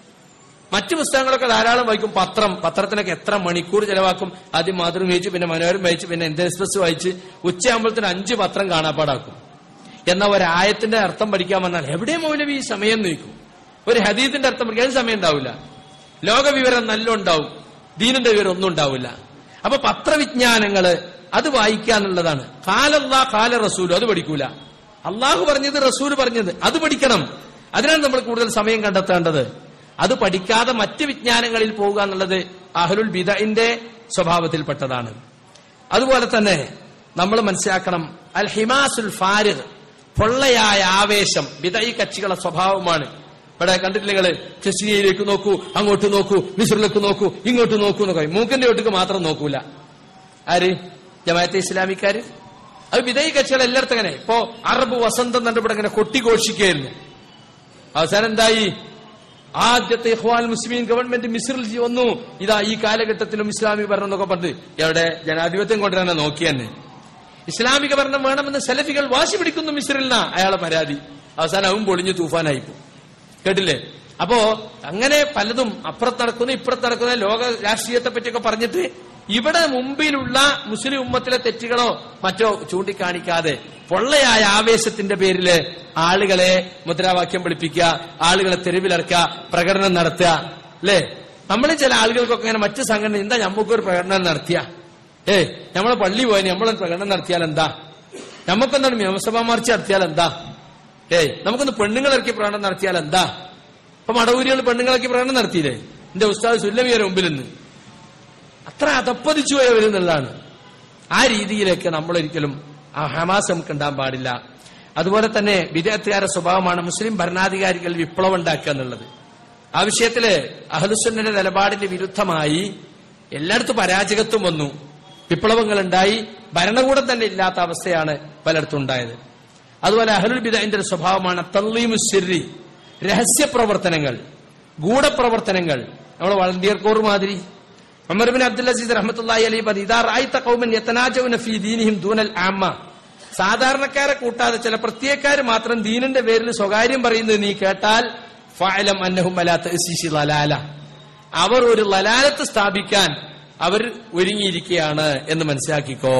മറ്റു പുസ്തകങ്ങളൊക്കെ ധാരാളം വായിക്കും പത്രം പത്രത്തിനൊക്കെ എത്ര മണിക്കൂർ ചെലവാക്കും ആദ്യം മാതൃം വായിച്ചു പിന്നെ മനോരം വായിച്ചു പിന്നെ ഇന്ത്യൻ എക്സ്പ്രസ് വായിച്ച് ഉച്ചയാകുമ്പോഴത്തേന് അഞ്ച് പത്രം കാണാപ്പാടാക്കും എന്ന ഒരു ആയത്തിന്റെ അർത്ഥം പഠിക്കാൻ വന്നാൽ എവിടെ മൗലവി ഈ സമയം നോക്കും ഒരു ഹദീദിന്റെ അർത്ഥം പഠിക്കാൻ സമയം ഉണ്ടാവില്ല ലോകവിവരം നല്ല ഉണ്ടാവും ദീനിന്റെ വിവരം ഒന്നും ഉണ്ടാവില്ല അപ്പൊ പത്രവിജ്ഞാനങ്ങള് അത് വായിക്കുക എന്നുള്ളതാണ് കാലല്ലാ കാല റസൂൽ അത് പഠിക്കൂല അള്ളാഹു പറഞ്ഞത് റസൂൽ പറഞ്ഞത് അത് പഠിക്കണം അതിനാണ് നമ്മൾ കൂടുതൽ സമയം കണ്ടെത്തേണ്ടത് അത് പഠിക്കാതെ മറ്റ് വിജ്ഞാനങ്ങളിൽ പോവുക എന്നുള്ളത് അഹ്ലുൽ ബിദഇന്റെ സ്വഭാവത്തിൽപ്പെട്ടതാണ് അതുപോലെ തന്നെ നമ്മൾ മനസ്സിലാക്കണം അൽ ഹിമാസുൽ ഫാരിഖ് പൊള്ളയായ ആവേശം ബിദൈ കക്ഷികളുടെ സ്വഭാവമാണ് ഇവിടെ കണ്ടിട്ടില്ല നിങ്ങള് ചെസ്റ്റിനിയിലേക്ക് നോക്കൂ അങ്ങോട്ട് നോക്കൂ മിസ്രിലേക്ക് നോക്കൂ ഇങ്ങോട്ട് നോക്കൂ എന്നൊക്കെ മൂക്കിന്റെ ഒട്ടുക്ക് മാത്രം നോക്കൂല ആര് ജമാഅത്തെ ഇസ്ലാമിക്കാര് അത് വിധേയ കക്ഷികൾ എല്ലായിടത്തും അങ്ങനെ ഇപ്പോ അറബ് വസന്തം എന്നിട്ട് ഇവിടെ ഇങ്ങനെ കൊട്ടിഘോഷിക്കുകയായിരുന്നു അവസാനം എന്തായി ആദ്യത്തെ ഇഖ്വാൻ മുസ്ലിം ഗവൺമെന്റ് മിസ്രിൽ വന്നു ഇതാ ഈ കാലഘട്ടത്തിലും ഇസ്ലാമിക ഭരണം എന്നൊക്കെ പറഞ്ഞ് എവിടെ ജനാധിപത്യം കൊണ്ടുവരാൻ നോക്കി തന്നെ ഇസ്ലാമിക ഭരണം വേണമെന്ന് സെലഫികൾ വാശി പിടിക്കുന്നു മിസ്രിലിന അയാളെ പരാതി അവസാനം അവൻ പൊളിഞ്ഞു തൂഫാനായിപ്പോ കേട്ടില്ലേ അപ്പോ അങ്ങനെ പലതും അപ്പുറത്ത് നടക്കുന്നു ഇപ്പുറത്ത് നടക്കുന്ന ലോക രാഷ്ട്രീയത്തെ പറ്റിയൊക്കെ പറഞ്ഞിട്ട് ഇവിടെ മുമ്പിലുള്ള മുസ്ലിം ഉമ്മത്തിലെ തെറ്റുകളോ മറ്റോ ചൂണ്ടിക്കാണിക്കാതെ പൊള്ളയായ ആവേശത്തിന്റെ പേരില് ആളുകളെ മുദ്രാവാക്യം വിളിപ്പിക്കുക ആളുകളെ തെരുവിലിറക്കുക പ്രകടനം നടത്തുക അല്ലേ നമ്മൾ ചില ആളുകൾക്കൊക്കെ ഇങ്ങനെ മറ്റു സംഘടന എന്താ നമുക്കൊരു പ്രകടനം നടത്തിയ ഏ നമ്മളെ പള്ളി പോയി നമ്മളൊരു പ്രകടനം നടത്തിയാൽ എന്താ നമുക്കൊന്നാണ് നിയമസഭാ മാർച്ച് നടത്തിയാൽ എന്താ ഏയ് നമുക്കൊന്ന് പെണ്ണുങ്ങളിറക്കി പ്രകടനം നടത്തിയാൽ എന്താ ഇപ്പൊ മടവൂരികൾ പെണ്ണുങ്ങളൊക്കെ പ്രകടനം നടത്തിയില്ലേ എന്റെ ഉസ്താദ് സുല്ലമിയുടെ മുമ്പിൽ നിന്ന് അത്ര അതപ്പതിച്ചു പോയവരെന്നുള്ളതാണ് ആ രീതിയിലേക്ക് നമ്മളൊരിക്കലും ആ ഹമാസ് നമുക്ക് ഉണ്ടാകാൻ പാടില്ല അതുപോലെ തന്നെ വിദ്യാർത്ഥികാരുടെ സ്വഭാവമാണ് മുസ്ലിം ഭരണാധികാരികൾ വിപ്ലവം ഉണ്ടാക്കുക എന്നുള്ളത് ആ വിഷയത്തില് അഹലുസുന്നന്റെ നിലപാടിന്റെ വിരുദ്ധമായി എല്ലായിടത്തും പരാജകത്വം വന്നു വിപ്ലവങ്ങൾ ഉണ്ടായി ഭരണകൂടം തന്നെ ഇല്ലാത്ത അവസ്ഥയാണ് പലയിടത്തും ഉണ്ടായത് അതുപോലെ അഹലുൽ ബിദന്റെ ഒരു സ്വഭാവമാണ് തള്ളീമുശിരി രഹസ്യ പ്രവർത്തനങ്ങൾ ഗൂഢപ്രവർത്തനങ്ങൾ നമ്മൾ വളണ്ടിയർ കോർ മാതിരി ഉമർ ബിൻ അബ്ദുൽ അസീസ് റഹ്മത്തുള്ളാഹി അലൈഹി പറഞ്ഞു ഇദാ റഅയ്ത ഖൗമൻ യതനാജൗന ഫീ ദീനിഹിം ദൂനൽ ആമ്മ സാധാരണക്കാരെ കൂട്ടാതെ ചില പ്രത്യേകക്കാർ മാത്രം ദീനിന്റെ പേരിൽ സ്വകാര്യം പറയുന്നത് നീ കേട്ടാൽ ഫഅലം അന്നഹും അലാ തഅസീസി ലലാല അവർ ഒരു ലലാലത്ത് സ്ഥാപിക്കാൻ അവർ ഒരുങ്ങിയിരിക്കുകയാണ് എന്ന് മനസ്സിലാക്കിക്കോ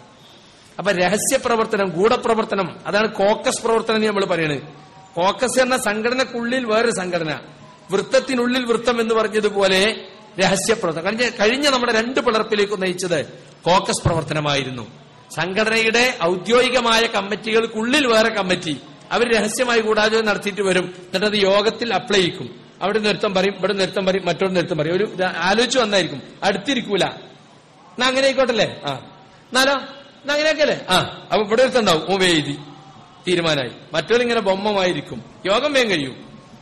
അപ്പൊ രഹസ്യ പ്രവർത്തനം ഗൂഢപ്രവർത്തനം അതാണ് കോക്കസ് പ്രവർത്തനം എന്ന് നമ്മൾ പറയുന്നത് കോക്കസ് എന്ന സംഘടനക്കുള്ളിൽ വേറൊരു സംഘടന വൃത്തത്തിനുള്ളിൽ വൃത്തം എന്ന് പറഞ്ഞതുപോലെ രഹസ്യ പ്രവർത്തനം കഴിഞ്ഞ കഴിഞ്ഞ നമ്മുടെ രണ്ട് പിളർപ്പിലേക്ക് നയിച്ചത് കോക്കസ് പ്രവർത്തനമായിരുന്നു സംഘടനയുടെ ഔദ്യോഗികമായ കമ്മിറ്റികൾക്കുള്ളിൽ വേറെ കമ്മിറ്റി അവർ രഹസ്യമായി കൂടാതെ നടത്തിയിട്ട് വരും എന്നിട്ട് അത് യോഗത്തിൽ അപ്ലൈ ചെയ്യിക്കും അവിടെ നൃത്തം പറയും ഇവിടെ നൃത്തം പറയും മറ്റൊരു നൃത്തം പറയും ഒരു ഇത് ആലോചിച്ച് വന്നായിരിക്കും അടുത്തിരിക്കൂല എന്നാ അങ്ങനെ ആയിക്കോട്ടല്ലേ ആ എന്നാലോ എന്നാ അങ്ങനെയൊക്കെയല്ലേ ആ അപ്പൊ ഇവിടെ ഒരുത്തുണ്ടാവും ഓ വേദി തീരുമാനമായി മറ്റൊരിങ്ങനെ ബൊമ്മമായിരിക്കും യോഗം വേഗം കഴിയും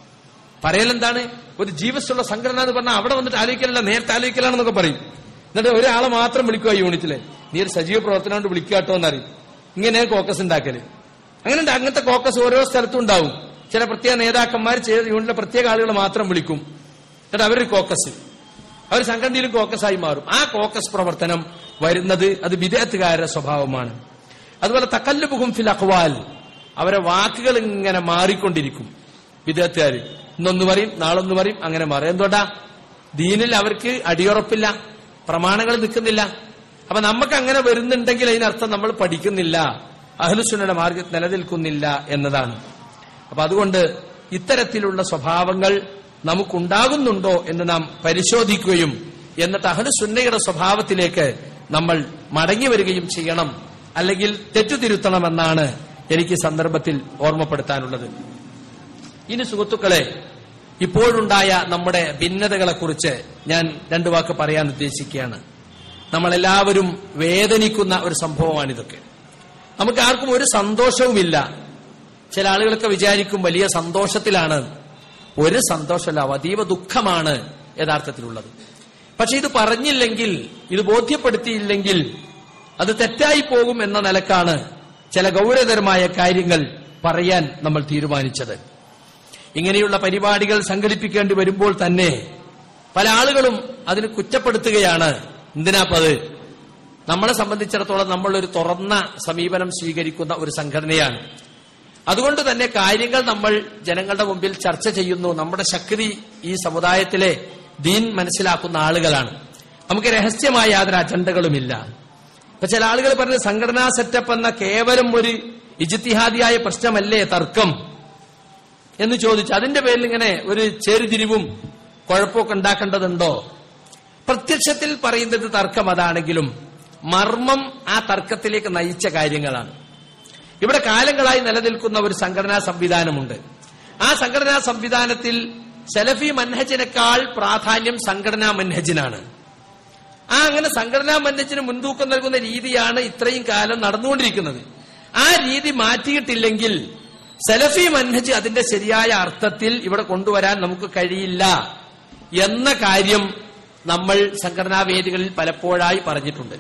പറയലെന്താണ് ഒരു ജീവസ്സുള്ള സംഘടന എന്ന് പറഞ്ഞാൽ അവിടെ വന്നിട്ട് ആലോചിക്കലല്ല നേരത്തെ ആലോചിക്കലാണെന്നൊക്കെ പറയും എന്നിട്ട് ഒരാളെ മാത്രം വിളിക്കുക യൂണിറ്റിലെ നീ ഒരു സജീവ പ്രവർത്തനം കൊണ്ട് വിളിക്കാട്ടോ എന്നറിയും ഇങ്ങനെ കോക്കസ് ഉണ്ടാക്കല് അങ്ങനെ ഉണ്ട് അങ്ങനത്തെ കോക്കസ് ഓരോ സ്ഥലത്തും ഉണ്ടാവും ചില പ്രത്യേക നേതാക്കന്മാർ ചെയ്ത യൂണിറ്റിലെ പ്രത്യേക ആളുകൾ മാത്രം വിളിക്കും എന്നിട്ട് അവരൊരു കോക്കസ് അവർ സംഘടനയിലും കോക്കസായി മാറും ആ കോക്കസ് പ്രവർത്തനം വരുന്നത് അത് വിദേഹത്തുകാരുടെ സ്വഭാവമാണ് അതുപോലെ തക്കല്ലുബുഹും ഫിൽ അഖ്വാൽ അവരെ വാക്കുകൾ ഇങ്ങനെ മാറിക്കൊണ്ടിരിക്കും വിദേഹത്തുകാർ ഇന്നൊന്ന് പറയും നാളൊന്ന് പറയും അങ്ങനെ മാറും എന്തുകൊണ്ടാ ദീനിൽ അവർക്ക് അടിയുറപ്പില്ല പ്രമാണങ്ങൾ നിൽക്കുന്നില്ല അപ്പൊ നമുക്ക് അങ്ങനെ വരുന്നുണ്ടെങ്കിൽ അതിനർത്ഥം നമ്മൾ പഠിക്കുന്നില്ല അഹ്ലുസുന്നയുടെ മാർഗത്തിൽ നിലനിൽക്കുന്നില്ല എന്നതാണ് അപ്പൊ അതുകൊണ്ട് ഇത്തരത്തിലുള്ള സ്വഭാവങ്ങൾ നമുക്കുണ്ടാകുന്നുണ്ടോ എന്ന് നാം പരിശോധിക്കുകയും എന്നിട്ട് അഹ്ലുസുന്നയുടെ സ്വഭാവത്തിലേക്ക് നമ്മൾ മടങ്ങി വരികയും ചെയ്യണം അല്ലെങ്കിൽ തെറ്റുതിരുത്തണമെന്നാണ് എനിക്ക് ഈ സന്ദർഭത്തിൽ ഓർമ്മപ്പെടുത്താനുള്ളത് ഇനി സുഹൃത്തുക്കളെ ഇപ്പോഴുണ്ടായ നമ്മുടെ ഭിന്നതകളെക്കുറിച്ച് ഞാൻ രണ്ടു വാക്ക് പറയാൻ ഉദ്ദേശിക്കുകയാണ് നമ്മളെല്ലാവരും വേദനിക്കുന്ന ഒരു സംഭവമാണിതൊക്കെ നമുക്ക് ആർക്കും ഒരു സന്തോഷവുമില്ല ചില ആളുകളൊക്കെ വിചാരിക്കും വലിയ സന്തോഷത്തിലാണ് ഒരു സന്തോഷമല്ല അതീവ ദുഃഖമാണ് യഥാർത്ഥത്തിലുള്ളത് പക്ഷെ ഇത് പറഞ്ഞില്ലെങ്കിൽ ഇത് ബോധ്യപ്പെടുത്തിയില്ലെങ്കിൽ അത് തെറ്റായി പോകും എന്ന നിലക്കാണ് ചില ഗൗരവതരമായ കാര്യങ്ങൾ പറയാൻ നമ്മൾ തീരുമാനിച്ചത് ഇങ്ങനെയുള്ള പരിപാടികൾ സംഘടിപ്പിക്കേണ്ടി വരുമ്പോൾ തന്നെ പല ആളുകളും അതിന് കുറ്റപ്പെടുത്തുകയാണ് എന്തിനാപ്പത് നമ്മളെ സംബന്ധിച്ചിടത്തോളം നമ്മൾ ഒരു തുറന്ന സമീപനം സ്വീകരിക്കുന്ന ഒരു സംഘടനയാണ് അതുകൊണ്ട് തന്നെ കാര്യങ്ങൾ നമ്മൾ ജനങ്ങളുടെ മുമ്പിൽ ചർച്ച ചെയ്യുന്നു നമ്മുടെ ശക്തി ഈ സമുദായത്തിലെ ദീൻ മനസ്സിലാക്കുന്ന ആളുകളാണ് നമുക്ക് രഹസ്യമായ യാതൊരു അജണ്ടകളുമില്ല ഇപ്പൊ ചില ആളുകൾ പറഞ്ഞ സംഘടനാ സെറ്റപ്പ് എന്ന കേവലം ഒരു ഇജിത്തിഹാദിയായ പ്രശ്നമല്ലേ തർക്കം എന്ന് ചോദിച്ചു അതിന്റെ പേരിൽ ഇങ്ങനെ ഒരു ചേരുതിരിവും കുഴപ്പമൊക്കെ ഉണ്ടാക്കേണ്ടതുണ്ടോ പ്രത്യക്ഷത്തിൽ പറയുന്നത് തർക്കം അതാണെങ്കിലും മർമ്മം ആ തർക്കത്തിലേക്ക് നയിച്ച കാര്യങ്ങളാണ് ഇവിടെ കാലങ്ങളായി നിലനിൽക്കുന്ന ഒരു സംഘടനാ സംവിധാനമുണ്ട് ആ സംഘടനാ സംവിധാനത്തിൽ സെലഫി മൻഹജിനേക്കാൾ പ്രാധാന്യം സംഘടനാ മൻഹജിനാണ് ആ അങ്ങനെ സംഘടനാ മൻഹജിന് മുൻതൂക്കം നൽകുന്ന രീതിയാണ് ഇത്രയും കാലം നടന്നുകൊണ്ടിരിക്കുന്നത് ആ രീതി മാറ്റിയിട്ടില്ലെങ്കിൽ സെലഫി മൻഹജ് അതിന്റെ ശരിയായ അർത്ഥത്തിൽ ഇവിടെ കൊണ്ടുവരാൻ നമുക്ക് കഴിയില്ല എന്ന കാര്യം നമ്മൾ സംഘടനാ വേദികളിൽ പലപ്പോഴായി പറഞ്ഞിട്ടുണ്ട്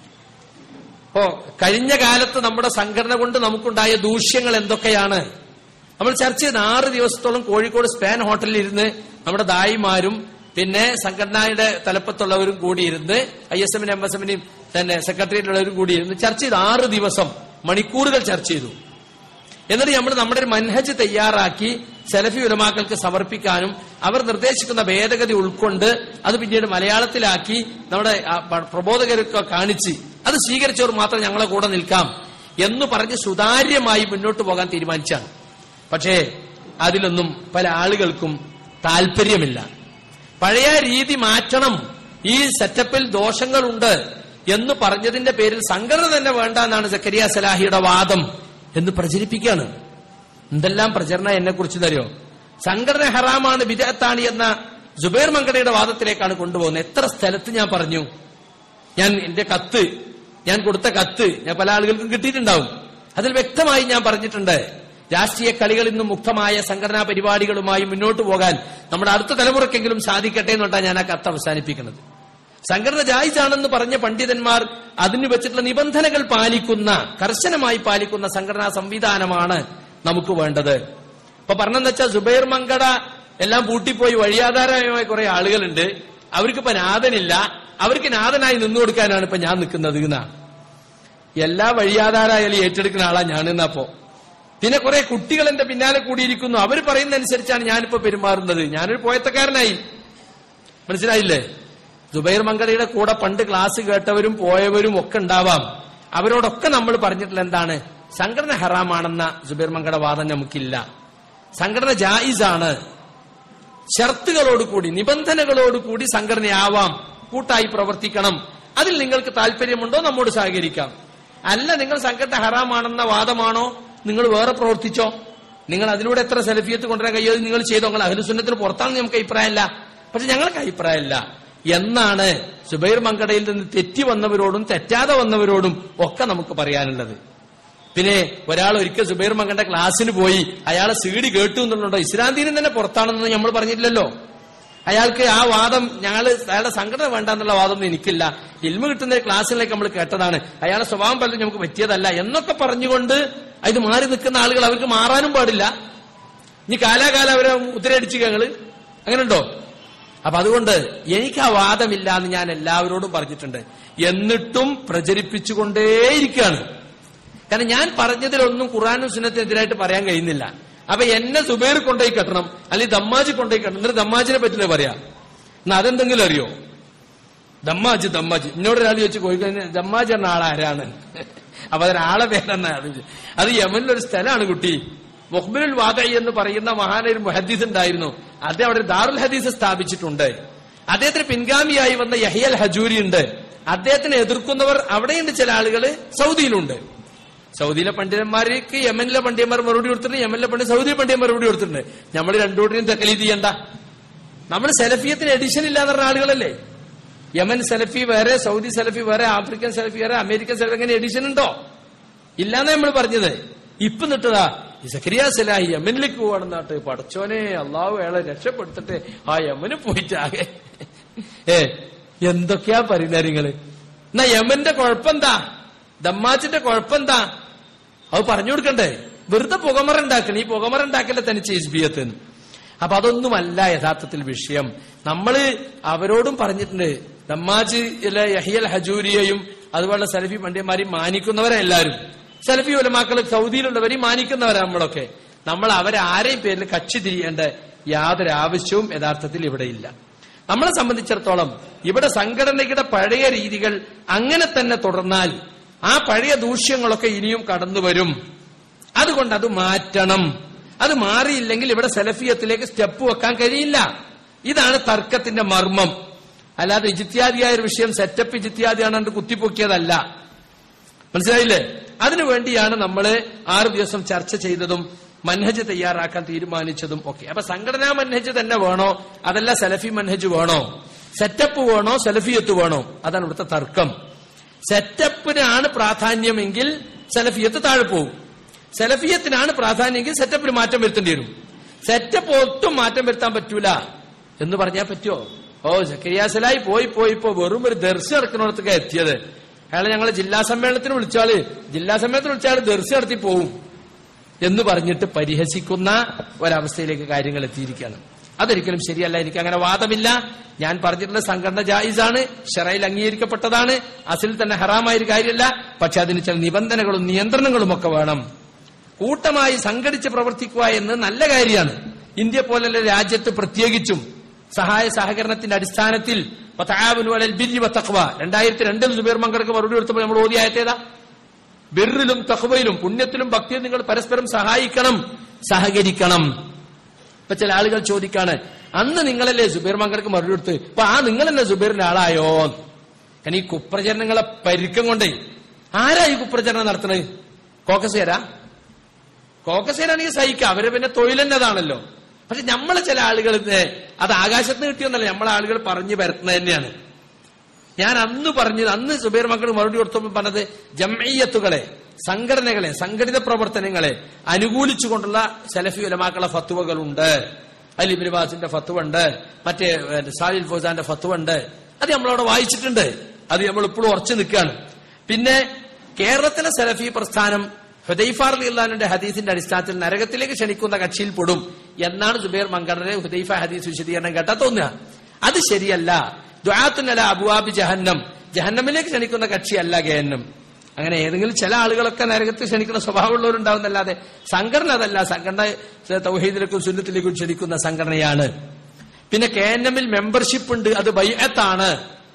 അപ്പോ കഴിഞ്ഞ കാലത്ത് നമ്മുടെ സംഘടന കൊണ്ട് നമുക്കുണ്ടായ ദൂഷ്യങ്ങൾ എന്തൊക്കെയാണ് നമ്മൾ ചർച്ച ചെയ്ത് ആറ് ദിവസത്തോളം കോഴിക്കോട് സ്പാൻ ഹോട്ടലിൽ ഇരുന്ന് നമ്മുടെ ദായിമാരും പിന്നെ സംഘടനയുടെ തലപ്പത്തുള്ളവരും കൂടിയിരുന്ന് ഐ എസ് എമ്മിനും എം എസ് എമ്മിനെയും തന്നെ സെക്രട്ടേറിയറ്റിലുള്ളവരും കൂടിയിരുന്ന് ചർച്ച ചെയ്ത് ആറ് ദിവസം മണിക്കൂറുകൾ ചർച്ച ചെയ്തു എന്നിട്ട് നമ്മൾ നമ്മുടെ ഒരു മൻഹജ് തയ്യാറാക്കി സെലഫി ഉലമാക്കൾക്ക് സമർപ്പിക്കാനും അവർ നിർദ്ദേശിക്കുന്ന ഭേദഗതി ഉൾക്കൊണ്ട് അത് പിന്നീട് മലയാളത്തിലാക്കി നമ്മുടെ ആ, പ- പ്രബോധകരൊക്കെ കാണിച്ച് അത് സ്വീകരിച്ചവർ മാത്രം ഞങ്ങളെ കൂടെ നിൽക്കാം എന്ന് പറഞ്ഞ് സുതാര്യമായി മുന്നോട്ട് പോകാൻ തീരുമാനിച്ചാണ് പക്ഷേ അതിലൊന്നും പല ആളുകൾക്കും താല്പര്യമില്ല പഴയ രീതി മാറ്റണം ഈ സെറ്റപ്പിൽ ദോഷങ്ങളുണ്ട് എന്ന് പറഞ്ഞതിന്റെ പേരിൽ സംഘടന തന്നെ വേണ്ട എന്നാണ് സക്കരിയ സലാഹിയുടെ വാദം എന്ന് പ്രചരിപ്പിക്കുകയാണ് എന്തെല്ലാം പ്രചരണ എന്നെ കുറിച്ച് തരുമോ സംഘടന ഹറാമാണ് വിദഗ്ധാണ് എന്ന ജുബൈർ മങ്കടയുടെ വാദത്തിലേക്കാണ് കൊണ്ടുപോകുന്നത് എത്ര സ്ഥലത്ത് ഞാൻ പറഞ്ഞു ഞാൻ എന്റെ കത്ത് ഞാൻ കൊടുത്ത കത്ത് ഞാൻ പല ആളുകൾക്കും കിട്ടിയിട്ടുണ്ടാവും അതിൽ വ്യക്തമായി ഞാൻ പറഞ്ഞിട്ടുണ്ട് രാഷ്ട്രീയ കളികളിൽ നിന്നും മുക്തമായ സംഘടനാ പരിപാടികളുമായി മുന്നോട്ട് പോകാൻ നമ്മുടെ അടുത്ത തലമുറക്കെങ്കിലും സാധിക്കട്ടെ എന്നുകൊണ്ടാണ് ഞാൻ ആ കത്ത് അവസാനിപ്പിക്കുന്നത് സംഘടന ജായിസാണെന്ന് പറഞ്ഞ പണ്ഡിതന്മാർ അതിന് വെച്ചിട്ടുള്ള നിബന്ധനകൾ പാലിക്കുന്ന കർശനമായി പാലിക്കുന്ന സംഘടനാ സംവിധാനമാണ് നമുക്ക് വേണ്ടത് ഇപ്പൊ പറഞ്ഞെന്ന് വെച്ചാൽ സുബൈർ മങ്കട എല്ലാം പൂട്ടിപ്പോയി വഴിയാധാരമായ കുറെ ആളുകളുണ്ട് അവർക്കിപ്പോ നാഥനില്ല അവർക്ക് നാഥനായി നിന്നു കൊടുക്കാനാണ് ഇപ്പൊ ഞാൻ നിൽക്കുന്നത് എന്നാ എല്ലാ വഴിയാധാരായാലും ഏറ്റെടുക്കുന്ന ആളാ ഞാൻ എന്നപ്പോ പിന്നെ കുറെ കുട്ടികൾ എന്റെ പിന്നാലെ കൂടിയിരിക്കുന്നു അവർ പറയുന്നതനുസരിച്ചാണ് ഞാനിപ്പോ പെരുമാറുന്നത് ഞാനൊരു പോയത്തക്കാരനായി മനസ്സിലായില്ലേ ജുബൈർ മങ്കടയുടെ കൂടെ പണ്ട് ക്ലാസ് കേട്ടവരും പോയവരും ഒക്കെ ഉണ്ടാവാം അവരോടൊക്കെ നമ്മൾ പറഞ്ഞിട്ടുള്ള എന്താണ് സംഘടന ഹറാമാണെന്ന ജുബൈർ മങ്കട വാദം നമുക്കില്ല സംഘടന ജായിസാണ് ഷർത്തുകളോടുകൂടി നിബന്ധനകളോടുകൂടി സംഘടനയാവാം കൂട്ടായി പ്രവർത്തിക്കണം അതിൽ നിങ്ങൾക്ക് താല്പര്യമുണ്ടോ നമ്മോട് സഹകരിക്കാം അല്ല നിങ്ങൾ സംഘടന ഹറാമാണെന്ന വാദമാണോ നിങ്ങൾ വേറെ പ്രവർത്തിച്ചോ നിങ്ങൾ അതിലൂടെ എത്ര സെൽഫിയത്ത് കൊണ്ടുവരാൻ കഴിയോ നിങ്ങൾ ചെയ്തോ നിങ്ങൾ അഹ്ലുസുന്നത്തിന് പുറത്താണെന്ന് നമുക്ക് അഭിപ്രായമല്ല പക്ഷെ ഞങ്ങൾക്ക് അഭിപ്രായമല്ല എന്നാണ് സുബൈർ മങ്കടയിൽ നിന്ന് തെറ്റി വന്നവരോടും തെറ്റാതെ വന്നവരോടും ഒക്കെ നമുക്ക് പറയാനുള്ളത് പിന്നെ ഒരാൾ ഒരിക്കൽ സുബൈർ മങ്കന്റെ ക്ലാസ്സിന് പോയി അയാളെ സീഡി കേട്ടു എന്നുള്ളതുണ്ടോ ഇസ്ലാം ദീനം തന്നെ പുറത്താണെന്ന് നമ്മൾ പറഞ്ഞിട്ടില്ലല്ലോ അയാൾക്ക് ആ വാദം ഞങ്ങൾ അയാളുടെ സംഘടന വേണ്ട എന്നുള്ള വാദമൊന്നും എനിക്കില്ല ഇൽമ കിട്ടുന്ന ഒരു ക്ലാസ്സിലേക്ക് നമ്മൾ കേട്ടതാണ് അയാളുടെ സ്വഭാവം പലതും നമുക്ക് പറ്റിയതല്ല എന്നൊക്കെ പറഞ്ഞുകൊണ്ട് ഇത് മാറി നിൽക്കുന്ന ആളുകൾ അവർക്ക് മാറാനും പാടില്ല ഇനി കാലാകാലം അവരെ ഉത്തരടിച്ചു ഞങ്ങള് അങ്ങനെയുണ്ടോ അപ്പൊ അതുകൊണ്ട് എനിക്ക് ആ വാദമില്ല എന്ന് ഞാൻ എല്ലാവരോടും പറഞ്ഞിട്ടുണ്ട് എന്നിട്ടും പ്രചരിപ്പിച്ചുകൊണ്ടേയിരിക്കുകയാണ് കാരണം ഞാൻ പറഞ്ഞതിലൊന്നും ഖുറാനും സുന്നത്തിനെതിരായിട്ട് പറയാൻ കഴിയുന്നില്ല അപ്പൊ എന്നെ സുബൈർ കൊണ്ടുപോയി കെട്ടണം അല്ലെങ്കിൽ ദമ്മാജി കൊണ്ടുപോയി കെട്ടണം എന്നിട്ട് ദമ്മാജിനെ പറ്റില്ല പറയാം എന്നാ അതെന്തെങ്കിലും അറിയോ ദമ്മാജി ദമ്മാജി എന്നോട് ഒരാൾ ചോദിച്ചു കോഴിക്കോട് ദമ്മാജി എന്ന ആളാരാണ് അപ്പൊ അതിനാളെ പേരെന്നാണ് അത് യമനിലൊരു സ്ഥലമാണ് കുട്ടി മുഹ്ബിനുൽ വാദയി എന്ന് പറയുന്ന മഹാനൊരു മുഹദ്ദീസ് ഉണ്ടായിരുന്നു അദ്ദേഹം അവിടെ ഒരു ദാറുൽ ഹദീസ് സ്ഥാപിച്ചിട്ടുണ്ട് അദ്ദേഹത്തിന് പിൻഗാമിയായി വന്ന യഹിയൽ ഹജൂരി ഉണ്ട് അദ്ദേഹത്തിനെ എതിർക്കുന്നവർ അവിടെയുണ്ട് ചില ആളുകൾ സൗദിയിലുണ്ട് സൗദിയിലെ പണ്ഡിതന്മാർക്ക് യമനിലെ പണ്ഡിതന്മാർ മറുപടി കൊടുത്തിട്ടുണ്ട് യമനിലെ പണ്ഡിത സൗദി പണ്ഡിതൻ മറുപടി കൊടുത്തിട്ടുണ്ട് നമ്മൾ രണ്ടുകൂടിനും തെക്കലീത് ചെയ്യണ്ട നമ്മൾ സെലഫിയത്തിന് എഡിഷൻ ഇല്ലാന്ന് പറഞ്ഞ ആളുകളല്ലേ യമൻ സെലഫി വേറെ സൗദി സെലഫി വേറെ ആഫ്രിക്കൻ സെലഫി വേറെ അമേരിക്കൻ സെലഫി അങ്ങനെ എഡിഷൻ ഉണ്ടോ ഇല്ലാന്ന് നമ്മൾ പറഞ്ഞത് ഇപ്പൊ നിട്ടതാ ഈ സക്കരിയ സലാഹി യമനിലേക്ക് പോകണമെന്നാട്ട് പടച്ചോനെ അള്ളാഹു അയാളെ രക്ഷപ്പെടുത്തിട്ട് ആ യമന് പോയിട്ടാകെ ഏ എന്തൊക്കെയാ പറയുന്നത് നിങ്ങള് എന്നാ യമന്റെ കുഴപ്പമെന്താ ദമ്മാച്ചിന്റെ കുഴപ്പമെന്താ അത് പറഞ്ഞു കൊടുക്കണ്ടേ വെറുതെ പുകമറ ഉണ്ടാക്കണം ഈ പുകമറ ഉണ്ടാക്കല്ലേ തനിച്ച് ഇസ്ബിയത്ത് എന്ന് അപ്പൊ അതൊന്നുമല്ല യഥാർത്ഥത്തിൽ വിഷയം നമ്മള് അവരോടും പറഞ്ഞിട്ടുണ്ട് ദമ്മാജ് യഹിയൽ ഹജൂരിയെയും അതുപോലെ സലഫി പണ്ഡിതന്മാരെയും മാനിക്കുന്നവരെ എല്ലാവരും സലഫി ഉലമാക്കൾ സൗദിയിലുള്ളവരെയും മാനിക്കുന്നവരാ നമ്മളൊക്കെ നമ്മൾ അവരാരെയും പേരിൽ കക്ഷി തിരിയേണ്ട യാതൊരു ആവശ്യവും യഥാർത്ഥത്തിൽ ഇവിടെ ഇല്ല നമ്മളെ സംബന്ധിച്ചിടത്തോളം ഇവിടെ സംഘടനയുടെ പഴയ രീതികൾ അങ്ങനെ തന്നെ തുടർന്നാൽ ആ പഴയ ദൂഷ്യങ്ങളൊക്കെ ഇനിയും കടന്നു വരും അതുകൊണ്ട് അത് മാറ്റണം അത് മാറിയില്ലെങ്കിൽ ഇവിടെ സെലഫിയത്തിലേക്ക് സ്റ്റെപ്പ് വെക്കാൻ കഴിയില്ല ഇതാണ് തർക്കത്തിന്റെ മർമ്മം അല്ലാതെ ഇജിത്യാദിയായ ഒരു വിഷയം സെറ്റപ്പ് ഇജിത്യാദിയാണ് കുത്തിപ്പൊക്കിയതല്ല മനസ്സിലായില്ലേ അതിനു വേണ്ടിയാണ് നമ്മൾ ആറു ദിവസം ചർച്ച ചെയ്തതും മൻഹജ് തയ്യാറാക്കാൻ തീരുമാനിച്ചതും ഒക്കെ അപ്പൊ സംഘടനാ മൻഹജ് തന്നെ വേണോ അതല്ല സെലഫി മൻഹജ് വേണോ സെറ്റപ്പ് വേണോ സെലഫിയത്ത് വേണോ അതാണ് ഇവിടുത്തെ തർക്കം സെറ്റപ്പിനാണ് പ്രാധാന്യമെങ്കിൽ സെലഫിയത്ത് താഴെ പോകും സെലഫിയത്തിനാണ് പ്രാധാന്യമെങ്കിൽ സെറ്റപ്പിന് മാറ്റം വരുത്തേണ്ടി വരും സെറ്റപ്പ് ഒട്ടും മാറ്റം വരുത്താൻ പറ്റൂല എന്ന് പറഞ്ഞാൽ പറ്റുമോ ഓ സക്കരിയാസലായി പോയി പോയി ഇപ്പോ വെറും ഒരു ദർശനം നടക്കുന്നിടത്തൊക്കെ എത്തിയത് അയാളെ ഞങ്ങളെ ജില്ലാ സമ്മേളനത്തിന് വിളിച്ചാല് ജില്ലാ സമ്മേളനത്തിന് വിളിച്ചാൽ ദർശനം നടത്തി പോവും എന്ന് പറഞ്ഞിട്ട് പരിഹസിക്കുന്ന ഒരവസ്ഥയിലേക്ക് കാര്യങ്ങൾ എത്തിയിരിക്കുകയാണ് അതൊരിക്കലും ശരിയല്ല എനിക്ക് അങ്ങനെ വാദമില്ല ഞാൻ പറഞ്ഞിട്ടുള്ള സംഘടന ജായിസാണ് ഷറയിൽ അംഗീകരിക്കപ്പെട്ടതാണ് അസിൽ തന്നെ ഹറാമായ ഒരു കാര്യമല്ല പക്ഷെ അതിന് ചില നിബന്ധനകളും നിയന്ത്രണങ്ങളും ഒക്കെ വേണം കൂട്ടമായി സംഘടിച്ച് പ്രവർത്തിക്കുക എന്ന് നല്ല കാര്യമാണ് ഇന്ത്യ പോലുള്ള രാജ്യത്ത് പ്രത്യേകിച്ചും സഹായ സഹകരണത്തിന്റെ അടിസ്ഥാനത്തിൽ വതആവനു അലൽ ബിർരി വത്തഖ്വ രണ്ടായിരത്തി രണ്ടിൽ സുബൈർ മങ്കർക്ക് മറുപടി കൊടുത്തപ്പോൾ നമ്മൾ ഓതി ആയത്തേതാ ബിറിലും തഖ്വയിലും പുണ്യത്തിലും ഭക്തിയിലും നിങ്ങൾ പരസ്പരം സഹായിക്കണം സഹകരിക്കണം ഇപ്പൊ ചില ആളുകൾ ചോദിക്കാണ് അന്ന് നിങ്ങളല്ലേ സുബൈർ മങ്കർക്ക് മറുപടി കൊടുത്ത് ഇപ്പൊ ആ നിങ്ങളല്ലേ സുബൈറിന്റെ ആളായോ കാരണം ഈ കുപ്രചരണങ്ങളെ പരിക്കം കൊണ്ടേ ആരാ ഈ കുപ്രചരണം നടത്തണത് കോക്കസേരാ കോക്കസേരാണെങ്കിൽ സഹിക്കുക അവരെ പിന്നെ തൊഴിൽ തന്നെ അതാണല്ലോ പക്ഷെ നമ്മളെ ചില ആളുകൾ ഇത് അത് ആകാശത്ത് നിന്ന് കിട്ടിയൊന്നല്ല നമ്മളെ ആളുകൾ പറഞ്ഞു പരത്തുന്നത് തന്നെയാണ് ഞാൻ അന്ന് പറഞ്ഞത് അന്ന് സുബൈർ മക്കൾ മറുപടി കൊടുത്തപ്പോൾ പറഞ്ഞത് ജമയ്യത്തുകളെ സംഘടനകളെ സംഘടിത പ്രവർത്തനങ്ങളെ അനുകൂലിച്ചുകൊണ്ടുള്ള സലഫി ഉലമാക്കളെ ഫത്തുവകളുണ്ട് അലി ബാസിന്റെ ഫത്തുവ ഉണ്ട് മറ്റേ ഏഹ്, സാലിൽ ഫൗസാന്റെ ഫത്തുവ ഉണ്ട് അത് നമ്മളവിടെ വായിച്ചിട്ടുണ്ട് അത് നമ്മൾ ഇപ്പോഴും ഉറച്ചു നിൽക്കുകയാണ് പിന്നെ കേരളത്തിലെ സലഫി പ്രസ്ഥാനം ഹുദൈഫാർ അലിന്റെ ഹദീസിന്റെ അടിസ്ഥാനത്തിൽ നരകത്തിലേക്ക് ക്ഷണിക്കുന്ന കക്ഷിയിൽ പെടും എന്നാണ് സുബൈർ മങ്കറിന്റെ ഹുദൈഫ ഹദീസ് വിശദീകരണം കേട്ടാ തോന്നുക അത് ശരിയല്ല ദ്വാത്തുനല അബുവാബി ജഹന്നം ജഹന്നമിലേക്ക് ക്ഷണിക്കുന്ന കക്ഷിയല്ല ഗേന്നം അങ്ങനെ ഏതെങ്കിലും ചില ആളുകളൊക്കെ നരകത്തിൽ ക്ഷണിക്കുന്ന സ്വഭാവമുള്ളവരുണ്ടാവുന്നല്ലാതെ സംഘടന അതല്ല സംഘടന തൗഹീദിലേക്കും സുന്നത്തിലേക്കും ക്ഷണിക്കുന്ന സംഘടനയാണ് പിന്നെ കെ എൻ എമ്മിൽ മെമ്പർഷിപ്പ് ഉണ്ട് അത് ബൈഅത്താണ്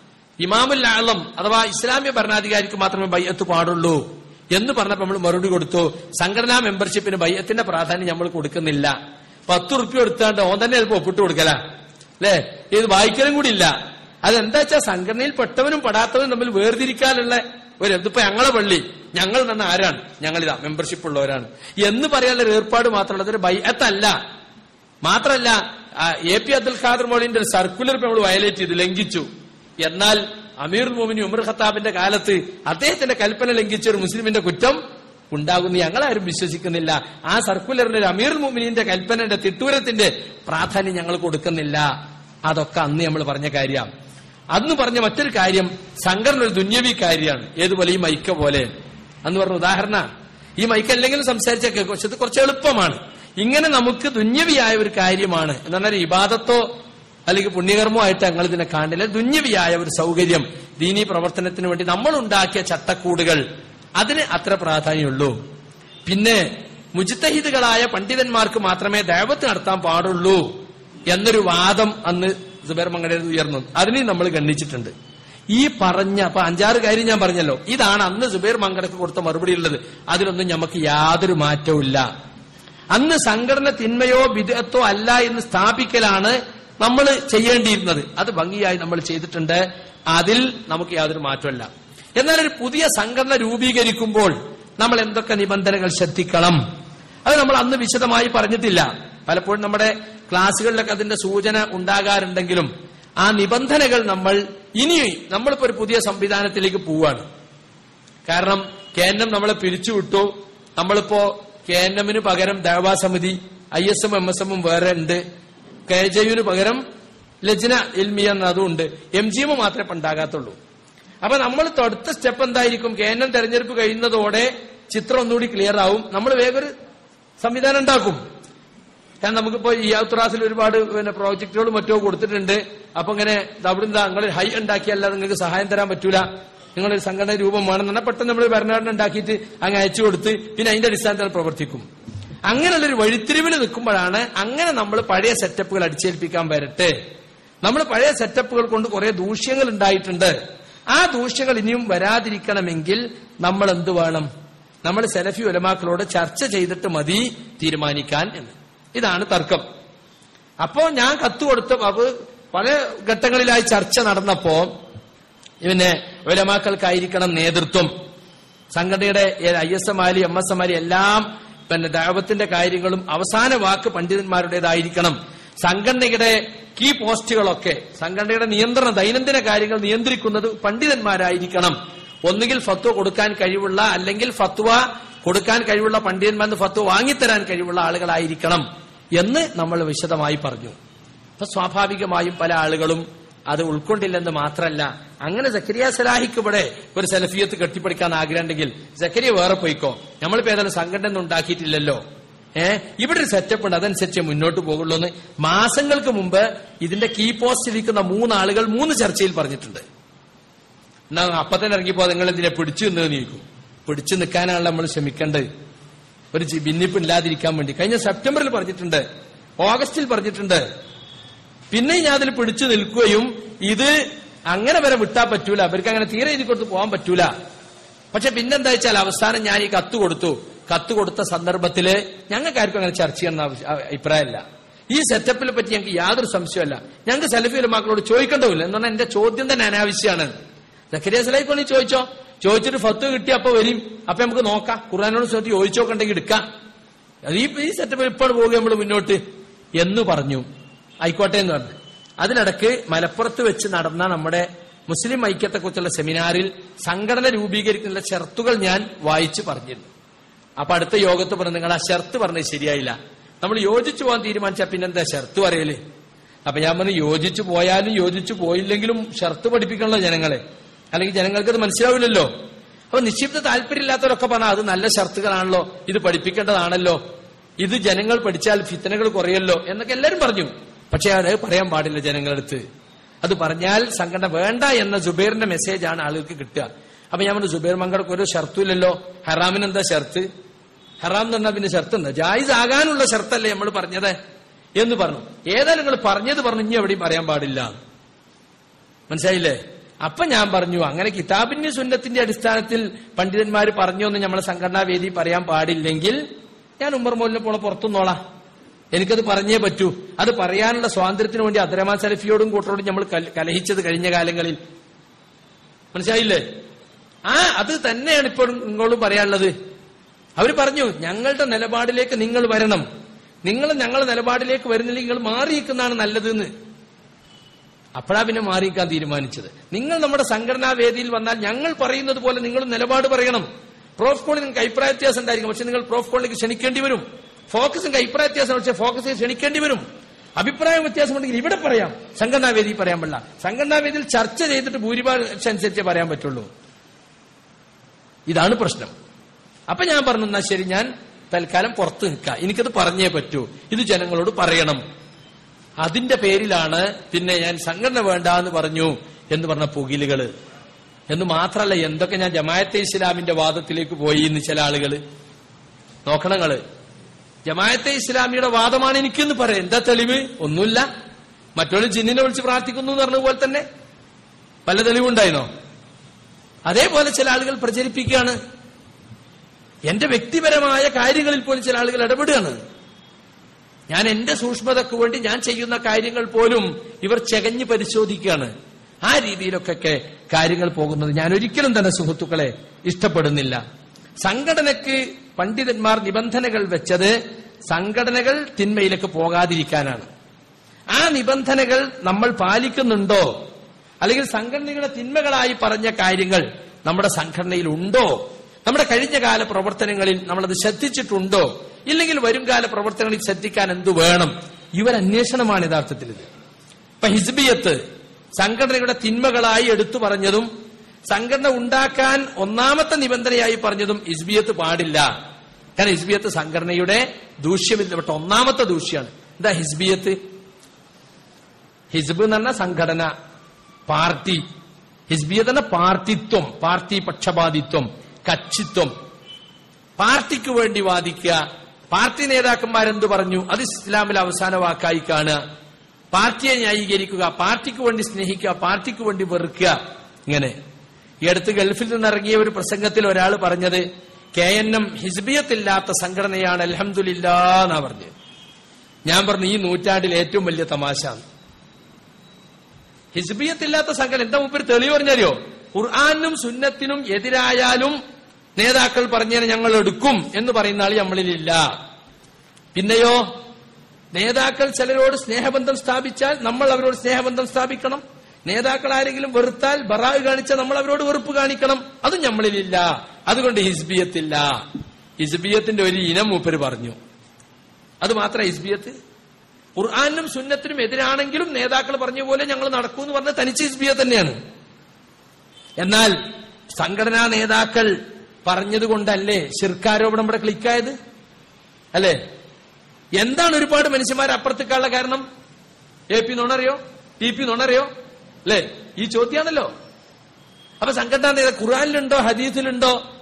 ഇമാമുൽ ആളം അഥവാ ഇസ്ലാമിക ഭരണാധികാരിക്ക് മാത്രമേ ബൈഅത്ത് പാടുള്ളൂ എന്ന് പറഞ്ഞപ്പോൾ നമ്മൾ മറുപടി കൊടുത്തു സംഘടനാ മെമ്പർഷിപ്പിന് ബൈഅത്തിന്റെ പ്രാധാന്യം നമ്മൾ കൊടുക്കുന്നില്ല പത്ത് റുപ്യ എടുത്താണ്ട് ഓൻ തന്നെ ചിലപ്പോ ഒപ്പിട്ട് കൊടുക്കല അല്ലേ ഇത് വായിക്കലും കൂടി ഇല്ല അതെന്താ വെച്ചാൽ സംഘടനയിൽ പെട്ടവനും പെടാത്തവനും തമ്മിൽ വേർതിരിക്കാനുള്ള ഒരു ഇതിപ്പോ ഞങ്ങളെ പള്ളി ഞങ്ങൾ തന്നെ ആരാണ് ഞങ്ങളിതാ മെമ്പർഷിപ്പ് ഉള്ളവരാണ് എന്ന് പറയാനുള്ള ഒരു ഏർപ്പാട് മാത്രമല്ല അതൊരു ബൈഅത്തല്ല മാത്രമല്ല ആ, എ പി അബ്ദുൽ ഖാദർ മോളിന്റെ ഒരു സർക്കുലർ ഇപ്പൊ നമ്മൾ വയലേറ്റ് ചെയ്തു ലംഘിച്ചു എന്നാൽ അമീർ മോമിനി ഉമർ ഖത്താബിന്റെ കാലത്ത് അദ്ദേഹത്തിന്റെ കൽപ്പന ലംഘിച്ച ഒരു മുസ്ലിമിന്റെ കുറ്റം ഉണ്ടാകുന്നു ഞങ്ങളാരും വിശ്വസിക്കുന്നില്ല ആ സർക്കുലറിന്റെ ഒരു അമീർ മോമിനിന്റെ കൽപ്പനയുടെ തിട്ടൂരത്തിന്റെ പ്രാധാന്യം ഞങ്ങൾ കൊടുക്കുന്നില്ല അതൊക്കെ അന്ന് നമ്മൾ പറഞ്ഞ കാര്യമാണ് അന്ന് പറഞ്ഞ മറ്റൊരു കാര്യം സംഘടന ഒരു ദുന്യവി കാര്യമാണ് ഏതുപോലെ ഈ മൈക്ക പോലെ അന്ന് പറഞ്ഞ ഉദാഹരണ ഈ മൈക്ക് അല്ലെങ്കിലും സംസാരിച്ചാൽ കേൾക്കും പക്ഷെ ഇത് കുറച്ച് എളുപ്പമാണ് ഇങ്ങനെ നമുക്ക് ദുന്യവിയായ ഒരു കാര്യമാണ് എന്ന് പറഞ്ഞാൽ ഇബാദത്തോ അല്ലെങ്കിൽ പുണ്യകർമ്മോ ആയിട്ട് ഞങ്ങൾ ഇതിനെ കാണില്ല ദുന്യവിയായ ഒരു സൗകര്യം ദീനീ പ്രവർത്തനത്തിന് വേണ്ടി നമ്മൾ ഉണ്ടാക്കിയ ചട്ടക്കൂടുകൾ അതിന് അത്ര പ്രാധാന്യമുള്ളൂ പിന്നെ മുജിത്തഹിദുകളായ പണ്ഡിതന്മാർക്ക് മാത്രമേ ദൈവത്ത് നടത്താൻ പാടുള്ളൂ എന്നൊരു വാദം അന്ന് സുബൈർ മംഗളയിൽ ഉയർന്നു അതിനെയും നമ്മൾ ഗണ്ണിച്ചിട്ടുണ്ട് ഈ പറഞ്ഞ അപ്പൊ അഞ്ചാറ് കാര്യം ഞാൻ പറഞ്ഞല്ലോ ഇതാണ് അന്ന് സുബൈർ മങ്കടക്ക് കൊടുത്ത മറുപടി ഉള്ളത് അതിലൊന്നും നമുക്ക് യാതൊരു മാറ്റവും ഇല്ല അന്ന് സംഘടന തിന്മയോ വിദഗ്ധോ അല്ല എന്ന് സ്ഥാപിക്കലാണ് നമ്മൾ ചെയ്യേണ്ടിയിരുന്നത് അത് ഭംഗിയായി നമ്മൾ ചെയ്തിട്ടുണ്ട് അതിൽ നമുക്ക് യാതൊരു മാറ്റമല്ല എന്നാൽ ഒരു പുതിയ സംഘടന രൂപീകരിക്കുമ്പോൾ നമ്മൾ എന്തൊക്കെ നിബന്ധനകൾ ശ്രദ്ധിക്കണം അത് നമ്മൾ അന്ന് വിശദമായി പറഞ്ഞിട്ടില്ല പലപ്പോഴും നമ്മുടെ ക്ലാസ്സുകളിലൊക്കെ അതിന്റെ സൂചന ഉണ്ടാകാറുണ്ടെങ്കിലും ആ നിബന്ധനകൾ നമ്മൾ ഇനി നമ്മളിപ്പോ ഒരു പുതിയ സംവിധാനത്തിലേക്ക് പോവാണ് കാരണം കെ എൻ എം നമ്മളെ പിരിച്ചുവിട്ടു നമ്മളിപ്പോ കെ എൻ എമ്മിന് പകരം ദേവാ സമിതി I S M M S എമ്മും വേറെ ഉണ്ട് കെ ജെ യുവിന് പകരം ലജ്ന ഇൽമിയ എന്ന അതും ഉണ്ട് എം ജി എം മാത്രമേ ഇപ്പൊ ഉണ്ടാകാത്തുള്ളൂ അപ്പൊ നമ്മൾ തൊടുത്ത സ്റ്റെപ്പ് എന്തായിരിക്കും കെ എൻ എം തെരഞ്ഞെടുപ്പ് കഴിയുന്നതോടെ ചിത്രം ഒന്നുകൂടി ക്ലിയർ ആവും നമ്മൾ വേഗം ഒരു സംവിധാനം ഉണ്ടാക്കും കാരണം നമുക്കിപ്പോ ഈ യാത്രാസിൽ ഒരുപാട് പിന്നെ പ്രോജക്റ്റുകളും മറ്റോ കൊടുത്തിട്ടുണ്ട് അപ്പൊ ഇങ്ങനെ അവിടുന്ന് നിങ്ങൾ ഹൈ ഉണ്ടാക്കിയല്ലാതെ നിങ്ങൾക്ക് സഹായം തരാൻ പറ്റൂല നിങ്ങളൊരു സംഘടന രൂപം വേണമെന്ന് പെട്ടെന്ന് നമ്മൾ ഭരണഘടന ഉണ്ടാക്കിയിട്ട് അങ്ങ് അയച്ചു കൊടുത്ത് പിന്നെ അതിന്റെ അടിസ്ഥാനത്തിൽ പ്രവർത്തിക്കും അങ്ങനെയുള്ളൊരു വഴിത്തിരിവിൽ നിൽക്കുമ്പോഴാണ് അങ്ങനെ നമ്മൾ പഴയ സെറ്റപ്പുകൾ അടിച്ചേൽപ്പിക്കാൻ വരട്ടെ നമ്മൾ പഴയ സെറ്റപ്പുകൾ കൊണ്ട് കുറെ ദൂഷ്യങ്ങൾ ഉണ്ടായിട്ടുണ്ട് ആ ദൂഷ്യങ്ങൾ ഇനിയും വരാതിരിക്കണമെങ്കിൽ നമ്മൾ എന്ത് വേണം നമ്മൾ സെലഫി ഉലമാക്കളോട് ചർച്ച ചെയ്തിട്ട് മതി തീരുമാനിക്കാൻ എന്ന് ഇതാണ് തർക്കം അപ്പോ ഞാൻ കത്ത് കൊടുത്ത അത് പല ഘട്ടങ്ങളിലായി ചർച്ച നടന്നപ്പോ പിന്നെ ഉലമാക്കൾക്കായിരിക്കണം നേതൃത്വം സംഘടനയുടെ ഐ എസ് എം ആലി എം എസ് എം ആലി എല്ലാം പിന്നെ ദൈവത്തിന്റെ കാര്യങ്ങളും അവസാന വാക്ക് പണ്ഡിതന്മാരുടേതായിരിക്കണം സംഘടനയുടെ കീ പോസ്റ്റുകളൊക്കെ സംഘടനയുടെ നിയന്ത്രണ ദൈനംദിന കാര്യങ്ങൾ നിയന്ത്രിക്കുന്നത് പണ്ഡിതന്മാരായിരിക്കണം ഒന്നുകിൽ ഫത്വ കൊടുക്കാൻ കഴിവുള്ള അല്ലെങ്കിൽ ഫത്വ കൊടുക്കാൻ കഴിവുള്ള പണ്ഡിതന്മാർ ഫത്വ വാങ്ങിത്തരാൻ കഴിവുള്ള ആളുകളായിരിക്കണം എന്ന് നമ്മൾ വിശദമായി പറഞ്ഞു അപ്പൊ സ്വാഭാവികമായും പല ആളുകളും അത് ഉൾക്കൊണ്ടില്ലെന്ന് മാത്രമല്ല അങ്ങനെ സക്കരിയ സലാഹിക്ക് ഇവിടെ ഒരു സെലഫിയത്ത് കെട്ടിപ്പടിക്കാൻ ആഗ്രഹമുണ്ടെങ്കിൽ സക്കരിയ വേറെ പോയിക്കോ നമ്മളിപ്പോ ഏതായാലും സംഘടന ഒന്നും ഉണ്ടാക്കിയിട്ടില്ലല്ലോ ഏഹ് ഇവിടെ ഒരു സെറ്റപ്പ് ഉണ്ട് അതനുസരിച്ച് മുന്നോട്ട് പോകുള്ളൂ എന്ന് മാസങ്ങൾക്ക് മുമ്പ് ഇതിന്റെ കീ പോസ്റ്റിലിരിക്കുന്ന മൂന്നാളുകൾ മൂന്ന് ചർച്ചയിൽ പറഞ്ഞിട്ടുണ്ട് എന്നാ അപ്പൊ തന്നെ ഇറങ്ങിപ്പോ നിങ്ങൾ എന്തിനെ പിടിച്ചു നിന്ന് നീക്കും പിടിച്ചു നിൽക്കാനാണല്ലോ നമ്മൾ ശ്രമിക്കേണ്ടത് ഒരു ജി- ഭിന്നിപ്പ് ഇല്ലാതിരിക്കാൻ വേണ്ടി കഴിഞ്ഞ സെപ്റ്റംബറിൽ പറഞ്ഞിട്ടുണ്ട് ഓഗസ്റ്റിൽ പറഞ്ഞിട്ടുണ്ട് പിന്നെ ഞാൻ അതിൽ പിടിച്ചു നിൽക്കുകയും ഇത് അങ്ങനെ വരെ വിട്ടാൻ പറ്റൂല അവർക്ക് അങ്ങനെ തീരെ ഇതിൽ കൊടുത്ത് പോകാൻ പറ്റൂല പക്ഷെ പിന്നെന്താ വെച്ചാൽ അവസാനം ഞാൻ ഈ കത്ത് കൊടുത്തു കത്ത് കൊടുത്ത സന്ദർഭത്തില് ഞങ്ങൾക്കാർക്കും അങ്ങനെ ചർച്ച ചെയ്യണമെന്ന് ആവശ്യ- ആ- അഭിപ്രായമല്ല ഈ സെറ്റപ്പിനെ പറ്റി ഞങ്ങൾക്ക് യാതൊരു സംശയമല്ല ഞങ്ങൾക്ക് സലഫി മക്കളോട് ചോദിക്കേണ്ടതില്ല എന്ന് പറഞ്ഞാൽ എന്റെ ചോദ്യം തന്നെ അനാവശ്യമാണ് സക്കരിയ സലൈക്കോണി ചോദിച്ചോ ചോദിച്ചിട്ട് ഫത്ത് കിട്ടി അപ്പൊ വരും അപ്പൊ നമുക്ക് നോക്കാം ഖുർആാനോട് ചോദിച്ചു ചോദിച്ചോക്കണ്ടെങ്കിൽ എടുക്കാം അത് ഈ ഈ സെറ്റപ്പ് ഇപ്പോൾ പോകുക നമ്മൾ മുന്നോട്ട് എന്ന് പറഞ്ഞു ആയിക്കോട്ടെ എന്ന് പറഞ്ഞു അതിനിടക്ക് മലപ്പുറത്ത് വെച്ച് നടന്ന നമ്മുടെ മുസ്ലിം ഐക്യത്തെക്കുറിച്ചുള്ള സെമിനാറിൽ സംഘടന രൂപീകരിക്കുന്ന ഷർത്തുകൾ ഞാൻ വായിച്ചു പറഞ്ഞിരുന്നു അപ്പൊ അടുത്ത യോഗത്ത് പറഞ്ഞു നിങ്ങൾ ആ ഷർത്ത് പറഞ്ഞത് ശരിയായില്ല നമ്മൾ യോജിച്ചു പോകാൻ തീരുമാനിച്ച പിന്നെന്താ ഷർത്ത് പറയല് അപ്പൊ ഞാൻ പറഞ്ഞു യോജിച്ചു പോയാലും യോജിച്ചു പോയില്ലെങ്കിലും ഷർത്ത് പഠിപ്പിക്കണല്ലോ ജനങ്ങളെ അല്ലെങ്കിൽ ജനങ്ങൾക്ക് അത് മനസ്സിലാവില്ലല്ലോ അപ്പൊ നിക്ഷിപ്ത താല്പര്യമില്ലാത്തവരൊക്കെ പറഞ്ഞാൽ അത് നല്ല ഷർത്തുകളാണല്ലോ ഇത് പഠിപ്പിക്കേണ്ടതാണല്ലോ ഇത് ജനങ്ങൾ പഠിച്ചാൽ ഫിത്തനകൾ കുറയല്ലോ എന്നൊക്കെ എല്ലാവരും പറഞ്ഞു പക്ഷെ അത് പറയാൻ പാടില്ല ജനങ്ങളടുത്ത് അത് പറഞ്ഞാൽ സംഘടന വേണ്ട എന്ന ജുബൈറിന്റെ മെസ്സേജാണ് ആളുകൾക്ക് കിട്ടുക അപ്പൊ ഞാൻ പറഞ്ഞു ജുബൈർ മങ്കൾക്ക് ഒരു ഷർത്തുമില്ലല്ലോ ഹറാമിന് എന്താ ഷർത്ത് ഹറാം എന്ന് പറഞ്ഞാൽ പിന്നെ ഷർത്ത് എന്താ ജായിസ് ആകാനുള്ള ഷർത്തല്ലേ നമ്മൾ പറഞ്ഞത് എന്ന് പറഞ്ഞു ഏതായാലും നിങ്ങൾ പറഞ്ഞത് പറഞ്ഞു ഇനി എവിടെയും പറയാൻ പാടില്ല മനസ്സിലായില്ലേ അപ്പൊ ഞാൻ പറഞ്ഞു അങ്ങനെ കിതാബിന്റെ സുന്നത്തിന്റെ അടിസ്ഥാനത്തിൽ പണ്ഡിതന്മാർ പറഞ്ഞു എന്ന് നമ്മളെ സംഘടനാ വേദി പറയാൻ പാടില്ലെങ്കിൽ ഞാൻ ഉമ്മർ മോലിനെ പോണ പുറത്തുനിന്നോളാം എനിക്കത് പറഞ്ഞേ പറ്റൂ അത് പറയാനുള്ള സ്വാതന്ത്ര്യത്തിന് വേണ്ടി അദ്രമാൻ സലഫിയോടും കൂട്ടരോടും നമ്മൾ കല- കലഹിച്ചത് കഴിഞ്ഞ കാലങ്ങളിൽ മനസ്സിലായില്ലേ ആ അത് തന്നെയാണ് ഇപ്പോൾ നിങ്ങളോട് പറയാനുള്ളത് അവർ പറഞ്ഞു ഞങ്ങളുടെ നിലപാടിലേക്ക് നിങ്ങൾ വരണം നിങ്ങൾ ഞങ്ങളുടെ നിലപാടിലേക്ക് വരുന്നില്ലെങ്കിൽ നിങ്ങൾ മാറിയിരിക്കുന്നതാണ് നല്ലതെന്ന് അപ്പോഴാ പിന്നെ മാറിയിക്കാൻ തീരുമാനിച്ചത് നിങ്ങൾ നമ്മുടെ സംഘടനാ വേദിയിൽ വന്നാൽ ഞങ്ങൾ പറയുന്നത് പോലെ നിങ്ങൾ നിലപാട് പറയണം പ്രോഫ് കോളിൽ നിങ്ങൾക്ക് അഭിപ്രായ വ്യത്യാസം ഉണ്ടായിരിക്കും പക്ഷെ നിങ്ങൾ പ്രോഫ് കോളിലേക്ക് ക്ഷണിക്കേണ്ടി വരും ഫോക്കസിന് അഭിപ്രായ വ്യത്യാസം പക്ഷേ ഫോക്കസിൽ ക്ഷണിക്കേണ്ടി വരും അഭിപ്രായ വ്യത്യാസം ഉണ്ടെങ്കിൽ ഇവിടെ പറയാം സംഘടനാ വേദിയിൽ പറയാൻ പാടില്ല സംഘടനാ വേദിയിൽ ചർച്ച ചെയ്തിട്ട് ഭൂരിഭാഗം അനുസരിച്ചേ പറയാൻ പറ്റുള്ളൂ ഇതാണ് പ്രശ്നം അപ്പൊ ഞാൻ പറഞ്ഞു എന്നാ ശരി ഞാൻ തൽക്കാലം പുറത്ത് നിൽക്കാം എനിക്കത് പറഞ്ഞേ പറ്റൂ ഇത് ജനങ്ങളോട് പറയണം അതിന്റെ പേരിലാണ് പിന്നെ ഞാൻ സംഘടന വേണ്ട എന്ന് പറഞ്ഞു എന്ന് പറഞ്ഞ പുകിലുകള് എന്ന് മാത്രല്ല എന്തൊക്കെ ഞാൻ ജമായത്തെ ഇസ്ലാമിന്റെ വാദത്തിലേക്ക് പോയി എന്ന് ചില ആളുകള് നോക്കണങ്ങള് ജമായത്തെ ഇസ്ലാമിയുടെ വാദമാണ് എനിക്കെന്ന് പറയാം എന്താ തെളിവ് ഒന്നുമില്ല മറ്റൊരു ജിന്നിനെ വിളിച്ച് പ്രാർത്ഥിക്കുന്നു എന്ന് പറഞ്ഞ പോലെ തന്നെ പല തെളിവുണ്ടായിരുന്നോ അതേപോലെ ചില ആളുകൾ പ്രചരിപ്പിക്കുകയാണ് എന്റെ വ്യക്തിപരമായ കാര്യങ്ങളിൽ പോലും ചില ആളുകൾ ഇടപെടുകയാണ് ഞാൻ എന്റെ സൂക്ഷ്മതയ്ക്ക് വേണ്ടി ഞാൻ ചെയ്യുന്ന കാര്യങ്ങൾ പോലും ഇവർ ചെകഞ്ഞ് പരിശോധിക്കുകയാണ് ആ രീതിയിലൊക്കെ കാര്യങ്ങൾ പോകുന്നത് ഞാൻ ഒരിക്കലും തന്നെ സുഹൃത്തുക്കളെ ഇഷ്ടപ്പെടുന്നില്ല സംഘടനയ്ക്ക് പണ്ഡിതന്മാർ നിബന്ധനകൾ വെച്ചത് സംഘടനകൾ തിന്മയിലേക്ക് പോകാതിരിക്കാനാണ് ആ നിബന്ധനകൾ നമ്മൾ പാലിക്കുന്നുണ്ടോ അല്ലെങ്കിൽ സംഘടനയുടെ തിന്മകളായി പറഞ്ഞ കാര്യങ്ങൾ നമ്മുടെ സംഘടനയിൽ ഉണ്ടോ നമ്മുടെ കഴിഞ്ഞ കാല പ്രവർത്തനങ്ങളിൽ നമ്മളത് ശ്രദ്ധിച്ചിട്ടുണ്ടോ ഇല്ലെങ്കിൽ വരുംകാല പ്രവർത്തനങ്ങളിൽ ശ്രദ്ധിക്കാൻ എന്തു വേണം ഇവർ അന്വേഷണമാണ് യഥാർത്ഥത്തിൽ ഇത് ഇപ്പൊ ഹിസ്ബിയത്ത് സംഘടനയുടെ തിന്മകളായി എടുത്തു പറഞ്ഞതും സംഘടന ഉണ്ടാക്കാൻ ഒന്നാമത്തെ നിബന്ധനയായി പറഞ്ഞതും ഹിസ്ബിയത്ത് പാടില്ല കാരണം ഹിസ്ബിയത്ത് സംഘടനയുടെ ദൂഷ്യമില്ല ഒന്നാമത്തെ ദൂഷ്യമാണ് എന്താ ഹിസ്ബിയത്ത് ഹിസ്ബ് എന്ന് പറഞ്ഞ സംഘടന പാർട്ടി ഹിസ്ബിയത്ത് എന്ന പാർട്ടിത്വം പാർട്ടി പക്ഷപാതിത്വം കക്ഷിത്വം പാർട്ടിക്ക് വേണ്ടി വാദിക്കുക പാർട്ടി നേതാക്കന്മാരെന്ത് പറഞ്ഞു അത് ഇസ്ലാമിൽ അവസാന വാക്കായി കാണുക പാർട്ടിയെ ന്യായീകരിക്കുക പാർട്ടിക്ക് വേണ്ടി സ്നേഹിക്കുക പാർട്ടിക്ക് വേണ്ടി വെറുക്കുക ഇങ്ങനെ ഈ അടുത്ത് ഗൾഫിൽ നിന്നിറങ്ങിയ ഒരു പ്രസംഗത്തിൽ ഒരാൾ പറഞ്ഞത് കെ എൻ എം ഹിസ്ബിയത്തില്ലാത്ത സംഘടനയാണ് അലഹമില്ലാ എന്നാ പറഞ്ഞത് ഞാൻ പറഞ്ഞു ഈ നൂറ്റാണ്ടിൽ ഏറ്റവും വലിയ തമാശ ഹിസ്ബിയത്തില്ലാത്ത സംഘടന എന്താ മുമ്പ് തെളിവ് പറഞ്ഞറിയോ ഖുർആാനും സുന്നത്തിനും എതിരായാലും നേതാക്കൾ പറഞ്ഞതിനെ ഞങ്ങൾ എടുക്കും എന്ന് പറയുന്ന ആൾ നമ്മളിലില്ല പിന്നെയോ നേതാക്കൾ ചിലരോട് സ്നേഹബന്ധം സ്ഥാപിച്ചാൽ നമ്മൾ അവരോട് സ്നേഹബന്ധം സ്ഥാപിക്കണം നേതാക്കൾ ആരെങ്കിലും വെറുത്താൽ ബറാഗ് കാണിച്ചാൽ നമ്മൾ അവരോട് വെറുപ്പ് കാണിക്കണം അതും നമ്മളിലില്ല അതുകൊണ്ട് ഹിസ്ബിയത്തില്ല ഹിസ്ബിയത്തിന്റെ ഒരു ഇനം മൂപ്പര് പറഞ്ഞു അത് മാത്രം ഹിസ്ബിയത്ത് ഖുർആാനും സുന്നത്തിനും എതിരാണെങ്കിലും നേതാക്കൾ പറഞ്ഞ പോലെ ഞങ്ങൾ നടക്കൂ എന്ന് പറഞ്ഞ തനിച്ച് ഹിസ്ബിയത്ത് തന്നെയാണ് എന്നാൽ സംഘടനാ നേതാക്കൾ പറഞ്ഞതുകൊണ്ടല്ലേ ശിർക്കാരോപണം ഇവിടെ ക്ലിക്കായത് അല്ലേ എന്താണ് ഒരുപാട് മനുഷ്യന്മാർ അപ്പുറത്തേക്കാനുള്ള കാരണം എ പി നുണറിയോ ടി പി നുണറിയോ അല്ലേ ഈ ചോദ്യമാണല്ലോ അപ്പൊ സംഘടനാ നേതാ ഖുർആാനിലുണ്ടോ ഹദീസിലുണ്ടോ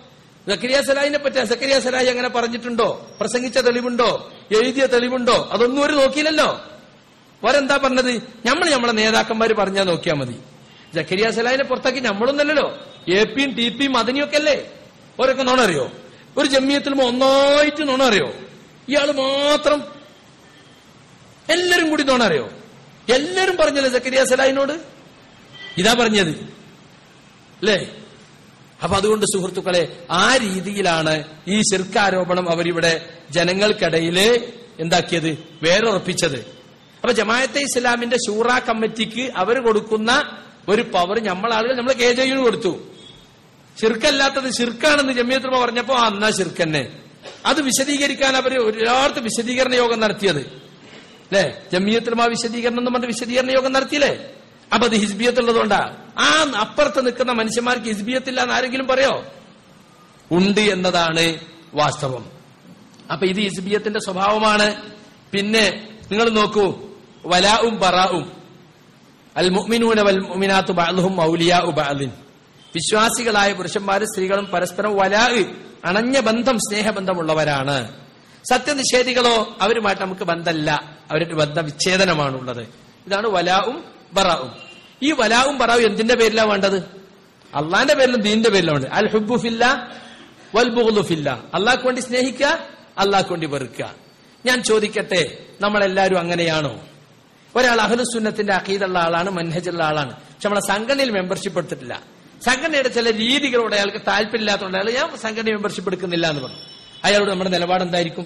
സക്കരിയ സലാഹിനെ പറ്റി സക്കരിയ സലാഹി അങ്ങനെ പറഞ്ഞിട്ടുണ്ടോ പ്രസംഗിച്ച തെളിവുണ്ടോ എഴുതിയ തെളിവുണ്ടോ അതൊന്നും ഒരു നോക്കിയില്ലല്ലോ ഓരെന്താ പറഞ്ഞത് നമ്മൾ നമ്മളെ നേതാക്കന്മാര് പറഞ്ഞാൽ നോക്കിയാൽ മതി ജക്കരിയ സലാഹിനെ പുറത്താക്കി നമ്മളൊന്നല്ലല്ലോ എ പിയും ടി പിയും മദനിയൊക്കെ അല്ലേ ഓരൊക്കെ നോണ അറിയോ ഒരു ജമ്മിയത്തിലും ഒന്നായിട്ട് നോണ അറിയോ ഇയാള് മാത്രം എല്ലാരും കൂടി നോണ അറിയോ എല്ലാരും പറഞ്ഞല്ലേ ജക്കരിയ സലാഹിനോട് ഇതാ പറഞ്ഞത് അല്ലേ അപ്പൊ അതുകൊണ്ട് സുഹൃത്തുക്കളെ ആ രീതിയിലാണ് ഈ ശിർക്കാരോപണം അവരിവിടെ ജനങ്ങൾക്കിടയിൽ എന്താക്കിയത് വേറുറപ്പിച്ചത് അപ്പൊ ജമായത്തെ ഇസ്ലാമിന്റെ ഷൂറ കമ്മിറ്റിക്ക് അവർ കൊടുക്കുന്ന ഒരു പവർ നമ്മളാളുകൾ നമ്മൾ കെ ജെയുന് കൊടുത്തു ഷിർക്കല്ലാത്തത് ഷിർക്കാണെന്ന് ജമിയത്തുമ പറഞ്ഞപ്പോ ആ എന്നാ ഷിർക്കന്നെ അത് വിശദീകരിക്കാൻ അവർ ഒരുപാട് വിശദീകരണ യോഗം നടത്തിയത് അല്ലെ ജമിയത്തുലമ വിശദീകരണം എന്ന് പറഞ്ഞ് വിശദീകരണ യോഗം നടത്തിയില്ലേ അപ്പൊ അത് ഹിസ്ബിയത്തുള്ളതുകൊണ്ടാ ആ അപ്പുറത്ത് നിൽക്കുന്ന മനുഷ്യന്മാർക്ക് ഹിസ്ബിയത്തില്ല എന്ന് ആരെങ്കിലും പറയോ ഉണ്ട് എന്നതാണ് വാസ്തവം അപ്പൊ ഇത് ഹിസ്ബിയത്തിന്റെ സ്വഭാവമാണ് പിന്നെ നിങ്ങൾ നോക്കൂ വലാവും ബറാവും അൽ മുഅ്മിനൂന വൽ മുഅ്മിനാത്തു ബഅ്ദുഹും ഔലിയാഉ ബഅ്ദിൻ വിശ്വാസികളായ പുരുഷന്മാരും സ്ത്രീകളും പരസ്പരം വലാ അണഞ്ഞ ബന്ധം സ്നേഹബന്ധമുള്ളവരാണ് സത്യനിഷേധികളോ അവരുമായിട്ട് നമുക്ക് ബന്ധമല്ല അവരുടെ ബന്ധ വിച്ഛേദനമാണുള്ളത് ഇതാണ് വലാവും ബറാവും ഈ വലാവും ബറാവും എന്തിന്റെ പേരിലാണ് വേണ്ടത് അള്ളാന്റെ പേരിലും ദീന്റെ പേരിലും ഉണ്ട് അൽ ഹുബു ഫില്ല വൽ ബുഗ്ദു ഫില്ല അള്ളാഹ്ക്ക് വേണ്ടി സ്നേഹിക്കുക അള്ളാഹ്ക്ക് വേണ്ടി വെറുക്കുക ഞാൻ ചോദിക്കട്ടെ നമ്മളെല്ലാവരും അങ്ങനെയാണോ ഒരാൾ അഹലുസുന്നത്തിന്റെ അഖീദുള്ള ആളാണ് മൻഹജുള്ള ആളാണ് പക്ഷെ നമ്മളെ സംഘടനയിൽ മെമ്പർഷിപ്പ് എടുത്തിട്ടില്ല സംഘടനയുടെ ചില രീതികളോട് അയാൾക്ക് താല്പര്യമില്ലാത്തതുകൊണ്ട് അയാൾ ഞാൻ സംഘടന മെമ്പർഷിപ്പ് എടുക്കുന്നില്ല എന്ന് പറഞ്ഞു അയാളോട് നമ്മുടെ നിലപാട് എന്തായിരിക്കും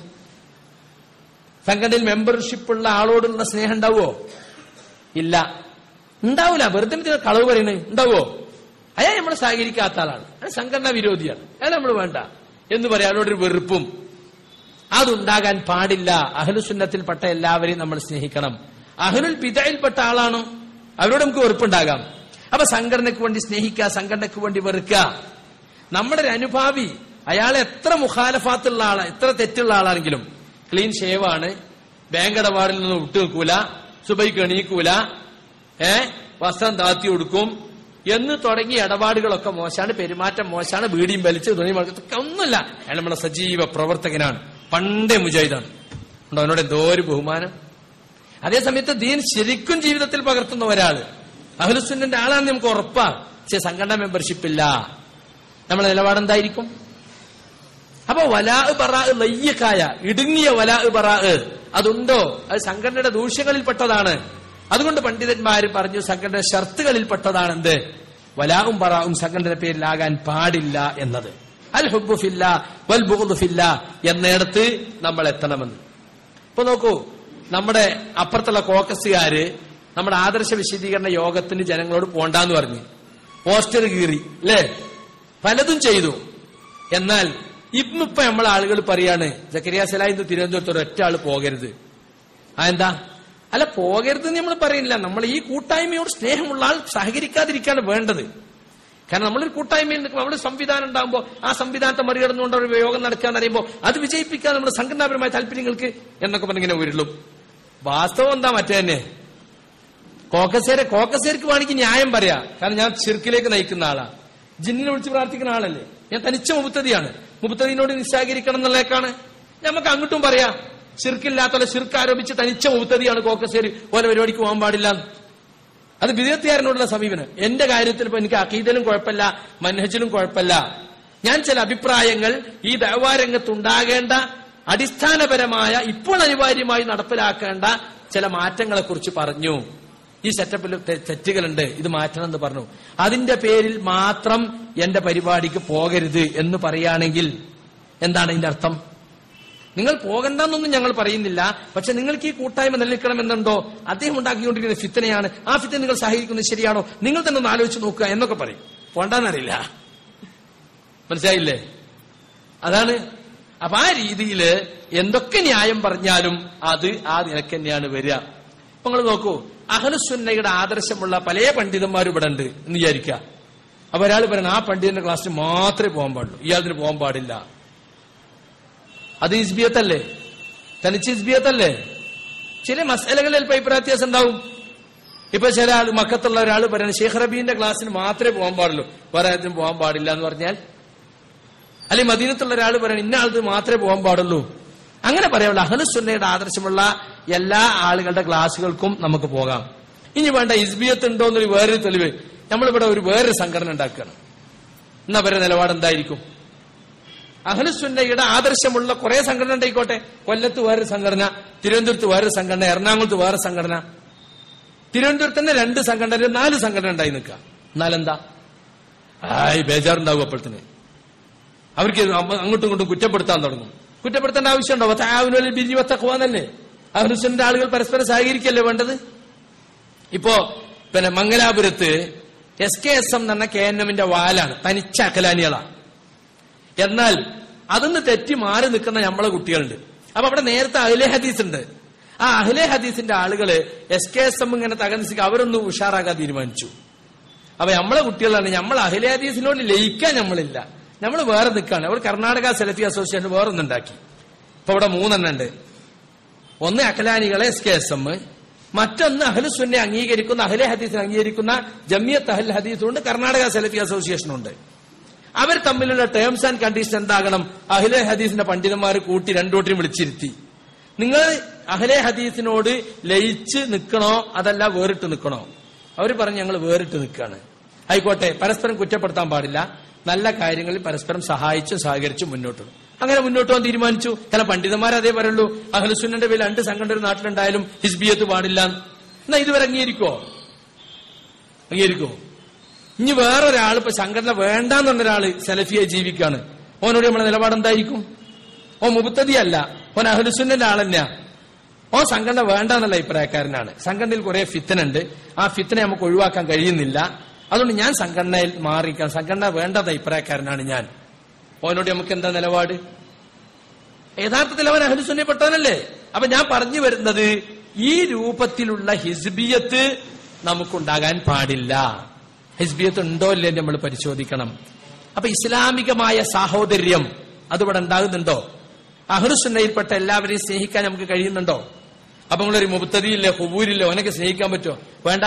സംഘടനയിൽ മെമ്പർഷിപ്പ് ഉള്ള ആളോടുള്ള സ്നേഹം ഉണ്ടാവുമോ ഇല്ല ഉണ്ടാവൂല വെറുതെ എന്തിനാ കളവ് പറയുന്നത് ഉണ്ടാവോ അയാൾ നമ്മൾ സഹകരിക്കാത്ത ആളാണ് അയാൾ സംഘടനാ വിരോധിയാണ് അയാൾ നമ്മൾ വേണ്ട എന്ന് പറയാം അയാളോടൊരു വെറുപ്പും അതുണ്ടാകാൻ പാടില്ല അഹലുസുന്നത്തിൽപ്പെട്ട എല്ലാവരെയും നമ്മൾ സ്നേഹിക്കണം അഹലുൽ പിതയിൽപ്പെട്ട ആളാണോ അവരോട് നമുക്ക് വെറുപ്പുണ്ടാകാം അപ്പൊ സംഘടനയ്ക്ക് വേണ്ടി സ്നേഹിക്കുക സംഘടനയ്ക്ക് വേണ്ടി വെറുക്കുക നമ്മുടെ ഒരു അനുഭാവി അയാൾ എത്ര മുഖാലഫാത്തുള്ള ആളാ എത്ര തെറ്റുള്ള ആളാണെങ്കിലും ക്ലീൻ ഷേവാണ് ബാങ്ക് ഇടപാടിൽ നിന്ന് വിട്ടു നിൽക്കൂല സുബൈക്ക് എണീക്കൂല ഏ വസ്ത്രം താത്തി കൊടുക്കും എന്ന് തുടങ്ങിയ ഇടപാടുകളൊക്കെ മോശമാണ് പെരുമാറ്റം മോശമാണ് ബീഡിയും വലിച്ച് തുണി മറക്കത്തൊക്കെ ഒന്നുമില്ല അയാൾ നമ്മുടെ സജീവ പ്രവർത്തകനാണ് പണ്ടേ മുജാഹിദാണ് ഉണ്ടോ അവനോട് എന്തോ ഒരു ബഹുമാനം അതേസമയത്ത് ദീൻ ശരിക്കും ജീവിതത്തിൽ പകർത്തുന്ന ഒരാള് അഹ്ലുസുന്നന്റെ ആളാണ് നമുക്ക് ഉറപ്പാ പക്ഷെ സംഘടന മെമ്പർഷിപ്പ് ഇല്ല നമ്മളെ നിലപാടെന്തായിരിക്കും അപ്പൊ വലാ ബറാ ലയ്യക്കായ ഇടുങ്ങിയ വലാ ബറാ അതുണ്ടോ അത് സംഘടനയുടെ ദൂഷ്യങ്ങളിൽപ്പെട്ടതാണ് അതുകൊണ്ട് പണ്ഡിതന്മാർ പറഞ്ഞു സംഘടന ഷർത്തുകളിൽപ്പെട്ടതാണ് എന്ത് വലാവും ബറാവും സംഘടന പേരിലാകാൻ പാടില്ല എന്നത് അൽ ഹുബുഫില്ല വൽ ബുഹുഫില്ല എന്നിടത്ത് നമ്മൾ എത്തണമെന്ന് ഇപ്പൊ നോക്കൂ നമ്മുടെ അപ്പുറത്തുള്ള കോക്കസുകാര് നമ്മുടെ ആദർശ വിശദീകരണ യോഗത്തിന് ജനങ്ങളോട് പോണ്ടാന്ന് പറഞ്ഞു പോസ്റ്റർ കീറി അല്ലേ പലതും ചെയ്തു എന്നാൽ ഇന്നിപ്പോ നമ്മളെ ആളുകൾ പറയാണ് ജക്കരിയ സലായി തിരുവനന്തപുരത്ത് ഒരൊറ്റ ആള് പോകരുത് ആ എന്താ അല്ല പോകരുത് നമ്മൾ പറയുന്നില്ല നമ്മൾ ഈ കൂട്ടായ്മയോട് സ്നേഹമുള്ള ആൾ സഹകരിക്കാതിരിക്കാണ് വേണ്ടത് കാരണം നമ്മളൊരു കൂട്ടായ്മയിൽ നിൽക്കുമ്പോൾ നമ്മുടെ സംവിധാനം ഉണ്ടാകുമ്പോൾ ആ സംവിധാനത്തെ മറികടന്നുകൊണ്ട് ഒരു യോഗം നടക്കാന്ന് അറിയുമ്പോൾ അത് വിജയിപ്പിക്കാൻ നമ്മുടെ സംഘടനാപരമായ താല്പര്യങ്ങൾക്ക് എന്നൊക്കെ പറഞ്ഞിങ്ങനെ ഉരുളും വാസ്തവം എന്താ മറ്റേ തന്നെ കോക്കസേരെ കോക്കസേർക്ക് വേണമെങ്കിൽ ന്യായം പറയാ കാരണം ഞാൻ ചിർക്കിലേക്ക് നയിക്കുന്ന ആളാ ജിന്നിനെ വിളിച്ച് പ്രാർത്ഥിക്കുന്ന ആളല്ലേ ഞാൻ തനിച്ച മുബത്തതിയാണ് മുബത്തതിനോട് നിസ്സാകരിക്കണം എന്നുള്ളേക്കാണ് നമുക്ക് അങ്ങോട്ടും പറയാം ഷിർക്കില്ലാത്തവരെ ഷിർക്ക് ആരോപിച്ച് തനിച്ച മുബത്തതിയാണ് കോക്കസേര് ഓരോ പരിപാടിക്ക് പോകാൻ പാടില്ല അത് വിദ്യാർത്ഥികാരനോടുള്ള സമീപനം എന്റെ കാര്യത്തിൽ ഇപ്പൊ എനിക്ക് അഖീദലും കുഴപ്പമില്ല മൻഹജിലും കുഴപ്പമില്ല ഞാൻ ചില അഭിപ്രായങ്ങൾ ഈ ദൈവാരംഗത്തുണ്ടാകേണ്ട അടിസ്ഥാനപരമായ ഇപ്പോൾ അനിവാര്യമായി നടപ്പിലാക്കേണ്ട ചില മാറ്റങ്ങളെ കുറിച്ച് പറഞ്ഞു ഈ സെറ്റപ്പിൽ തെ- തെറ്റുകളുണ്ട് ഇത് മാറ്റണം എന്ന് പറഞ്ഞു അതിന്റെ പേരിൽ മാത്രം എന്റെ പരിപാടിക്ക് പോകരുത് എന്ന് പറയുകയാണെങ്കിൽ എന്താണ് ഇതിന്റെ അർത്ഥം നിങ്ങൾ പോകണ്ടെന്നൊന്നും ഞങ്ങൾ പറയുന്നില്ല പക്ഷെ നിങ്ങൾക്ക് ഈ കൂട്ടായ്മ നിലനിൽക്കണമെന്നുണ്ടോ അദ്ദേഹം ഉണ്ടാക്കിക്കൊണ്ടിരിക്കുന്ന ഫിത്തനയാണ് ആ ഫിത്തന നിങ്ങൾ സഹകരിക്കുന്നത് ശരിയാണോ നിങ്ങൾ തന്നെ ഒന്ന് ആലോചിച്ച് നോക്കുക എന്നൊക്കെ പറയും പോണ്ടെന്നറിയില്ല മനസ്സിലായില്ലേ അതാണ് അപ്പൊ ആ രീതിയിൽ എന്തൊക്കെ ന്യായം പറഞ്ഞാലും അത് ആ നിലക്ക് തന്നെയാണ് വരിക അപ്പൊ നിങ്ങൾ നോക്കൂ അഹലുസുന്നയുടെ ആദർശമുള്ള പല പണ്ഡിതന്മാരും ഇവിടെ ഉണ്ട് എന്ന് വിചാരിക്കുക അപ്പൊ ഒരാൾ പറയുന്നത് ആ പണ്ഡിതന്റെ ക്ലാസ്സിന് മാത്രമേ പോകാൻ പാടുള്ളൂ ഇയാളിന് പോകാൻ പാടില്ല അത് ഇസ്ബിയത്തല്ലേ തനിച്ച് ഇസ്ബിയത്തല്ലേ ചില മസലകളിൽ ചിലപ്പോൾ അഭിപ്രായ വ്യത്യാസം ഉണ്ടാവും ഇപ്പൊ ചില ആൾ മക്കത്തുള്ള ഒരാൾ പറയുന്നത് ഷെയ്ഖ് റബീന്റെ ക്ലാസ്സിന് മാത്രമേ പോകാൻ പാടുള്ളൂ വേറെ ആരും പോകാൻ പാടില്ല എന്ന് പറഞ്ഞാൽ അല്ലെങ്കിൽ മദീനത്തുള്ള ഒരാൾ പറയണം ഇന്ന ആൾക്ക് മാത്രമേ പോകാൻ പാടുള്ളൂ അങ്ങനെ പറയാനുള്ള അഹ്ലുസുന്നയുടെ ആദർശമുള്ള എല്ലാ ആളുകളുടെ ക്ലാസ്സുകൾക്കും നമുക്ക് പോകാം ഇനി വേണ്ട ഇസ്ബിയത്ത് ഉണ്ടോ എന്നൊരു വേറൊരു തെളിവ് നമ്മളിവിടെ ഒരു വേറൊരു സംഘടന ഉണ്ടാക്കുകയാണ് എന്നാ അവരുടെ നിലപാട് എന്തായിരിക്കും അഹ്ലുസുന്നയുടെ ആദർശമുള്ള കുറെ സംഘടന ഉണ്ടായിക്കോട്ടെ കൊല്ലത്ത് വേറൊരു സംഘടന തിരുവനന്തപുരത്ത് വേറൊരു സംഘടന എറണാകുളത്ത് വേറെ സംഘടന തിരുവനന്തപുരത്ത് തന്നെ രണ്ട് സംഘടന നാല് സംഘടന ഉണ്ടായി നിൽക്കുക എന്നാലെന്താ ആയി ബേജാറുണ്ടാവും അപ്പോഴത്തിന് അവർക്ക് അമ്മ- അങ്ങോട്ടും ഇങ്ങോട്ടും കുറ്റപ്പെടുത്താൻ തുടങ്ങും കുറ്റപ്പെടുത്തേണ്ട ആവശ്യമുണ്ടോ താവിനൊരു ബിരിവത്തക്കുവാന്നല്ലേ അഹ്ലുസുന്റെ ആളുകൾ പരസ്പരം സഹകരിക്കല്ലേ വേണ്ടത് ഇപ്പോ പിന്നെ മംഗലാപുരത്ത് എസ് കെ എസ് എം എന്ന കെ എൻ എമ്മിന്റെ വാലാണ് തനിച്ച അക്കലാനികളാ എന്നാൽ അതൊന്ന് തെറ്റി മാറി നിൽക്കുന്ന നമ്മളെ കുട്ടികളുണ്ട് അപ്പൊ അവിടെ നേരത്തെ അഹ്ലെ ഹദീസ് ഉണ്ട് ആ അഹ്ലെ ഹദീസിന്റെ ആളുകള് എസ് കെ എസ് എം ഇങ്ങനെ തകർന്നിച്ച് അവരൊന്ന് ഉഷാറാക്കാൻ തീരുമാനിച്ചു അപ്പൊ നമ്മളെ കുട്ടികളാണ് നമ്മൾ അഹ്ലെ ഹദീസിനോട് ലയിക്കാൻ നമ്മളില്ല നമ്മൾ വേറെ നിൽക്കാണ് അവർ കർണാടക സെലഫി അസോസിയേഷൻ വേറെ ഒന്നുണ്ടാക്കി ഇപ്പൊ ഇവിടെ മൂന്നെണ്ണം ഉണ്ട് ഒന്ന് അഖലാനികളെ എസ് കെ എസ് എം മറ്റൊന്ന് അഹ്ലുസുന്നെ അംഗീകരിക്കുന്ന അഹ്ലെ ഹദീസിനെ അംഗീകരിക്കുന്ന ജമിയത്ത് അഹ്ൽ ഹദീസുണ്ട് കർണാടക സെലഫി അസോസിയേഷനുണ്ട് അവർ തമ്മിലുള്ള ടേംസ് ആൻഡ് കണ്ടീഷൻ എന്താകണം അഹ്ലെ ഹദീസിന്റെ പണ്ഡിതന്മാർ കൂട്ടി രണ്ടോട്ടിനും വിളിച്ചിരുത്തി നിങ്ങൾ അഹ്ലെ ഹദീസിനോട് ലയിച്ച് നിൽക്കണോ അതല്ല വേറിട്ട് നിൽക്കണോ അവർ പറഞ്ഞ് ഞങ്ങൾ വേറിട്ട് നിൽക്കുകയാണ് ആയിക്കോട്ടെ പരസ്പരം കുറ്റപ്പെടുത്താൻ പാടില്ല നല്ല കാര്യങ്ങളിൽ പരസ്പരം സഹായിച്ചും സഹകരിച്ചും മുന്നോട്ട് പോകും. അങ്ങനെ മുന്നോട്ട് പോകാൻ തീരുമാനിച്ചു ചില പണ്ഡിതന്മാർ അതേ പറയുള്ളൂ അഹ്ലുസുന്നന്റെ പേരിൽ രണ്ട് സംഘടന ഒരു നാട്ടിലുണ്ടായാലും ഹിസ്ബിയത്ത് പാടില്ല എന്നാ ഇതുവരെ അംഗീകരിക്കോ അംഗീകരിക്കോ ഇനി വേറൊരാൾ ഇപ്പൊ സംഘടന വേണ്ടാന്ന് പറഞ്ഞൊരാള് സെലഫിയെ ജീവിക്കാണ് ഓനോട് നമ്മുടെ നിലപാട് എന്തായിരിക്കും ഓ മുബത്തതിയല്ല ഓൻ അഹ്ലുസുന്നന്റെ ആളന്നെയാ ഓ സംഘടന വേണ്ടെന്നുള്ള അഭിപ്രായക്കാരനാണ് സംഘടനയിൽ കുറെ ഫിത്തനുണ്ട് ആ ഫിത്തനെ നമുക്ക് ഒഴിവാക്കാൻ കഴിയുന്നില്ല അതുകൊണ്ട് ഞാൻ സംഘടനയിൽ മാറിക്കാൻ സംഘടന വേണ്ടാത്ത അഭിപ്രായക്കാരനാണ് ഞാൻ ഓനോട് നമുക്ക് എന്താ നിലപാട് യഥാർത്ഥത്തിൽ അവൻ അഹ്ലുസുന്നപ്പെട്ടവനല്ലേ അപ്പൊ ഞാൻ പറഞ്ഞു വരുന്നത് ഈ രൂപത്തിലുള്ള ഹിസ്ബിയത്ത് നമുക്കുണ്ടാകാൻ പാടില്ല ഹിസ്ബിയത്ത് ഉണ്ടോ ഇല്ലേ നമ്മൾ പരിശോധിക്കണം അപ്പൊ ഇസ്ലാമികമായ സാഹോദര്യം അതിവിടെ ഉണ്ടാകുന്നുണ്ടോ അഹ്ലുസുന്നയിൽപ്പെട്ട എല്ലാവരെയും സ്നേഹിക്കാൻ നമുക്ക് കഴിയുന്നുണ്ടോ അപ്പൊ നമ്മളൊരു മുബത്തതിയില്ലേ ഹുബൂരില്ലേ ഓനൊക്കെ സ്നേഹിക്കാൻ പറ്റുമോ വേണ്ട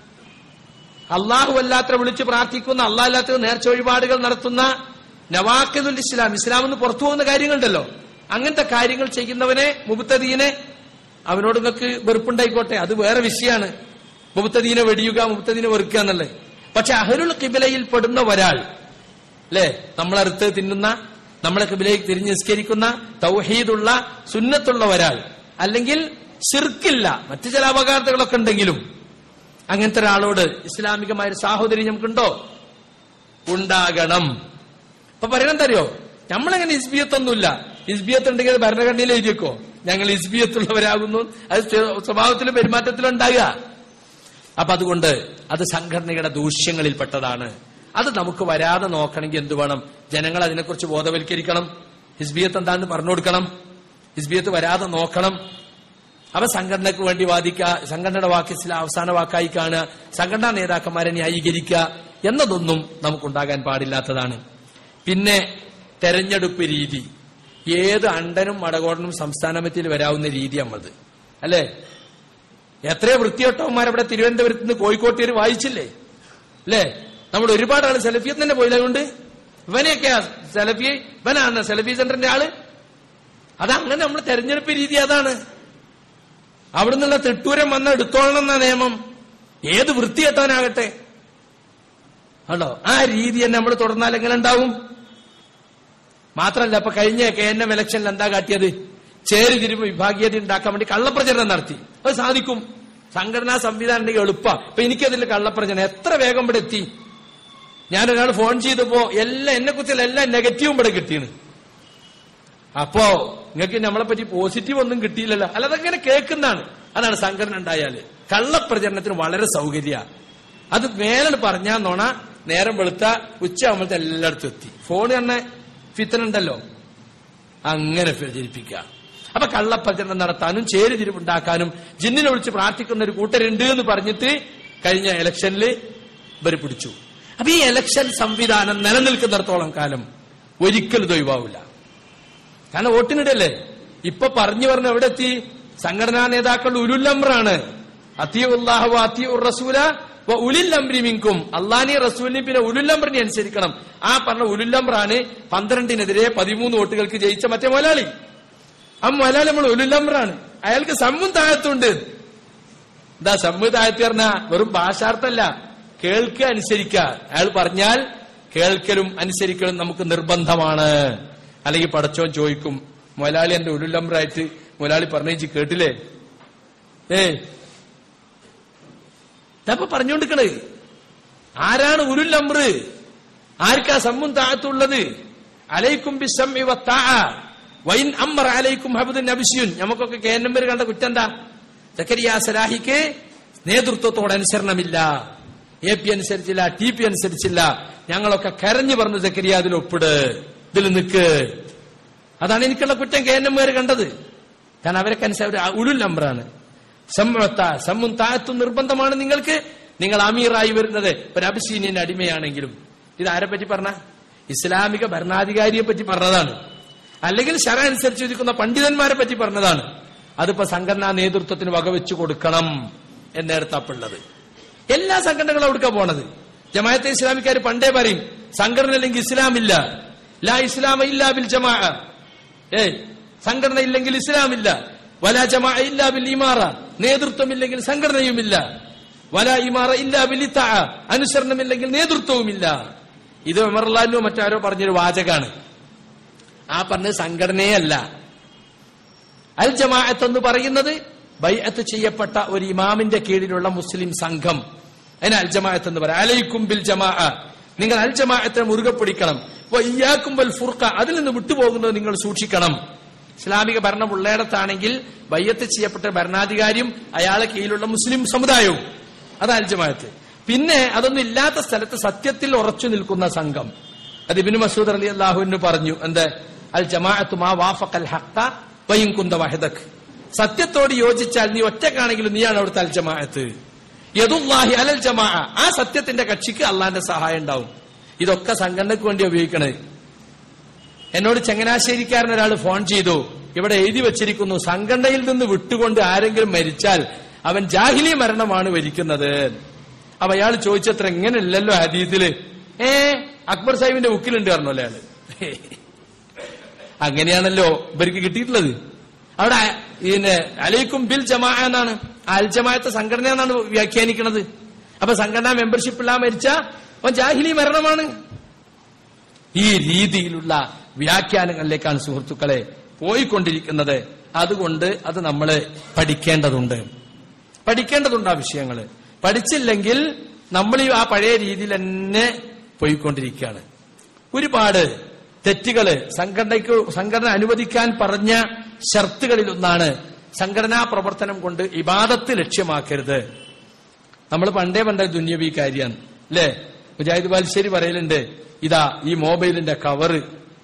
അള്ളാഹു അല്ലാത്ത വിളിച്ച് പ്രാർത്ഥിക്കുന്ന അള്ളാഹ് അല്ലാത്ത നേർച്ച വഴിപാടുകൾ നടത്തുന്ന നവാഖിദുൽ ഇസ്ലാം ഇസ്ലാം എന്ന് പുറത്തു പോകുന്ന കാര്യങ്ങളുണ്ടല്ലോ അങ്ങനത്തെ കാര്യങ്ങൾ ചെയ്യുന്നവനെ മുബത്തദീനെ അവനോട് നിങ്ങൾക്ക് വെറുപ്പുണ്ടായിക്കോട്ടെ അത് വേറെ വിഷയമാണ് മുബത്തദീനെ വെടിയുക മുബത്തദീനെ വെറുക്കുക എന്നുള്ളത് പക്ഷെ അഹരുൽ കിബിലയിൽ പെടുന്ന ഒരാൾ അല്ലേ നമ്മളറുത്ത് തിന്നുന്ന നമ്മളെ കിബിലേക്ക് തിരിഞ്ഞ് നിസ്കരിക്കുന്ന തൗഹീദുള്ള സുന്നത്തുള്ള ഒരാൾ അല്ലെങ്കിൽ ശിർക്കില്ല മറ്റു ചില അപകാരതകളൊക്കെ ഉണ്ടെങ്കിലും അങ്ങനത്തെ ഒരാളോട് ഇസ്ലാമികമായ ഒരു സാഹോദര്യം നമുക്കുണ്ടോ ഉണ്ടാകണം അപ്പൊ പറയണെന്തറിയോ നമ്മളങ്ങനെ ഇസ്ബിയത്തൊന്നുമില്ല ഇസ്ബിയത്ത് ഉണ്ടെങ്കിൽ അത് ഭരണഘടനയിൽ എഴുതിയേക്കോ ഞങ്ങൾ ഇസ്ബിയത്തുള്ളവരാകുന്നു അത് സ്വ- സ്വഭാവത്തിലും പെരുമാറ്റത്തിലും ഉണ്ടാകുക അപ്പൊ അതുകൊണ്ട് അത് സംഘടനയുടെ ദൂഷ്യങ്ങളിൽപ്പെട്ടതാണ് അത് നമുക്ക് വരാതെ നോക്കണമെങ്കിൽ എന്ത് വേണം ജനങ്ങൾ അതിനെക്കുറിച്ച് ബോധവൽക്കരിക്കണം ഹിസ്ബിയത്ത് എന്താണെന്ന് പറഞ്ഞു കൊടുക്കണം ഹിസ്ബിയത്ത് വരാതെ നോക്കണം അവ സംഘടനയ്ക്ക് വേണ്ടി വാദിക്കുക സംഘടനയുടെ വാക്ക് ഇസ്ലാം അവസാന വാക്കായി കാണുക സംഘടനാ നേതാക്കന്മാരെ ന്യായീകരിക്കുക എന്നതൊന്നും നമുക്കുണ്ടാകാൻ പാടില്ലാത്തതാണ് പിന്നെ തെരഞ്ഞെടുപ്പ് രീതി ഏത് അണ്ടനും മടകോടനും സംസ്ഥാനമത്തിൽ വരാവുന്ന രീതി നമ്മളത് അല്ലേ എത്രയോ വൃത്തിയോട്ടവന്മാർ അവിടെ തിരുവനന്തപുരത്ത് നിന്ന് കോഴിക്കോട്ടേര് വായിച്ചില്ലേ അല്ലേ നമ്മൾ ഒരുപാട് ആള് സെലഫിയത്ത് തന്നെ പോയില്ലുണ്ട് ഇവനെയൊക്കെയാ സെലഫി ഇവനാണ് സെലഫി സെന്ററിന്റെ ആള് അതങ്ങനെ നമ്മൾ തെരഞ്ഞെടുപ്പ് രീതി അതാണ് അവിടുന്നുള്ള തിട്ടൂരം വന്ന എടുത്തോളണം എന്ന നിയമം ഏത് വൃത്തികെട്ടവനാകട്ടെ ആണോ ആ രീതി തന്നെ നമ്മൾ തുടർന്നാൽ എങ്ങനെ ഉണ്ടാവും മാത്രല്ല ഇപ്പൊ കഴിഞ്ഞ കെ എൻ എം ഇലക്ഷനിൽ എന്താ കാട്ടിയത് ചേരി തിരിവ് വിഭാഗീയത ഉണ്ടാക്കാൻ വേണ്ടി കള്ളപ്രചരണം നടത്തി അത് സാധിക്കും സംഘടനാ സംവിധാനം ഉണ്ടെങ്കിൽ എളുപ്പ ഇപ്പൊ എനിക്കതിൽ കള്ളപ്രചരണം എത്ര വേഗം ഇവിടെ എത്തി ഞാനൊരാൾ ഫോൺ ചെയ്തപ്പോ എല്ലാം എന്നെ കുറിച്ചുള്ള എല്ലാം നെഗറ്റീവും ഇവിടെ കിട്ടിയാണ് അപ്പോ നിങ്ങൾക്ക് നമ്മളെ പറ്റി പോസിറ്റീവ് ഒന്നും കിട്ടിയില്ലല്ലോ അല്ല അതങ്ങനെ കേൾക്കുന്നതാണ് അതാണ് സംഘടന ഉണ്ടായാല് കള്ളപ്രചരണത്തിന് വളരെ സൗകര്യ അത് മേലെ പറഞ്ഞാൽ നോണ നേരം വെളുത്ത ഉച്ചയാകുമ്പോഴത്തെ എല്ലായിടത്തും എത്തി ഫോൺ തന്നെ ഫിത്തനുണ്ടല്ലോ അങ്ങനെ പ്രചരിപ്പിക്കുക അപ്പൊ കള്ളപ്രചരണം നടത്താനും ചേരുതിരിവുണ്ടാക്കാനും ജിന്നിനെ വിളിച്ച് പ്രാർത്ഥിക്കുന്ന ഒരു കൂട്ടരുണ്ട് എന്ന് പറഞ്ഞിട്ട് കഴിഞ്ഞ ഇലക്ഷനിൽ ഇവര് പിടിച്ചു അപ്പൊ ഈ ഇലക്ഷൻ സംവിധാനം നിലനിൽക്കുന്നിടത്തോളം കാലം ഒരിക്കലും തൊഴിവാവില്ല കാരണം വോട്ടിനിടല്ലേ ഇപ്പൊ പറഞ്ഞു പറഞ്ഞ എവിടെ എത്തി സംഘടനാ നേതാക്കൾ ഉരുല്ലംറാണ് അത്തിയുല്ലാഹു അത്തിയുർ റസൂല വ ഉലിൽ അംബ്രിമിങ്കും അള്ളാനി റസൂലിനെ പിന്നെ ഉലുല്ലംബറിനെ അനുസരിക്കണം ആ പറഞ്ഞ ഉലുല്ലംബറാണ് പന്ത്രണ്ടിനെതിരെ പതിമൂന്ന് വോട്ടുകൾക്ക് ജയിച്ച മറ്റേ മൊലാളി ആ മൊലാളി നമ്മൾ ഉലുല്ലംബറാണ് അയാൾക്ക് സമ്മും താഴത്തുണ്ട് എന്താ സമ്മു താഴത്ത് പറഞ്ഞ വെറും ഭാഷാർത്ഥല്ല കേൾക്കുക അനുസരിക്കുക അയാൾ പറഞ്ഞാൽ കേൾക്കലും അനുസരിക്കലും നമുക്ക് നിർബന്ധമാണ് അല്ലെങ്കിൽ പടച്ചോൻ ചോദിക്കും മൊലാളി എന്റെ ഉലുല്ലംബറായിട്ട് മൊലാളി പറഞ്ഞേച്ച് കേട്ടില്ലേ ഏ ഇതപ്പൊ പറഞ്ഞുകൊണ്ടിരിക്കണത് ആരാണ് ഉരുൽ അമ്ര ആർക്കാ സമ്മും താഴത്തുള്ളത് അലൈക്കും ബിസം വൈൻ അമ്മർ അലൈക്കും ഹബുദുൻ അബിസ്യുൻ നമുക്കൊക്കെ കെ എൻ എം കണ്ട കുറ്റം എന്താ സക്കരിയ സലാഹിക്ക് നേതൃത്വത്തോട് അനുസരണമില്ല എ പി അനുസരിച്ചില്ല ടി പി അനുസരിച്ചില്ല ഞങ്ങളൊക്കെ കരഞ്ഞു പറഞ്ഞു സക്കരിയ അതിൽ ഒപ്പിട് ഇതിൽ നിൽക്ക് അതാണ് എനിക്കുള്ള കുറ്റം കെ എൻ എം കണ്ടത് കാരണം അവരൊക്കെ അനുസരിച്ച് അവർ ഉരുൽ നമ്പറാണ് സമ്മത്ത സമ്മും താഴത്തും നിർബന്ധമാണ് നിങ്ങൾക്ക് നിങ്ങൾ അമീറായി വരുന്നത് ഒരു അബിസീനിയൻ അടിമയാണെങ്കിലും ഇത് ആരെ പറ്റി പറഞ്ഞ ഇസ്ലാമിക ഭരണാധികാരിയെ പറ്റി പറഞ്ഞതാണ് അല്ലെങ്കിൽ ശര അനുസരിച്ച് ഇരിക്കുന്ന പണ്ഡിതന്മാരെ പറ്റി പറഞ്ഞതാണ് അതിപ്പോ സംഘടനാ നേതൃത്വത്തിന് വകവെച്ചു കൊടുക്കണം എന്നിടത്തപ്പുള്ളത് എല്ലാ സംഘടനകളും അവിടുക്ക പോണത് ജമാഅത്തെ ഇസ്ലാമിക്കാർ പണ്ടേ പറയും സംഘടന അല്ലെങ്കിൽ ഇസ്ലാം ഇല്ല ലാ ഇസ്ലാമ ഇല്ലാ ബിൽ ജമാ ഏയ് സംഘടന ഇല്ലെങ്കിൽ ഇസ്ലാമില്ല വല ജമാ ഇല്ലാ ബിൽ ഇമാറ നേതൃത്വമില്ലെങ്കിൽ സംഘടനയുമില്ല വല ഇമാറ ഇല്ലാ ബിൽ ഇത്താഅ അനുസരണമില്ലെങ്കിൽ നേതൃത്വവുമില്ല ഇത് ഉമർലാനോ മറ്റാരോ പറഞ്ഞൊരു വാചകാണ് ആ പറഞ്ഞത് സംഘടനയല്ല അൽ ജമാഅത്ത് എന്ന് പറയുന്നത് ബൈഅത്ത് ചെയ്യപ്പെട്ട ഒരു ഇമാമിന്റെ കീഴിലുള്ള മുസ്ലിം സംഘം അതിന് അൽ ജമാഅത്ത് എന്ന് പറയാം അലൈക്കും ബിൽ ജമാ നിങ്ങൾ അൽ ജമാഅത്തിനെ മുറുകെ പിടിക്കണം ഇയാക്കും ബൽ ഫുർഖ അതിൽ നിന്ന് വിട്ടുപോകുന്നത് നിങ്ങൾ സൂക്ഷിക്കണം ഇസ്ലാമിക ഭരണം ഉള്ളയിടത്താണെങ്കിൽ ബയ്യത്ത് ചെയ്യപ്പെട്ട ഭരണാധികാരിയും അയാളെ കീഴിലുള്ള മുസ്ലിം സമുദായവും അത് അൽ ജമാഅത്ത് പിന്നെ അതൊന്നും ഇല്ലാത്ത സ്ഥലത്ത് സത്യത്തിൽ ഉറച്ചു നിൽക്കുന്ന സംഘം അത് ഇബിന് മസൂദ് അലി അള്ളാഹുവിന് പറഞ്ഞു എന്ത് അൽ ജമാഅത്ത് മാ വാഫഖൽ ഹഖ വയിൻ കുന്ത വഹദക് സത്യത്തോട് യോജിച്ചാൽ നീ ഒറ്റക്കാണെങ്കിലും നീയാണ് അവിടുത്തെ അൽ ജമാഅത്ത് യദുല്ലാഹി അലൽ ജമാ ആ സത്യത്തിന്റെ കക്ഷിക്ക് അള്ളാന്റെ സഹായം ഉണ്ടാവും ഇതൊക്കെ സംഘടനയ്ക്ക് വേണ്ടി ഉപയോഗിക്കണത് എന്നോട് ചങ്ങനാശ്ശേരിക്കാരൻ ഒരാൾ ഫോൺ ചെയ്തു ഇവിടെ എഴുതി വച്ചിരിക്കുന്നു സംഘടനയിൽ നിന്ന് വിട്ടുകൊണ്ട് ആരെങ്കിലും മരിച്ചാൽ അവൻ ജാഹിലി മരണമാണ് വരിക്കുന്നത് അപ്പൊ അയാൾ ചോദിച്ചത്ര എങ്ങനെയല്ലല്ലോ ഹദീസില് ഏ അക്ബർ സാഹിബിന്റെ ബുക്കിലുണ്ട് പറഞ്ഞല്ലോ അയാള് അങ്ങനെയാണല്ലോ ഇവർക്ക് കിട്ടിയിട്ടുള്ളത് അവിടെ പിന്നെ അലൈക്കും ബിൽ ജമാ എന്നാണ് അൽ ജമാഅത്തെ സംഘടന എന്നാണ് വ്യാഖ്യാനിക്കുന്നത് അപ്പൊ സംഘടനാ മെമ്പർഷിപ്പ് ഇല്ലാ മരിച്ച അവൻ ജാഹിലി മരണമാണ് ഈ രീതിയിലുള്ള വ്യാഖ്യാനങ്ങളിലേക്കാണ് സുഹൃത്തുക്കളെ പോയിക്കൊണ്ടിരിക്കുന്നത് അതുകൊണ്ട് അത് നമ്മൾ പഠിക്കേണ്ടതുണ്ട് പഠിക്കേണ്ടതുണ്ട് ആ വിഷയങ്ങൾ പഠിച്ചില്ലെങ്കിൽ നമ്മൾ ഈ ആ പഴയ രീതിയിൽ തന്നെ പോയിക്കൊണ്ടിരിക്കുകയാണ് ഒരുപാട് തെറ്റുകള് സംഘടനയ്ക്ക് സംഘടന അനുവദിക്കാൻ പറഞ്ഞ ഷർത്തുകളിൽ ഒന്നാണ് സംഘടനാ പ്രവർത്തനം കൊണ്ട് ഇബാദത്ത് ലക്ഷ്യമാക്കരുത് നമ്മൾ പണ്ടേ പണ്ടേ ദുന്യവി കാര്യമാണ് അല്ലേ മുജാഹിദ് ബാലിശ്ശേരി പറയലുണ്ട് ഇതാ ഈ മൊബൈലിന്റെ കവറ്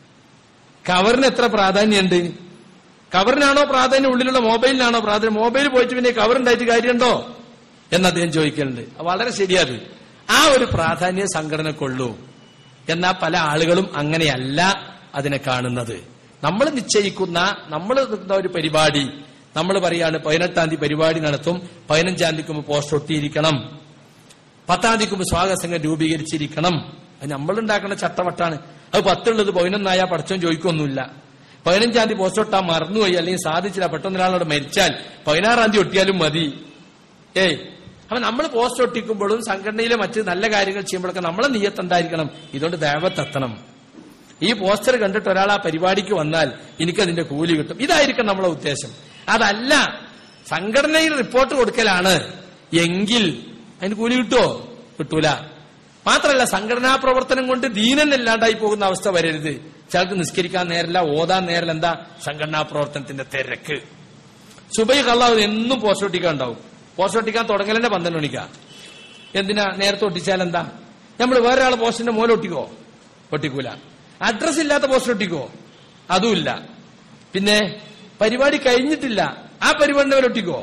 കവറിന് എത്ര പ്രാധാന്യമുണ്ട് കവറിനാണോ പ്രാധാന്യം ഉള്ളിലുള്ള മൊബൈലിനാണോ പ്രാധാന്യം മൊബൈൽ പോയിട്ട് പിന്നെ കവർ ഉണ്ടായിട്ട് കാര്യമുണ്ടോ എന്ന് അദ്ദേഹം ചോദിക്കലുണ്ട് അത് വളരെ ശരിയത് ആ ഒരു പ്രാധാന്യം സംഘടനക്കുള്ളൂ എന്നാൽ പല ആളുകളും അങ്ങനെയല്ല അതിനെ കാണുന്നത് നമ്മൾ നിശ്ചയിക്കുന്ന നമ്മൾ നിൽക്കുന്ന ഒരു പരിപാടി നമ്മൾ പറയാണ് പതിനെട്ടാം തീയതി പരിപാടി നടത്തും പതിനഞ്ചാം തീയതിക്ക് മുമ്പ് പോസ്റ്റ് ഒട്ടിയിരിക്കണം പത്താം തീയതിക്ക് മുമ്പ് സ്വാഗത സംഘം രൂപീകരിച്ചിരിക്കണം അത് നമ്മൾ ഉണ്ടാക്കുന്ന ചട്ടവട്ടാണ് അത് പത്തുള്ളത് പതിനൊന്നായ പഠിച്ചോൻ ചോദിക്കൊന്നുമില്ല പതിനഞ്ചാം തീയതി പോസ്റ്റ് ഒട്ടാൻ മറന്നുപോയി അല്ലെങ്കിൽ സാധിച്ചില്ല പെട്ടെന്ന് ഒരാളോട് മരിച്ചാൽ പതിനാറാം തീയതി ഒട്ടിയാലും മതി ഏയ് അപ്പൊ നമ്മൾ പോസ്റ്റ് ഒട്ടിക്കുമ്പോഴും സംഘടനയിലെ മറ്റ് നല്ല കാര്യങ്ങൾ ചെയ്യുമ്പോഴൊക്കെ നമ്മളെ നീയത്ത് എന്തായിരിക്കണം ഇതുകൊണ്ട് ദേവത്തെത്തണം ഈ പോസ്റ്റർ കണ്ടിട്ട് ഒരാൾ ആ പരിപാടിക്ക് വന്നാൽ എനിക്കതിന്റെ കൂലി കിട്ടും ഇതായിരിക്കും നമ്മളെ ഉദ്ദേശം അതല്ല സംഘടനയിൽ റിപ്പോർട്ട് കൊടുക്കലാണ് എങ്കിൽ അതിന് കൂലി കിട്ടുമോ കിട്ടൂല മാത്രമല്ല സംഘടനാ പ്രവർത്തനം കൊണ്ട് ദീനനില്ലാണ്ടായി പോകുന്ന അവസ്ഥ വരരുത് ചിലർക്ക് നിസ്കരിക്കാൻ നേരല്ല ഓതാൻ നേരല്ല എന്താ സംഘടനാ പ്രവർത്തനത്തിന്റെ തിരക്ക് സുബൈ കള്ളാവ് എന്നും പോസ്റ്റ് ഒട്ടിക്കാൻ ഉണ്ടാവും പോസ്റ്റ് ഒട്ടിക്കാൻ തുടങ്ങലന്നെ പന്ത്രണ്ട് മണിക്കാ എന്തിനാ നേരത്തെ ഒട്ടിച്ചാൽ എന്താ നമ്മൾ വേറെ ആൾ പോസ്റ്റിന്റെ മൂല ഒട്ടിക്കോ ഒട്ടിക്കൂല അഡ്രസ് ഇല്ലാത്ത പോസ്റ്റ് ഒട്ടിക്കോ അതുമില്ല പിന്നെ പരിപാടി കഴിഞ്ഞിട്ടില്ല ആ പരിപാടിന്റെ മേലെ ഒട്ടിക്കോ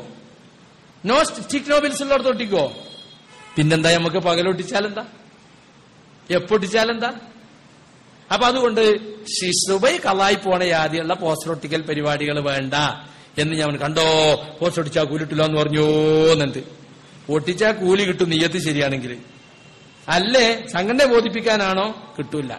നോ സ്റ്റിക് നോബിൽസ് ഉള്ളിടത്ത് ഒട്ടിക്കോ പിന്നെന്താ നമുക്ക് പകലൊട്ടിച്ചാലെന്താ എപ്പൊട്ടിച്ചാലെന്താ അപ്പൊ അതുകൊണ്ട് ശിശുബൈ കള്ളായി പോണ ആദ്യമുള്ള പോസ്റ്റർ ഒട്ടിക്കൽ പരിപാടികൾ വേണ്ട എന്ന് ഞാൻ കണ്ടോ പോസ്റ്റർ ഒട്ടിച്ചാ കൂലിട്ടില്ല എന്ന് പറഞ്ഞു എന്നിട്ട് പൊട്ടിച്ചാൽ കൂലി കിട്ടും നീയത്ത് ശരിയാണെങ്കിൽ അല്ലേ സംഘടന ബോധിപ്പിക്കാനാണോ കിട്ടൂല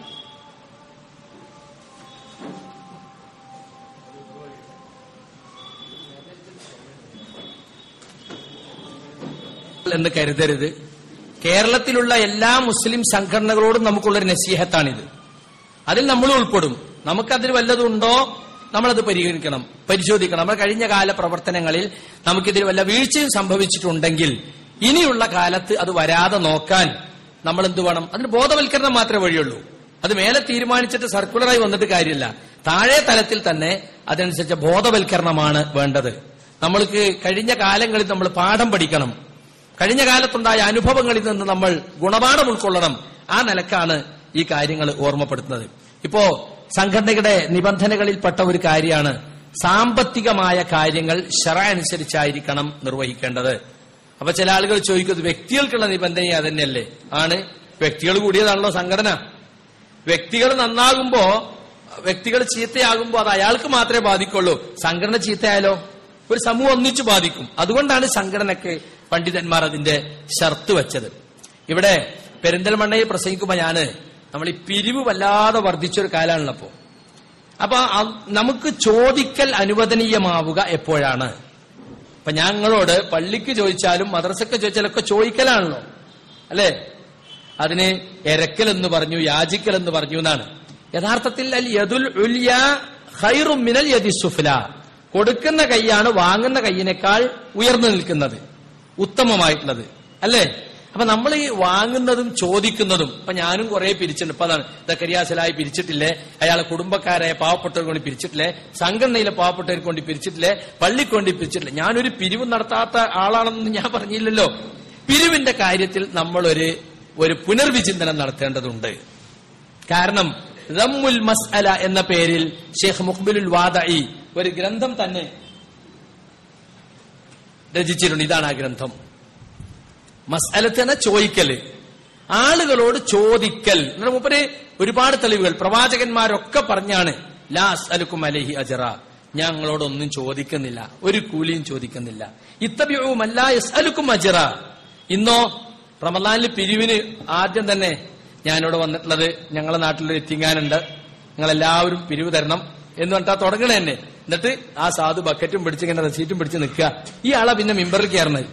എന്ന് കരുതരുത് കേരളത്തിലുള്ള എല്ലാ മുസ്ലിം സംഘടനകളോടും നമുക്കുള്ളൊരു നസീഹത്താണിത് അതിൽ നമ്മൾ ഉൾപ്പെടും നമുക്കതിൽ വല്ലതുണ്ടോ നമ്മളത് പരിഗണിക്കണം പരിശോധിക്കണം നമ്മുടെ കഴിഞ്ഞ കാല പ്രവർത്തനങ്ങളിൽ നമുക്കിതിൽ വല്ല വീഴ്ചയും സംഭവിച്ചിട്ടുണ്ടെങ്കിൽ ഇനിയുള്ള കാലത്ത് അത് വരാതെ നോക്കാൻ നമ്മൾ എന്ത് വേണം അതിന് ബോധവൽക്കരണം മാത്രമേ വഴിയുള്ളൂ അത് മേലെ തീരുമാനിച്ചിട്ട് സർക്കുലറായി വന്നിട്ട് കാര്യമില്ല താഴെ തലത്തിൽ തന്നെ അതനുസരിച്ച് ബോധവൽക്കരണമാണ് വേണ്ടത് നമ്മൾക്ക് കഴിഞ്ഞ കാലങ്ങളിൽ നമ്മൾ പാഠം പഠിക്കണം കഴിഞ്ഞ കാലത്തുണ്ടായ അനുഭവങ്ങളിൽ നിന്ന് നമ്മൾ ഗുണപാഠം ഉൾക്കൊള്ളണം ആ നിലക്കാണ് ഈ കാര്യങ്ങൾ ഓർമ്മപ്പെടുത്തുന്നത് ഇപ്പോ സംഘടനയുടെ നിബന്ധനകളിൽപ്പെട്ട ഒരു കാര്യമാണ് സാമ്പത്തികമായ കാര്യങ്ങൾ ശറ അനുസരിച്ചായിരിക്കണം നിർവഹിക്കേണ്ടത് അപ്പൊ ചില ആളുകൾ ചോദിക്കുന്നത് വ്യക്തികൾക്കുള്ള നിബന്ധന അതന്നെയല്ലേ ആണ് വ്യക്തികൾ കൂടിയതാണല്ലോ സംഘടന വ്യക്തികൾ നന്നാകുമ്പോ വ്യക്തികൾ ചീത്തയാകുമ്പോ അത് അയാൾക്ക് മാത്രമേ ബാധിക്കുള്ളൂ സംഘടന ചീത്തയായാലോ ഒരു സമൂഹം ഒന്നിച്ചു ബാധിക്കും അതുകൊണ്ടാണ് സംഘടനക്ക് പണ്ഡിതന്മാർ അതിന്റെ ഷർത്ത് വെച്ചത് ഇവിടെ പെരിന്തൽമണ്ണയിൽ പ്രസംഗിക്കുമ്പോ ഞാന് നമ്മൾ ഈ പിരിവ് വല്ലാതെ വർദ്ധിച്ചൊരു കാലാണല്ലോ അപ്പോ അപ്പൊ അ- നമുക്ക് ചോദിക്കൽ അനുവദനീയമാവുക എപ്പോഴാണ് ഇപ്പൊ ഞങ്ങളോട് പള്ളിക്ക് ചോദിച്ചാലും മദ്രസക്ക് ചോദിച്ചാലൊക്കെ ചോദിക്കലാണല്ലോ അല്ലേ അതിന് എരക്കൽ എന്ന് പറഞ്ഞു യാചിക്കൽ എന്ന് പറഞ്ഞു എന്നാണ് യഥാർത്ഥത്തിൽ അൽ യദുൽ ഉല്യ ഖൈറും മിനൽ യദി സുഫ്ല കൊടുക്കുന്ന കൈയാണ് വാങ്ങുന്ന കൈയിനേക്കാൾ ഉയർന്നു നിൽക്കുന്നത് ഉത്തമമായിട്ടുള്ളത് അല്ലേ അപ്പൊ നമ്മൾ ഈ വാങ്ങുന്നതും ചോദിക്കുന്നതും ഇപ്പൊ ഞാനും കുറെ പിരിച്ചിട്ടുണ്ട് ഇപ്പൊ അതാണ് ദക്കരിയാസലായി പിരിച്ചിട്ടില്ലേ അയാളെ കുടുംബക്കാരായ പാവപ്പെട്ടവർക്ക് കൊണ്ട് പിരിച്ചിട്ടില്ലേ സംഘടനയിലെ പാവപ്പെട്ടവർക്ക് കൊണ്ട് പിരിച്ചിട്ടില്ലേ പള്ളിക്ക് കൊണ്ട് പിരിച്ചിട്ടില്ലേ ഞാനൊരു പിരിവ് നടത്താത്ത ആളാണെന്ന് ഞാൻ പറഞ്ഞില്ലല്ലോ പിരിവിന്റെ കാര്യത്തിൽ നമ്മളൊരു ഒരു പുനർവിചിന്തനം നടത്തേണ്ടതുണ്ട് കാരണം റമ്മുൽ മസ്അല എന്ന പേരിൽ ഷെയ്ഖ് മുഖ്ബിലുൽ വാദഇ ഒരു ഗ്രന്ഥം തന്നെ രചിച്ചിട്ടുണ്ട് ഇതാണ് ആ ഗ്രന്ഥം മസ്അലത്തിന് ചോദിക്കല് ആളുകളോട് ചോദിക്കൽ എന്നിട്ട് മൂപ്പര് ഒരുപാട് തെളിവുകൾ പ്രവാചകന്മാരൊക്കെ പറഞ്ഞാണ് ലാ അസ്അലുക്കും അലഹി അജറ ഞങ്ങളോടൊന്നും ചോദിക്കുന്നില്ല ഒരു കൂലിയും ചോദിക്കുന്നില്ല ഇത്തബ്യവും അല്ല യസ്അലുക്കും അജറ ഇന്നോ റമദാനിൽ പിരിവിന് ആദ്യം തന്നെ ഞാനിവിടെ വന്നിട്ടുള്ളത് ഞങ്ങളെ നാട്ടിലൊരു എത്തിങ്ങാനുണ്ട് നിങ്ങളെല്ലാവരും പിരിവ് തരണം എന്ന് പറഞ്ഞാൽ തുടങ്ങണ തന്നെ എന്നിട്ട് ആ സാധു ബക്കറ്റും പിടിച്ച് ഇങ്ങനെ റെസീറ്റും പിടിച്ച് നിൽക്കുക ഈ ആളെ പിന്നെ മിമ്പറിൽ കയറണത്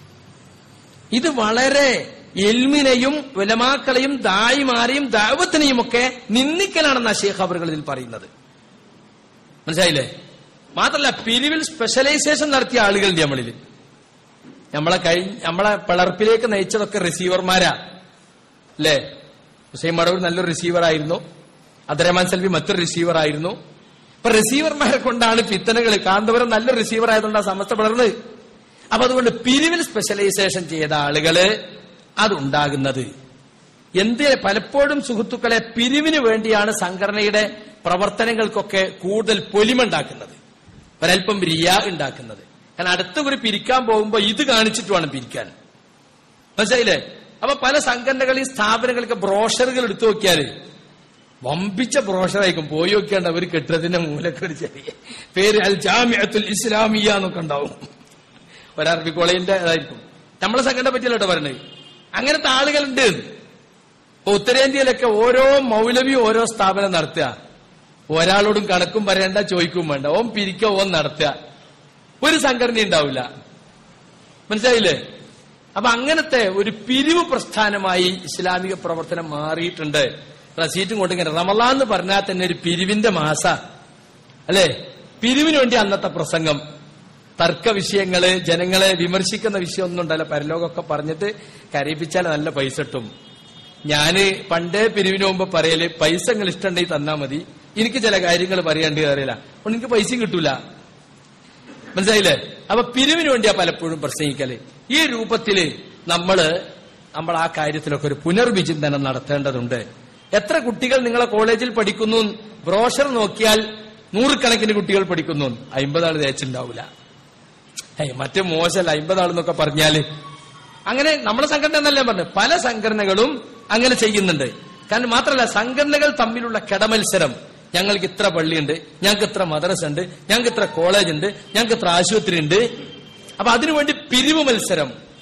ഇത് വളരെ എൽമിനെയും ഉലമാക്കളെയും ദായിമാരെയും ദാവത്തിനെയും ഒക്കെ നിന്ദിക്കലാണെന്ന് ഷേഖ് അവറുകൾ ഇതിൽ പറയുന്നത് മനസ്സിലായില്ലേ മാത്രല്ല പിരിവിൽ സ്പെഷ്യലൈസേഷൻ നടത്തിയ ആളുകളുണ്ട് നമ്മളിൽ നമ്മളെ കഴിഞ്ഞ നമ്മളെ പിളർപ്പിലേക്ക് നയിച്ചതൊക്കെ റിസീവർമാരാ അല്ലേ ഹുസൈൻ മടവൂർ നല്ലൊരു റിസീവർ ആയിരുന്നു അബ്ദുറഹ്മാൻ സൽവി മറ്റൊരു റിസീവർ ആയിരുന്നു ഇപ്പൊ റിസീവർമാരെ കൊണ്ടാണ് പിത്തനകൾ കാന്തപുരം നല്ലൊരു റിസീവർ ആയതുകൊണ്ടാണ് സമസ്ത പിളർന്നത് അപ്പൊ അതുകൊണ്ട് പിരിവിൽ സ്പെഷ്യലൈസേഷൻ ചെയ്ത ആളുകള് അതുണ്ടാകുന്നത് എന്ത് പലപ്പോഴും സുഹൃത്തുക്കളെ പിരിവിന് വേണ്ടിയാണ് സംഘടനയുടെ പ്രവർത്തനങ്ങൾക്കൊക്കെ കൂടുതൽ പൊലിമുണ്ടാക്കുന്നത് ഒരൽപ്പം റിയ ഉണ്ടാക്കുന്നത് കാരണം അടുത്ത കുറി പിരിക്കാൻ പോകുമ്പോ ഇത് കാണിച്ചിട്ട് വേണം പിരിക്കാൻ മനസ്സിലായില്ലേ അപ്പൊ പല സംഘടനകളെയും സ്ഥാപനങ്ങളൊക്കെ ബ്രോഷറുകൾ എടുത്തു നോക്കിയാല് വമ്പിച്ച ബ്രോഷറായിരിക്കും പോയി നോക്കിയാണ്ട് അവർ കെട്ടിടത്തിന്റെ മൂലക്ക് ഒരു ചെറിയ പേര് അൽ ജാമിഅത്തുൽ ഇസ്ലാമിയ എന്നൊക്കെ ഉണ്ടാവും ഒരു അറബി കോളേജിന്റെ ഇതായിരിക്കും നമ്മളെ സംഘടന പറ്റിയല്ലോ കേട്ടോ പറഞ്ഞത് അങ്ങനത്തെ ആളുകളുണ്ട് ഇപ്പൊ ഉത്തരേന്ത്യയിലൊക്കെ ഓരോ മൗലവി ഓരോ സ്ഥാപനം നടത്തുക ഒരാളോടും കണക്കും പറയണ്ട ചോദിക്കും വേണ്ട ഓൻ പിരിക്ക ഓൻ നടത്തുക ഒരു സംഘടന ഉണ്ടാവില്ല മനസ്സിലായില്ലേ അപ്പൊ അങ്ങനത്തെ ഒരു പിരിവ് പ്രസ്ഥാനമായി ഇസ്ലാമിക പ്രവർത്തനം മാറിയിട്ടുണ്ട് റസീറ്റും കൊണ്ട് ഇങ്ങനെ റമലാൻ എന്ന് പറഞ്ഞാൽ തന്നെ ഒരു പിരിവിന്റെ മാസ അല്ലേ പിരിവിന് വേണ്ടി അന്നത്തെ പ്രസംഗം തർക്ക വിഷയങ്ങള് ജനങ്ങളെ വിമർശിക്കുന്ന വിഷയമൊന്നും ഉണ്ടല്ലോ പരലോകമൊക്കെ പറഞ്ഞിട്ട് കരയിപ്പിച്ചാൽ നല്ല പൈസ കിട്ടും ഞാന് പണ്ടേ പിരിവിന് മുമ്പ് പറയല് പൈസ നിങ്ങൾ ഇഷ്ടമുണ്ടെങ്കിൽ തന്നാ മതി എനിക്ക് ചില കാര്യങ്ങൾ പറയേണ്ടി അറിയില്ല അതുകൊണ്ട് എനിക്ക് പൈസയും കിട്ടൂല മനസ്സിലായില്ലേ അപ്പൊ പിരിവിന് വേണ്ടിയാ പലപ്പോഴും പ്രസംഗിക്കല് ഈ രൂപത്തില് നമ്മള് നമ്മൾ ആ കാര്യത്തിലൊക്കെ ഒരു പുനർവിചിന്തനം നടത്തേണ്ടതുണ്ട് എത്ര കുട്ടികൾ നിങ്ങളെ കോളേജിൽ പഠിക്കുന്നു ബ്രോഷർ നോക്കിയാൽ നൂറുകണക്കിന് കുട്ടികൾ പഠിക്കുന്നു അമ്പതാൾ തേച്ചുണ്ടാവില്ല ഏയ് മറ്റേ മോശമല്ല അമ്പതാളെന്നൊക്കെ പറഞ്ഞാല് അങ്ങനെ നമ്മുടെ സംഘടന എന്നല്ലേ പറഞ്ഞു പല സംഘടനകളും അങ്ങനെ ചെയ്യുന്നുണ്ട് കാരണം മാത്രമല്ല സംഘടനകൾ തമ്മിലുള്ള കിടമത്സരം ഞങ്ങൾക്ക് ഇത്ര പള്ളിയുണ്ട് ഞങ്ങൾക്ക് ഇത്ര മദ്രസ ഉണ്ട് ഞങ്ങൾക്ക് ഇത്ര കോളേജ് ഉണ്ട് ഞങ്ങൾക്ക് ഇത്ര ആശുപത്രി ഉണ്ട് അപ്പൊ അതിനുവേണ്ടി പിരിവ് മത്സരം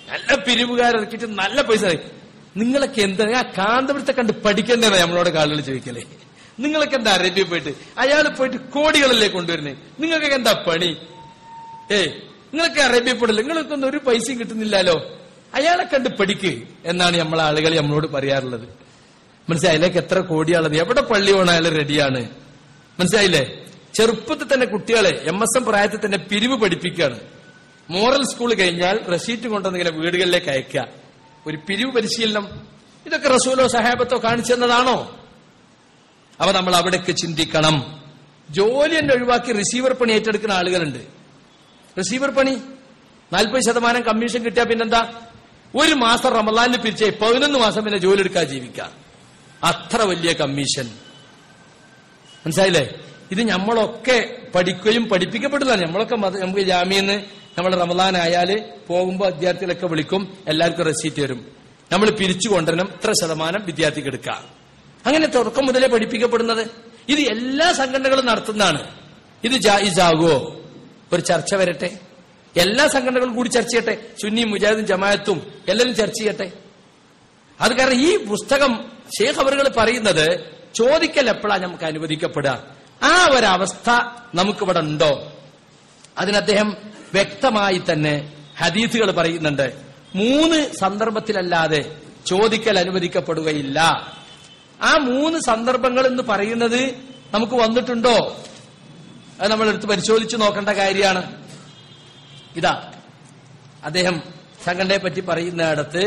നല്ല പിരിവുകാരിറക്കിയിട്ട് നല്ല പൈസ തരും. നിങ്ങളൊക്കെ എന്താ ആ കാന്തപുരത്തെ കണ്ട് പഠിക്കേണ്ടതാ നമ്മളോട് ആളുകൾ ചോദിക്കലേ നിങ്ങളൊക്കെ എന്താ അറേബ്യ പോയിട്ട് അയാൾ പോയിട്ട് കോടികളല്ലേ കൊണ്ടുവരുന്നത് നിങ്ങൾക്കൊക്കെ എന്താ പണി ഏ നിങ്ങളൊക്കെ അറേബ്യ പോയിട്ടില്ല നിങ്ങൾക്കൊന്നും ഒരു പൈസയും കിട്ടുന്നില്ലല്ലോ അയാളെ കണ്ട് പഠിക്ക് എന്നാണ് നമ്മളെ ആളുകൾ നമ്മളോട് പറയാറുള്ളത് മനസ്സിലായി അതിലേക്ക് എത്ര കോടിയാളത് എവിടെ പള്ളി പോകണം അയാൾ റെഡിയാണ് മനസ്സിലായില്ലേ ചെറുപ്പത്തിൽ തന്നെ കുട്ടികളെ എം എസ് എം പ്രായത്തിൽ തന്നെ പിരിവ് പഠിപ്പിക്കുകയാണ് മോറൽ സ്കൂൾ കഴിഞ്ഞാൽ റെസീറ്റ് കൊണ്ടുവന്നിങ്ങനെ വീടുകളിലേക്ക് അയക്കുക ഒരു പിരിവ് പരിശീലനം ഇതൊക്കെ റസൂലോ സഹാബത്തോ കാണിച്ചു തന്നതാണോ അപ്പൊ നമ്മൾ അവിടേക്ക് ചിന്തിക്കണം ജോലി തന്നെ ഒഴിവാക്കി റിസീവർ പണി ഏറ്റെടുക്കുന്ന ആളുകളുണ്ട് റിസീവർ പണി നാൽപ്പത് ശതമാനം കമ്മീഷൻ കിട്ടിയാ പിന്നെന്താ ഒരു മാസം റമദാനിൽ പിരിച്ചേ പതിനൊന്ന് മാസം പിന്നെ ജോലി എടുക്കാൻ ജീവിക്കാം അത്ര വലിയ കമ്മീഷൻ മനസ്സിലായില്ലേ ഇത് നമ്മളൊക്കെ പഠിക്കുകയും പഠിപ്പിക്കപ്പെട്ടതാണ് നമ്മളൊക്കെ മത- നമുക്ക് ജാമ്യന്ന് നമ്മൾ റമദാൻ ആയാല് പോകുമ്പോൾ വിദ്യാർത്ഥികളൊക്കെ വിളിക്കും എല്ലാവർക്കും റെസീറ്റ് വരും നമ്മൾ പിരിച്ചു കൊണ്ടുവരണം ഇത്ര ശതമാനം വിദ്യാർത്ഥിക്ക് എടുക്കാം അങ്ങനെ തുടക്കം മുതലേ പഠിപ്പിക്കപ്പെടുന്നത് ഇത് എല്ലാ സംഘടനകളും നടത്തുന്നതാണ് ഇത് ജായിസാകുമോ ഒരു ചർച്ച വരട്ടെ എല്ലാ സംഘടനകളും കൂടി ചർച്ച ചെയ്യട്ടെ സുന്നി മുജാഹിദും ജമാഅത്തും എല്ലാവരും ചർച്ച ചെയ്യട്ടെ അത് കാരണം ഈ പുസ്തകം ഷേഖ് അവറുകൾ പറയുന്നത് ചോദിക്കൽ എപ്പോഴാണ് നമുക്ക് അനുവദിക്കപ്പെടുക ആ ഒരവസ്ഥ നമുക്കിവിടെ ഉണ്ടോ അതിന് അദ്ദേഹം വ്യക്തമായി തന്നെ ഹദീസുകൾ പറയുന്നുണ്ട് മൂന്ന് സന്ദർഭത്തിലല്ലാതെ ചോദിക്കൽ അനുവദിക്കപ്പെടുകയില്ല ആ മൂന്ന് സന്ദർഭങ്ങൾ എന്ന് പറയുന്നത് നമുക്ക് വന്നിട്ടുണ്ടോ അത് നമ്മൾ എടുത്ത് പരിശോധിച്ച് നോക്കേണ്ട കാര്യമാണ് ഇതാ അദ്ദേഹം സംഘടനയെ പറ്റി പറയുന്നിടത്ത്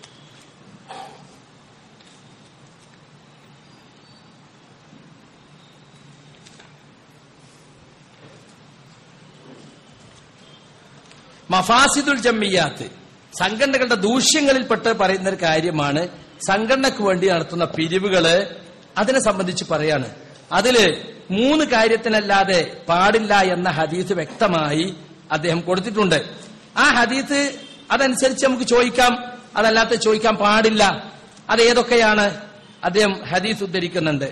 മഫാസിദുൽ ജമ്മിയാത്ത് സംഘടനകളുടെ ദൂഷ്യങ്ങളിൽപ്പെട്ട് പറയുന്ന ഒരു കാര്യമാണ് സംഘടനക്ക് വേണ്ടി നടത്തുന്ന പിരിവുകള് അതിനെ സംബന്ധിച്ച് പറയാണ് അതില് മൂന്ന് കാര്യത്തിനല്ലാതെ പാടില്ല എന്ന ഹദീസ് വ്യക്തമായി അദ്ദേഹം കൊടുത്തിട്ടുണ്ട് ആ ഹദീസ് അതനുസരിച്ച് നമുക്ക് ചോദിക്കാം അതല്ലാത്ത ചോദിക്കാൻ പാടില്ല അത് ഏതൊക്കെയാണ് അദ്ദേഹം ഹദീസ് ഉദ്ധരിക്കുന്നുണ്ട്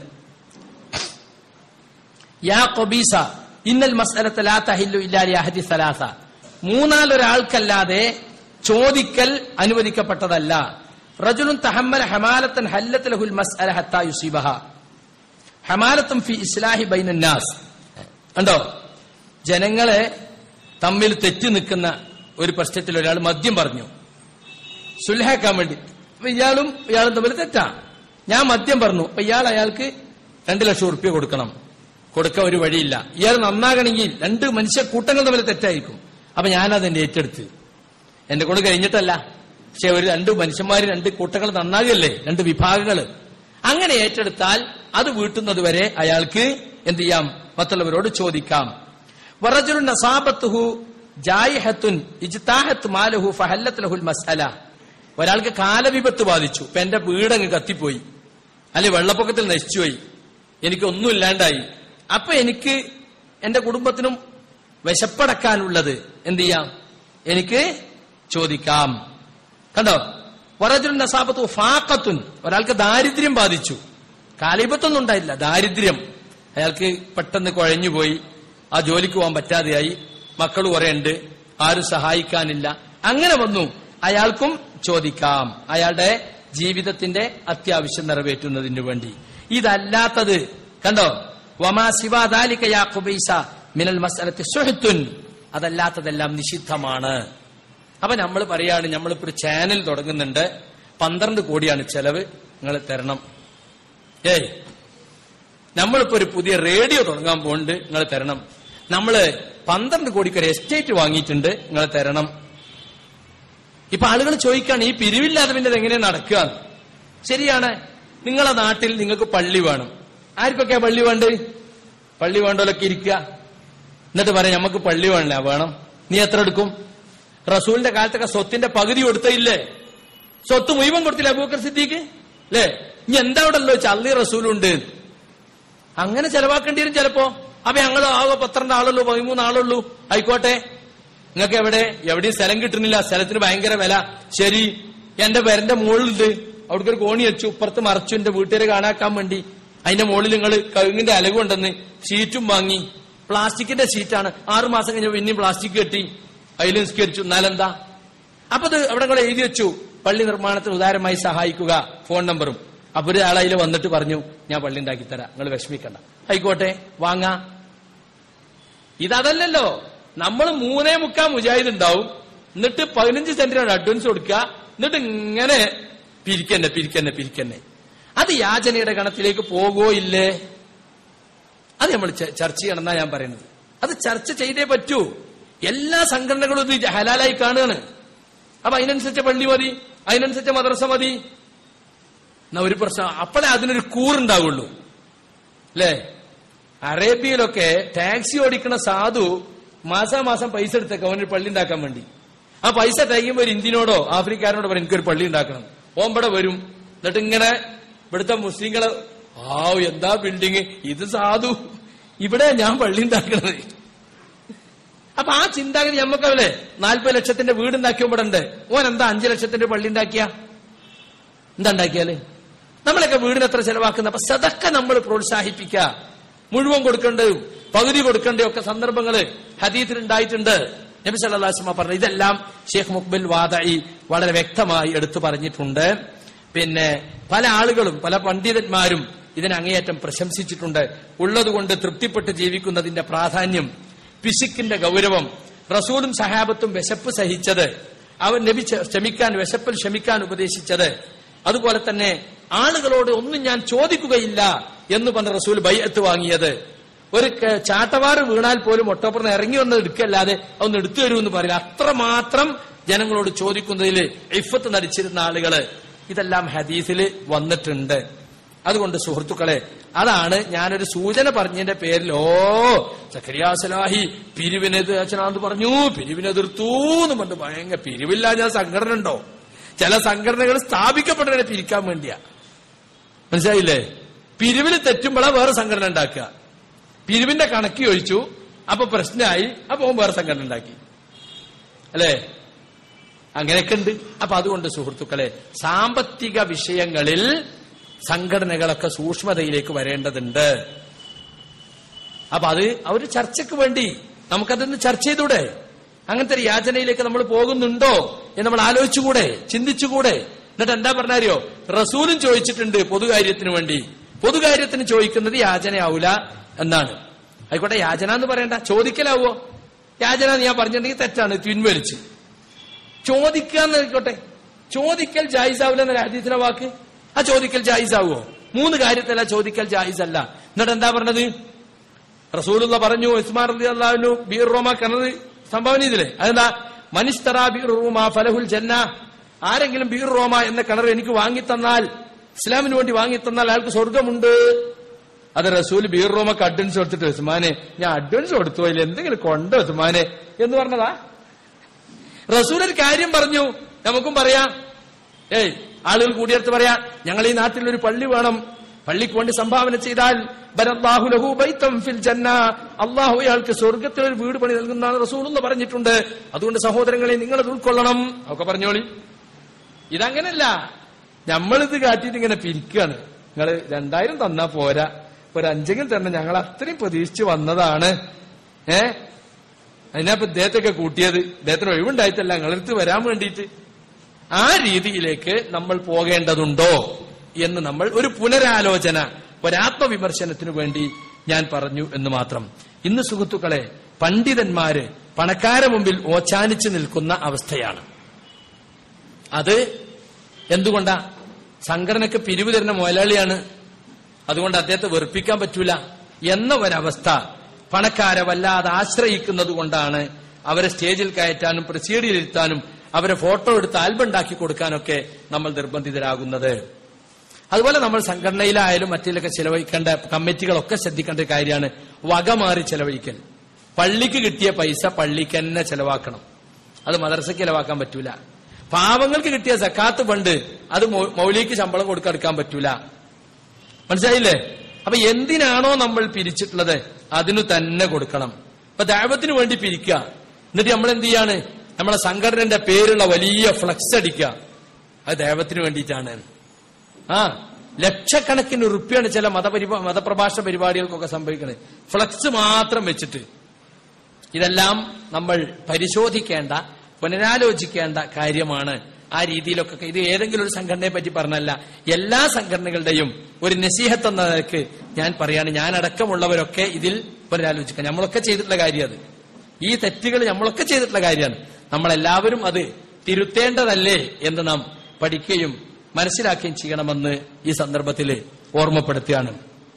യാ കൊബീസ ഇന്നൽ മസ്അലത്ത് ലാ തഹില്ലു ഇല്ലാ ലി അഹദി സലാസ മൂന്നാലൊരാൾക്കല്ലാതെ ചോദിക്കൽ അനുവദിക്കപ്പെട്ടതല്ല റജുലുൻ തഹമ്മല ഹമാലത്തൻ ഹല്ലത്ത് ലഹുൽ മസ്അല ഹത്താ യുസീബഹ ഹമാലത്തും ഫി ഇസ്ലാഹി ബൈനന്നാസ് കണ്ടോ ജനങ്ങളെ തമ്മിൽ തെറ്റി നിൽക്കുന്ന ഒരു പ്രശ്നത്തിൽ ഒരാൾ മദ്യം പറഞ്ഞു സുൽഹാക്കാൻ വേണ്ടി അപ്പൊ ഇയാളും ഇയാളും തമ്മിൽ തെറ്റാ ഞാൻ മദ്യം പറഞ്ഞു അപ്പൊ ഇയാൾ അയാൾക്ക് രണ്ടു ലക്ഷം ഉറുപ്പ്യ കൊടുക്കണം കൊടുക്കാൻ ഒരു വഴിയില്ല ഇയാൾ നന്നാകണമെങ്കിൽ രണ്ട് മനുഷ്യ കൂട്ടങ്ങൾ തമ്മിൽ തെറ്റായിരിക്കും അപ്പൊ ഞാനതെന്റെ ഏറ്റെടുത്ത് എന്റെ കൊണ്ട് കഴിഞ്ഞിട്ടല്ല പക്ഷെ ഒരു രണ്ട് മനുഷ്യന്മാര് രണ്ട് കൂട്ടങ്ങൾ നന്നാകല്ലേ രണ്ട് വിഭാഗങ്ങൾ അങ്ങനെ ഏറ്റെടുത്താൽ അത് വീട്ടുന്നത് വരെ അയാൾക്ക് എന്ത് ചെയ്യാം മറ്റുള്ളവരോട് ചോദിക്കാം വറജുലു നസാബത്തുഹു ജായിഹത്തുൻ ഇജ്താഹത്ത് മാലഹു ഫഹല്ലത്ത് ലഹുൽ മസ്അല ഒരാൾക്ക് കാലവിപത്ത് ബാധിച്ചു ഇപ്പൊ എന്റെ വീടങ്ങ് കത്തിപ്പോയി അല്ലെ വെള്ളപ്പൊക്കത്തിൽ നശിച്ചുപോയി എനിക്കൊന്നും ഇല്ലാണ്ടായി അപ്പൊ എനിക്ക് എന്റെ കുടുംബത്തിനും വിശപ്പടക്കാനുള്ളത് എന്ത് ചെയ്യാം എനിക്ക് ചോദിക്കാം കണ്ടോ വറജുൽ നസാബത്തു ഫാക്കത്തുൻ ഒരാൾക്ക് ദാരിദ്ര്യം ബാധിച്ചു കാലിബത്തൊന്നും ഉണ്ടായില്ല ദാരിദ്ര്യം അയാൾക്ക് പെട്ടെന്ന് കുഴഞ്ഞുപോയി ആ ജോലിക്ക് പോകാൻ പറ്റാതെയായി മക്കൾ കുറെ ഉണ്ട് ആരും സഹായിക്കാനില്ല അങ്ങനെ വന്നു അയാൾക്കും ചോദിക്കാം അയാളുടെ ജീവിതത്തിന്റെ അത്യാവശ്യം നിറവേറ്റുന്നതിന് വേണ്ടി ഇതല്ലാത്തത് കണ്ടോ വമാ സിവാദാലിക യാ ഖുബൈസ മിനൽ മസ്അലത്തി സുഹ്തുൻ അതല്ലാത്തതെല്ലാം നിഷിദ്ധമാണ് അപ്പൊ നമ്മൾ പറയാണ് നമ്മളിപ്പോ ഒരു ചാനൽ തുടങ്ങുന്നുണ്ട് പന്ത്രണ്ട് കോടിയാണ് ചെലവ് നിങ്ങൾ തരണം ഏയ് നമ്മളിപ്പോ ഒരു പുതിയ റേഡിയോ തുടങ്ങാൻ പോകുന്നുണ്ട് നിങ്ങൾ തരണം നമ്മള് പന്ത്രണ്ട് കോടിക്ക് ഒരു എസ്റ്റേറ്റ് വാങ്ങിയിട്ടുണ്ട് നിങ്ങൾ തരണം ഇപ്പൊ ആളുകൾ ചോദിക്കാണ് ഈ പിരിവില്ലാതെ പിന്നെ ഇതെങ്ങനെ നടക്കുക ശരിയാണ് നിങ്ങളെ നാട്ടിൽ നിങ്ങൾക്ക് പള്ളി വേണം ആർക്കൊക്കെയാ പള്ളി വേണ്ടത് പള്ളി വേണ്ടോലൊക്കെ ഇരിക്കുക എന്നിട്ട് പറയാം നമുക്ക് പള്ളി വേണില്ല വേണം നീ എത്ര എടുക്കും റസൂലിന്റെ കാലത്തൊക്കെ സ്വത്തിന്റെ പകുതി കൊടുത്തില്ലേ സ്വത്ത് മുഴുവൻ കൊടുത്തില്ല അബൂക്കർ സിദ്ദീഖ് അല്ലേ ഇനി എന്താ അവിടെ ഉള്ളു ചള്ളി റസൂലുണ്ട് അങ്ങനെ ചെലവാക്കേണ്ടി വരും ചിലപ്പോ അപ്പൊ ഞങ്ങൾ ആകെ പന്ത്രണ്ട് ആളുള്ളൂ പതിമൂന്ന് ആളുള്ളൂ ആയിക്കോട്ടെ നിങ്ങൾക്ക് എവിടെ എവിടെയും സ്ഥലം കിട്ടുന്നില്ല സ്ഥലത്തിന് ഭയങ്കര വില ശരി എന്റെ പേരന്റെ മുകളിലുണ്ട് അവിടേക്ക് ഒരു കോണി വെച്ചു ഇപ്പുറത്ത് മറച്ചു എന്റെ വീട്ടുകാരെ കാണാക്കാൻ വേണ്ടി അതിന്റെ മുകളിൽ നിങ്ങൾ കഴുങ്ങിന്റെ അലകുണ്ടെന്ന് ഷീറ്റും വാങ്ങി പ്ലാസ്റ്റിക്കിന്റെ ഷീറ്റാണ് ആറു മാസം കഴിഞ്ഞ പിന്നെയും പ്ലാസ്റ്റിക് കെട്ടി അതിൽ നിസ്കരിച്ചു എന്നാലെന്താ അപ്പൊ ഇത് അവിടെ കൂടെ എഴുതി വെച്ചു പള്ളി നിർമ്മാണത്തിന് ഉദാരമായി സഹായിക്കുക ഫോൺ നമ്പറും അപ്പൊ ഒരു ആളതിൽ വന്നിട്ട് പറഞ്ഞു ഞാൻ പള്ളി ഉണ്ടാക്കി തരാം നിങ്ങൾ വിഷമിക്കണ്ട ആയിക്കോട്ടെ വാങ്ങാ ഇതല്ലല്ലോ നമ്മൾ മൂന്നേ മുക്കാൽ മുജാഹിദ് ഉണ്ടാവും എന്നിട്ട് പതിനഞ്ച് സെന്റിനാണ് അഡ്വാൻസ് കൊടുക്കുക എന്നിട്ട് ഇങ്ങനെ പിരിക്കന്നെ പിരിക്കന്നെ പിരിക്കന്നെ അത് യാചനയുടെ ഗണത്തിലേക്ക് പോകുമോ ഇല്ലേ അത് നമ്മൾ ച- ചർച്ച ചെയ്യണമെന്നാ ഞാൻ പറയുന്നത് അത് ചർച്ച ചെയ്തേ പറ്റൂ എല്ലാ സംഘടനകളും ഇത് ഹലാലായി കാണുകയാണ് അപ്പൊ അതിനനുസരിച്ച പള്ളി മതി അതിനനുസരിച്ച മദ്രസ മതി എന്നാ ഒരു പ്രശ്നം അപ്പോഴേ അതിനൊരു കൂറുണ്ടാവുള്ളൂ അല്ലേ അറേബ്യയിലൊക്കെ ടാക്സി ഓടിക്കുന്ന സാധു മാസാമാസം പൈസ എടുത്തേക്ക് അവനൊരു പള്ളി ഉണ്ടാക്കാൻ വേണ്ടി ആ പൈസ തികയുമ്പോ ഒരു ഇന്ത്യനോടോ ആഫ്രിക്കാരനോടോ പറയും എനിക്കൊരു പള്ളി ഉണ്ടാക്കണം ഓമ്പടെ വരും എന്നിട്ട് ഇങ്ങനെ ഇവിടുത്തെ മുസ്ലിങ്ങളെ ആ എന്താ ബിൽഡിങ് ഇത് സാധു ഇവിടെ ഞാൻ പള്ളി ഉണ്ടാക്കണത് അപ്പൊ ആ ചിന്താഗതി നമുക്കല്ലേ നാൽപ്പത് ലക്ഷത്തിന്റെ വീട് ഉണ്ടാക്കിയവിടെ ഉണ്ട് ഓൻ എന്താ അഞ്ചു ലക്ഷത്തിന്റെ പള്ളി ഉണ്ടാക്കിയ എന്താ ഉണ്ടാക്കിയാല് നമ്മളൊക്കെ വീടിന് എത്ര ചെലവാക്കുന്ന അപ്പൊ സതക്ക നമ്മൾ പ്രോത്സാഹിപ്പിക്കുക മുഴുവൻ കൊടുക്കേണ്ടതും പകുതി കൊടുക്കേണ്ടതും ഒക്കെ സന്ദർഭങ്ങള് ഹദീത്തിൽ ഉണ്ടായിട്ടുണ്ട് നബി സല്ലാസ്മ പറഞ്ഞു ഇതെല്ലാം ഷെയ്ഖ് മുഖ്ബിൽ വാദയി വളരെ വ്യക്തമായി എടുത്തു പറഞ്ഞിട്ടുണ്ട് പിന്നെ പല ആളുകളും പല പണ്ഡിതന്മാരും ഇതിനെ അങ്ങേയറ്റം പ്രശംസിച്ചിട്ടുണ്ട് ഉള്ളതുകൊണ്ട് തൃപ്തിപ്പെട്ട് ജീവിക്കുന്നതിന്റെ പ്രാധാന്യം പിശുക്കിന്റെ ഗൗരവം റസൂലും സഹാബത്തും വിശപ്പ് സഹിച്ചത് അവൻ നബി ക്ഷ- ക്ഷമിക്കാൻ വിശപ്പിൽ ക്ഷമിക്കാൻ ഉപദേശിച്ചത് അതുപോലെ തന്നെ ആളുകളോട് ഒന്നും ഞാൻ ചോദിക്കുകയില്ല എന്ന് പറഞ്ഞ റസൂൽ ബൈഅത്ത് വാങ്ങിയത് ഒരു ക- ചാട്ടവാറ് വീണാൽ പോലും ഒട്ടപ്പുറം ഇറങ്ങി വന്ന് എടുക്കല്ലാതെ അതൊന്ന് എടുത്തു തരുമെന്ന് പറയില്ല അത്രമാത്രം ജനങ്ങളോട് ചോദിക്കുന്നതിൽ ഇഫത്ത് നടിച്ചിരുന്ന ആളുകള് ഇതെല്ലാം ഹദീസിൽ വന്നിട്ടുണ്ട് അതുകൊണ്ട് സുഹൃത്തുക്കളെ അതാണ് ഞാനൊരു സൂചന പറഞ്ഞതിന്റെ പേരിൽ ഓ സക്കരിയാ സലാഹി പിരിവിനെത് അച്ഛനാന്ന് പറഞ്ഞു പിരിവിനെതിർത്തു എന്ന് പറഞ്ഞു ഭയങ്കര പിരിവില്ല ഞാൻ സംഘടന ഉണ്ടോ ചില സംഘടനകൾ സ്ഥാപിക്കപ്പെട്ടതിനെ പിരിക്കാൻ വേണ്ടിയാ മനസ്സിലായില്ലേ പിരിവിൽ തെറ്റുമ്പോഴാ വേറെ സംഘടന ഉണ്ടാക്കുക പിരിവിന്റെ കണക്ക് ചോദിച്ചു അപ്പൊ പ്രശ്നമായി അപ്പൊ ഓൻ വേറെ സംഘടന ഉണ്ടാക്കി അല്ലേ അങ്ങനെയൊക്കെ ഉണ്ട് അപ്പൊ അതുകൊണ്ട് സുഹൃത്തുക്കളെ സാമ്പത്തിക വിഷയങ്ങളിൽ സംഘടനകളൊക്കെ സൂക്ഷ്മതയിലേക്ക് വരേണ്ടതുണ്ട് അപ്പൊ അത് ആ ഒരു ചർച്ചയ്ക്ക് വേണ്ടി നമുക്കതൊന്ന് ചർച്ച ചെയ്തൂടെ അങ്ങനത്തെ ഒരു യാചനയിലേക്ക് നമ്മൾ പോകുന്നുണ്ടോ എന്ന് നമ്മൾ ആലോചിച്ചുകൂടെ ചിന്തിച്ചുകൂടെ എന്നിട്ട് എന്താ പറഞ്ഞാരിയോ റസൂലും ചോദിച്ചിട്ടുണ്ട് പൊതുകാര്യത്തിന് വേണ്ടി പൊതുകാര്യത്തിന് ചോദിക്കുന്നത് യാചനയാവൂല എന്നാണ് ആയിക്കോട്ടെ യാചന എന്ന് പറയണ്ട ചോദിക്കലാവോ യാചന എന്ന് ഞാൻ പറഞ്ഞിട്ടുണ്ടെങ്കിൽ തെറ്റാണ് പിൻവലിച്ച് ചോദിക്കുക എന്നായിക്കോട്ടെ ചോദിക്കൽ ജായിസാവില്ല എന്നല്ല ഹദീസിന്റെ വാക്ക് ആ ചോദിക്കൽ ജായിസാവോ മൂന്ന് കാര്യത്തില ചോദിക്കൽ ജായിസ് അല്ല എന്നിട്ട് എന്താ പറഞ്ഞത് റസൂലുള്ള പറഞ്ഞു ഉസ്മാൻ റലി അള്ളാഹുനു ബീർ റോമ കിണർ സംഭാവന ചെയ്തില്ലേ അതെന്താ മനിഷ്തറ ബീർ റോമ ഫലഹുൽ ജന്ന ആരെങ്കിലും ബീർ റോമ എന്ന കിണർ എനിക്ക് വാങ്ങിത്തന്നാൽ ഇസ്ലാമിന് വേണ്ടി വാങ്ങിത്തന്നാൽ അയാൾക്ക് സ്വർഗമുണ്ട് അത് റസൂൽ ബീർ റോമക്ക് അഡ്വാൻസ് കൊടുത്തിട്ട് ഉസ്മാനെ ഞാൻ അഡ്വാൻസ് കൊടുത്തു അതിൽ എന്തെങ്കിലും കൊണ്ടോ ഉസ്മാനെ എന്ന് പറഞ്ഞതാ റസൂൽ ഒരു കാര്യം പറഞ്ഞു നമുക്കും പറയാം ഏയ് ആളുകൾ കൂടിയെടുത്ത് പറയാം ഞങ്ങൾ ഈ നാട്ടിൽ ഒരു പള്ളി വേണം പള്ളിക്ക് വേണ്ടി സംഭാവന ചെയ്താൽ ബനല്ലാഹു ലഹു ബൈത്തം ഫിൽ ജന്ന അള്ളാഹു അയാൾക്ക് സ്വർഗത്തിൽ ഒരു വീട് പണി നൽകുന്നതാണ് റസൂൽ എന്ന് പറഞ്ഞിട്ടുണ്ട് അതുകൊണ്ട് സഹോദരങ്ങളെ നിങ്ങൾ അത് ഉൾക്കൊള്ളണം ഒക്കെ പറഞ്ഞോളി ഇതങ്ങനല്ല നമ്മളിത് കാട്ടിയിട്ട് ഇങ്ങനെ പിരിക്കുകയാണ് നിങ്ങൾ രണ്ടായിരം തന്നാ പോരാ ഒരു അഞ്ചെങ്കിലും തന്നെ ഞങ്ങൾ അത്രയും പ്രതീക്ഷിച്ച് വന്നതാണ് ഏ അതിനപ്പൊ ഇദ്ദേഹത്തൊക്കെ കൂട്ടിയത് ഇദ്ദേഹത്തിന് ഒഴിവുണ്ടായിട്ടല്ല നിങ്ങളടുത്ത് വരാൻ വേണ്ടിയിട്ട് ആ രീതിയിലേക്ക് നമ്മൾ പോകേണ്ടതുണ്ടോ എന്ന് നമ്മൾ ഒരു പുനരാലോചന ഒരാത്മവിമർശനത്തിനു വേണ്ടി ഞാൻ പറഞ്ഞു എന്ന് മാത്രം ഇന്ന് സുഹൃത്തുക്കളെ പണ്ഡിതന്മാര് പണക്കാരെ മുമ്പിൽ ഓച്ചാനിച്ചു നിൽക്കുന്ന അവസ്ഥയാണ് അത് എന്തുകൊണ്ടാ സംഘടനക്ക് പിരിവ് തരുന്ന മുതലാളിയാണ് അതുകൊണ്ട് അദ്ദേഹത്തെ വെറുപ്പിക്കാൻ പറ്റൂല എന്ന ഒരവസ്ഥ പണക്കാരെ വല്ലാതെ ആശ്രയിക്കുന്നത് കൊണ്ടാണ് അവരെ സ്റ്റേജിൽ കയറ്റാനും പ്രസീഡിയിലിരുത്താനും അവരെ ഫോട്ടോ എടുത്ത് ആൽബം ഉണ്ടാക്കി കൊടുക്കാനൊക്കെ നമ്മൾ നിർബന്ധിതരാകുന്നത് അതുപോലെ നമ്മൾ സംഘടനയിലായാലും മറ്റിലൊക്കെ ചെലവഴിക്കേണ്ട കമ്മിറ്റികളൊക്കെ ശ്രദ്ധിക്കേണ്ട ഒരു കാര്യമാണ് വകമാറി ചെലവഴിക്കൽ പള്ളിക്ക് കിട്ടിയ പൈസ പള്ളിക്ക് തന്നെ ചെലവാക്കണം അത് മദർസയ്ക്ക് ചെലവാക്കാൻ പറ്റൂല പാവങ്ങൾക്ക് കിട്ടിയ സക്കാത്ത് ഫണ്ട് അത് മൗ- മൗലിക്ക് ശമ്പളം കൊടുക്കെടുക്കാൻ പറ്റൂല മനസ്സിലായില്ലേ അപ്പൊ എന്തിനാണോ നമ്മൾ പിരിച്ചിട്ടുള്ളത് അതിനു തന്നെ കൊടുക്കണം ഇപ്പൊ ദൈവത്തിന് വേണ്ടി പിരിക്കുക എന്നിട്ട് നമ്മൾ എന്ത് ചെയ്യാണ് നമ്മളെ സംഘടനന്റെ പേരുള്ള വലിയ ഫ്ലക്സ് അടിക്കുക അത് ദൈവത്തിന് വേണ്ടിയിട്ടാണ് ആ ലക്ഷക്കണക്കിന് ഉറുപ്പ്യാണ് ചില മതപരിപാ മതപ്രഭാഷണ പരിപാടികൾക്കൊക്കെ സംഭവിക്കുന്നത് ഫ്ലക്സ് മാത്രം വെച്ചിട്ട് ഇതെല്ലാം നമ്മൾ പരിശോധിക്കേണ്ട പുനരാലോചിക്കേണ്ട കാര്യമാണ് ആ രീതിയിലൊക്കെ ഇത് ഏതെങ്കിലും ഒരു സംഘടനയെ പറ്റി പറഞ്ഞല്ല എല്ലാ സംഘടനകളുടെയും ഒരു നസീഹത്ത് എന്ന നിലക്ക് ഞാൻ പറയാണ് ഞാൻ അടക്കമുള്ളവരൊക്കെ ഇതിൽ പുനരാലോചിക്കാം നമ്മളൊക്കെ ചെയ്തിട്ടുള്ള കാര്യം അത് ഈ തെറ്റുകൾ നമ്മളൊക്കെ ചെയ്തിട്ടുള്ള കാര്യമാണ് നമ്മളെല്ലാവരും അത് തിരുത്തേണ്ടതല്ലേ എന്ന് നാം പഠിക്കുകയും മനസ്സിലാക്കുകയും ചെയ്യണമെന്ന് ഈ സന്ദർഭത്തിൽ ഓർമ്മപ്പെടുത്തുകയാണ്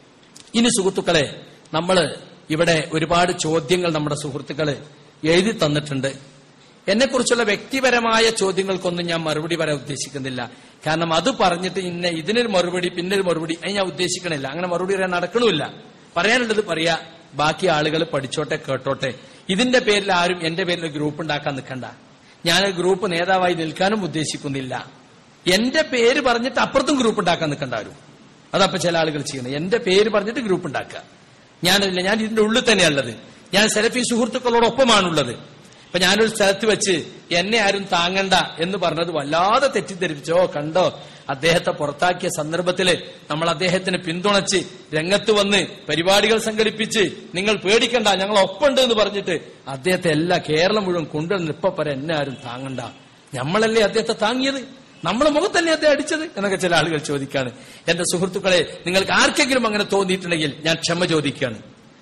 ഇനി സുഹൃത്തുക്കളെ നമ്മൾ ഇവിടെ ഒരുപാട് ചോദ്യങ്ങൾ നമ്മുടെ സുഹൃത്തുക്കള് എഴുതി തന്നിട്ടുണ്ട് എന്നെക്കുറിച്ചുള്ള വ്യക്തിപരമായ ചോദ്യങ്ങൾക്കൊന്നും ഞാൻ മറുപടി പറയാൻ ഉദ്ദേശിക്കുന്നില്ല കാരണം അത് പറഞ്ഞിട്ട് ഇന്ന ഇതിനൊരു മറുപടി പിന്നൊരു മറുപടി അത് ഞാൻ ഉദ്ദേശിക്കണില്ല അങ്ങനെ മറുപടി പറയാൻ നടക്കണമില്ല പറയാനുള്ളത് പറയാ ബാക്കി ആളുകൾ പഠിച്ചോട്ടെ കേട്ടോട്ടെ ഇതിന്റെ പേരിൽ ആരും എന്റെ പേരിൽ ഒരു ഗ്രൂപ്പ് ഉണ്ടാക്കാൻ നിൽക്കണ്ട ഞാൻ ഗ്രൂപ്പ് നേതാവായി നിൽക്കാനും ഉദ്ദേശിക്കുന്നില്ല എന്റെ പേര് പറഞ്ഞിട്ട് അപ്പുറത്തും ഗ്രൂപ്പ് ഉണ്ടാക്കാൻ നിൽക്കണ്ട ആരും അതപ്പൊ ചില ആളുകൾ ചെയ്യുന്നത് എന്റെ പേര് പറഞ്ഞിട്ട് ഗ്രൂപ്പ് ഉണ്ടാക്കുക ഞാനല്ല ഞാൻ ഇതിന്റെ ഉള്ളിൽ തന്നെയുള്ളത് ഞാൻ സെലഫി സുഹൃത്തുക്കളോടൊപ്പമാണുള്ളത് ഇപ്പൊ ഞാനൊരു സ്ഥലത്ത് വെച്ച് എന്നെ ആരും താങ്ങണ്ട എന്ന് പറഞ്ഞത് വല്ലാതെ തെറ്റിദ്ധരിപ്പിച്ചോ കണ്ടോ അദ്ദേഹത്തെ പുറത്താക്കിയ സന്ദർഭത്തില് നമ്മൾ അദ്ദേഹത്തിന് പിന്തുണച്ച് രംഗത്ത് വന്ന് പരിപാടികൾ സംഘടിപ്പിച്ച് നിങ്ങൾ പേടിക്കണ്ട ഞങ്ങൾ ഒപ്പമുണ്ട് എന്ന് പറഞ്ഞിട്ട് അദ്ദേഹത്തെ എല്ലാ കേരളം മുഴുവൻ കൊണ്ടുവന്ന് ഇപ്പൊ പറ എന്നെ ആരും താങ്ങണ്ട നമ്മളല്ലേ അദ്ദേഹത്തെ താങ്ങിയത് നമ്മളെ മുഖത്തല്ലേ അദ്ദേഹം അടിച്ചത് എന്നൊക്കെ ചില ആളുകൾ ചോദിക്കാണ് എന്റെ സുഹൃത്തുക്കളെ നിങ്ങൾക്ക് ആർക്കെങ്കിലും അങ്ങനെ തോന്നിയിട്ടുണ്ടെങ്കിൽ ഞാൻ ക്ഷമ ചോദിക്കുകയാണ്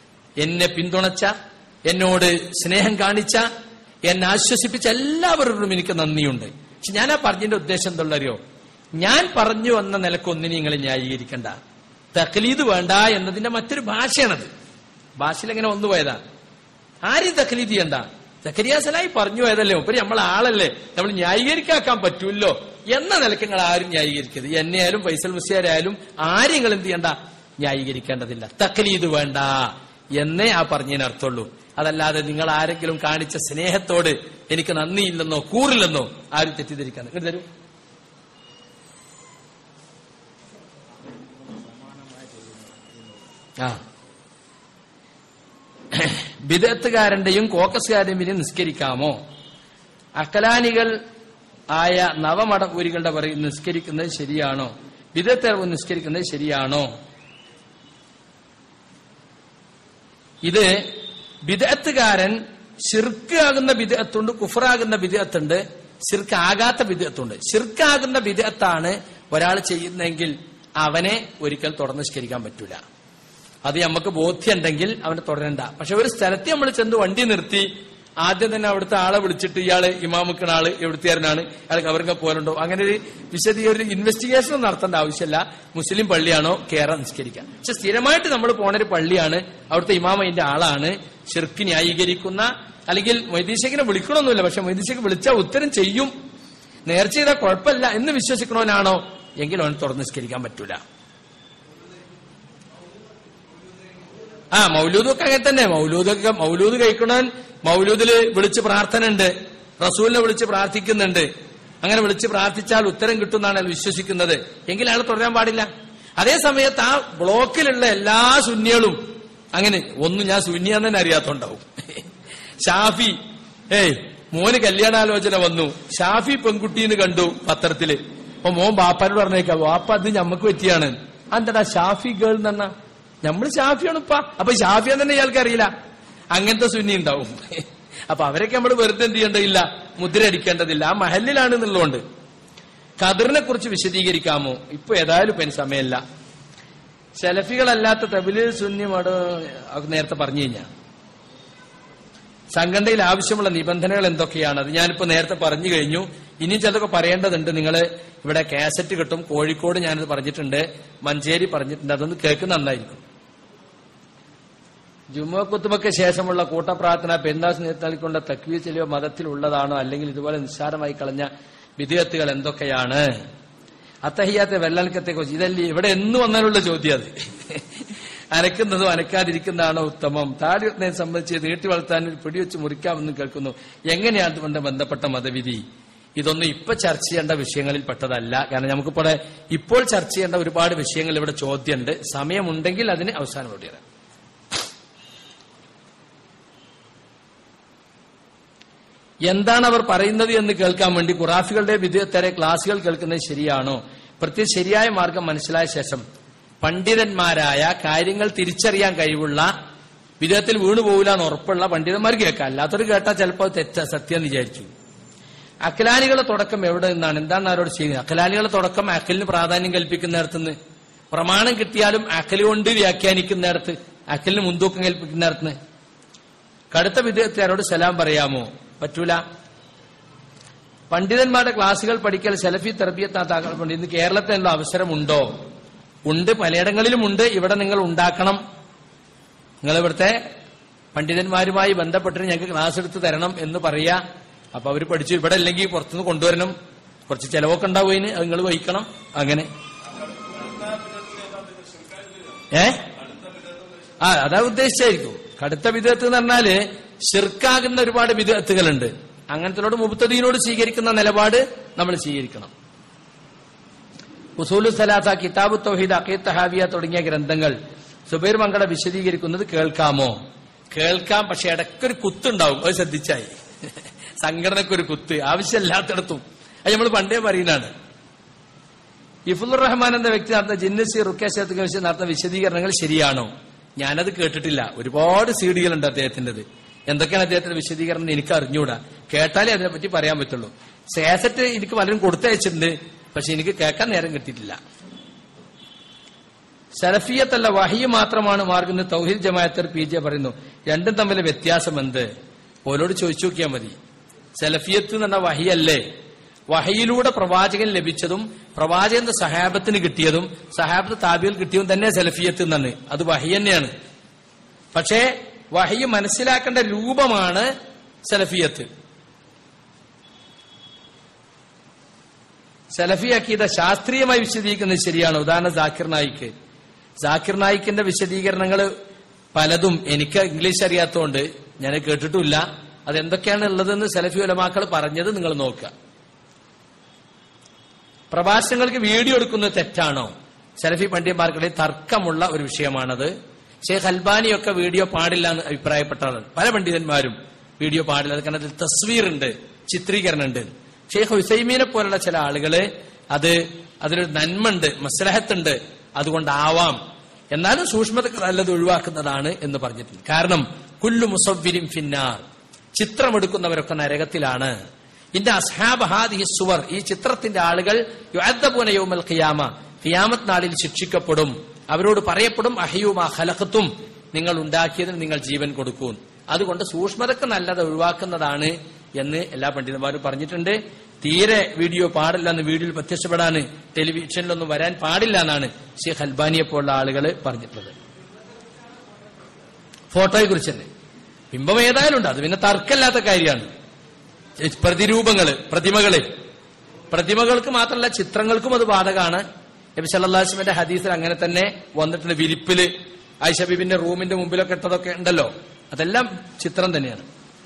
എന്നെ പിന്തുണച്ച എന്നോട് സ്നേഹം കാണിച്ച എന്നെ ആശ്വസിപ്പിച്ച എല്ലാവരോടും എനിക്ക് നന്ദിയുണ്ട് പക്ഷെ ഞാൻ ആ പറഞ്ഞതിന്റെ ഉദ്ദേശം എന്തുള്ളറിയോ ഞാൻ പറഞ്ഞു വന്ന നിലക്കൊന്നിനും നിങ്ങൾ ന്യായീകരിക്കണ്ട തക്ലീദ് വേണ്ട എന്നതിന്റെ മറ്റൊരു ഭാഷയാണത് ഭാഷയിൽ എങ്ങനെ വന്നു പോയതാ ആരെയും തക്ലീദ് ചെയ്യണ്ട സക്കരിയാസലായി പറഞ്ഞു പോയതല്ലേ ഉപരി നമ്മളെ ആളല്ലേ നമ്മൾ ന്യായീകരിക്കാക്കാൻ പറ്റൂല്ലോ എന്ന നിലക്ക് നിങ്ങൾ ആരും ന്യായീകരിക്കരുത് എന്നെ ആയാലും ഫൈസൽ മുസ്ലിയാരായാലും ആരും നിങ്ങൾ എന്ത് ചെയ്യണ്ട ന്യായീകരിക്കേണ്ടതില്ല തക്ലീദ് വേണ്ട എന്നേ ആ പറഞ്ഞതിന് അർത്ഥമുള്ളൂ അതല്ലാതെ നിങ്ങൾ ആരെങ്കിലും കാണിച്ച സ്നേഹത്തോട് എനിക്ക് നന്ദിയില്ലെന്നോ കൂറില്ലെന്നോ ആരും തെറ്റിദ്ധരിക്കാൻ ഇങ്ങോട്ട് തരൂ ആ ബിദത്തുകാരന്റെയും കോക്കസുകാരന്റെയും പിന്നെ നിസ്കരിക്കാമോ അക്കലാനികൾ ആയ നവമടപൂരികളുടെ പറയും നിസ്കരിക്കുന്നത് ശരിയാണോ ബിദത്ത് നിസ്കരിക്കുന്നത് ശരിയാണോ ഇത് ബിദത്തുകാരൻ ഷിർക്കാകുന്ന ബിദത്തുണ്ട് കുഫറാകുന്ന ബിദത്തുണ്ട് ഷിർക്കാകാത്ത ബിദത്തുണ്ട് ഷിർക്കാകുന്ന ബിദത്താണ് ഒരാൾ ചെയ്യുന്നെങ്കിൽ അവനെ ഒരിക്കൽ തുടർന്ന് നിസ്കരിക്കാൻ പറ്റൂല അത് നമുക്ക് ബോധ്യമുണ്ടെങ്കിൽ അവനെ തുടരണ്ട പക്ഷെ ഒരു സ്ഥലത്ത് നമ്മൾ ചെന്ന് വണ്ടി നിർത്തി ആദ്യം തന്നെ അവിടുത്തെ ആളെ വിളിച്ചിട്ട് ഇയാള് ഇമാമുക്കണ ആള് എവിടുത്തുകാരനാണ് അയാൾ കവറിങ്ങ പോലുണ്ടോ അങ്ങനെ ഒരു വിശദീ ഒരു ഇൻവെസ്റ്റിഗേഷൻ നടത്തേണ്ട ആവശ്യമില്ല മുസ്ലിം പള്ളിയാണോ കയറാൻ നിസ്കരിക്കാം പക്ഷെ സ്ഥിരമായിട്ട് നമ്മൾ പോണൊരു പള്ളിയാണ് അവിടുത്തെ ഇമാമ അതിന്റെ ആളാണ് ഷിർക്ക് ന്യായീകരിക്കുന്ന അല്ലെങ്കിൽ മൊയ്തീശക്കിനെ വിളിക്കണമെന്നില്ല പക്ഷെ മൊയ്തീശക്ക് വിളിച്ചാൽ ഉത്തരം ചെയ്യും നേർച്ച ചെയ്താൽ കുഴപ്പമില്ല എന്ന് വിശ്വസിക്കണവനാണോ എങ്കിൽ അവൻ തുറന്ന് നിസ്കരിക്കാൻ പറ്റൂല ആ മൗലൂദൊക്കെ അങ്ങനെ തന്നെ മൗലൂദൊക്കെ മൗലൂദ് കഴിക്കണവൻ മൗലൂദില് വിളിച്ച് പ്രാർത്ഥന ഉണ്ട് റസൂലിനെ വിളിച്ച് പ്രാർത്ഥിക്കുന്നുണ്ട് അങ്ങനെ വിളിച്ച് പ്രാർത്ഥിച്ചാൽ ഉത്തരം കിട്ടുമെന്നാണ് അയാൾ വിശ്വസിക്കുന്നത് എങ്കിൽ അയാൾ തുടരാൻ പാടില്ല അതേ സമയത്ത് ആ ബ്ലോക്കിലുള്ള എല്ലാ ശൂന്യകളും അങ്ങനെ ഒന്നും ഞാൻ ശൂന്യാന്ന് തന്നെ അറിയാത്തോണ്ടാവും ഷാഫി ഏയ് മോന് കല്യാണാലോചന വന്നു ഷാഫി പെൺകുട്ടീന്ന് കണ്ടു പത്രത്തില് അപ്പൊ മോൻ ബാപ്പാനോട് പറഞ്ഞേക്കാം ബാപ്പ അത് ഞമ്മക്ക് പറ്റിയാണ് എന്താ ഷാഫി ഗേൾ എന്ന് പറഞ്ഞാ നമ്മള് ഷാഫിയാണ് ഇപ്പ അപ്പൊ ഷാഫിയാന്ന് തന്നെ ഇയാൾക്ക് അറിയില്ല അങ്ങനത്തെ സുന്നി ഉണ്ടാവും അപ്പൊ അവരൊക്കെ നമ്മൾ വെറുതെ എന്ത് ചെയ്യേണ്ടതില്ല മുദ്ര അടിക്കേണ്ടതില്ല ആ മഹലിലാണ് എന്നുള്ളതുകൊണ്ട് ഖദറിനെ കുറിച്ച് വിശദീകരിക്കാമോ ഇപ്പൊ ഏതായാലും ഇപ്പൊ എനിക്ക് സമയമല്ല സെലഫികളല്ലാത്ത തബില് സുന്നി മട അത് നേരത്തെ പറഞ്ഞു കഴിഞ്ഞാ സംഘടനയിൽ ആവശ്യമുള്ള നിബന്ധനകൾ എന്തൊക്കെയാണ് അത് ഞാനിപ്പോ നേരത്തെ പറഞ്ഞു കഴിഞ്ഞു ഇനി ചിലതൊക്കെ പറയേണ്ടതുണ്ട് നിങ്ങൾ ഇവിടെ കാസറ്റ് കിട്ടും കോഴിക്കോട് ഞാനത് പറഞ്ഞിട്ടുണ്ട് മഞ്ചേരി പറഞ്ഞിട്ടുണ്ട് അതൊന്ന് കേൾക്കുന്ന നന്നായിരിക്കും ജുമുക്കുത്തുമക്ക് ശേഷമുള്ള കൂട്ടപ്രാർത്ഥന പെരുന്നാസ് നേരിട്ടാളിക്കൊണ്ട തക്വീ ചെലിയോ മതത്തിലുള്ളതാണോ അല്ലെങ്കിൽ ഇതുപോലെ നിസ്സാരമായി കളഞ്ഞ വിധേയത്തുകൾ എന്തൊക്കെയാണ് അത്തഹിയാത്തെ വെള്ളൽക്കത്തെ കുറിച്ച് ഇതല്ലേ ഇവിടെ എന്ന് വന്നാലുള്ള ചോദ്യം അത് അനക്കുന്നതും അനക്കാതിരിക്കുന്നതാണോ ഉത്തമം താടിനെ സംബന്ധിച്ച് നീട്ടി വളർത്താൻ ഒരു പിടിവെച്ച് മുറിക്കാമെന്ന് കേൾക്കുന്നു എങ്ങനെയാണ് അതുകൊണ്ട് ബന്ധപ്പെട്ട മതവിധി ഇതൊന്നും ഇപ്പൊ ചർച്ച ചെയ്യേണ്ട വിഷയങ്ങളിൽ പെട്ടതല്ല കാരണം നമുക്കിപ്പോൾ ഇപ്പോൾ ചർച്ച ചെയ്യേണ്ട ഒരുപാട് വിഷയങ്ങൾ ഇവിടെ ചോദ്യമുണ്ട് സമയമുണ്ടെങ്കിൽ അതിന് അവസാനം ഓടിയത് എന്താണ് അവർ പറയുന്നത് എന്ന് കേൾക്കാൻ വേണ്ടി ഖുറാഫികളുടെ വിദ്യാർത്ഥരെ ക്ലാസുകൾ കേൾക്കുന്നത് ശരിയാണോ പ്രത്യേക ശരിയായ മാർഗം മനസ്സിലായ ശേഷം പണ്ഡിതന്മാരായ കാര്യങ്ങൾ തിരിച്ചറിയാൻ കഴിവുള്ള വിധത്തിൽ വീണു പോകില്ല എന്ന് ഉറപ്പുള്ള പണ്ഡിതന്മാർ കേൾക്കാം അല്ലാത്തൊരു കേട്ടാൽ ചിലപ്പോൾ തെറ്റ സത്യം എന്ന് വിചാരിച്ചു അഖലാനികളെ തുടക്കം എവിടെ നിന്നാണ് എന്താണ് അവരോട് ചെയ്യുന്നത് അഖലാനികളെ തുടക്കം അഖലിന് പ്രാധാന്യം കൽപ്പിക്കുന്നിടത്തുനിന്ന് പ്രമാണം കിട്ടിയാലും അഖല് കൊണ്ട് വ്യാഖ്യാനിക്കുന്നിടത്ത് അഖലിന് മുൻതൂക്കം കൽപ്പിക്കുന്നിടത്തുനിന്ന് കടുത്ത വിദ്യാർത്ഥിയാരോട് സലാം പറയാമോ പറ്റൂല പണ്ഡിതന്മാരുടെ ക്ലാസുകൾ പഠിക്കൽ സെലഫി തെറബിയത്താത്താക്കൾ ഇന്ന് കേരളത്തിലുള്ള അവസരമുണ്ടോ ഉണ്ട് പലയിടങ്ങളിലും ഉണ്ട് ഇവിടെ നിങ്ങൾ ഉണ്ടാക്കണം നിങ്ങൾ ഇവിടുത്തെ പണ്ഡിതന്മാരുമായി ബന്ധപ്പെട്ടിട്ട് ഞങ്ങൾക്ക് ക്ലാസ് എടുത്ത് തരണം എന്ന് പറയാ അപ്പൊ അവർ പഠിച്ചു ഇവിടെ അല്ലെങ്കിൽ പുറത്തുനിന്ന് കൊണ്ടുവരണം കുറച്ച് ചെലവൊക്കെ ഉണ്ടാവും അതിന് അത് നിങ്ങൾ വഹിക്കണം അങ്ങനെ ഏ ആ അതാ ഉദ്ദേശിച്ചായിരിക്കും കടുത്ത വിധത്ത് എന്ന് പറഞ്ഞാല് ഷിർക്കാകുന്ന ഒരുപാട് വിധത്തുകളുണ്ട് അങ്ങനത്തിനോട് മുബത്തദീനോട് സ്വീകരിക്കുന്ന നിലപാട് നമ്മൾ സ്വീകരിക്കണം ഉസൂലു സലാത്ത കിതാബ് തൗഹീദ് അഖീദ് തഹാവിയ തുടങ്ങിയ ഗ്രന്ഥങ്ങൾ സുബൈർ മങ്കട വിശദീകരിക്കുന്നത് കേൾക്കാമോ കേൾക്കാം പക്ഷെ ഇടയ്ക്കൊരു കുത്തുണ്ടാവും അത് ശ്രദ്ധിച്ചായി സംഘടനക്കൊരു കുത്ത് ആവശ്യമില്ലാത്തിടത്തും അത് നമ്മൾ പണ്ടേ പറയുന്നതാണ് ഇഫുൽ റഹ്മാൻ എന്ന വ്യക്തി നടന്ന ജിന്നസി റുക്കേശത്തെ കുറിച്ച് നടത്തുന്ന വിശദീകരണങ്ങൾ ശരിയാണോ ഞാനത് കേട്ടിട്ടില്ല ഒരുപാട് സീഡികളുണ്ട് അദ്ദേഹത്തിൻ്റെത് എന്തൊക്കെയാണ് അദ്ദേഹത്തിന്റെ വിശദീകരണം എന്ന് എനിക്ക് അറിഞ്ഞുകൂടാ കേട്ടാലേ അതിനെപ്പറ്റി പറയാൻ പറ്റുള്ളൂ സേസറ്റ് എനിക്ക് പലരും കൊടുത്തയച്ചിട്ടുണ്ട് പക്ഷെ എനിക്ക് കേൾക്കാൻ നേരം കിട്ടിയിട്ടില്ല സലഫിയത്തല്ല വഹിയ മാത്രമാണ് മാർഗം തൗഹീദ് ജമാഅത്തർ പി ജെ പറയുന്നു രണ്ടും തമ്മിലെ വ്യത്യാസം എന്ത് ഓരോട് ചോദിച്ചു നോക്കിയാൽ മതി സലഫിയത്ത് എന്ന് പറഞ്ഞ വഹിയല്ലേ വഹയിലൂടെ പ്രവാചകൻ ലഭിച്ചതും പ്രവാചകന്റെ സഹാബത്തിന് കിട്ടിയതും സഹാബത്ത് താബിയിൽ കിട്ടിയതും തന്നെ സലഫിയത്ത് എന്നാണ് അത് വഹി തന്നെയാണ് പക്ഷേ വഹി മനസ്സിലാക്കേണ്ട രൂപമാണ് സലഫിയത്ത് സലഫി അക്കീദ ശാസ്ത്രീയമായി വിശദീകരിക്കുന്നത് ശരിയാണ് ഉദാഹരണം ജാക്കിർ നായിക്ക് ജാക്കിർ നായിക്കിന്റെ വിശദീകരണങ്ങൾ പലതും എനിക്ക് ഇംഗ്ലീഷ് അറിയാത്തതുകൊണ്ട് ഞാൻ കേട്ടിട്ടില്ല അതെന്തൊക്കെയാണ് ഉള്ളതെന്ന് സലഫി ഉലമാക്കൾ പറഞ്ഞത് നിങ്ങൾ നോക്കുക പ്രഭാഷണങ്ങൾക്ക് വീഡിയോ എടുക്കുന്നത് തെറ്റാണോ സലഫി പണ്ഡിതന്മാർക്കിടയിൽ തർക്കമുള്ള ഒരു വിഷയമാണത് ഷെയ്ഖ് അൽബാനിയൊക്കെ വീഡിയോ പാടില്ല എന്ന് അഭിപ്രായപ്പെട്ടതാണ് പല പണ്ഡിതന്മാരും വീഡിയോ പാടില്ല അത് കാരണം അതിൽ തസ്വീർ ഉണ്ട് ചിത്രീകരണം ഉണ്ട് ഷെയ്ഖ് ഹുസൈമീനെ പോലുള്ള ചില ആളുകള് അത് അതിലൊരു നന്മണ്ട് മസ്ലഹത്തുണ്ട് അതുകൊണ്ടാവാം എന്നാലും സൂക്ഷ്മത നല്ലത് ഒഴിവാക്കുന്നതാണ് എന്ന് പറഞ്ഞിട്ടുണ്ട് കാരണം കുല്ലു മുസവ്വിരിം ഫിന്നാർ ചിത്രമെടുക്കുന്നവരൊക്കെ നരകത്തിലാണ് ഇന്റെ അസ്ഹാബ് ഹാദിഹി സുവർ ഈ ചിത്രത്തിന്റെ ആളുകൾ യുഅദ്ദബൂന യൗമൽ ഖിയാമ ഖിയാമത്ത് നാളിൽ ശിക്ഷിക്കപ്പെടും അവരോട് പറയപ്പെടും അഹയുമാ ഖലഖത്തും നിങ്ങൾ ഉണ്ടാക്കിയതിന് നിങ്ങൾ ജീവൻ കൊടുക്കൂ അതുകൊണ്ട് സൂക്ഷ്മതക്ക് നല്ലത് ഒഴിവാക്കുന്നതാണ് എന്ന് എല്ലാ പണ്ഡിതന്മാരും പറഞ്ഞിട്ടുണ്ട് തീരെ വീഡിയോ പാടില്ല എന്ന് വീഡിയോയിൽ പ്രത്യക്ഷപ്പെടാൻ ടെലിവിഷനിലൊന്നും വരാൻ പാടില്ല എന്നാണ് ഷെയ്ഖ് അൽബാനിയെ പോലുള്ള ആളുകൾ പറഞ്ഞിട്ടുള്ളത് ഫോട്ടോയെ കുറിച്ച് തന്നെ ബിംബം ഏതായാലും ഉണ്ട് അത് പിന്നെ തർക്കമില്ലാത്ത കാര്യമാണ് പ്രതിരൂപങ്ങള് പ്രതിമകള് പ്രതിമകൾക്ക് മാത്രമല്ല ചിത്രങ്ങൾക്കും അത് ബാധകമാണ് നബി സല്ലാസ്മിന്റെ ഹദീസിൽ അങ്ങനെ തന്നെ വന്നിട്ടുണ്ട് വിരിപ്പില് ഐഷബീബിന്റെ റൂമിന്റെ മുമ്പിലൊക്കെ ഇട്ടതൊക്കെ ഉണ്ടല്ലോ അതെല്ലാം ചിത്രം തന്നെയാണ്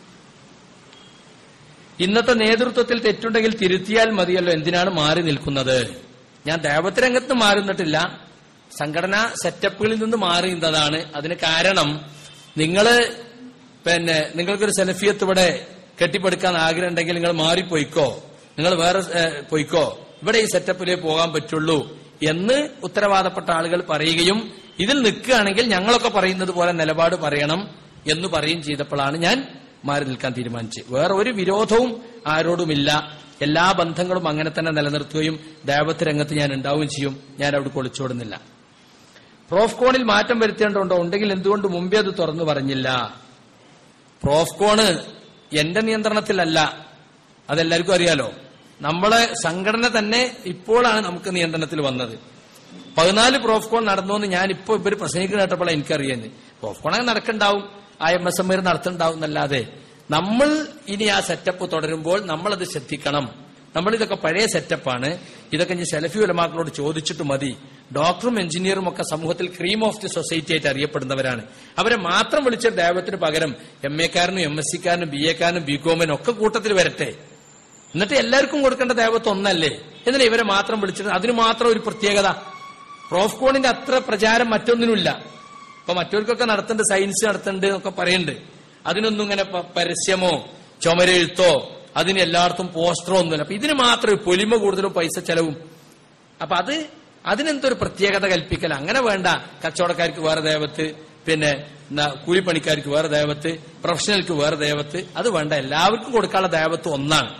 ഇന്നത്തെ നേതൃത്വത്തിൽ തെറ്റുണ്ടെങ്കിൽ തിരുത്തിയാൽ മതിയല്ലോ എന്തിനാണ് മാറി നിൽക്കുന്നത് ഞാൻ ദേവത്തിരംഗത്ത് മാറി നിന്നിട്ടില്ല സംഘടനാ സെറ്റപ്പുകളിൽ നിന്ന് മാറി നിന്നതാണ് അതിന് കാരണം നിങ്ങള് പിന്നെ നിങ്ങൾക്കൊരു സെലഫിയത്ത് ഇവിടെ കെട്ടിപ്പടുക്കാൻ ആഗ്രഹം ഉണ്ടെങ്കിൽ നിങ്ങൾ മാറിപ്പോയിക്കോ നിങ്ങൾ വേറെ ഏഹ്, പോയിക്കോ ഇവിടെ ഈ സെറ്റപ്പിലേ പോകാൻ പറ്റുള്ളൂ എന്ന് ഉത്തരവാദപ്പെട്ട ആളുകൾ പറയുകയും ഇതിൽ നിൽക്കുകയാണെങ്കിൽ ഞങ്ങളൊക്കെ പറയുന്നത് പോലെ നിലപാട് പറയണം എന്ന് പറയും ചെയ്തപ്പോഴാണ് ഞാൻ മാറി നിൽക്കാൻ തീരുമാനിച്ചത് വേറെ ഒരു വിരോധവും ആരോടുമില്ല എല്ലാ ബന്ധങ്ങളും അങ്ങനെ തന്നെ നിലനിർത്തുകയും ദേവത്ത് രംഗത്ത് ഞാൻ ഉണ്ടാവുകയും ചെയ്യും ഞാൻ അവിടെ ഒളിച്ചോടുന്നില്ല പ്രോഫ്കോണിൽ മാറ്റം വരുത്തേണ്ടതുണ്ടോ ഉണ്ടെങ്കിൽ എന്തുകൊണ്ട് മുമ്പേ അത് തുറന്നു പറഞ്ഞില്ല പ്രോഫ്കോണ് എന്റെ നിയന്ത്രണത്തിലല്ല അതെല്ലാവർക്കും അറിയാലോ നമ്മളെ സംഘടന തന്നെ ഇപ്പോഴാണ് നമുക്ക് നിയന്ത്രണത്തിൽ വന്നത് പതിനാല് പ്രോഫ്കോൺ നടന്നു എന്ന് ഞാൻ ഇപ്പോൾ ഇവർ പ്രസംഗിക്കുന്ന കേട്ടപ്പോഴാണ് എനിക്കറിയുന്നത് പ്രോഫ്കോൺ അങ്ങനെ നടക്കണ്ടാവും ആ എം എസ് എം നടത്തുന്നുണ്ടാവും എന്നല്ലാതെ നമ്മൾ ഇനി ആ സെറ്റപ്പ് തുടരുമ്പോൾ നമ്മളത് ശ്രദ്ധിക്കണം നമ്മൾ ഇതൊക്കെ പഴയ സെറ്റപ്പാണ് ഇതൊക്കെ ഇനി സെലഫി ഉലമാക്കളോട് ചോദിച്ചിട്ട് മതി ഡോക്ടറും എഞ്ചിനീയറും ഒക്കെ സമൂഹത്തിൽ ക്രീം ഓഫ് ദി സൊസൈറ്റി ആയിട്ട് അറിയപ്പെടുന്നവരാണ് അവരെ മാത്രം വിളിച്ച ദൈവത്തിന് പകരം എം എക്കാരനും എം എസ് സിക്കാരനും ബി എക്കാരനും ബി കോമിനും ഒക്കെ കൂട്ടത്തിൽ വരട്ടെ എന്നിട്ട് എല്ലാവർക്കും കൊടുക്കേണ്ട ദൈവത്വം ഒന്നല്ലേ എന്തിനാ ഇവരെ മാത്രം വിളിച്ചിട്ട് അതിന് മാത്രം ഒരു പ്രത്യേകത പ്രോഫ്കോണിന്റെ അത്ര പ്രചാരം മറ്റൊന്നിനുമില്ല ഇപ്പൊ മറ്റവർക്കൊക്കെ നടത്തുന്നുണ്ട് സയൻസ് നടത്തുന്നുണ്ട് എന്നൊക്കെ പറയുന്നുണ്ട് അതിനൊന്നും ഇങ്ങനെ പ- പരസ്യമോ ചുമരെഴുത്തോ അതിന് എല്ലായിടത്തും പോസ്റ്ററോ ഒന്നുമില്ല അപ്പൊ ഇതിന് മാത്രം ഒരു പൊലിമ കൂടുതലും പൈസ ചെലവും അപ്പൊ അത് അതിനെന്തൊരു പ്രത്യേകത കൽപ്പിക്കൽ അങ്ങനെ വേണ്ട കച്ചവടക്കാർക്ക് വേറെ ദേവത്ത് പിന്നെ എന്താ കൂലിപ്പണിക്കാർക്ക് വേറെ ദേവത്ത് പ്രൊഫഷണൽക്ക് വേറെ ദേവത്ത് അത് വേണ്ട എല്ലാവർക്കും കൊടുക്കാനുള്ള ദേവത്ത് ഒന്നാണ്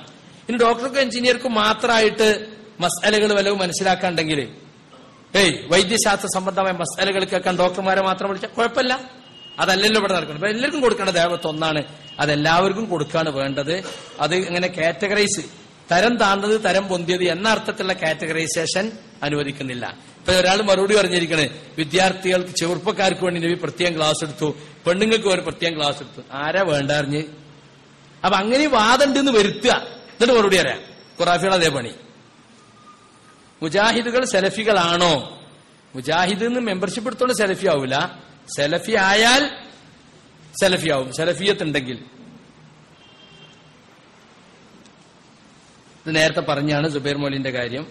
ഇനി ഡോക്ടർക്കും എഞ്ചിനീയർക്കും മാത്രമായിട്ട് മസാലകൾ വല്ലതും മനസ്സിലാക്കാണ്ടെങ്കിൽ ഏയ് വൈദ്യശാസ്ത്ര സംബന്ധമായ മസാലകൾ കേൾക്കാൻ ഡോക്ടർമാരെ മാത്രം വിളിച്ചാൽ കുഴപ്പമില്ല അതല്ലല്ലോ ഇവിടെ നടക്കുന്നത് അപ്പൊ എല്ലാവർക്കും കൊടുക്കേണ്ട ദേവത്വം ഒന്നാണ് അതെല്ലാവർക്കും കൊടുക്കാണ് വേണ്ടത് അത് ഇങ്ങനെ കാറ്റഗറൈസ് തരം താഴ്ന്നത് തരം പൊന്തിയത് എന്ന അർത്ഥത്തിലുള്ള കാറ്റഗറൈസേഷൻ അനുവദിക്കുന്നില്ല ഇപ്പൊ ഒരാൾ മറുപടി പറഞ്ഞിരിക്കണേ വിദ്യാർത്ഥികൾക്ക് ചെറുപ്പക്കാർക്ക് വേണ്ടി നബി പ്രത്യേകം ക്ലാസ് എടുത്തു പെണ്ണുങ്ങൾക്ക് ഒരു പ്രത്യേകം ക്ലാസ് എടുത്തു ആരാ വേണ്ടറിഞ്ഞ് അപ്പൊ അങ്ങനെ വാദമുണ്ട് എന്ന് വരുത്തുക എന്നിട്ട് മറുപടി അറിയാം ഖുറാഫിയുടെ അതേ പണി മുജാഹിദുകൾ സെലഫികളാണോ മുജാഹിദ് എന്ന് മെമ്പർഷിപ്പ് എടുത്തോണ്ട് സെലഫി ആവൂല സെലഫി ആയാൽ സെലഫി ആവും സെലഫിയത്ത് ഉണ്ടെങ്കിൽ ഇത് നേരത്തെ പറഞ്ഞാണ് സുബൈർ മോലിന്റെ കാര്യം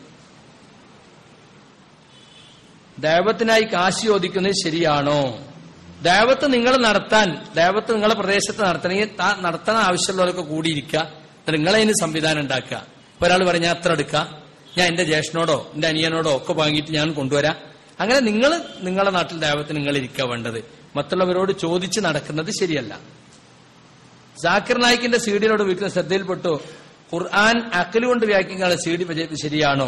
ദൈവത്തിനായി കാശി ചോദിക്കുന്നത് ശരിയാണോ ദൈവത്ത് നിങ്ങൾ നടത്താൻ ദൈവത്ത് നിങ്ങളെ പ്രദേശത്ത് നടത്തണമെങ്കിൽ താ- നടത്താൻ ആവശ്യമുള്ളവരൊക്കെ കൂടിയിരിക്കുക എന്നിട്ട് നിങ്ങളതിന് സംവിധാനം ഉണ്ടാക്കുക ഇപ്പൊ ഒരാൾ പറഞ്ഞ ഞാൻ അത്ര എടുക്കുക ഞാൻ എന്റെ ജ്യേഷ്ഠനോടോ എന്റെ അനിയനോടോ ഒക്കെ വാങ്ങിയിട്ട് ഞാൻ കൊണ്ടുവരാം അങ്ങനെ നിങ്ങൾ നിങ്ങളുടെ നാട്ടിൽ ദൈവത്തിന് നിങ്ങൾ ഇരിക്കുക വേണ്ടത് മറ്റുള്ളവരോട് ചോദിച്ച് നടക്കുന്നത് ശരിയല്ല ജാക്കിർ നായിക്കിന്റെ സീഡിനോട് വീട്ടിൽ ശ്രദ്ധയിൽപ്പെട്ടു ഖുർആൻ അക്കല് കൊണ്ട് വ്യാഖ്യാനിക്കാനുള്ള സീഡി വിജയിച്ചത് ശരിയാണോ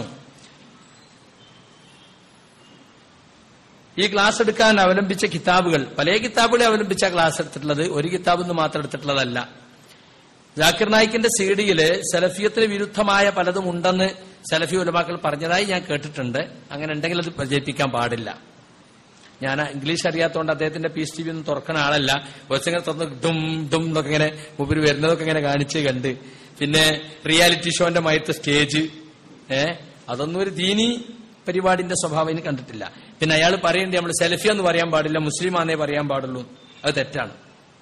ഈ ക്ലാസ് എടുക്കാൻ അവലംബിച്ച കിതാബുകൾ പല കിതാബുകളെ അവലംബിച്ച ക്ലാസ് എടുത്തിട്ടുള്ളത് ഒരു കിതാബ് നിന്ന് മാത്രം എടുത്തിട്ടുള്ളതല്ല ജാക്കിർ നായിക്കിന്റെ സീഡിയില് സെലഫിയത്തിന് വിരുദ്ധമായ പലതും ഉണ്ടെന്ന് സെലഫി ഉലമാക്കൾ പറഞ്ഞതായി ഞാൻ കേട്ടിട്ടുണ്ട് അങ്ങനെ ഉണ്ടെങ്കിൽ അത് പ്രചരിപ്പിക്കാൻ പാടില്ല ഞാൻ ഇംഗ്ലീഷ് അറിയാത്തതുകൊണ്ട് അദ്ദേഹത്തിന്റെ പി എസ് ടി വി ഒന്നും തുറക്കുന്ന ആളല്ല കുറച്ചിങ്ങനെ തുറന്ന് ഡും ഡും എന്നൊക്കെ ഇങ്ങനെ മുമ്പിൽ വരുന്നതൊക്കെ ഇങ്ങനെ കാണിച്ച് കണ്ട് പിന്നെ റിയാലിറ്റി ഷോന്റെ മയത്ത് സ്റ്റേജ് ഏ അതൊന്നും ഒരു ദീനി പരിപാടിന്റെ സ്വഭാവം ഇനി കണ്ടിട്ടില്ല പിന്നെ അയാൾ പറയേണ്ടത് നമ്മൾ സെൽഫി എന്ന് പറയാൻ പാടില്ല മുസ്ലിം ആണേ പറയാൻ പാടുള്ളൂ അത് തെറ്റാണ്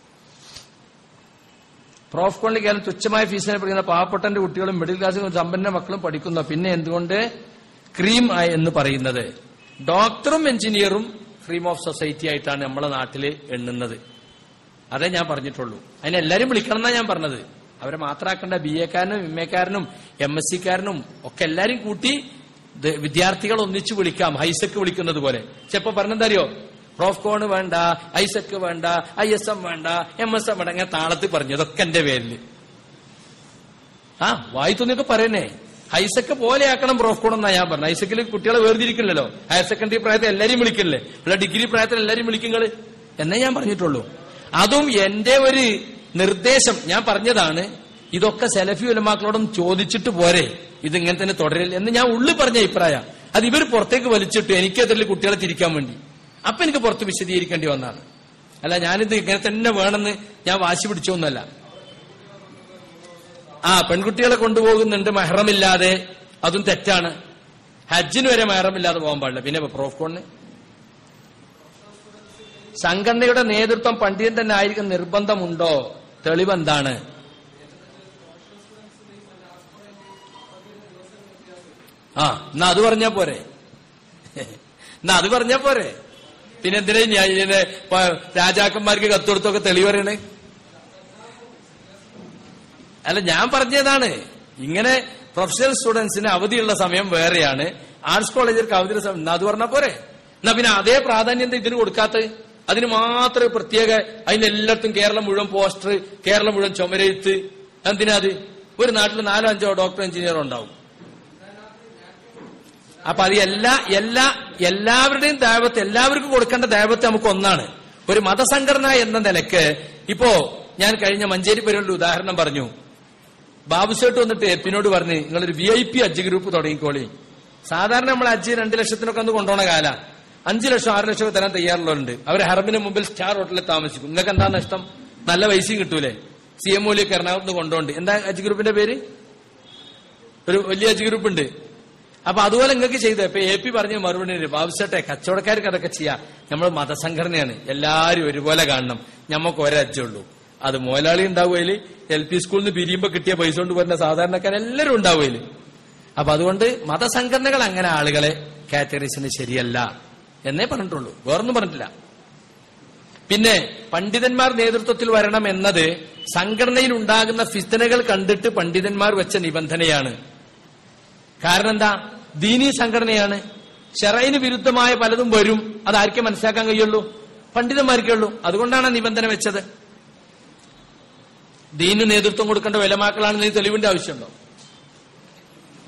പ്രോഫ് കോണിൽ കേരളം തുച്ഛമായ ഫീസിനെ പഠിക്കുന്ന പാവപ്പെട്ടന്റെ കുട്ടികളും മിഡിൽ ക്ലാസ് സമ്പന്ന മക്കളും പഠിക്കുന്നു പിന്നെ എന്തുകൊണ്ട് ക്രീം ആയി എന്ന് പറയുന്നത് ഡോക്ടറും എഞ്ചിനീയറും ക്രീം ഓഫ് സൊസൈറ്റി ആയിട്ടാണ് നമ്മളെ നാട്ടിൽ എണ്ണുന്നത് അതേ ഞാൻ പറഞ്ഞിട്ടുള്ളൂ അതിനെ എല്ലാരും വിളിക്കണം എന്നാ ഞാൻ പറഞ്ഞത് അവരെ മാത്രമാക്കേണ്ട ബി എക്കാരനും എം എക്കാരനും എം എസ് സിക്കാരനും ഒക്കെ എല്ലാരും കൂട്ടി ഇത് വിദ്യാർത്ഥികൾ ഒന്നിച്ചു വിളിക്കാം ഹൈസെക്ക് വിളിക്കുന്നത് പോലെ ചിലപ്പോ പറഞ്ഞെന്തറിയോ പ്രോഫ് കോൺ വേണ്ട ഐസെക്ക് വേണ്ട ഐ എസ് എം വേണ്ട എം എസ് എം വേണ്ട അങ്ങനെ താളത്തിൽ പറഞ്ഞു ഇതൊക്കെ എന്റെ പേരില് ആ വായി തോന്നിയൊക്കെ പറയണേ ഹൈസെക്ക് പോലെ ആക്കണം പ്രോഫ് കോൺ എന്നാ ഞാൻ പറഞ്ഞു ഹൈസെക്കിൽ കുട്ടികളെ വേർതിരിക്കില്ലല്ലോ ഹയർ സെക്കൻഡറി പ്രായത്തിൽ എല്ലാരും വിളിക്കില്ലേ ഇവിടെ ഡിഗ്രി പ്രായത്തിൽ എല്ലാരും വിളിക്കുങ്ങള് എന്നേ ഞാൻ പറഞ്ഞിട്ടുള്ളൂ അതും എന്റെ ഒരു നിർദ്ദേശം ഞാൻ പറഞ്ഞതാണ് ഇതൊക്കെ സെലഫി ഉലമാക്കളോടും ചോദിച്ചിട്ട് പോരെ ഇത് ഇങ്ങനെ തന്നെ തുടരില്ല എന്ന് ഞാൻ ഉള്ളിൽ പറഞ്ഞ അഭിപ്രായം അത് ഇവർ പുറത്തേക്ക് വലിച്ചിട്ട് എനിക്കെതിരിൽ കുട്ടികളെ തിരിക്കാൻ വേണ്ടി അപ്പൊ എനിക്ക് പുറത്ത് വിശദീകരിക്കേണ്ടി വന്നാണ് അല്ല ഞാനിത് ഇങ്ങനെ തന്നെ വേണമെന്ന് ഞാൻ വാശി പിടിച്ചൊന്നുമല്ല ആ പെൺകുട്ടികളെ കൊണ്ടുപോകുന്നുണ്ട് മെഹറമില്ലാതെ അതും തെറ്റാണ് ഹജ്ജിന് വരെ മെഹറമില്ലാതെ പോകാൻ പാടില്ല പിന്നെ പ്രോഫ് കോണിന് സംഘടനയുടെ നേതൃത്വം പണ്ഡിതൻ തന്നെ ആയിരിക്കും നിർബന്ധമുണ്ടോ തെളിവെന്താണ് ആ എന്നാ അത് പറഞ്ഞാ പോരെ എന്നാ അത് പറഞ്ഞാ പോരെ പിന്നെ എന്തിനാ ഞാൻ ഇതിനെ പ- രാജാക്കന്മാർക്ക് കത്തുകൊടുത്തൊക്കെ തെളിവ് പറയണേ അല്ല ഞാൻ പറഞ്ഞതാണ് ഇങ്ങനെ പ്രൊഫഷണൽ സ്റ്റുഡൻസിന് അവധിയുള്ള സമയം വേറെയാണ് ആർട്സ് കോളേജുകൾക്ക് അവധിയുള്ള സമയം എന്നാ അത് പറഞ്ഞാ പോരെ എന്നാ പിന്നെ അതേ പ്രാധാന്യം എന്താ ഇതിന് കൊടുക്കാത്തത് അതിന് മാത്രം പ്രത്യേക അതിനെല്ലായിടത്തും കേരളം മുഴുവൻ പോസ്റ്റർ കേരളം മുഴുവൻ ചുമരെഴുത്ത് എന്തിനാ അത് ഒരു നാട്ടിൽ നാലോ അഞ്ചോ ഡോക്ടർ എഞ്ചിനീയറോ ഉണ്ടാവും അപ്പൊ അത് എല്ലാ എല്ലാ എല്ലാവരുടെയും ദൈവത്തെ എല്ലാവർക്കും കൊടുക്കേണ്ട ദൈവത്തെ നമുക്ക് ഒന്നാണ് ഒരു മതസംഘടന എന്ന നിലക്ക് ഇപ്പോ ഞാൻ കഴിഞ്ഞ മഞ്ചേരി പരിപാടിയുടെ ഉദാഹരണം പറഞ്ഞു ബാബുസേട്ട് വന്നിട്ട് എപ്പിനോട് പറഞ്ഞ് നിങ്ങളൊരു വി ഐ പി അജ്ജ് ഗ്രൂപ്പ് തുടങ്ങിക്കോളി സാധാരണ നമ്മൾ അജ്ജ് രണ്ട് ലക്ഷത്തിനൊക്കെ ഒന്ന് കൊണ്ടുപോണ കാല അഞ്ചു ലക്ഷം ആറ് ലക്ഷം ഒക്കെ തരാൻ തയ്യാറുള്ളവരുണ്ട് അവർ ഹറമിന് മുമ്പിൽ സ്റ്റാർ ഹോട്ടലിൽ താമസിക്കും നിങ്ങൾക്ക് എന്താ നഷ്ടം നല്ല പൈസയും കിട്ടൂലേ സി എം ഒലിയൊക്കെ എറണാകുളത്ത് കൊണ്ടുപോണ്ട് എന്താ അജ്ജ് ഗ്രൂപ്പിന്റെ പേര് ഒരു വലിയ അജ്ജ് ഗ്രൂപ്പ് ഉണ്ട് അപ്പൊ അതുപോലെ നിങ്ങൾക്ക് ചെയ്തത് ഇപ്പൊ എ പി പറഞ്ഞ മറുപടി ബാബുസേട്ടെ കച്ചവടക്കാർക്ക് അതൊക്കെ ചെയ്യാം നമ്മൾ മതസംഘടനയാണ് എല്ലാരും ഒരുപോലെ കാണണം ഞമ്മക്ക് ഒരജ്ജുള്ളൂ അത് മോലാളി ഉണ്ടാവുകയില് എൽ പി സ്കൂളിൽ നിന്ന് പിരിയുമ്പോ കിട്ടിയ പൈസ കൊണ്ട് വരുന്ന സാധാരണക്കാർ എല്ലാവരും ഉണ്ടാവുകയില് അപ്പൊ അതുകൊണ്ട് മതസംഘടനകൾ അങ്ങനെ ആളുകളെ കാറ്റഗറീസിന് ശരിയല്ല എന്നേ പറഞ്ഞിട്ടുള്ളൂ വേറൊന്നും പറഞ്ഞിട്ടില്ല പിന്നെ പണ്ഡിതന്മാർ നേതൃത്വത്തിൽ വരണം എന്നത് സംഘടനയിൽ ഉണ്ടാകുന്ന ഫിത്തനകൾ കണ്ടിട്ട് പണ്ഡിതന്മാർ വെച്ച നിബന്ധനയാണ് കാരണം എന്താ ദീനീ സംഘടനയാണ് ഷെറൈന് വിരുദ്ധമായ പലതും വരും അത് ആർക്കേ മനസ്സിലാക്കാൻ കഴിയുള്ളൂ പണ്ഡിതന്മാർക്കേ ഉള്ളൂ അതുകൊണ്ടാണ് ആ നിബന്ധന വെച്ചത് ദീനു നേതൃത്വം കൊടുക്കേണ്ട വിലമാക്കളാണെന്ന് ഈ തെളിവിന്റെ ആവശ്യമുണ്ടോ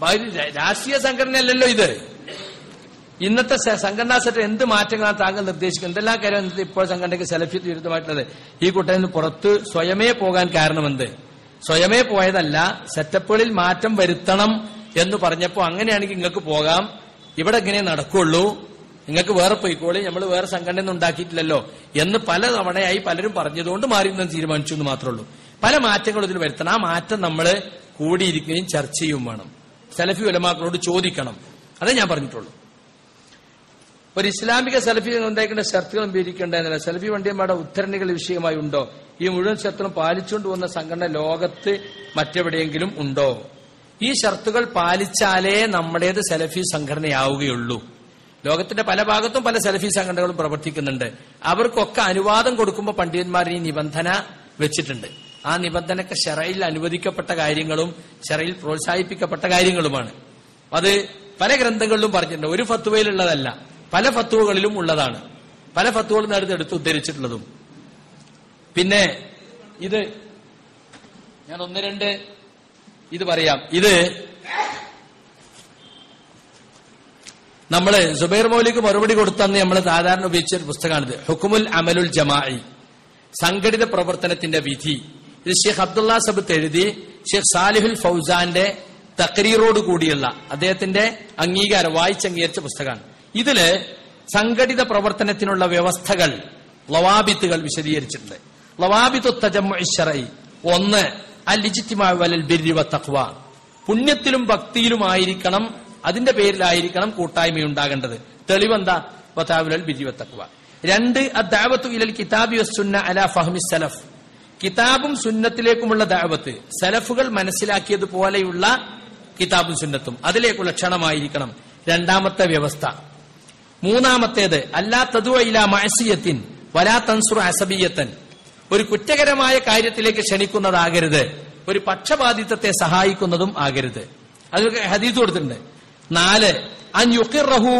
ഒരു രാ- രാഷ്ട്രീയ സംഘടനയല്ലല്ലോ ഇത് ഇന്നത്തെ സ- സംഘടനാ സെറ്റ് എന്ത് മാറ്റങ്ങളാണ് താങ്കൾ നിർദ്ദേശിക്കുന്നത് എന്തെല്ലാം കാര്യം ഇന്നത്തെ ഇപ്പോൾ സംഘടനയ്ക്ക് സെലഫി വിരുദ്ധമായിട്ടുള്ളത് ഈ കൂട്ടത്തിൽ നിന്ന് പുറത്ത് സ്വയമേ പോകാൻ കാരണമെന്ത് സ്വയമേ പോയതല്ല സെറ്റപ്പുകളിൽ മാറ്റം വരുത്തണം എന്ന് പറഞ്ഞപ്പോൾ അങ്ങനെയാണെങ്കിൽ നിങ്ങൾക്ക് പോകാം ഇവിടെ ഇങ്ങനെ നടക്കുള്ളൂ നിങ്ങൾക്ക് വേറെ പോയിക്കോളി നമ്മൾ വേറെ സംഘടന ഒന്നും ഉണ്ടാക്കിയിട്ടില്ലല്ലോ എന്ന് പല തവണയായി പലരും പറഞ്ഞതുകൊണ്ട് മാറി നിന്ന് തീരുമാനിച്ചു എന്ന് മാത്രമേ ഉള്ളൂ പല മാറ്റങ്ങളും ഇതിൽ വരുത്തണം ആ മാറ്റം നമ്മൾ കൂടിയിരിക്കുകയും ചർച്ച ചെയ്യുകയും വേണം സെലഫി ഉലമാക്കളോട് ചോദിക്കണം അതേ ഞാൻ പറഞ്ഞിട്ടുള്ളൂ ഒരു ഇസ്ലാമിക സെൽഫി ഉണ്ടാക്കേണ്ട ഷർത്തുകളും വിവരിക്കേണ്ടതില്ല സെൽഫി വണ്ടിയന്മാരുടെ ഉത്തരണികൾ വിഷയമായി ഉണ്ടോ ഈ മുഴുവൻ ഷർത്തുകളും പാലിച്ചുകൊണ്ട് പോകുന്ന സംഘടന ലോകത്ത് മറ്റെവിടെയെങ്കിലും ഉണ്ടോ ഈ ഷർത്തുകൾ പാലിച്ചാലേ നമ്മുടേത് സെലഫി സംഘടനയാവുകയുള്ളൂ ലോകത്തിന്റെ പല ഭാഗത്തും പല സെലഫി സംഘടനകളും പ്രവർത്തിക്കുന്നുണ്ട് അവർക്കൊക്കെ അനുവാദം കൊടുക്കുമ്പോൾ പണ്ഡിതന്മാർ ഈ നിബന്ധന വെച്ചിട്ടുണ്ട് ആ നിബന്ധനക്ക് ഷെറയിൽ അനുവദിക്കപ്പെട്ട കാര്യങ്ങളും ഷെറയിൽ പ്രോത്സാഹിപ്പിക്കപ്പെട്ട കാര്യങ്ങളുമാണ് അത് പല ഗ്രന്ഥങ്ങളിലും പറഞ്ഞിട്ടുണ്ട് ഒരു ഫത്തുവയിലുള്ളതല്ല പല ഫത്തുവകളിലും ഉള്ളതാണ് പല ഫത്തുവകളും നേരത്തെ എടുത്ത് ഉദ്ധരിച്ചിട്ടുള്ളതും പിന്നെ ഇത് ഞാൻ ഒന്ന് രണ്ട് ഇത് പറയാം ഇത് നമ്മള് സുബൈർ മൗലിക്ക് മറുപടി കൊടുത്തന്ന് നമ്മൾ സാധാരണ ഉപയോഗിച്ച ഒരു പുസ്തകമാണിത് ഹുക്കുമുൽ അമലുൽ ജമായി സംഘടിത പ്രവർത്തനത്തിന്റെ വിധി ഇത് ഷെയ്ഖ് അബ്ദുള്ള സബത്ത് എഴുതി ഷെയ്ഖ് സാലിഹുൽ ഫൗസാന്റെ തക്രീറോട് കൂടിയുള്ള അദ്ദേഹത്തിന്റെ അംഗീകാരം വായിച്ചംഗീകരിച്ച പുസ്തകമാണ് ഇതില് സംഘടിത പ്രവർത്തനത്തിനുള്ള വ്യവസ്ഥകൾ ലവാബിത്തുകൾ വിശദീകരിച്ചിട്ടുണ്ട് ലവാബിത്തു തജമ്മി ഒന്ന് അൽ ലിജിത്തിമായ വലൽ ബിരി വത്തഖ്വ പുണ്യത്തിലും ഭക്തിയിലുമായിരിക്കണം അതിന്റെ പേരിലായിരിക്കണം കൂട്ടായ്മയുണ്ടാകേണ്ടത് തെളിവെന്താ വതാവുലൽ ബിരി വത്തഖ്വ രണ്ട് അദ്ദാവത്തു ഇലൽ കിതാബി വസ്സുന്ന അലാ ഫഹ്മി സലഫ് കിതാബും സുന്നത്തിലേക്കുമുള്ള ദാവത്ത് സലഫുകൾ മനസ്സിലാക്കിയതുപോലെയുള്ള കിതാബും സുന്നത്തും അതിലേക്കുള്ള ക്ഷണമായിരിക്കണം രണ്ടാമത്തെ വ്യവസ്ഥ മൂന്നാമത്തേത് അല്ലാ തതുവയില മഴസിയത്തിൻ വലാ തൻസുർ അസബിയത്തൻ ഒരു കുറ്റകരമായ കാര്യത്തിലേക്ക് ക്ഷണിക്കുന്നതാകരുത് ഒരു പക്ഷപാതിത്വത്തെ സഹായിക്കുന്നതും ആകരുത് അതൊക്കെ ഹദീസ് കൊടുത്തിട്ടുണ്ട് നാല് അൻ യുഖിറഹു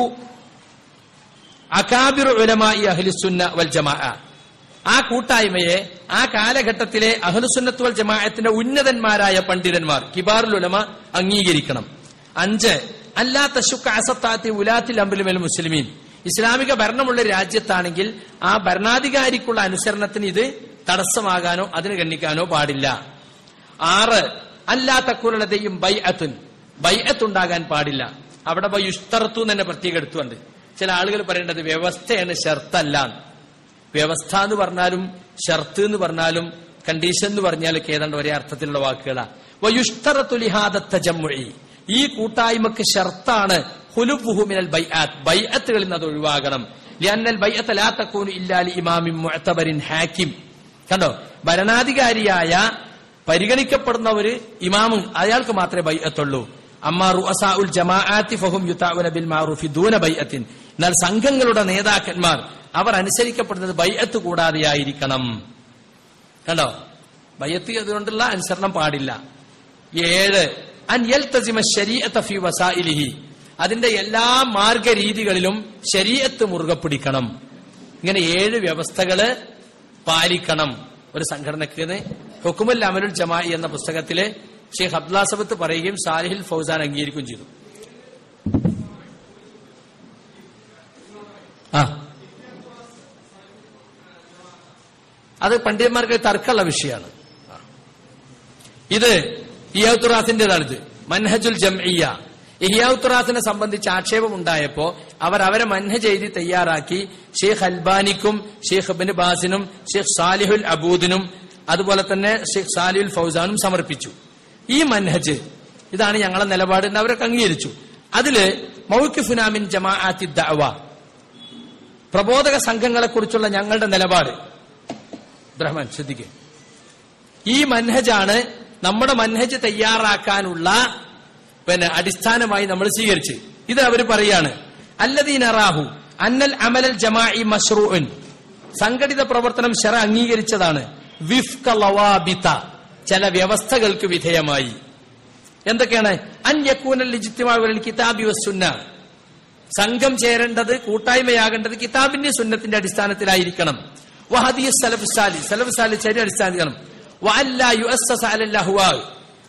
അകാബിർ ഉലമായി അഹ്ലിസുന്ന വൽ ജമാ ആ കൂട്ടായ്മയെ ആ കാലഘട്ടത്തിലെ അഹ്ലുസുന്നത്ത് വൽ ജമാഅത്തിന്റെ ഉന്നതന്മാരായ പണ്ഡിതന്മാർ കിബാറുൽ ഉലമ അംഗീകരിക്കണം അഞ്ച് അല്ലാ തശുക്ക അസത്താത്തി ഉലാത്തിൽ അമ്പലുമൽ മുസ്ലിമീൻ ഇസ്ലാമിക ഭരണമുള്ള രാജ്യത്താണെങ്കിൽ ആ ഭരണാധികാരിക്കുള്ള അനുസരണത്തിന് ഇത് തടസ്സമാകാനോ അതിന് ഗണ്ണിക്കാനോ പാടില്ല ആറ് അല്ലാ തക്കുലതയും ബൈ അത്തുൻ ബൈ ഉണ്ടാകാൻ പാടില്ല അവിടെ ബൈ യുസ്തറത്തു എന്ന് തന്നെ പ്രത്യേകം എടുത്തുണ്ട് ചില ആളുകൾ പറയേണ്ടത് വ്യവസ്ഥയാണ് ഷർത്തല്ല വ്യവസ്ഥ എന്ന് പറഞ്ഞാലും ഷർത്ത് എന്ന് പറഞ്ഞാലും കണ്ടീഷൻ എന്ന് പറഞ്ഞാലൊക്കെ ഏതാണ്ട് ഒരേ അർത്ഥത്തിലുള്ള വാക്കുകളാ വയുഷ്തറത്തുലിഹാദത്ത ജമ്മുഴി ഈ കൂട്ടായ്മക്ക് ഷർത്താണ് ഹുലുബുഹുമിനൽ ബൈഅത്ത് ബൈഅത്തുകളിൽ നിന്ന് അത് ഒഴിവാകണം ലിയന്നൽ ബൈഅത്ത് ലാ തക്കൂനു ഇല്ലാലി ഇമാമിൻ മുഅ്തബരിൻ ഹാക്കിം കണ്ടോ ഭരണാധികാരിയായ പരിഗണിക്കപ്പെടുന്ന ഒരു ഇമാമും അയാൾക്ക് മാത്രമേ ബൈഅത്തുള്ളൂ അമ്മാ റുഅസാഉൽ ജമാഅത്തി ഫഹും യുതഅവന ബിൽ മഅറൂഫി ദൂന ബൈഅത്തിൻ എന്നാൽ സംഘങ്ങളുടെ നേതാക്കന്മാർ അവർ അനുസരിക്കപ്പെടുന്നത് ബൈഅത്ത് കൂടാതെയായിരിക്കണം കണ്ടോ ബയ്യത്ത് അതുകൊണ്ടുള്ള അനുസരണം പാടില്ല ഏഴ് അൻ യൽതസിമ ശരീഅത്ത ഫി വസായിലിഹി അതിന്റെ എല്ലാ മാർഗരീതികളിലും ശരീഅത്ത് മുറുകെ പിടിക്കണം ഇങ്ങനെ ഏഴ് വ്യവസ്ഥകള് പാലിക്കണം ഒരു സംഘടനക്ക് ഹുക്കുമുൽ അമലുൽ ജമായി എന്ന പുസ്തകത്തില് ഷെയ്ഖ് അബ്ദുല്ലാസബത്ത് പറയുകയും സാലിഹിൽ ഫൗസാൻ അംഗീകരിക്കുകയും ചെയ്തു ആ അത് പണ്ഡിതന്മാർക്ക് തർക്കമുള്ള വിഷയമാണ് ഇത് ഇയാത്തുറാസിന്റേതാണിത് മൻഹജുൽ ജംഇയ്യ ഇഹിയാത്തുറാസിനെ സംബന്ധിച്ച് ആക്ഷേപമുണ്ടായപ്പോ അവർ അവരെ മൻഹജ് എഴുതി തയ്യാറാക്കി ഷെയ്ഖ് അൽബാനിക്കും ഷെയ്ഖ് ബിൻ ബാസിനും ഷെയ്ഖ് സാലിഹുൽ അബൂദിനും അതുപോലെ തന്നെ ഷെയ്ഖ് സാലിഹുൽ ഫൗസാനും സമർപ്പിച്ചു ഈ മൻഹജ് ഇതാണ് ഞങ്ങളെ നിലപാട് എന്ന് അവരൊക്കെ അംഗീകരിച്ചു അതില് മൗക്കിഫുനാമിൻ ജമാഅത്തി ദഅവ പ്രബോധക സംഘങ്ങളെ കുറിച്ചുള്ള ഞങ്ങളുടെ നിലപാട് ബ്രഹ്മൻ ശ്രദ്ധിക്കുക ഈ മൻഹജാണ് നമ്മുടെ മൻഹജ് തയ്യാറാക്കാനുള്ള പിന്നെ അടിസ്ഥാനമായി നമ്മൾ സ്വീകരിച്ച് ഇത് അവർ പറയാണ് അല്ലദീൻ അറാഹു അന്നൽ അമലൽ ജമാഇ മഷ്റൂൻ സംഘടിത പ്രവർത്തനം ശര അംഗീകരിച്ചതാണ് വിഫ്ക ലവാബിത ചില വ്യവസ്ഥകൾക്ക് വിധേയമായി എന്തൊക്കെയാണ് അൻ യക്കൂനൽ ലിജിത്തിമാവൽ കിതാബി വസുന്ന സംഘം ചേരേണ്ടത് കൂട്ടായ്മയാകേണ്ടത് കിതാബിന്റെ സുന്നത്തിന്റെ അടിസ്ഥാനത്തിലായിരിക്കണം വഹദി സലഫ് സാലി സലഫ് സാലി ശരി അടിസ്ഥാനിക്കണം വഅല്ലാ യുഅസ്സസ അലൽ അഹ്വാ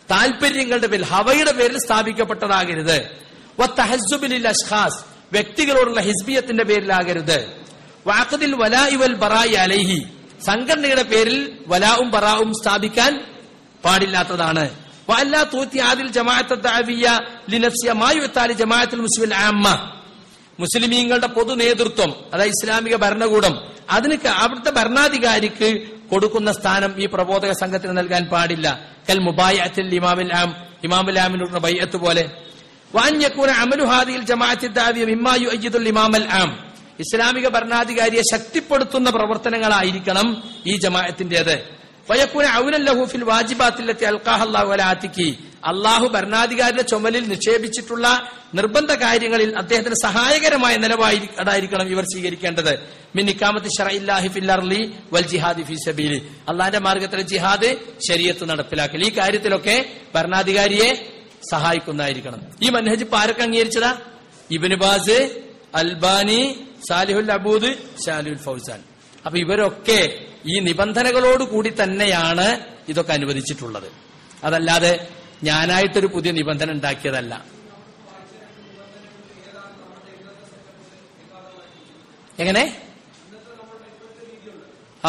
താല്പര്യങ്ങളുടെ പേരിൽ ഹവയുടെ പേരിൽ സ്ഥാപിക്കപ്പെട്ടതാകരുത് വത്തഹസുബിലിൽ അഷ്ഖാസ് വ്യക്തികളോടുള്ള ഹിസ്ബിയത്തിന്റെ പേരിലാകരുത് വാക്കതിൽ വലായി വൽ ബറായി അലൈഹി സംഘടനയുടെ പേരിൽ വലാവും ബറാവും സ്ഥാപിക്കാൻ പാടില്ലാത്തതാണ് വല്ലാ തൂത്തി ആദിൽ ജമാഅത്ത് ദഅവിയ ലിനഫ്സിയ മായുത്താലി ജമാഅത്തുൽ മുസ്ലിം ആമ്മ മുസ്ലിമീങ്ങളുടെ പൊതു നേതൃത്വം അതായത് ഇസ്ലാമിക ഭരണകൂടം അതിന് ക- അവിടുത്തെ ഭരണാധികാരിക്ക് കൊടുക്കുന്ന സ്ഥാനം ഈ പ്രബോധക സംഘത്തിന് നൽകാൻ പാടില്ല കൽ മുബായത്തിൽ ഇമാമിൽ ആം ഇമാമുൽ ആമിനുള്ള ബൈഅത്ത് പോലെ വാഞ്ഞക്കൂന അമലു ഹാദിയിൽ ജമാഅത്തി ദാവിയ മിമ്മായു അയ്യിദുൽ ഇമാമൽ ആം ഇസ്ലാമിക ഭരണാധികാരിയെ ശക്തിപ്പെടുത്തുന്ന പ്രവർത്തനങ്ങളായിരിക്കണം ഈ ജമാഅത്തിന്റേത് വയക്കൂന ഔലല്ലഹു ഫിൽ വാജിബാത്തിലെത്തി അൽക്കാഹല്ലാഹു അലാത്തിക്ക് അള്ളാഹു ഭരണാധികാരിയുടെ ചുമലിൽ നിക്ഷേപിച്ചിട്ടുള്ള നിർബന്ധ കാര്യങ്ങളിൽ അദ്ദേഹത്തിന് സഹായകരമായ നിലപാടായിരിക്കണം ഇവർ സ്വീകരിക്കേണ്ടത് മിൻ ഇക്കാമത്ത് ഷറഇല്ലാഹി ഫിൽ അർളി വൽ ജിഹാദി ഫി സബീലി അള്ളാന്റെ മാർഗത്തിൽ ജിഹാദ് ശരീഅത്ത് നടപ്പിലാക്കൽ ഈ കാര്യത്തിലൊക്കെ ഭരണാധികാരിയെ സഹായിക്കുന്നതായിരിക്കണം ഈ മനഹജ് ഇപ്പൊ ആരൊക്കെ അംഗീകരിച്ചതാ ഇബിന് ബാസ് അൽബാനി സാലിഹുൽ അബൂദ് ഷാലിഹുൽ ഫൗസാൻ അപ്പൊ ഇവരൊക്കെ ഈ നിബന്ധനകളോട് കൂടി തന്നെയാണ് ഇതൊക്കെ അനുവദിച്ചിട്ടുള്ളത് അതല്ലാതെ ഞാനായിട്ടൊരു പുതിയ നിബന്ധന ഉണ്ടാക്കിയതല്ല എങ്ങനെ ആ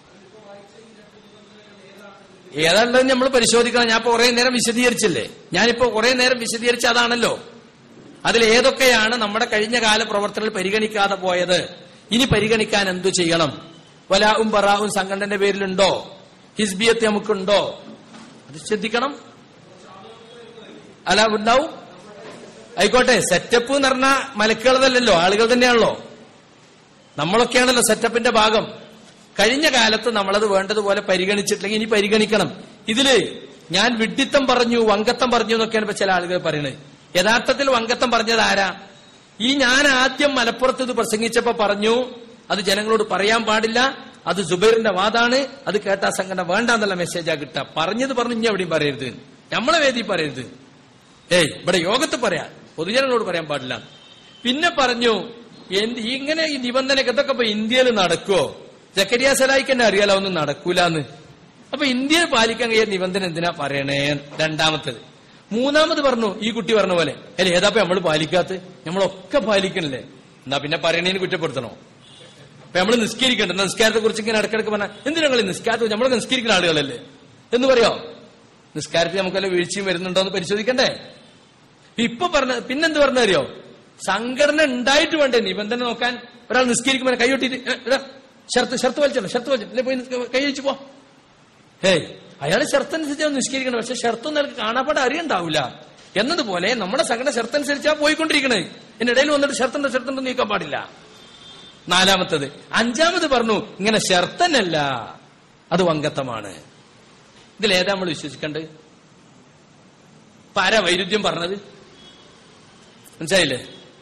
ഏതാണ്ടത് നമ്മൾ പരിശോധിക്കണം ഞാൻ ഇപ്പൊ കുറെ നേരം വിശദീകരിച്ചില്ലേ ഞാനിപ്പോ കുറെ നേരം വിശദീകരിച്ച അതാണല്ലോ അതിൽ ഏതൊക്കെയാണ് നമ്മുടെ കഴിഞ്ഞ കാല പ്രവർത്തനങ്ങൾ പരിഗണിക്കാതെ പോയത് ഇനി പരിഗണിക്കാൻ എന്തു ചെയ്യണം വലാവും ബറാവും സംഘടനയുടെ പേരിലുണ്ടോ ഹിസ്ബിയത്ത് നമുക്കുണ്ടോ അത് ശ്രദ്ധിക്കണം അല്ല ഉണ്ടാവും ആയിക്കോട്ടെ സെറ്റപ്പ് എന്ന് പറഞ്ഞാൽ മലക്കുകളതല്ലല്ലോ ആളുകൾ തന്നെയാണല്ലോ നമ്മളൊക്കെയാണല്ലോ സെറ്റപ്പിന്റെ ഭാഗം കഴിഞ്ഞ കാലത്ത് നമ്മളത് വേണ്ടതുപോലെ പരിഗണിച്ചിട്ടില്ലെങ്കിൽ ഇനി പരിഗണിക്കണം ഇതില് ഞാൻ വിഡ്ഢിത്തം പറഞ്ഞു വങ്കത്തം പറഞ്ഞു എന്നൊക്കെയാണ് ഇപ്പൊ ചില ആളുകൾ പറയുന്നത് യഥാർത്ഥത്തിൽ വങ്കത്തം പറഞ്ഞത് ആരാ ഈ ഞാൻ ആദ്യം മലപ്പുറത്ത് ഇത് പ്രസംഗിച്ചപ്പോ പറഞ്ഞു അത് ജനങ്ങളോട് പറയാൻ പാടില്ല അത് സുബൈറിന്റെ വാദാണ് അത് കേട്ടാ സംഘടന വേണ്ട എന്നുള്ള മെസ്സേജാ കിട്ടുക പറഞ്ഞത് പറഞ്ഞു ഇനി എവിടെയും പറയരുത് നമ്മളെ വേദി പറയരുത് ഏയ് ഇവിടെ യോഗത്ത് പറയാം പൊതുജനങ്ങളോട് പറയാൻ പാടില്ല പിന്നെ പറഞ്ഞു എന്ത് ഇങ്ങനെ ഈ നിബന്ധനയൊക്കെ ഇതൊക്കെ ഇപ്പൊ ഇന്ത്യയിൽ നടക്കുവോ ജക്കരിയ സലായിക്ക് തന്നെ അറിയാലോ ഒന്നും നടക്കൂലെന്ന് അപ്പൊ ഇന്ത്യയിൽ പാലിക്കാൻ കഴിയാത്ത നിബന്ധന എന്തിനാ പറയണേ രണ്ടാമത്തത് മൂന്നാമത് പറഞ്ഞു ഈ കുട്ടി പറഞ്ഞ പോലെ അല്ലെ ഏതാപ്പ നമ്മൾ പാലിക്കാത്ത നമ്മളൊക്കെ പാലിക്കണില്ലേ എന്നാ പിന്നെ പറയണേന് കുറ്റപ്പെടുത്തണോ അപ്പൊ നമ്മൾ നിസ്കരിക്കണ്ട നിസ്കാരത്തെ കുറിച്ച് ഇങ്ങനെ ഇടക്കിടക്ക് പറഞ്ഞാൽ എന്തിനാ നിങ്ങൾ നിസ്കാരത്തെ നമ്മൾ നിസ്കരിക്കുന്ന ആളുകളല്ലേ എന്ന് പറയോ നിസ്കാരത്തിൽ നമുക്കല്ല വീഴ്ചയും വരുന്നുണ്ടോ എന്ന് പരിശോധിക്കണ്ടേ ഇപ്പൊ പറഞ്ഞ പിന്നെന്ത് പറഞ്ഞറിയോ സംഘടന ഉണ്ടായിട്ട് വേണ്ടേ നിബന്ധന നോക്കാൻ ഒരാൾ നിസ്കരിക്കുമ്പോൾ കൈയൊട്ടിട്ട് ഷർത്ത് ഷർത്ത് വലിച്ചല്ലോ ഷർത്ത് വലിച്ചു അല്ലെ പോയി നിസ്ക- കൈ വെച്ച് പോ ഹേയ് അയാൾ ഷർത്തനുസരിച്ച് നിസ്കരിക്കണം പക്ഷെ ഷർത്തൊന്നും അയാൾക്ക് കാണാപ്പാടെ അറിയണ്ടാവില്ല എന്നതുപോലെ നമ്മുടെ സംഘടന ഷർത്തനുസരിച്ചാ പോയിക്കൊണ്ടിരിക്കണത് ഇതിനിടയിൽ വന്നിട്ട് ഷർത്തുണ്ടോ ഷർത്തുണ്ടോ നീക്കാൻ പാടില്ല നാലാമത്തത് അഞ്ചാമത് പറഞ്ഞു ഇങ്ങനെ ഷർത്തനല്ല അത് വങ്കത്തമാണ് ഇതിലേതാ നമ്മൾ വിശ്വസിക്കേണ്ടത് ഇപ്പൊ ആരാ വൈരുദ്ധ്യം പറഞ്ഞത് മനസ്സിലായില്ലേ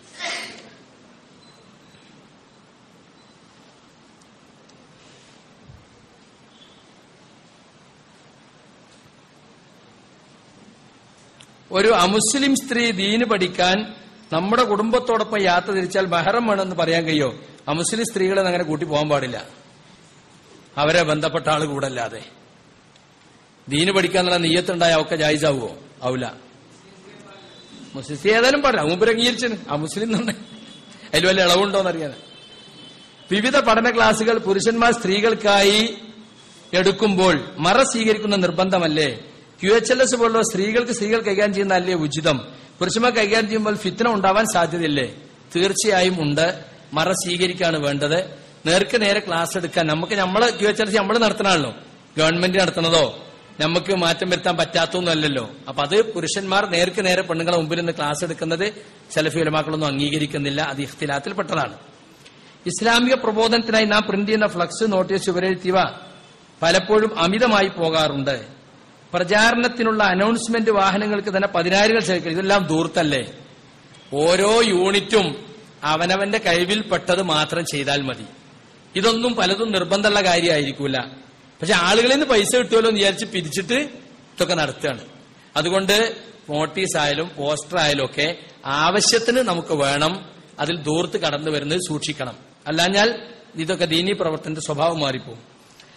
ഒരു അമുസ്ലിം സ്ത്രീ ദീന് പഠിക്കാൻ നമ്മുടെ കുടുംബത്തോടൊപ്പം യാത്ര തിരിച്ചാൽ മഹറം വേണമെന്ന് പറയാൻ കഴിയോ അമുസ്ലിം സ്ത്രീകളെ അങ്ങനെ കൂട്ടി പോകാൻ പാടില്ല അവരെ ബന്ധപ്പെട്ട ആള് കൂടല്ലാതെ ദീന് പഠിക്കാന്നുള്ള നെയ്യത്തുണ്ടായ ഒക്കെ ജായിസാവോ ആവൂല മുസ്ലിം സ്ത്രീ ഏതായാലും പറയാം മുമ്പ് അംഗീകരിച്ചു ആ മുസ്ലിം തന്നെ അതിൽ വല്ല ഇളവുണ്ടോന്ന് അറിയാൻ വിവിധ പഠന ക്ലാസുകൾ പുരുഷന്മാർ സ്ത്രീകൾക്കായി എടുക്കുമ്പോൾ മറ സ്വീകരിക്കുന്ന നിർബന്ധമല്ലേ ക്യു എച്ച് എൽ എസ് പോലുള്ള സ്ത്രീകൾക്ക് സ്ത്രീകൾ കൈകാര്യം ചെയ്യുന്നതല്ലേ ഉചിതം പുരുഷന്മാർ കൈകാര്യം ചെയ്യുമ്പോൾ ഫിത്തന ഉണ്ടാവാൻ സാധ്യതയില്ലേ തീർച്ചയായും ഉണ്ട് മറ സ്വീകരിക്കാണ് വേണ്ടത് നേർക്ക് നേരെ ക്ലാസ് എടുക്കാൻ നമുക്ക് നമ്മള് ക്യു എച്ച് എൽ സി നമ്മൾ നടത്തണമല്ലോ ഗവൺമെന്റ് നടത്തുന്നതോ നമുക്ക് മാറ്റം വരുത്താൻ പറ്റാത്തൊന്നും അല്ലല്ലോ അപ്പൊ അത് പുരുഷന്മാർ നേർക്ക് നേരെ പെണ്ണുങ്ങളെ മുമ്പിൽ നിന്ന് ക്ലാസ് എടുക്കുന്നത് സെലഫി ഉലമാക്കളൊന്നും അംഗീകരിക്കുന്നില്ല അത് ഇഖ്തിലാത്തിൽപ്പെട്ടതാണ് ഇസ്ലാമിക പ്രബോധനത്തിനായി നാം പ്രിന്റ് ചെയ്യുന്ന ഫ്ലക്സ് നോട്ടീസ് വിവരെഴുത്തിയവ പലപ്പോഴും അമിതമായി പോകാറുണ്ട് പ്രചാരണത്തിനുള്ള അനൗൺസ്മെന്റ് വാഹനങ്ങൾക്ക് തന്നെ പതിനായിരങ്ങൾ ചെലവഴിക്കും ഇതെല്ലാം ദൂർത്തല്ലേ ഓരോ യൂണിറ്റും അവനവന്റെ കഴിവിൽപ്പെട്ടത് മാത്രം ചെയ്താൽ മതി ഇതൊന്നും പലതും നിർബന്ധമുള്ള കാര്യമായിരിക്കൂല പക്ഷെ ആളുകളിൽ നിന്ന് പൈസ കിട്ടുമല്ലോ എന്ന് വിചാരിച്ച് പിരിച്ചിട്ട് ഇതൊക്കെ നടത്തുകയാണ് അതുകൊണ്ട് നോട്ടീസ് ആയാലും പോസ്റ്റർ ആയാലും ഒക്കെ ആവശ്യത്തിന് നമുക്ക് വേണം അതിൽ ദൂർത്ത് കടന്നു വരുന്നത് സൂക്ഷിക്കണം അല്ലാഞ്ഞാൽ ഇതൊക്കെ ദീനീ പ്രവർത്തനത്തിന്റെ സ്വഭാവം മാറിപ്പോകും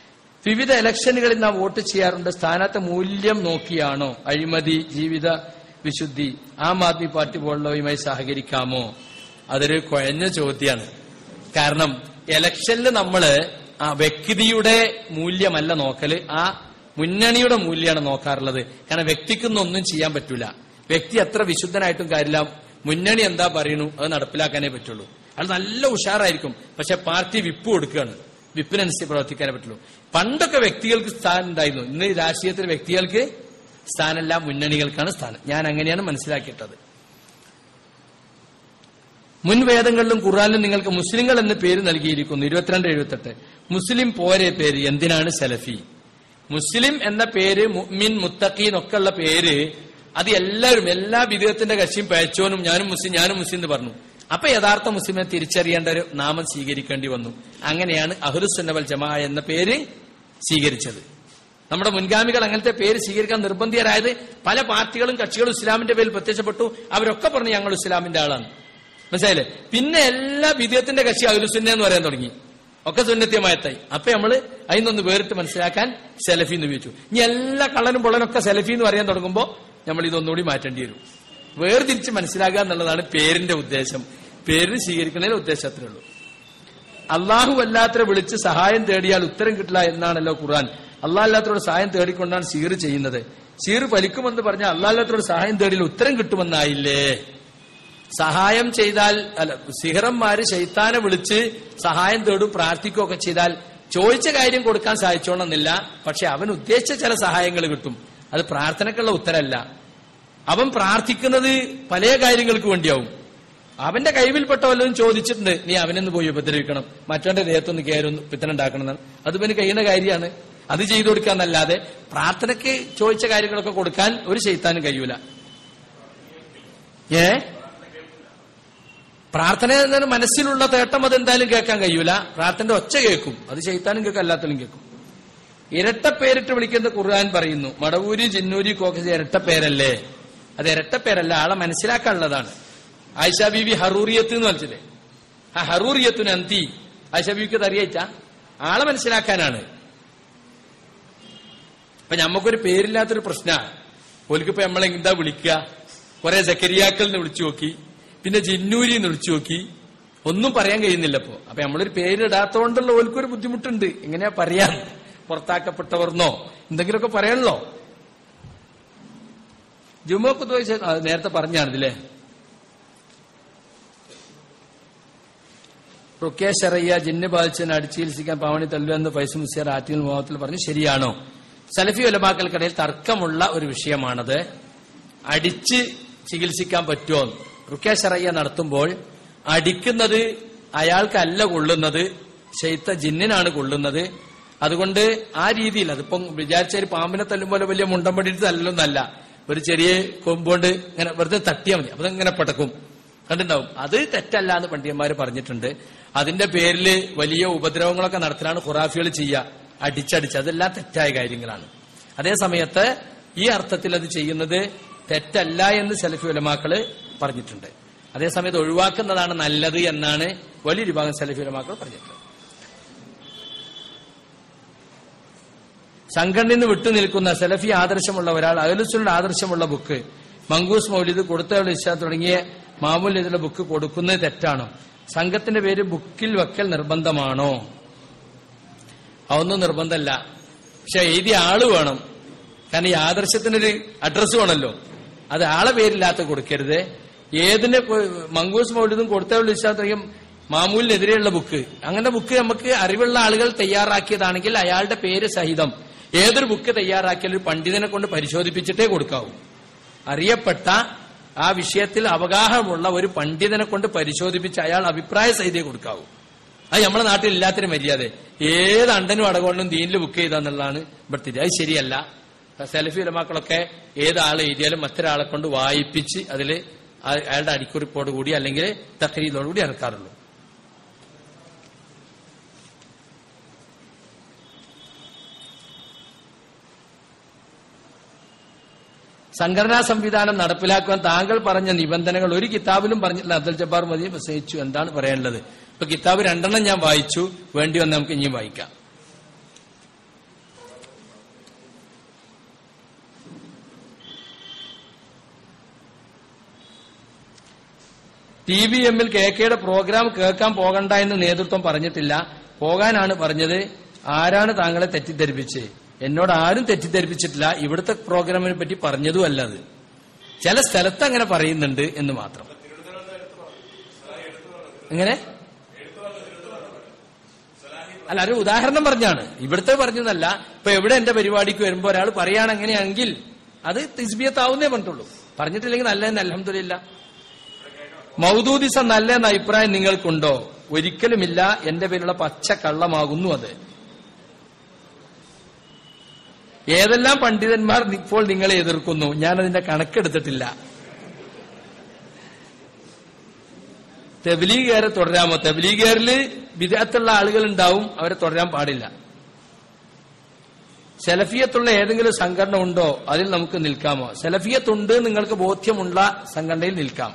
വിവിധ ഇലക്ഷനുകളിൽ നാം വോട്ട് ചെയ്യാറുണ്ട് സ്ഥാനത്തെ മൂല്യം നോക്കിയാണോ അഴിമതി ജീവിത വിശുദ്ധി ആം ആദ്മി പാർട്ടി പോലുള്ളവയുമായി സഹകരിക്കാമോ അതൊരു കുഴഞ്ഞ ചോദ്യമാണ് കാരണം ഇലക്ഷനിൽ നമ്മള് ആ വ്യക്തിയുടെ മൂല്യമല്ല നോക്കല് ആ മുന്നണിയുടെ മൂല്യമാണ് നോക്കാറുള്ളത് കാരണം വ്യക്തിക്കൊന്നും ഒന്നും ചെയ്യാൻ പറ്റൂല വ്യക്തി എത്ര വിശുദ്ധനായിട്ടും കാര്യമില്ല മുന്നണി എന്താ പറയണു അത് നടപ്പിലാക്കാനേ പറ്റുള്ളൂ അത് നല്ല ഉഷാറായിരിക്കും പക്ഷെ പാർട്ടി വിപ്പ് കൊടുക്കുകയാണ് വിപ്പിനനുസരിച്ച് പ്രവർത്തിക്കാനേ പറ്റുള്ളൂ പണ്ടൊക്കെ വ്യക്തികൾക്ക് സ്ഥാനം ഉണ്ടായിരുന്നു ഇന്ന് രാഷ്ട്രീയത്തിൽ വ്യക്തികൾക്ക് സ്ഥാനമല്ല മുന്നണികൾക്കാണ് സ്ഥാനം ഞാൻ അങ്ങനെയാണ് മനസ്സിലാക്കിയിട്ടത് മുൻ വേദങ്ങളിലും ഖുറാനിലും നിങ്ങൾക്ക് മുസ്ലിങ്ങൾ എന്ന് പേര് നൽകിയിരിക്കുന്നു ഇരുപത്തിരണ്ട് എഴുപത്തെട്ട് മുസ്ലിം പോരെ പേര് എന്തിനാണ് സലഫി മുസ്ലിം എന്ന പേര് മുഅ്മിൻ മുത്തഖീൻ ഒക്കെ ഉള്ള പേര് അത് എല്ലാവരും എല്ലാ വിധത്തിന്റെ കക്ഷിയും പഴച്ചോനും ഞാനും മുസ്ലിം ഞാനും മുസ്ലിം എന്ന് പറഞ്ഞു അപ്പൊ യഥാർത്ഥ മുസ്ലിമിനെ തിരിച്ചറിയേണ്ട ഒരു നാമം സ്വീകരിക്കേണ്ടി വന്നു അങ്ങനെയാണ് അഹുലുസുന്നവൽ ജമാ എന്ന പേര് സ്വീകരിച്ചത് നമ്മുടെ മുൻഗാമികൾ അങ്ങനത്തെ പേര് സ്വീകരിക്കാൻ നിർബന്ധിതരായത് പല പാർട്ടികളും കക്ഷികളും ഇസ്ലാമിന്റെ പേരിൽ പ്രത്യക്ഷപ്പെട്ടു അവരൊക്കെ പറഞ്ഞു ഞങ്ങൾ ഇസ്ലാമിന്റെ ആളാണ് മനസ്സിലായില്ലേ പിന്നെ എല്ലാ വിധേയത്തിന്റെ കക്ഷി അഹുലുസുന്ന എന്ന് പറയാൻ തുടങ്ങി ഒക്കെ സുന്നത്യമായത്തായി അപ്പൊ നമ്മള് അതിനൊന്ന് വേറിട്ട് മനസ്സിലാക്കാൻ സെലഫി എന്ന് ഉപയോഗിച്ചു ഇനി എല്ലാ കള്ളനും പൊള്ളനൊക്കെ സെലഫി എന്ന് പറയാൻ തുടങ്ങുമ്പോ നമ്മൾ ഇതൊന്നുകൂടി മാറ്റേണ്ടി വരും വേർതിരിച്ച് മനസ്സിലാക്കുക എന്നുള്ളതാണ് പേരിന്റെ ഉദ്ദേശം പേരിന് സ്വീകരിക്കുന്നതിന് ഉദ്ദേശം അത്രേ ഉള്ളൂ അള്ളാഹു അല്ലാത്തവരെ വിളിച്ച് സഹായം തേടിയാൽ ഉത്തരം കിട്ടില്ല എന്നാണല്ലോ ഖുർആൻ അള്ളാഹ് അല്ലാത്തവരോട് സഹായം തേടിക്കൊണ്ടാണ് സീർ ചെയ്യുന്നത് സീർ ഫലിക്കുമെന്ന് പറഞ്ഞാൽ അള്ളാഹ് അല്ലാത്തവരോട് സഹായം തേടിയാൽ ഉത്തരം കിട്ടുമെന്നായില്ലേ സഹായം ചെയ്താൽ അല്ല സിഹറന്മാര് ശൈത്താനെ വിളിച്ച് സഹായം തേടും പ്രാർത്ഥിക്കുകയൊക്കെ ചെയ്താൽ ചോദിച്ച കാര്യം കൊടുക്കാൻ സാധിച്ചോണമെന്നില്ല പക്ഷെ അവൻ ഉദ്ദേശിച്ച ചില സഹായങ്ങൾ കിട്ടും അത് പ്രാർത്ഥനക്കുള്ള ഉത്തരല്ല അവൻ പ്രാർത്ഥിക്കുന്നത് പല കാര്യങ്ങൾക്ക് വേണ്ടിയാവും അവന്റെ കൈവിൽപ്പെട്ട വല്ലതും ചോദിച്ചിട്ടുണ്ട് നീ അവനൊന്ന് പോയി ഉപദ്രവിക്കണം മറ്റവന്റെ ദേഹത്തൊന്ന് കയറൊന്ന് പിത്തനുണ്ടാക്കണം എന്നാണ് അത് പിന്നെ കഴിയുന്ന കാര്യമാണ് അത് ചെയ്തു കൊടുക്കാന്നല്ലാതെ പ്രാർത്ഥനയ്ക്ക് ചോദിച്ച കാര്യങ്ങളൊക്കെ കൊടുക്കാൻ ഒരു ചെയ്ത്താനും കഴിയൂല ഏ പ്രാർത്ഥന എന്നൊരു മനസ്സിലുള്ള തേട്ടം അത് എന്തായാലും കേൾക്കാൻ കഴിയൂല പ്രാർത്ഥനയുടെ ഒച്ച കേൾക്കും അത് ചെയ്ത്താനും കേൾക്കും അല്ലാത്തലും കേൾക്കും ഇരട്ട പേരിട്ട് വിളിക്കുന്ന ഖുർആൻ പറയുന്നു മടവൂരി ജിന്നൂരി കോക്കസ് ഇരട്ട പേരല്ലേ അത് ഇരട്ട പേരല്ല ആളെ മനസ്സിലാക്കാനുള്ളതാണ് ആയിഷ ബീവി ഹറൂറിയത്ത് എന്ന് വലിച്ചില്ലേ ആ ഹറൂറിയത്തിന് അന്തി ആയിഷ ബീവിക്ക് അത് അറിയിച്ച ആളെ മനസ്സിലാക്കാനാണ് ഇപ്പൊ ഞമ്മക്കൊരു പേരില്ലാത്തൊരു പ്രശ്നമാണ് ഓലിക്കിപ്പോ നമ്മളെ എന്താ വിളിക്കുക കുറെ ജക്കരിയാക്കൾ എന്ന് വിളിച്ചു നോക്കി പിന്നെ ജിന്നൂരി എന്ന് വിളിച്ചു നോക്കി ഒന്നും പറയാൻ കഴിയുന്നില്ല ഇപ്പോ അപ്പൊ നമ്മളൊരു പേരിടാത്തോണ്ടുള്ള ഓൽക്കൊരു ബുദ്ധിമുട്ടുണ്ട് എങ്ങനെയാ പറയാൻ പുറത്താക്കപ്പെട്ടവർന്നോ എന്തെങ്കിലുമൊക്കെ പറയാനല്ലോ ജുമോക്ക് ചോദിച്ചാൽ അത് നേരത്തെ പറഞ്ഞാണിതില്ലേ റുക്കേ ഷറയ്യ ജിന്ന് ബാധിച്ചതിന് അടിച്ചു ചികിത്സിക്കാൻ പാവണി തല്ലു എന്ന് ഫൈസ് മുസിയർ ആറ്റിൽ മുഖത്തിൽ പറഞ്ഞു ശരിയാണോ സലഫി ഉലമാക്കൾക്കിടയിൽ തർക്കമുള്ള ഒരു വിഷയമാണത് അടിച്ച് ചികിത്സിക്കാൻ പറ്റുമോ റുക്കേ ഷറയ്യ നടത്തുമ്പോൾ അടിക്കുന്നത് അയാൾക്കല്ല കൊള്ളുന്നത് ശൈത്ത ജിന്നിനാണ് കൊള്ളുന്നത് അതുകൊണ്ട് ആ രീതിയിൽ അതിപ്പം വിചാരിച്ച ഒരു പാമ്പിനെ തല്ലും പോലെ വലിയ മുണ്ടം പടിയിട്ട് തല്ലൊന്നല്ല ഒരു ചെറിയ കൊമ്പുകൊണ്ട് ഇങ്ങനെ വെറുതെ തട്ടിയാൽ മതി അപ്പൊ ഇങ്ങനെ പടക്കും കണ്ടിണ്ടാവും അത് തെറ്റല്ല എന്ന് പണ്ഡിതന്മാർ പറഞ്ഞിട്ടുണ്ട് അതിന്റെ പേരിൽ വലിയ ഉപദ്രവങ്ങളൊക്കെ നടത്തലാണ് ഖുറാഫികൾ ചെയ്യുക അടിച്ചടിച്ച് അതെല്ലാം തെറ്റായ കാര്യങ്ങളാണ് അതേ സമയത്ത് ഈ അർത്ഥത്തിൽ അത് ചെയ്യുന്നത് തെറ്റല്ല എന്ന് സലഫി ഉലമാക്കള് പറഞ്ഞിട്ടുണ്ട് അതേസമയത്ത് ഒഴിവാക്കുന്നതാണ് നല്ലത് എന്നാണ് വലിയൊരു വിഭാഗം സലഫി ഉലമാക്കൾ പറഞ്ഞിട്ടുള്ളത് സംഘടനയിൽ നിന്ന് വിട്ടുനിൽക്കുന്ന സലഫി ആദർശമുള്ള ഒരാൾ അഹലുസുലുള്ള ആദർശമുള്ള ബുക്ക് മങ്കൂസ് മൗലിദ് കൊടുത്തവൾ ഇഷ തുടങ്ങിയ മാമൂൽ ഇതിലെ ബുക്ക് കൊടുക്കുന്നത് തെറ്റാണോ സംഘത്തിന്റെ പേര് ബുക്കിൽ വെക്കൽ നിർബന്ധമാണോ അതൊന്നും നിർബന്ധമല്ല പക്ഷെ എഴുതിയ ആള് വേണം കാരണം ഈ ആദർശത്തിനൊരു അഡ്രസ് വേണമല്ലോ അത് ആളെ പേരില്ലാത്ത കൊടുക്കരുത് ഏതിന് മങ്കൂസ് മൗലിദും കൊടുത്തവൾ ഇഷ തുടങ്ങിയ മാമൂലിനെതിരെയുള്ള ബുക്ക് അങ്ങനെ ബുക്ക് നമുക്ക് അറിവുള്ള ആളുകൾ തയ്യാറാക്കിയതാണെങ്കിൽ അയാളുടെ പേര് സഹിതം ഏതൊരു ബുക്ക് തയ്യാറാക്കിയാൽ ഒരു പണ്ഡിതനെ കൊണ്ട് പരിശോധിപ്പിച്ചിട്ടേ കൊടുക്കാവൂ അറിയപ്പെട്ട ആ വിഷയത്തിൽ അവഗാഹമുള്ള ഒരു പണ്ഡിതനെ കൊണ്ട് പരിശോധിപ്പിച്ച് അയാൾ അഭിപ്രായ സഹിതേ കൊടുക്കാവൂ അത് നമ്മുടെ നാട്ടിൽ ഇല്ലാത്തൊരു മര്യാദ ഏത് അണ്ടനും അടകൊണ്ടും ദീനിൽ ബുക്ക് ചെയ്താന്നുള്ളതാണ് ഇവിടുത്തെ അത് ശരിയല്ല സെൽഫി ഉലമാക്കളൊക്കെ ഏത് ആൾ എഴുതിയാലും മറ്റൊരാളെ കൊണ്ട് വായിപ്പിച്ച് അതിൽ അയാളുടെ അടിക്കുറിപ്പോട് കൂടി അല്ലെങ്കിൽ തക്കരീതോട് കൂടി ഇറക്കാറുള്ളൂ സംഘടനാ സംവിധാനം നടപ്പിലാക്കുവാൻ താങ്കൾ പറഞ്ഞ നിബന്ധനകൾ ഒരു കിതാബിലും പറഞ്ഞിട്ടില്ല അബ്ദുൽ ജബ്ബാർ മതി പ്രസംഗിച്ചു എന്താണ് പറയാനുള്ളത് ഇപ്പൊ കിതാബ് രണ്ടെണ്ണം ഞാൻ വായിച്ചു വേണ്ടി വന്ന് നമുക്ക് ഇനിയും വായിക്കാം ടി വി എമ്മിൽ കെ കെയുടെ പ്രോഗ്രാം കേൾക്കാൻ പോകണ്ട എന്ന് നേതൃത്വം പറഞ്ഞിട്ടില്ല പോകാനാണ് പറഞ്ഞത് ആരാണ് താങ്കളെ തെറ്റിദ്ധരിപ്പിച്ച് എന്നോട് ആരും തെറ്റിദ്ധരിപ്പിച്ചിട്ടില്ല ഇവിടുത്തെ പ്രോഗ്രാമിനെ പറ്റി പറഞ്ഞതുമല്ല അത് ചില സ്ഥലത്ത് അങ്ങനെ പറയുന്നുണ്ട് എന്ന് മാത്രം എങ്ങനെ അല്ല ഒരു ഉദാഹരണം പറഞ്ഞാണ് ഇവിടുത്തെ പറഞ്ഞതല്ല ഇപ്പൊ എവിടെ എന്റെ പരിപാടിക്ക് വരുമ്പോ ഒരാൾ പറയാണ് എങ്ങനെയാണെങ്കിൽ അത് തിസ്ബിയത്താവുന്നേ പറഞ്ഞിട്ടുള്ളൂ പറഞ്ഞിട്ടില്ലെങ്കിൽ നല്ലതെന്ന് അലഹമില്ല മൗദൂദിസം നല്ലതെന്ന അഭിപ്രായം നിങ്ങൾക്കുണ്ടോ ഒരിക്കലുമില്ല എന്റെ പേരുള്ള പച്ച കള്ളമാകുന്നു അത് ഏതെല്ലാം പണ്ഡിതന്മാർ ഇപ്പോൾ നിങ്ങളെ എതിർക്കുന്നു ഞാൻ അതിന്റെ കണക്കെടുത്തിട്ടില്ല തെബിലീഗേറെ തുടരാമോ തെബിലീഗേറില് വിദഗ്ധത്തുള്ള ആളുകൾ ഉണ്ടാവും അവരെ തുടരാൻ പാടില്ല സെലഫിയത്തുള്ള ഏതെങ്കിലും സംഘടന ഉണ്ടോ അതിൽ നമുക്ക് നിൽക്കാമോ സെലഫിയത്തുണ്ട് നിങ്ങൾക്ക് ബോധ്യമുള്ള സംഘടനയിൽ നിൽക്കാം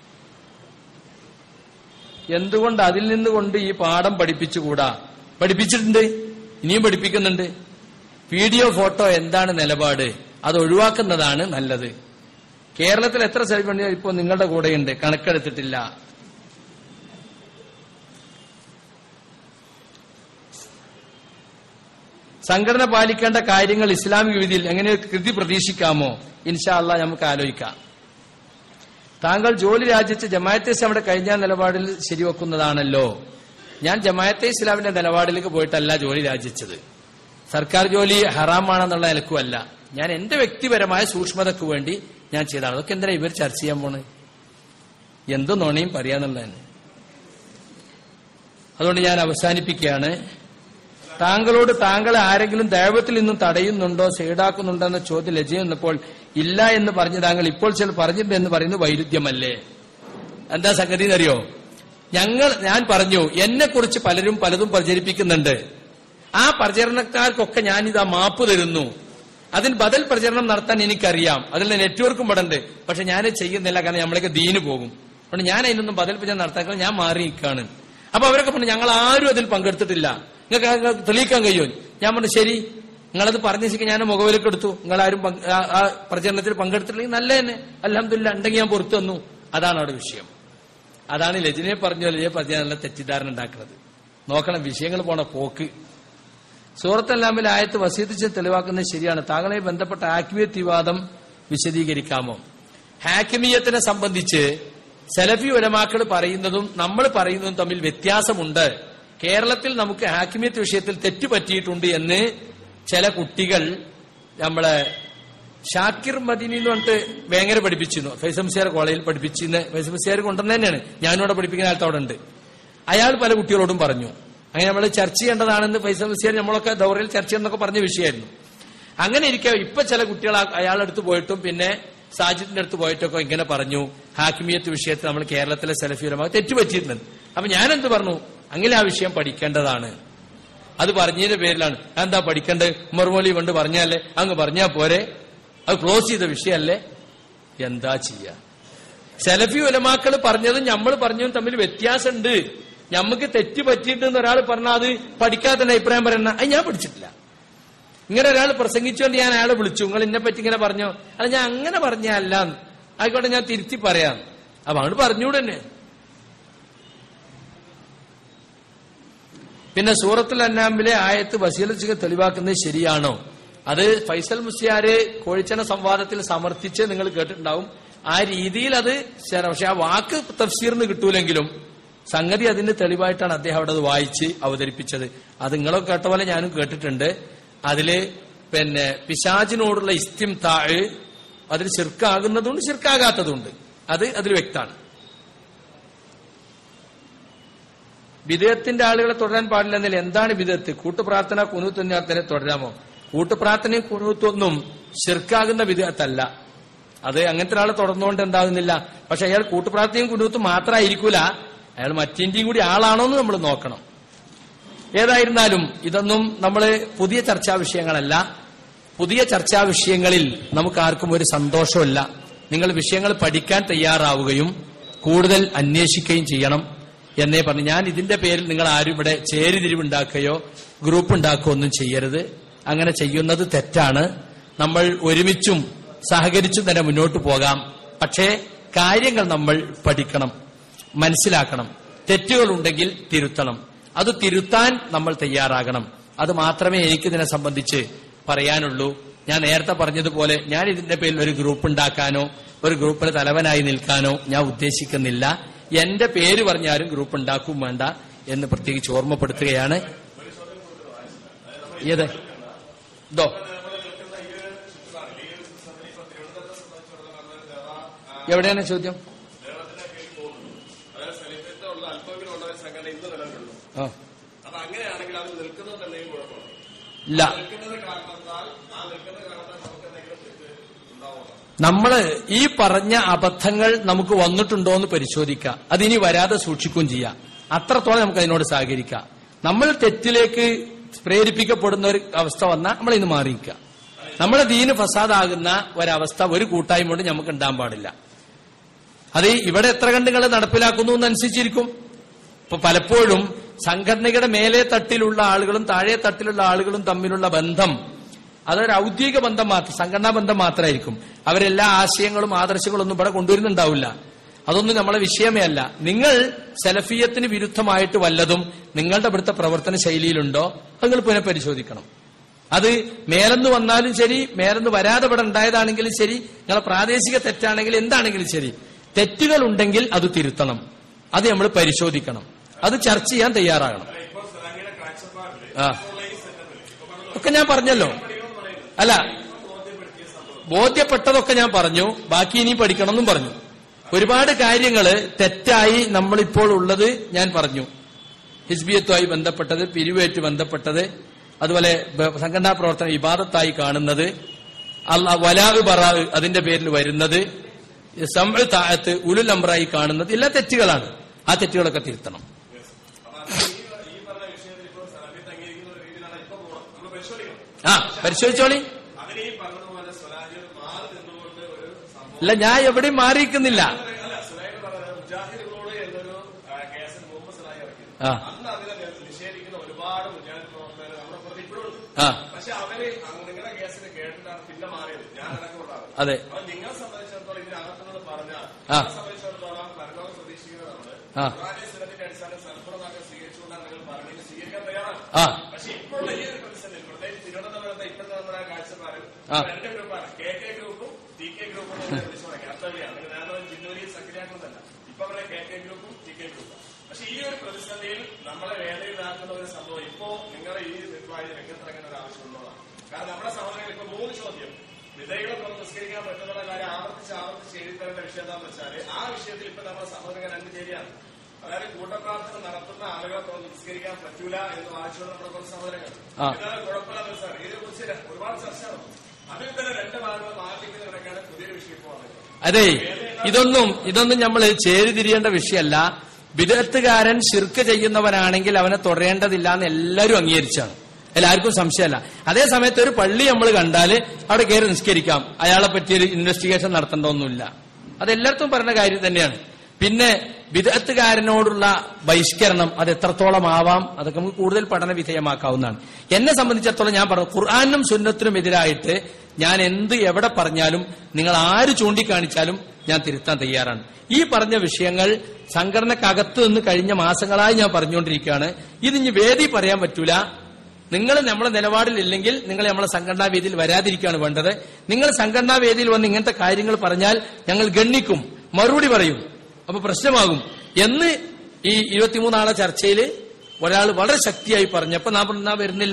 എന്തുകൊണ്ട് അതിൽ നിന്നുകൊണ്ട് ഈ പാഠം പഠിപ്പിച്ചുകൂടാ പഠിപ്പിച്ചിട്ടുണ്ട് ഇനിയും പഠിപ്പിക്കുന്നുണ്ട് വീഡിയോ ഫോട്ടോ എന്താണ് നിലപാട് അത് ഒഴിവാക്കുന്നതാണ് നല്ലത് കേരളത്തിൽ എത്ര സെൽഫി ഇപ്പോൾ നിങ്ങളുടെ കൂടെയുണ്ട് കണക്കെടുത്തിട്ടില്ല സംഘടന പാലിക്കേണ്ട കാര്യങ്ങൾ ഇസ്ലാമിക വിധിയിൽ എങ്ങനെ കൃതി പ്രതീക്ഷിക്കാമോ ഇൻഷാ അള്ളാ നമുക്ക് ആലോചിക്കാം താങ്കൾ ജോലി രാജിച്ച് ജമായത്തെ ഇസ്ലാമിന്റെ കഴിഞ്ഞ നിലപാടിൽ ശരിവെക്കുന്നതാണല്ലോ ഞാൻ ജമായത്തെ ഇസ്ലാമിന്റെ നിലപാടിലേക്ക് പോയിട്ടല്ല ജോലി രാജിച്ചത് സർക്കാർ ജോലി ഹറാമാണെന്നുള്ള നിലക്കുമല്ല ഞാൻ എന്റെ വ്യക്തിപരമായ സൂക്ഷ്മതയ്ക്ക് വേണ്ടി ഞാൻ ചെയ്തതാണ് അതൊക്കെ എന്തിനാ ഇവർ ചർച്ച ചെയ്യാൻ പോണ് എന്ത് നോണയും പറയാന്നുള്ളതാണ് അതുകൊണ്ട് ഞാൻ അവസാനിപ്പിക്കുകയാണ് താങ്കളോട് താങ്കളെ ആരെങ്കിലും ദൈവത്തിൽ നിന്നും തടയുന്നുണ്ടോ സൈഡാക്കുന്നുണ്ടോ എന്ന ചോദ്യം ലജ്ജ വന്നപ്പോൾ ഇല്ല എന്ന് പറഞ്ഞ് താങ്കൾ ഇപ്പോൾ ചില പറഞ്ഞിട്ടുണ്ട് എന്ന് പറയുന്നത് വൈരുദ്ധ്യമല്ലേ എന്താ സംഗതി എന്നറിയോ ഞങ്ങൾ ഞാൻ പറഞ്ഞു എന്നെ കുറിച്ച് പലരും പലതും പ്രചരിപ്പിക്കുന്നുണ്ട് ആ പ്രചരണക്കാർക്കൊക്കെ ഞാനിതാ മാപ്പ് തരുന്നു അതിന് ബദൽ പ്രചരണം നടത്താൻ എനിക്കറിയാം അതിൽ നെറ്റ്വർക്കും ഇവിടെ ഉണ്ട് പക്ഷെ ഞാൻ ചെയ്യുന്നില്ല കാരണം നമ്മളൊക്കെ ദീന് പോകും അതുകൊണ്ട് ഞാൻ അതിനൊന്നും ബദൽ പ്രചരണം നടത്താൻ ഞാൻ മാറി നിൽക്കാണ് അപ്പൊ അവരൊക്കെ പറഞ്ഞു ഞങ്ങൾ ആരും അതിൽ പങ്കെടുത്തിട്ടില്ല നിങ്ങൾക്ക് അത് തെളിയിക്കാൻ കഴിയുമോ ഞാൻ പറഞ്ഞു ശരി നിങ്ങളത് പറഞ്ഞ ശരിക്കും ഞാൻ മുഖവിലേക്ക് എടുത്തു നിങ്ങൾ ആരും പങ്ക്- ആ- ആ പ്രചരണത്തിൽ പങ്കെടുത്തിട്ടില്ലെങ്കിൽ നല്ല തന്നെ അലഹമില്ല ഉണ്ടെങ്കിൽ ഞാൻ പുറത്തു വന്നു അതാണ് അവിടെ വിഷയം അതാണ് ലജനെ പറഞ്ഞു ലജനെ പറഞ്ഞ നല്ല തെറ്റിദ്ധാരണ ഉണ്ടാക്കുന്നത് നോക്കണം വിഷയങ്ങൾ പോണ പോക്ക് സൂറത്തല്ലാമിൽ ആയത്ത് വസീതിച്ച് തെളിവാക്കുന്നത് ശരിയാണ് താങ്കളെ ബന്ധപ്പെട്ട ആക്മിയത്ത് വിവാദം വിശദീകരിക്കാമോ ഹാക്കിമീയത്തിനെ സംബന്ധിച്ച് സലഫി ഉലമാക്കൾ പറയുന്നതും നമ്മൾ പറയുന്നതും തമ്മിൽ വ്യത്യാസമുണ്ട് കേരളത്തിൽ നമുക്ക് ഹാക്കിമിയത്ത് വിഷയത്തിൽ തെറ്റുപറ്റിയിട്ടുണ്ട് എന്ന് ചില കുട്ടികൾ നമ്മളെ ഷാക്കിർ മദീനി എന്ന് പറഞ്ഞിട്ട് വേങ്ങര പഠിപ്പിച്ചിരുന്നു ഫൈസംസിയാർ കോളേജിൽ പഠിപ്പിച്ചിരുന്ന ഫൈസംസിയാർ കൊണ്ടുവന്ന് തന്നെയാണ് ഞാനിവിടെ പഠിപ്പിക്കുന്ന കാലത്ത് അവിടെ ഉണ്ട് അയാൾ പല കുട്ടികളോടും പറഞ്ഞു അങ്ങനെ നമ്മൾ ചർച്ച ചെയ്യേണ്ടതാണെന്ന് ഫൈസംസിയാർ നമ്മളൊക്കെ ദൗറയിൽ ചർച്ച ചെയ്യുന്നൊക്കെ പറഞ്ഞ വിഷയമായിരുന്നു അങ്ങനെ ഇരിക്കെ ഇപ്പൊ ചില കുട്ടികൾ ആ- അയാളടുത്ത് പോയിട്ടും പിന്നെ സാജിദിന്റെ അടുത്ത് പോയിട്ടൊക്കെ ഇങ്ങനെ പറഞ്ഞു ഹാക്കിമിയത്ത് വിഷയത്തിൽ നമ്മൾ കേരളത്തിലെ സെലഫിയുലമാ തെറ്റുപറ്റിയിട്ടുണ്ട് അപ്പൊ ഞാനെന്ത് പറഞ്ഞു അങ്ങനെ ആ വിഷയം പഠിക്കേണ്ടതാണ് അത് പറഞ്ഞതിന്റെ പേരിലാണ് എന്താ പഠിക്കണ്ടേ ഉമർമോലി കൊണ്ട് പറഞ്ഞാലേ അങ്ങ് പറഞ്ഞാ പോരെ അത് ക്ലോസ് ചെയ്ത വിഷയമല്ലേ എന്താ ചെയ്യാ സെലഫി ഉലമാക്കൾ പറഞ്ഞതും നമ്മൾ പറഞ്ഞതും തമ്മിൽ വ്യത്യാസമുണ്ട് ഞമ്മക്ക് തെറ്റ് പറ്റിയിട്ടെന്ന് ഒരാൾ പറഞ്ഞാൽ അത് പഠിക്കാത്ത അഭിപ്രായം പറയണ അത് ഞാൻ പഠിച്ചിട്ടില്ല ഇങ്ങനെ ഒരാൾ പ്രസംഗിച്ചുകൊണ്ട് ഞാൻ അയാളെ വിളിച്ചു നിങ്ങൾ എന്നെ പറ്റി ഇങ്ങനെ പറഞ്ഞോ അല്ല ഞാൻ അങ്ങനെ പറഞ്ഞല്ല ആയിക്കോട്ടെ ഞാൻ തിരുത്തി പറയാം അപ്പൊ അവള് പറഞ്ഞൂടെ തന്നെ പിന്നെ സൂറത്തുൽ അന്നാമിലെ ആയത്ത് വസീലച്ചിക്ക് തെളിവാക്കുന്നത് ശരിയാണോ അത് ഫൈസൽ മുസ്ലിയാര് കോഴിച്ചന സംവാദത്തിൽ സമർത്ഥിച്ച് നിങ്ങൾ കേട്ടിട്ടുണ്ടാവും ആ രീതിയിൽ അത് ശരി. പക്ഷെ ആ വാക്ക് തഫ്സീർന്ന് കിട്ടൂലെങ്കിലും സംഗതി അതിന് തെളിവായിട്ടാണ് അദ്ദേഹം അവിടെ അത് വായിച്ച് അവതരിപ്പിച്ചത് അത് നിങ്ങളൊക്കെ കേട്ട പോലെ ഞാനും കേട്ടിട്ടുണ്ട് അതില് പിന്നെ പിശാജിനോടുള്ള ഇസ്തിം താഴ് അതിൽ ശിർക്കാകുന്നതുണ്ട് ശിർക്കാകാത്തതുണ്ട് അത് അതിൽ വ്യക്തമാണ് വിദേഹത്തിന്റെ ആളുകളെ തുടരാൻ പാടില്ല എന്നതിൽ എന്താണ് വിധത്ത് കൂട്ടുപ്രാർത്ഥന കുനൂത്ത് നേരത്തെ തുടരാമോ കൂട്ടുപ്രാർത്ഥനയും കുനൂത്തൊന്നും ശിർക്കാകുന്ന വിധത്തല്ല അത് അങ്ങനത്തെ ഒരാളെ തുടർന്നുകൊണ്ട് എന്താകുന്നില്ല പക്ഷെ അയാൾ കൂട്ടുപ്രാർത്ഥനയും കുനൂത്തും മാത്രമായിരിക്കൂല അയാൾ മറ്റേന്റെയും കൂടി ആളാണോ എന്ന് നമ്മൾ നോക്കണം ഏതായിരുന്നാലും ഇതൊന്നും നമ്മൾ പുതിയ ചർച്ചാ വിഷയങ്ങളല്ല പുതിയ ചർച്ചാ വിഷയങ്ങളിൽ നമുക്ക് ആർക്കും ഒരു സന്തോഷമില്ല നിങ്ങൾ വിഷയങ്ങൾ പഠിക്കാൻ തയ്യാറാവുകയും കൂടുതൽ അന്വേഷിക്കുകയും ചെയ്യണം എന്നേ പറഞ്ഞു ഞാൻ ഇതിന്റെ പേരിൽ നിങ്ങൾ ആരും ഇവിടെ ചേരിതിരിവുണ്ടാക്കുകയോ ഗ്രൂപ്പ് ഉണ്ടാക്കുകയോ ഒന്നും ചെയ്യരുത് അങ്ങനെ ചെയ്യുന്നത് തെറ്റാണ് നമ്മൾ ഒരുമിച്ചും സഹകരിച്ചും തന്നെ മുന്നോട്ട് പോകാം പക്ഷേ കാര്യങ്ങൾ നമ്മൾ പഠിക്കണം മനസ്സിലാക്കണം തെറ്റുകളുണ്ടെങ്കിൽ തിരുത്തണം അത് തിരുത്താൻ നമ്മൾ തയ്യാറാകണം അത് മാത്രമേ എനിക്കിതിനെ സംബന്ധിച്ച് പറയാനുള്ളൂ ഞാൻ നേരത്തെ പറഞ്ഞതുപോലെ ഞാൻ ഇതിന്റെ പേരിൽ ഒരു ഗ്രൂപ്പ് ഉണ്ടാക്കാനോ ഒരു ഗ്രൂപ്പിന് തലവനായി നിൽക്കാനോ ഞാൻ ഉദ്ദേശിക്കുന്നില്ല എന്റെ പേര് പറഞ്ഞാലും ഗ്രൂപ്പ് ഉണ്ടാക്കും വേണ്ട എന്ന് പ്രത്യേകിച്ച് ഓർമ്മപ്പെടുത്തുകയാണ് ഏത് ഇതോ എവിടെയാണ് ചോദ്യം ആ. ഇല്ല നമ്മള് ഈ പറഞ്ഞ അബദ്ധങ്ങൾ നമുക്ക് വന്നിട്ടുണ്ടോ എന്ന് പരിശോധിക്കാം അതിനി വരാതെ സൂക്ഷിക്കുകയും ചെയ്യാം അത്രത്തോളം നമുക്ക് അതിനോട് സഹകരിക്കാം നമ്മൾ തെറ്റിലേക്ക് പ്രേരിപ്പിക്കപ്പെടുന്ന ഒരു അവസ്ഥ വന്നാൽ നമ്മൾ ഇന്ന് മാറിയിക്കുക നമ്മുടെ ദീന് ഫസാദാകുന്ന ഒരവസ്ഥ ഒരു കൂട്ടായ്മ കൊണ്ട് നമുക്ക് ഉണ്ടാകാൻ പാടില്ല അത് ഇവിടെ എത്ര കണ്ട് നിങ്ങൾ നടപ്പിലാക്കുന്നു എന്നനുസരിച്ചിരിക്കും ഇപ്പൊ പലപ്പോഴും സംഘടനയുടെ മേലെ തട്ടിലുള്ള ആളുകളും താഴെ തട്ടിലുള്ള ആളുകളും തമ്മിലുള്ള ബന്ധം അതൊരു ഔദ്യോഗിക ബന്ധം മാത്രം സംഘടനാ ബന്ധം മാത്രമായിരിക്കും അവരെല്ലാ ആശയങ്ങളും ആദർശങ്ങളും ഒന്നും ഇവിടെ കൊണ്ടുവരുന്നുണ്ടാവില്ല അതൊന്നും നമ്മളെ വിഷയമേ അല്ല നിങ്ങൾ സെലഫിയത്തിന് വിരുദ്ധമായിട്ട് വല്ലതും നിങ്ങളുടെ ഇവിടുത്തെ പ്രവർത്തന ശൈലിയിലുണ്ടോ അത് നിങ്ങൾ പുനഃപരിശോധിക്കണം അത് മേലെന്ന് വന്നാലും ശരി മേലെന്ന് വരാതെ ഇവിടെ ഉണ്ടായതാണെങ്കിലും ശരി നിങ്ങളെ പ്രാദേശിക തെറ്റാണെങ്കിൽ എന്താണെങ്കിലും ശരി തെറ്റുകൾ ഉണ്ടെങ്കിൽ അത് തിരുത്തണം അത് നമ്മൾ പരിശോധിക്കണം അത് ചർച്ച ചെയ്യാൻ തയ്യാറാകണം ആ ഒക്കെ ഞാൻ പറഞ്ഞല്ലോ അല്ല ബോധ്യപ്പെട്ടതൊക്കെ ഞാൻ പറഞ്ഞു ബാക്കി ഇനി പഠിക്കണം എന്നും പറഞ്ഞു ഒരുപാട് കാര്യങ്ങള് തെറ്റായി നമ്മളിപ്പോൾ ഉള്ളത് ഞാൻ പറഞ്ഞു ഹിസ്ബിയത്തുമായി ബന്ധപ്പെട്ടത് പിരിവേറ്റ് ബന്ധപ്പെട്ടത് അതുപോലെ ബ- സംഘടനാ പ്രവർത്തനം ഇബാദത്തായി കാണുന്നത് അല്ല വലാഹ് ബറാ അതിന്റെ പേരിൽ വരുന്നത് സംഴ് താഴത്ത് ഉലുൽ അമ്രായി കാണുന്നത് എല്ലാ തെറ്റുകളാണ് ആ തെറ്റുകളൊക്കെ തിരുത്തണം ആ പരിശോധിച്ചോളി ഇല്ല ഞാൻ എവിടെയും മാറിയിരിക്കുന്നില്ല ആ നിഷേധിക്കുന്ന ഒരുപാട് മുജാഹിദ് പ്രവർത്തകർ നമ്മുടെ പുറത്ത് ഇപ്പോഴും ഉണ്ട് ആ പക്ഷെ അവര് അങ്ങ് നിങ്ങളുടെ കേസിന് കേട്ടിട്ടാണ് പിന്നെ മാറിയത് ഞാൻ അടക്കമുണ്ടാകും അതെ അപ്പൊ നിങ്ങളെ സംബന്ധിച്ചിടത്തോളം ഇതിനകത്തുനിന്ന് പറഞ്ഞ ആ സംബന്ധിച്ചിടത്തോളം പരലോകം പ്രതീക്ഷിക്കുന്നത് നമ്മള് ആ ഖുർആന്റെ സ്ഥലത്തിന്റെ അടിസ്ഥാനം സൽപ്രദാക്കം സ്വീകരിച്ചുകൊണ്ടാണ് നിങ്ങൾ പറഞ്ഞത് സ്വീകരിക്കാൻ തയ്യാറാണ് ആ പക്ഷെ ഇപ്പോഴുള്ള ഈ ഒരു പ്രതിസന്ധി പ്രത്യേകിച്ച് തിരുവനന്തപുരത്തെ ഇപ്പോഴത്തെ നമ്മുടെ കാഴ്ചപ്പാട് ആ. രണ്ട് ഗ്രൂപ്പാണ് കെ കെ ഗ്രൂപ്പും ടി കെ ഗ്രൂപ്പും എന്ന് വിളിച്ചു തുടങ്ങി അർത്ഥവ്യാണ് നിങ്ങൾ നേരത്തെ ജിന്നൂരി സക്രിയാക്കുന്നതല്ല ഇപ്പൊ അവരുടെ കെ കെ ഗ്രൂപ്പും ടി കെ ഗ്രൂപ്പും പക്ഷെ ഈ ഒരു പ്രതിസന്ധിയിൽ നമ്മളെ വേദനയിലാക്കുന്ന ഒരു സംഭവം ഇപ്പോ നിങ്ങളുടെ ഈ വിദ്വാരി രംഗത്തിറങ്ങുന്ന ഒരു ആവശ്യമുള്ളതാണ് കാരണം നമ്മുടെ സഹോദരങ്ങൾ ഇപ്പൊ മൂന്ന് ചോദ്യം വിധേയകളെ നിസ്കരിക്കാൻ പറ്റുന്ന കാര്യം ആവർത്തിച്ച് ആവർത്തിച്ച് എഴുതി തരേണ്ട വിഷയം എന്താണെന്ന് വെച്ചാല് ആ വിഷയത്തിൽ ഇപ്പൊ നമ്മുടെ സഹോദരങ്ങൾ രണ്ട് ശരിയാണ് അതായത് കൂട്ടപ്രാർത്ഥന നടത്തുന്ന ആളുകളെ കൊണ്ട് നിസ്കരിക്കാൻ പറ്റൂല എന്ന് വായിച്ചുകൊണ്ട് നമ്മുടെ കുറച്ച് സഹോദരങ്ങൾ ആ. ഇതാണ് കുഴപ്പമില്ലാത്ത സാർ ഇതിനെ കുറിച്ച് ഒരുപാട് ചർച്ച നടന്നു അതിൽ തന്നെ രണ്ട് ഭാഗങ്ങൾ മാറ്റിക്കുന്ന കിടക്കാണ് പുതിയൊരു വിഷയം ഇപ്പോൾ വന്നത് അതെ ഇതൊന്നും ഇതൊന്നും നമ്മൾ ചേരി തിരിയേണ്ട വിഷയമല്ല വിദഗ്ധകാരൻ ശിർക്ക് ചെയ്യുന്നവനാണെങ്കിൽ അവനെ തുടരേണ്ടതില്ല എന്ന് എല്ലാവരും അംഗീകരിച്ചാണ് എല്ലാവർക്കും സംശയമല്ല അതേ സമയത്ത് ഒരു പള്ളി നമ്മൾ കണ്ടാൽ അവിടെ കയറി നിസ്കരിക്കാം അയാളെ പറ്റി ഒരു ഇൻവെസ്റ്റിഗേഷൻ നടത്തേണ്ടതൊന്നുമില്ല അതെല്ലായിടത്തും പറഞ്ഞ കാര്യം തന്നെയാണ് പിന്നെ വിദഗ്ധകാരനോടുള്ള ബഹിഷ്കരണം അത് എത്രത്തോളം ആവാം അതൊക്കെ നമുക്ക് കൂടുതൽ പഠന വിധേയമാക്കാവുന്നതാണ് എന്നെ സംബന്ധിച്ചിടത്തോളം ഞാൻ പറഞ്ഞു ഖുർആാനും സുന്നത്തിനും എതിരായിട്ട് ഞാൻ എന്ത് എവിടെ പറഞ്ഞാലും നിങ്ങൾ ആര് ചൂണ്ടിക്കാണിച്ചാലും ഞാൻ തിരുത്താൻ തയ്യാറാണ് ഈ പറഞ്ഞ വിഷയങ്ങൾ സംഘടനക്കകത്ത് നിന്ന് കഴിഞ്ഞ മാസങ്ങളായി ഞാൻ പറഞ്ഞുകൊണ്ടിരിക്കുകയാണ് ഇതിഞ്ഞ് വേദി പറയാൻ പറ്റൂല നിങ്ങൾ നമ്മളെ നിലപാടിലില്ലെങ്കിൽ നിങ്ങൾ നമ്മളെ സംഘടനാ വേദിയിൽ വരാതിരിക്കുകയാണ് വേണ്ടത് നിങ്ങൾ സംഘടനാ വേദിയിൽ വന്ന് ഇങ്ങനത്തെ കാര്യങ്ങൾ പറഞ്ഞാൽ ഞങ്ങൾ ഗണ്ണിക്കും മറുപടി പറയും അപ്പൊ പ്രശ്നമാകും എന്ന് ഈ ഇരുപത്തിമൂന്നാളെ ചർച്ചയിൽ ഒരാൾ വളരെ ശക്തിയായി പറഞ്ഞപ്പോ നാം നാ വരുന്നില്ല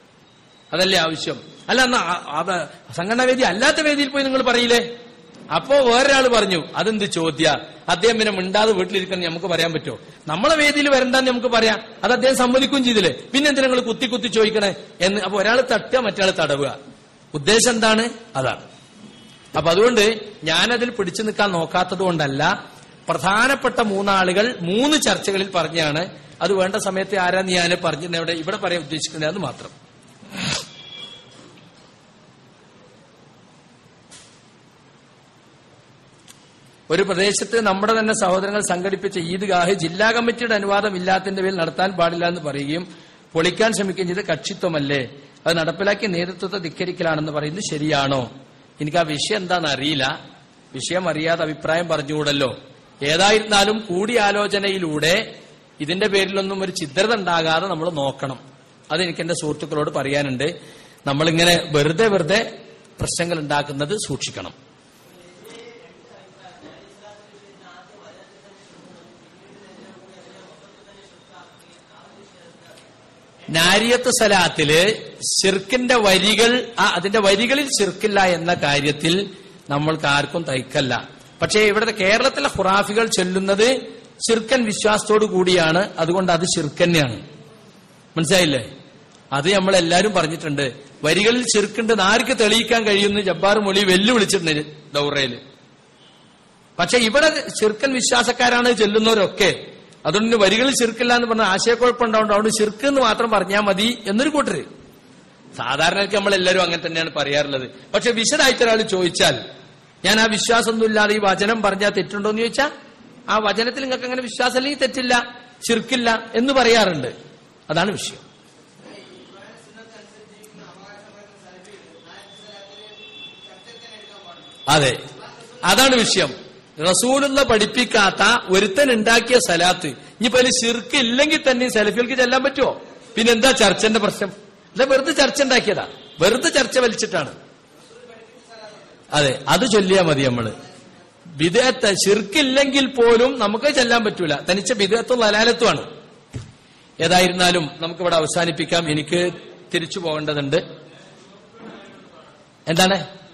അതല്ലേ ആവശ്യം അല്ല എന്നാ ആ- അത് സംഘടനാ വേദി അല്ലാത്ത വേദിയിൽ പോയി നിങ്ങൾ പറയില്ലേ അപ്പോ വേറൊരാൾ പറഞ്ഞു അതെന്ത് ചോദ്യ അദ്ദേഹം പിന്നെ മിണ്ടാതെ വീട്ടിലിരിക്കുന്ന നമുക്ക് പറയാൻ പറ്റുമോ നമ്മളെ വേദിയിൽ വരണ്ടെന്ന് നമുക്ക് പറയാം അത് അദ്ദേഹം സമ്മതിക്കുകയും ചെയ്തില്ലേ പിന്നെ എന്തിനാ നിങ്ങൾ കുത്തി കുത്തി ചോദിക്കണേ എന്ന് അപ്പൊ ഒരാൾ തട്ടുക മറ്റയാൾ തടവുക ഉദ്ദേശം എന്താണ് അതാണ് അപ്പൊ അതുകൊണ്ട് ഞാനതിൽ പിടിച്ചു നിൽക്കാൻ നോക്കാത്തത് കൊണ്ടല്ല പ്രധാനപ്പെട്ട മൂന്നാളുകൾ മൂന്ന് ചർച്ചകളിൽ പറഞ്ഞാണ് അത് വേണ്ട സമയത്ത് ആരാന്ന് ഞാൻ പറഞ്ഞു ഇവിടെ ഇവിടെ പറയാൻ ഉദ്ദേശിക്കുന്നത് അത് മാത്രം ഒരു പ്രദേശത്ത് നമ്മുടെ തന്നെ സഹോദരങ്ങൾ സംഘടിപ്പിച്ച ഈദ്ഗാഹ് ജില്ലാ കമ്മിറ്റിയുടെ അനുവാദം ഇല്ലാത്തതിന്റെ പേരിൽ നടത്താൻ പാടില്ല എന്ന് പറയുകയും പൊളിക്കാൻ ശ്രമിക്കുകയും ചെയ്ത് കക്ഷിത്വമല്ലേ അത് നടപ്പിലാക്കിയ നേതൃത്വത്തെ ധിക്കരിക്കലാണെന്ന് പറയുന്നത് ശരിയാണോ എനിക്ക് ആ വിഷയം എന്താണെന്ന് അറിയില്ല വിഷയം അറിയാതെ അഭിപ്രായം പറഞ്ഞുകൂടല്ലോ ഏതായിരുന്നാലും കൂടിയാലോചനയിലൂടെ ഇതിന്റെ പേരിലൊന്നും ഒരു ഛിദ്രത ഉണ്ടാകാതെ നമ്മൾ നോക്കണം അതെനിക്ക് എന്റെ സുഹൃത്തുക്കളോട് പറയാനുണ്ട് നമ്മളിങ്ങനെ വെറുതെ വെറുതെ പ്രശ്നങ്ങൾ ഉണ്ടാക്കുന്നത് സൂക്ഷിക്കണം നാരിയത്ത് സലാത്തില് ഷിർക്കിന്റെ വരികൾ ആ അതിന്റെ വരികളിൽ ഷിർക്കില്ല എന്ന കാര്യത്തിൽ നമ്മൾക്ക് ആർക്കും തയ്ക്കല്ല പക്ഷേ ഇവിടുത്തെ കേരളത്തിലെ ഖുറാഫികൾ ചൊല്ലുന്നത് ഷിർക്കൻ വിശ്വാസത്തോടു കൂടിയാണ് അതുകൊണ്ട് അത് ഷിർക്കന്നെയാണ് മനസ്സിലായില്ലേ അത് നമ്മൾ എല്ലാവരും പറഞ്ഞിട്ടുണ്ട് വരികളിൽ ചെറുക്കുണ്ടെന്ന് ആർക്ക് തെളിയിക്കാൻ കഴിയുമെന്ന് ജബ്ബാർ മൊഴി വെല്ലുവിളിച്ചിട്ടുണ്ട് ദൗറയില് പക്ഷെ ഇവിടെ ചെറുക്കൻ വിശ്വാസക്കാരാണ് ചെല്ലുന്നവരൊക്കെ അതുകൊണ്ട് വരികളിൽ ചെറുക്കില്ല എന്ന് പറഞ്ഞ ആശയക്കുഴപ്പമുണ്ടാവും അതുകൊണ്ട് ചെറുക്ക് എന്ന് മാത്രം പറഞ്ഞാൽ മതി എന്നൊരു കൂട്ടര് സാധാരണക്ക് നമ്മൾ എല്ലാവരും അങ്ങനെ തന്നെയാണ് പറയാറുള്ളത് പക്ഷെ വിശദമായിട്ട് ഒരാൾ ചോദിച്ചാൽ ഞാൻ ആ വിശ്വാസമൊന്നും ഇല്ലാതെ ഈ വചനം പറഞ്ഞാൽ തെറ്റുണ്ടോ എന്ന് ചോദിച്ചാൽ ആ വചനത്തിൽ നിങ്ങൾക്ക് അങ്ങനെ വിശ്വാസം അല്ലെങ്കിൽ തെറ്റില്ല ചെറുക്കില്ല എന്ന് പറയാറുണ്ട് അതാണ് വിഷയം അതെ അതാണ് വിഷയം റസൂലുള്ള പഠിപ്പിക്കാത്ത ഒരുത്തൻ ഉണ്ടാക്കിയ സലാത്ത് ഇനിയിപ്പോ അതിൽ ശിർക്ക് ഇല്ലെങ്കിൽ തന്നെ സെലഫികൾക്ക് ചെല്ലാൻ പറ്റുമോ പിന്നെ എന്താ ചർച്ചന്റെ പ്രശ്നം അല്ല വെറുതെ ചർച്ച ഉണ്ടാക്കിയതാ വെറുതെ ചർച്ച വലിച്ചിട്ടാണ് അതെ അത് ചൊല്ലിയാ മതി നമ്മള് വിദേഹത്ത് ശിർക്കില്ലെങ്കിൽ പോലും നമുക്ക് ചെല്ലാൻ പറ്റൂല തനിച്ച വിദേഹത്തും ലലാലത്തുമാണ് ഏതായിരുന്നാലും നമുക്കിവിടെ അവസാനിപ്പിക്കാം എനിക്ക് തിരിച്ചു പോകേണ്ടതുണ്ട് എന്താണ്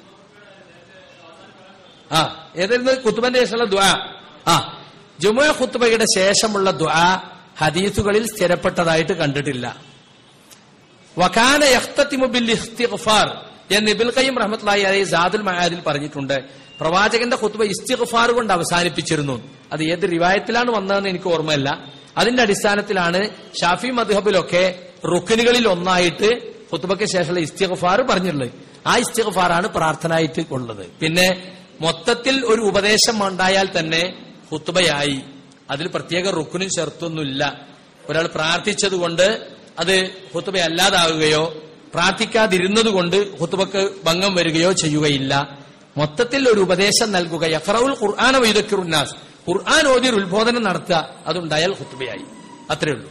ആ ഏതായിരുന്നു കുത്തുബന്റെ ശേഷമുള്ള ദ്വാ ആ ജുമുഅ ഖുത്തുബയുടെ ശേഷമുള്ള ദ്വാ ഹദീസുകളിൽ സ്ഥിരപ്പെട്ടതായിട്ട് കണ്ടിട്ടില്ല വകാന യഖ്തതിമു ബിൽ ഇസ്തിഗ്ഫാർ എന്ന് ഇബിൽ ഖയ്യിം റഹ്മത്തുള്ളാഹി അലൈഹി സാദുൽ മആദിൽ പറഞ്ഞിട്ടുണ്ട് പ്രവാചകന്റെ ഖുത്ബ ഇസ്തിഗ്ഫാർ കൊണ്ട് അവസാനിപ്പിച്ചിരുന്നു അത് ഏത് റിവായത്തിലാണ് വന്നതെന്ന് എനിക്ക് ഓർമ്മയില്ല അതിന്റെ അടിസ്ഥാനത്തിലാണ് ഷാഫി മദ്ഹബിലൊക്കെ റുക്കനുകളിൽ ഒന്നായിട്ട് ഖുത്ബയ്ക്ക് ശേഷമുള്ള ഇസ്തിഗ്ഫാർ പറഞ്ഞിട്ടുള്ളത് ആ ഇസ്തിഗ്ഫാറാണ് പ്രാർത്ഥനയായിട്ട് ഉള്ളത് പിന്നെ മൊത്തത്തിൽ ഒരു ഉപദേശം ഉണ്ടായാൽ തന്നെ ഖുത്ബയായി അതിൽ പ്രത്യേക റുക്കുനും ചേർത്തൊന്നുമില്ല ഒരാൾ പ്രാർത്ഥിച്ചതുകൊണ്ട് അത് ഹുത്തുബ അല്ലാതാവുകയോ പ്രാർത്ഥിക്കാതിരുന്നത് കൊണ്ട് ഹുത്തുബക്ക് ഭംഗം വരികയോ ചെയ്യുകയില്ല മൊത്തത്തിൽ ഒരു ഉപദേശം നൽകുക യഫറവുൽ ഖുർആാന വൈദക്കുറുന്നാസ് ഖുർആൻ ഓതി ഒരു ഉത്ബോധനം നടത്തുക അതുണ്ടായാൽ ഹുത്തുബയായി അത്രേ ഉള്ളൂ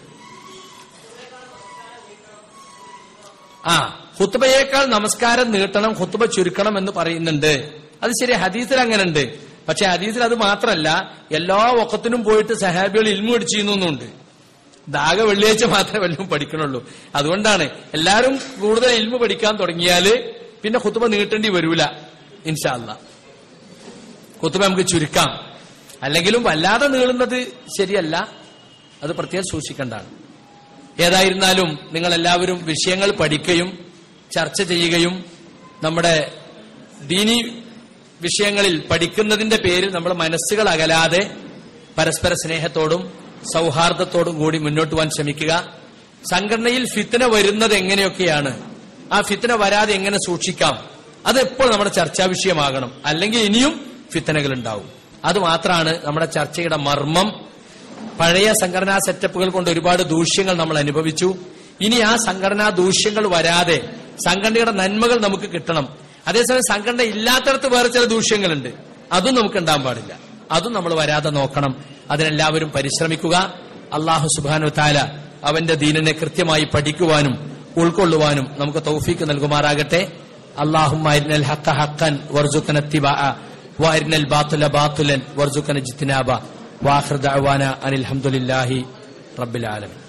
ആ ഹുത്തുബയേക്കാൾ നമസ്കാരം നീട്ടണം ഹുത്തുബ ചുരുക്കണം എന്ന് പറയുന്നുണ്ട് അത് ശരി ഹദീസിൽ അങ്ങനെ ഉണ്ട് പക്ഷെ ഹദീസിൽ അത് മാത്രമല്ല എല്ലാ ഒക്കത്തിനും പോയിട്ട് സഹാബികൾ ഇൽമു അടിച്ചിരുന്നുണ്ട് ദാഗ വെള്ളിയാഴ്ച മാത്രമേ വല്ലതും പഠിക്കണുള്ളൂ അതുകൊണ്ടാണ് എല്ലാവരും കൂടുതൽ ഇൽമു പഠിക്കാൻ തുടങ്ങിയാല് പിന്നെ കുത്തുബ നീട്ടേണ്ടി വരൂല ഇൻഷാല്ല കുത്തുബ നമുക്ക് ചുരുക്കാം അല്ലെങ്കിലും വല്ലാതെ നീളുന്നത് ശരിയല്ല അത് പ്രത്യേകം സൂക്ഷിക്കേണ്ടതാണ് ഏതായിരുന്നാലും നിങ്ങൾ എല്ലാവരും വിഷയങ്ങൾ പഠിക്കുകയും ചർച്ച ചെയ്യുകയും നമ്മുടെ ദീനി വിഷയങ്ങളിൽ പഠിക്കുന്നതിന്റെ പേരിൽ നമ്മൾ മനസ്സുകൾ അകലാതെ പരസ്പര സ്നേഹത്തോടും സൗഹാർദ്ദത്തോടും കൂടി മുന്നോട്ട് പോകാൻ ശ്രമിക്കുക സംഘടനയിൽ ഫിത്തന വരുന്നത് എങ്ങനെയൊക്കെയാണ് ആ ഫിത്തന വരാതെ എങ്ങനെ സൂക്ഷിക്കാം അത് എപ്പോൾ നമ്മുടെ ചർച്ചാ വിഷയമാകണം അല്ലെങ്കിൽ ഇനിയും ഫിത്തനകൾ ഉണ്ടാവും അത് മാത്രമാണ് നമ്മുടെ ചർച്ചയുടെ മർമ്മം പഴയ സംഘടനാ സെറ്റപ്പുകൾ കൊണ്ട് ഒരുപാട് ദൂഷ്യങ്ങൾ നമ്മൾ അനുഭവിച്ചു ഇനി ആ സംഘടനാ ദൂഷ്യങ്ങൾ വരാതെ സംഘടനയുടെ നന്മകൾ നമുക്ക് കിട്ടണം അതേസമയം സംഘടന ഇല്ലാത്തടത്ത് വേറെ ചില ദൂഷ്യങ്ങളുണ്ട് അതും നമുക്ക് ഉണ്ടാകാൻ പാടില്ല അതും നമ്മൾ വരാതെ നോക്കണം അതിനെല്ലാവരും പരിശ്രമിക്കുക അള്ളാഹു സുബാനു താല അവന്റെ ദീനിനെ കൃത്യമായി പഠിക്കുവാനും ഉൾക്കൊള്ളുവാനും നമുക്ക് തൗഫീക്ക് നൽകുമാറാകട്ടെ اللهم أرنا الحق حقا وارزقنا اتباعه وأرنا الباطل باطلا وارزقنا اجتنابه وآخر دعوانا أن الحمد لله رب العالمين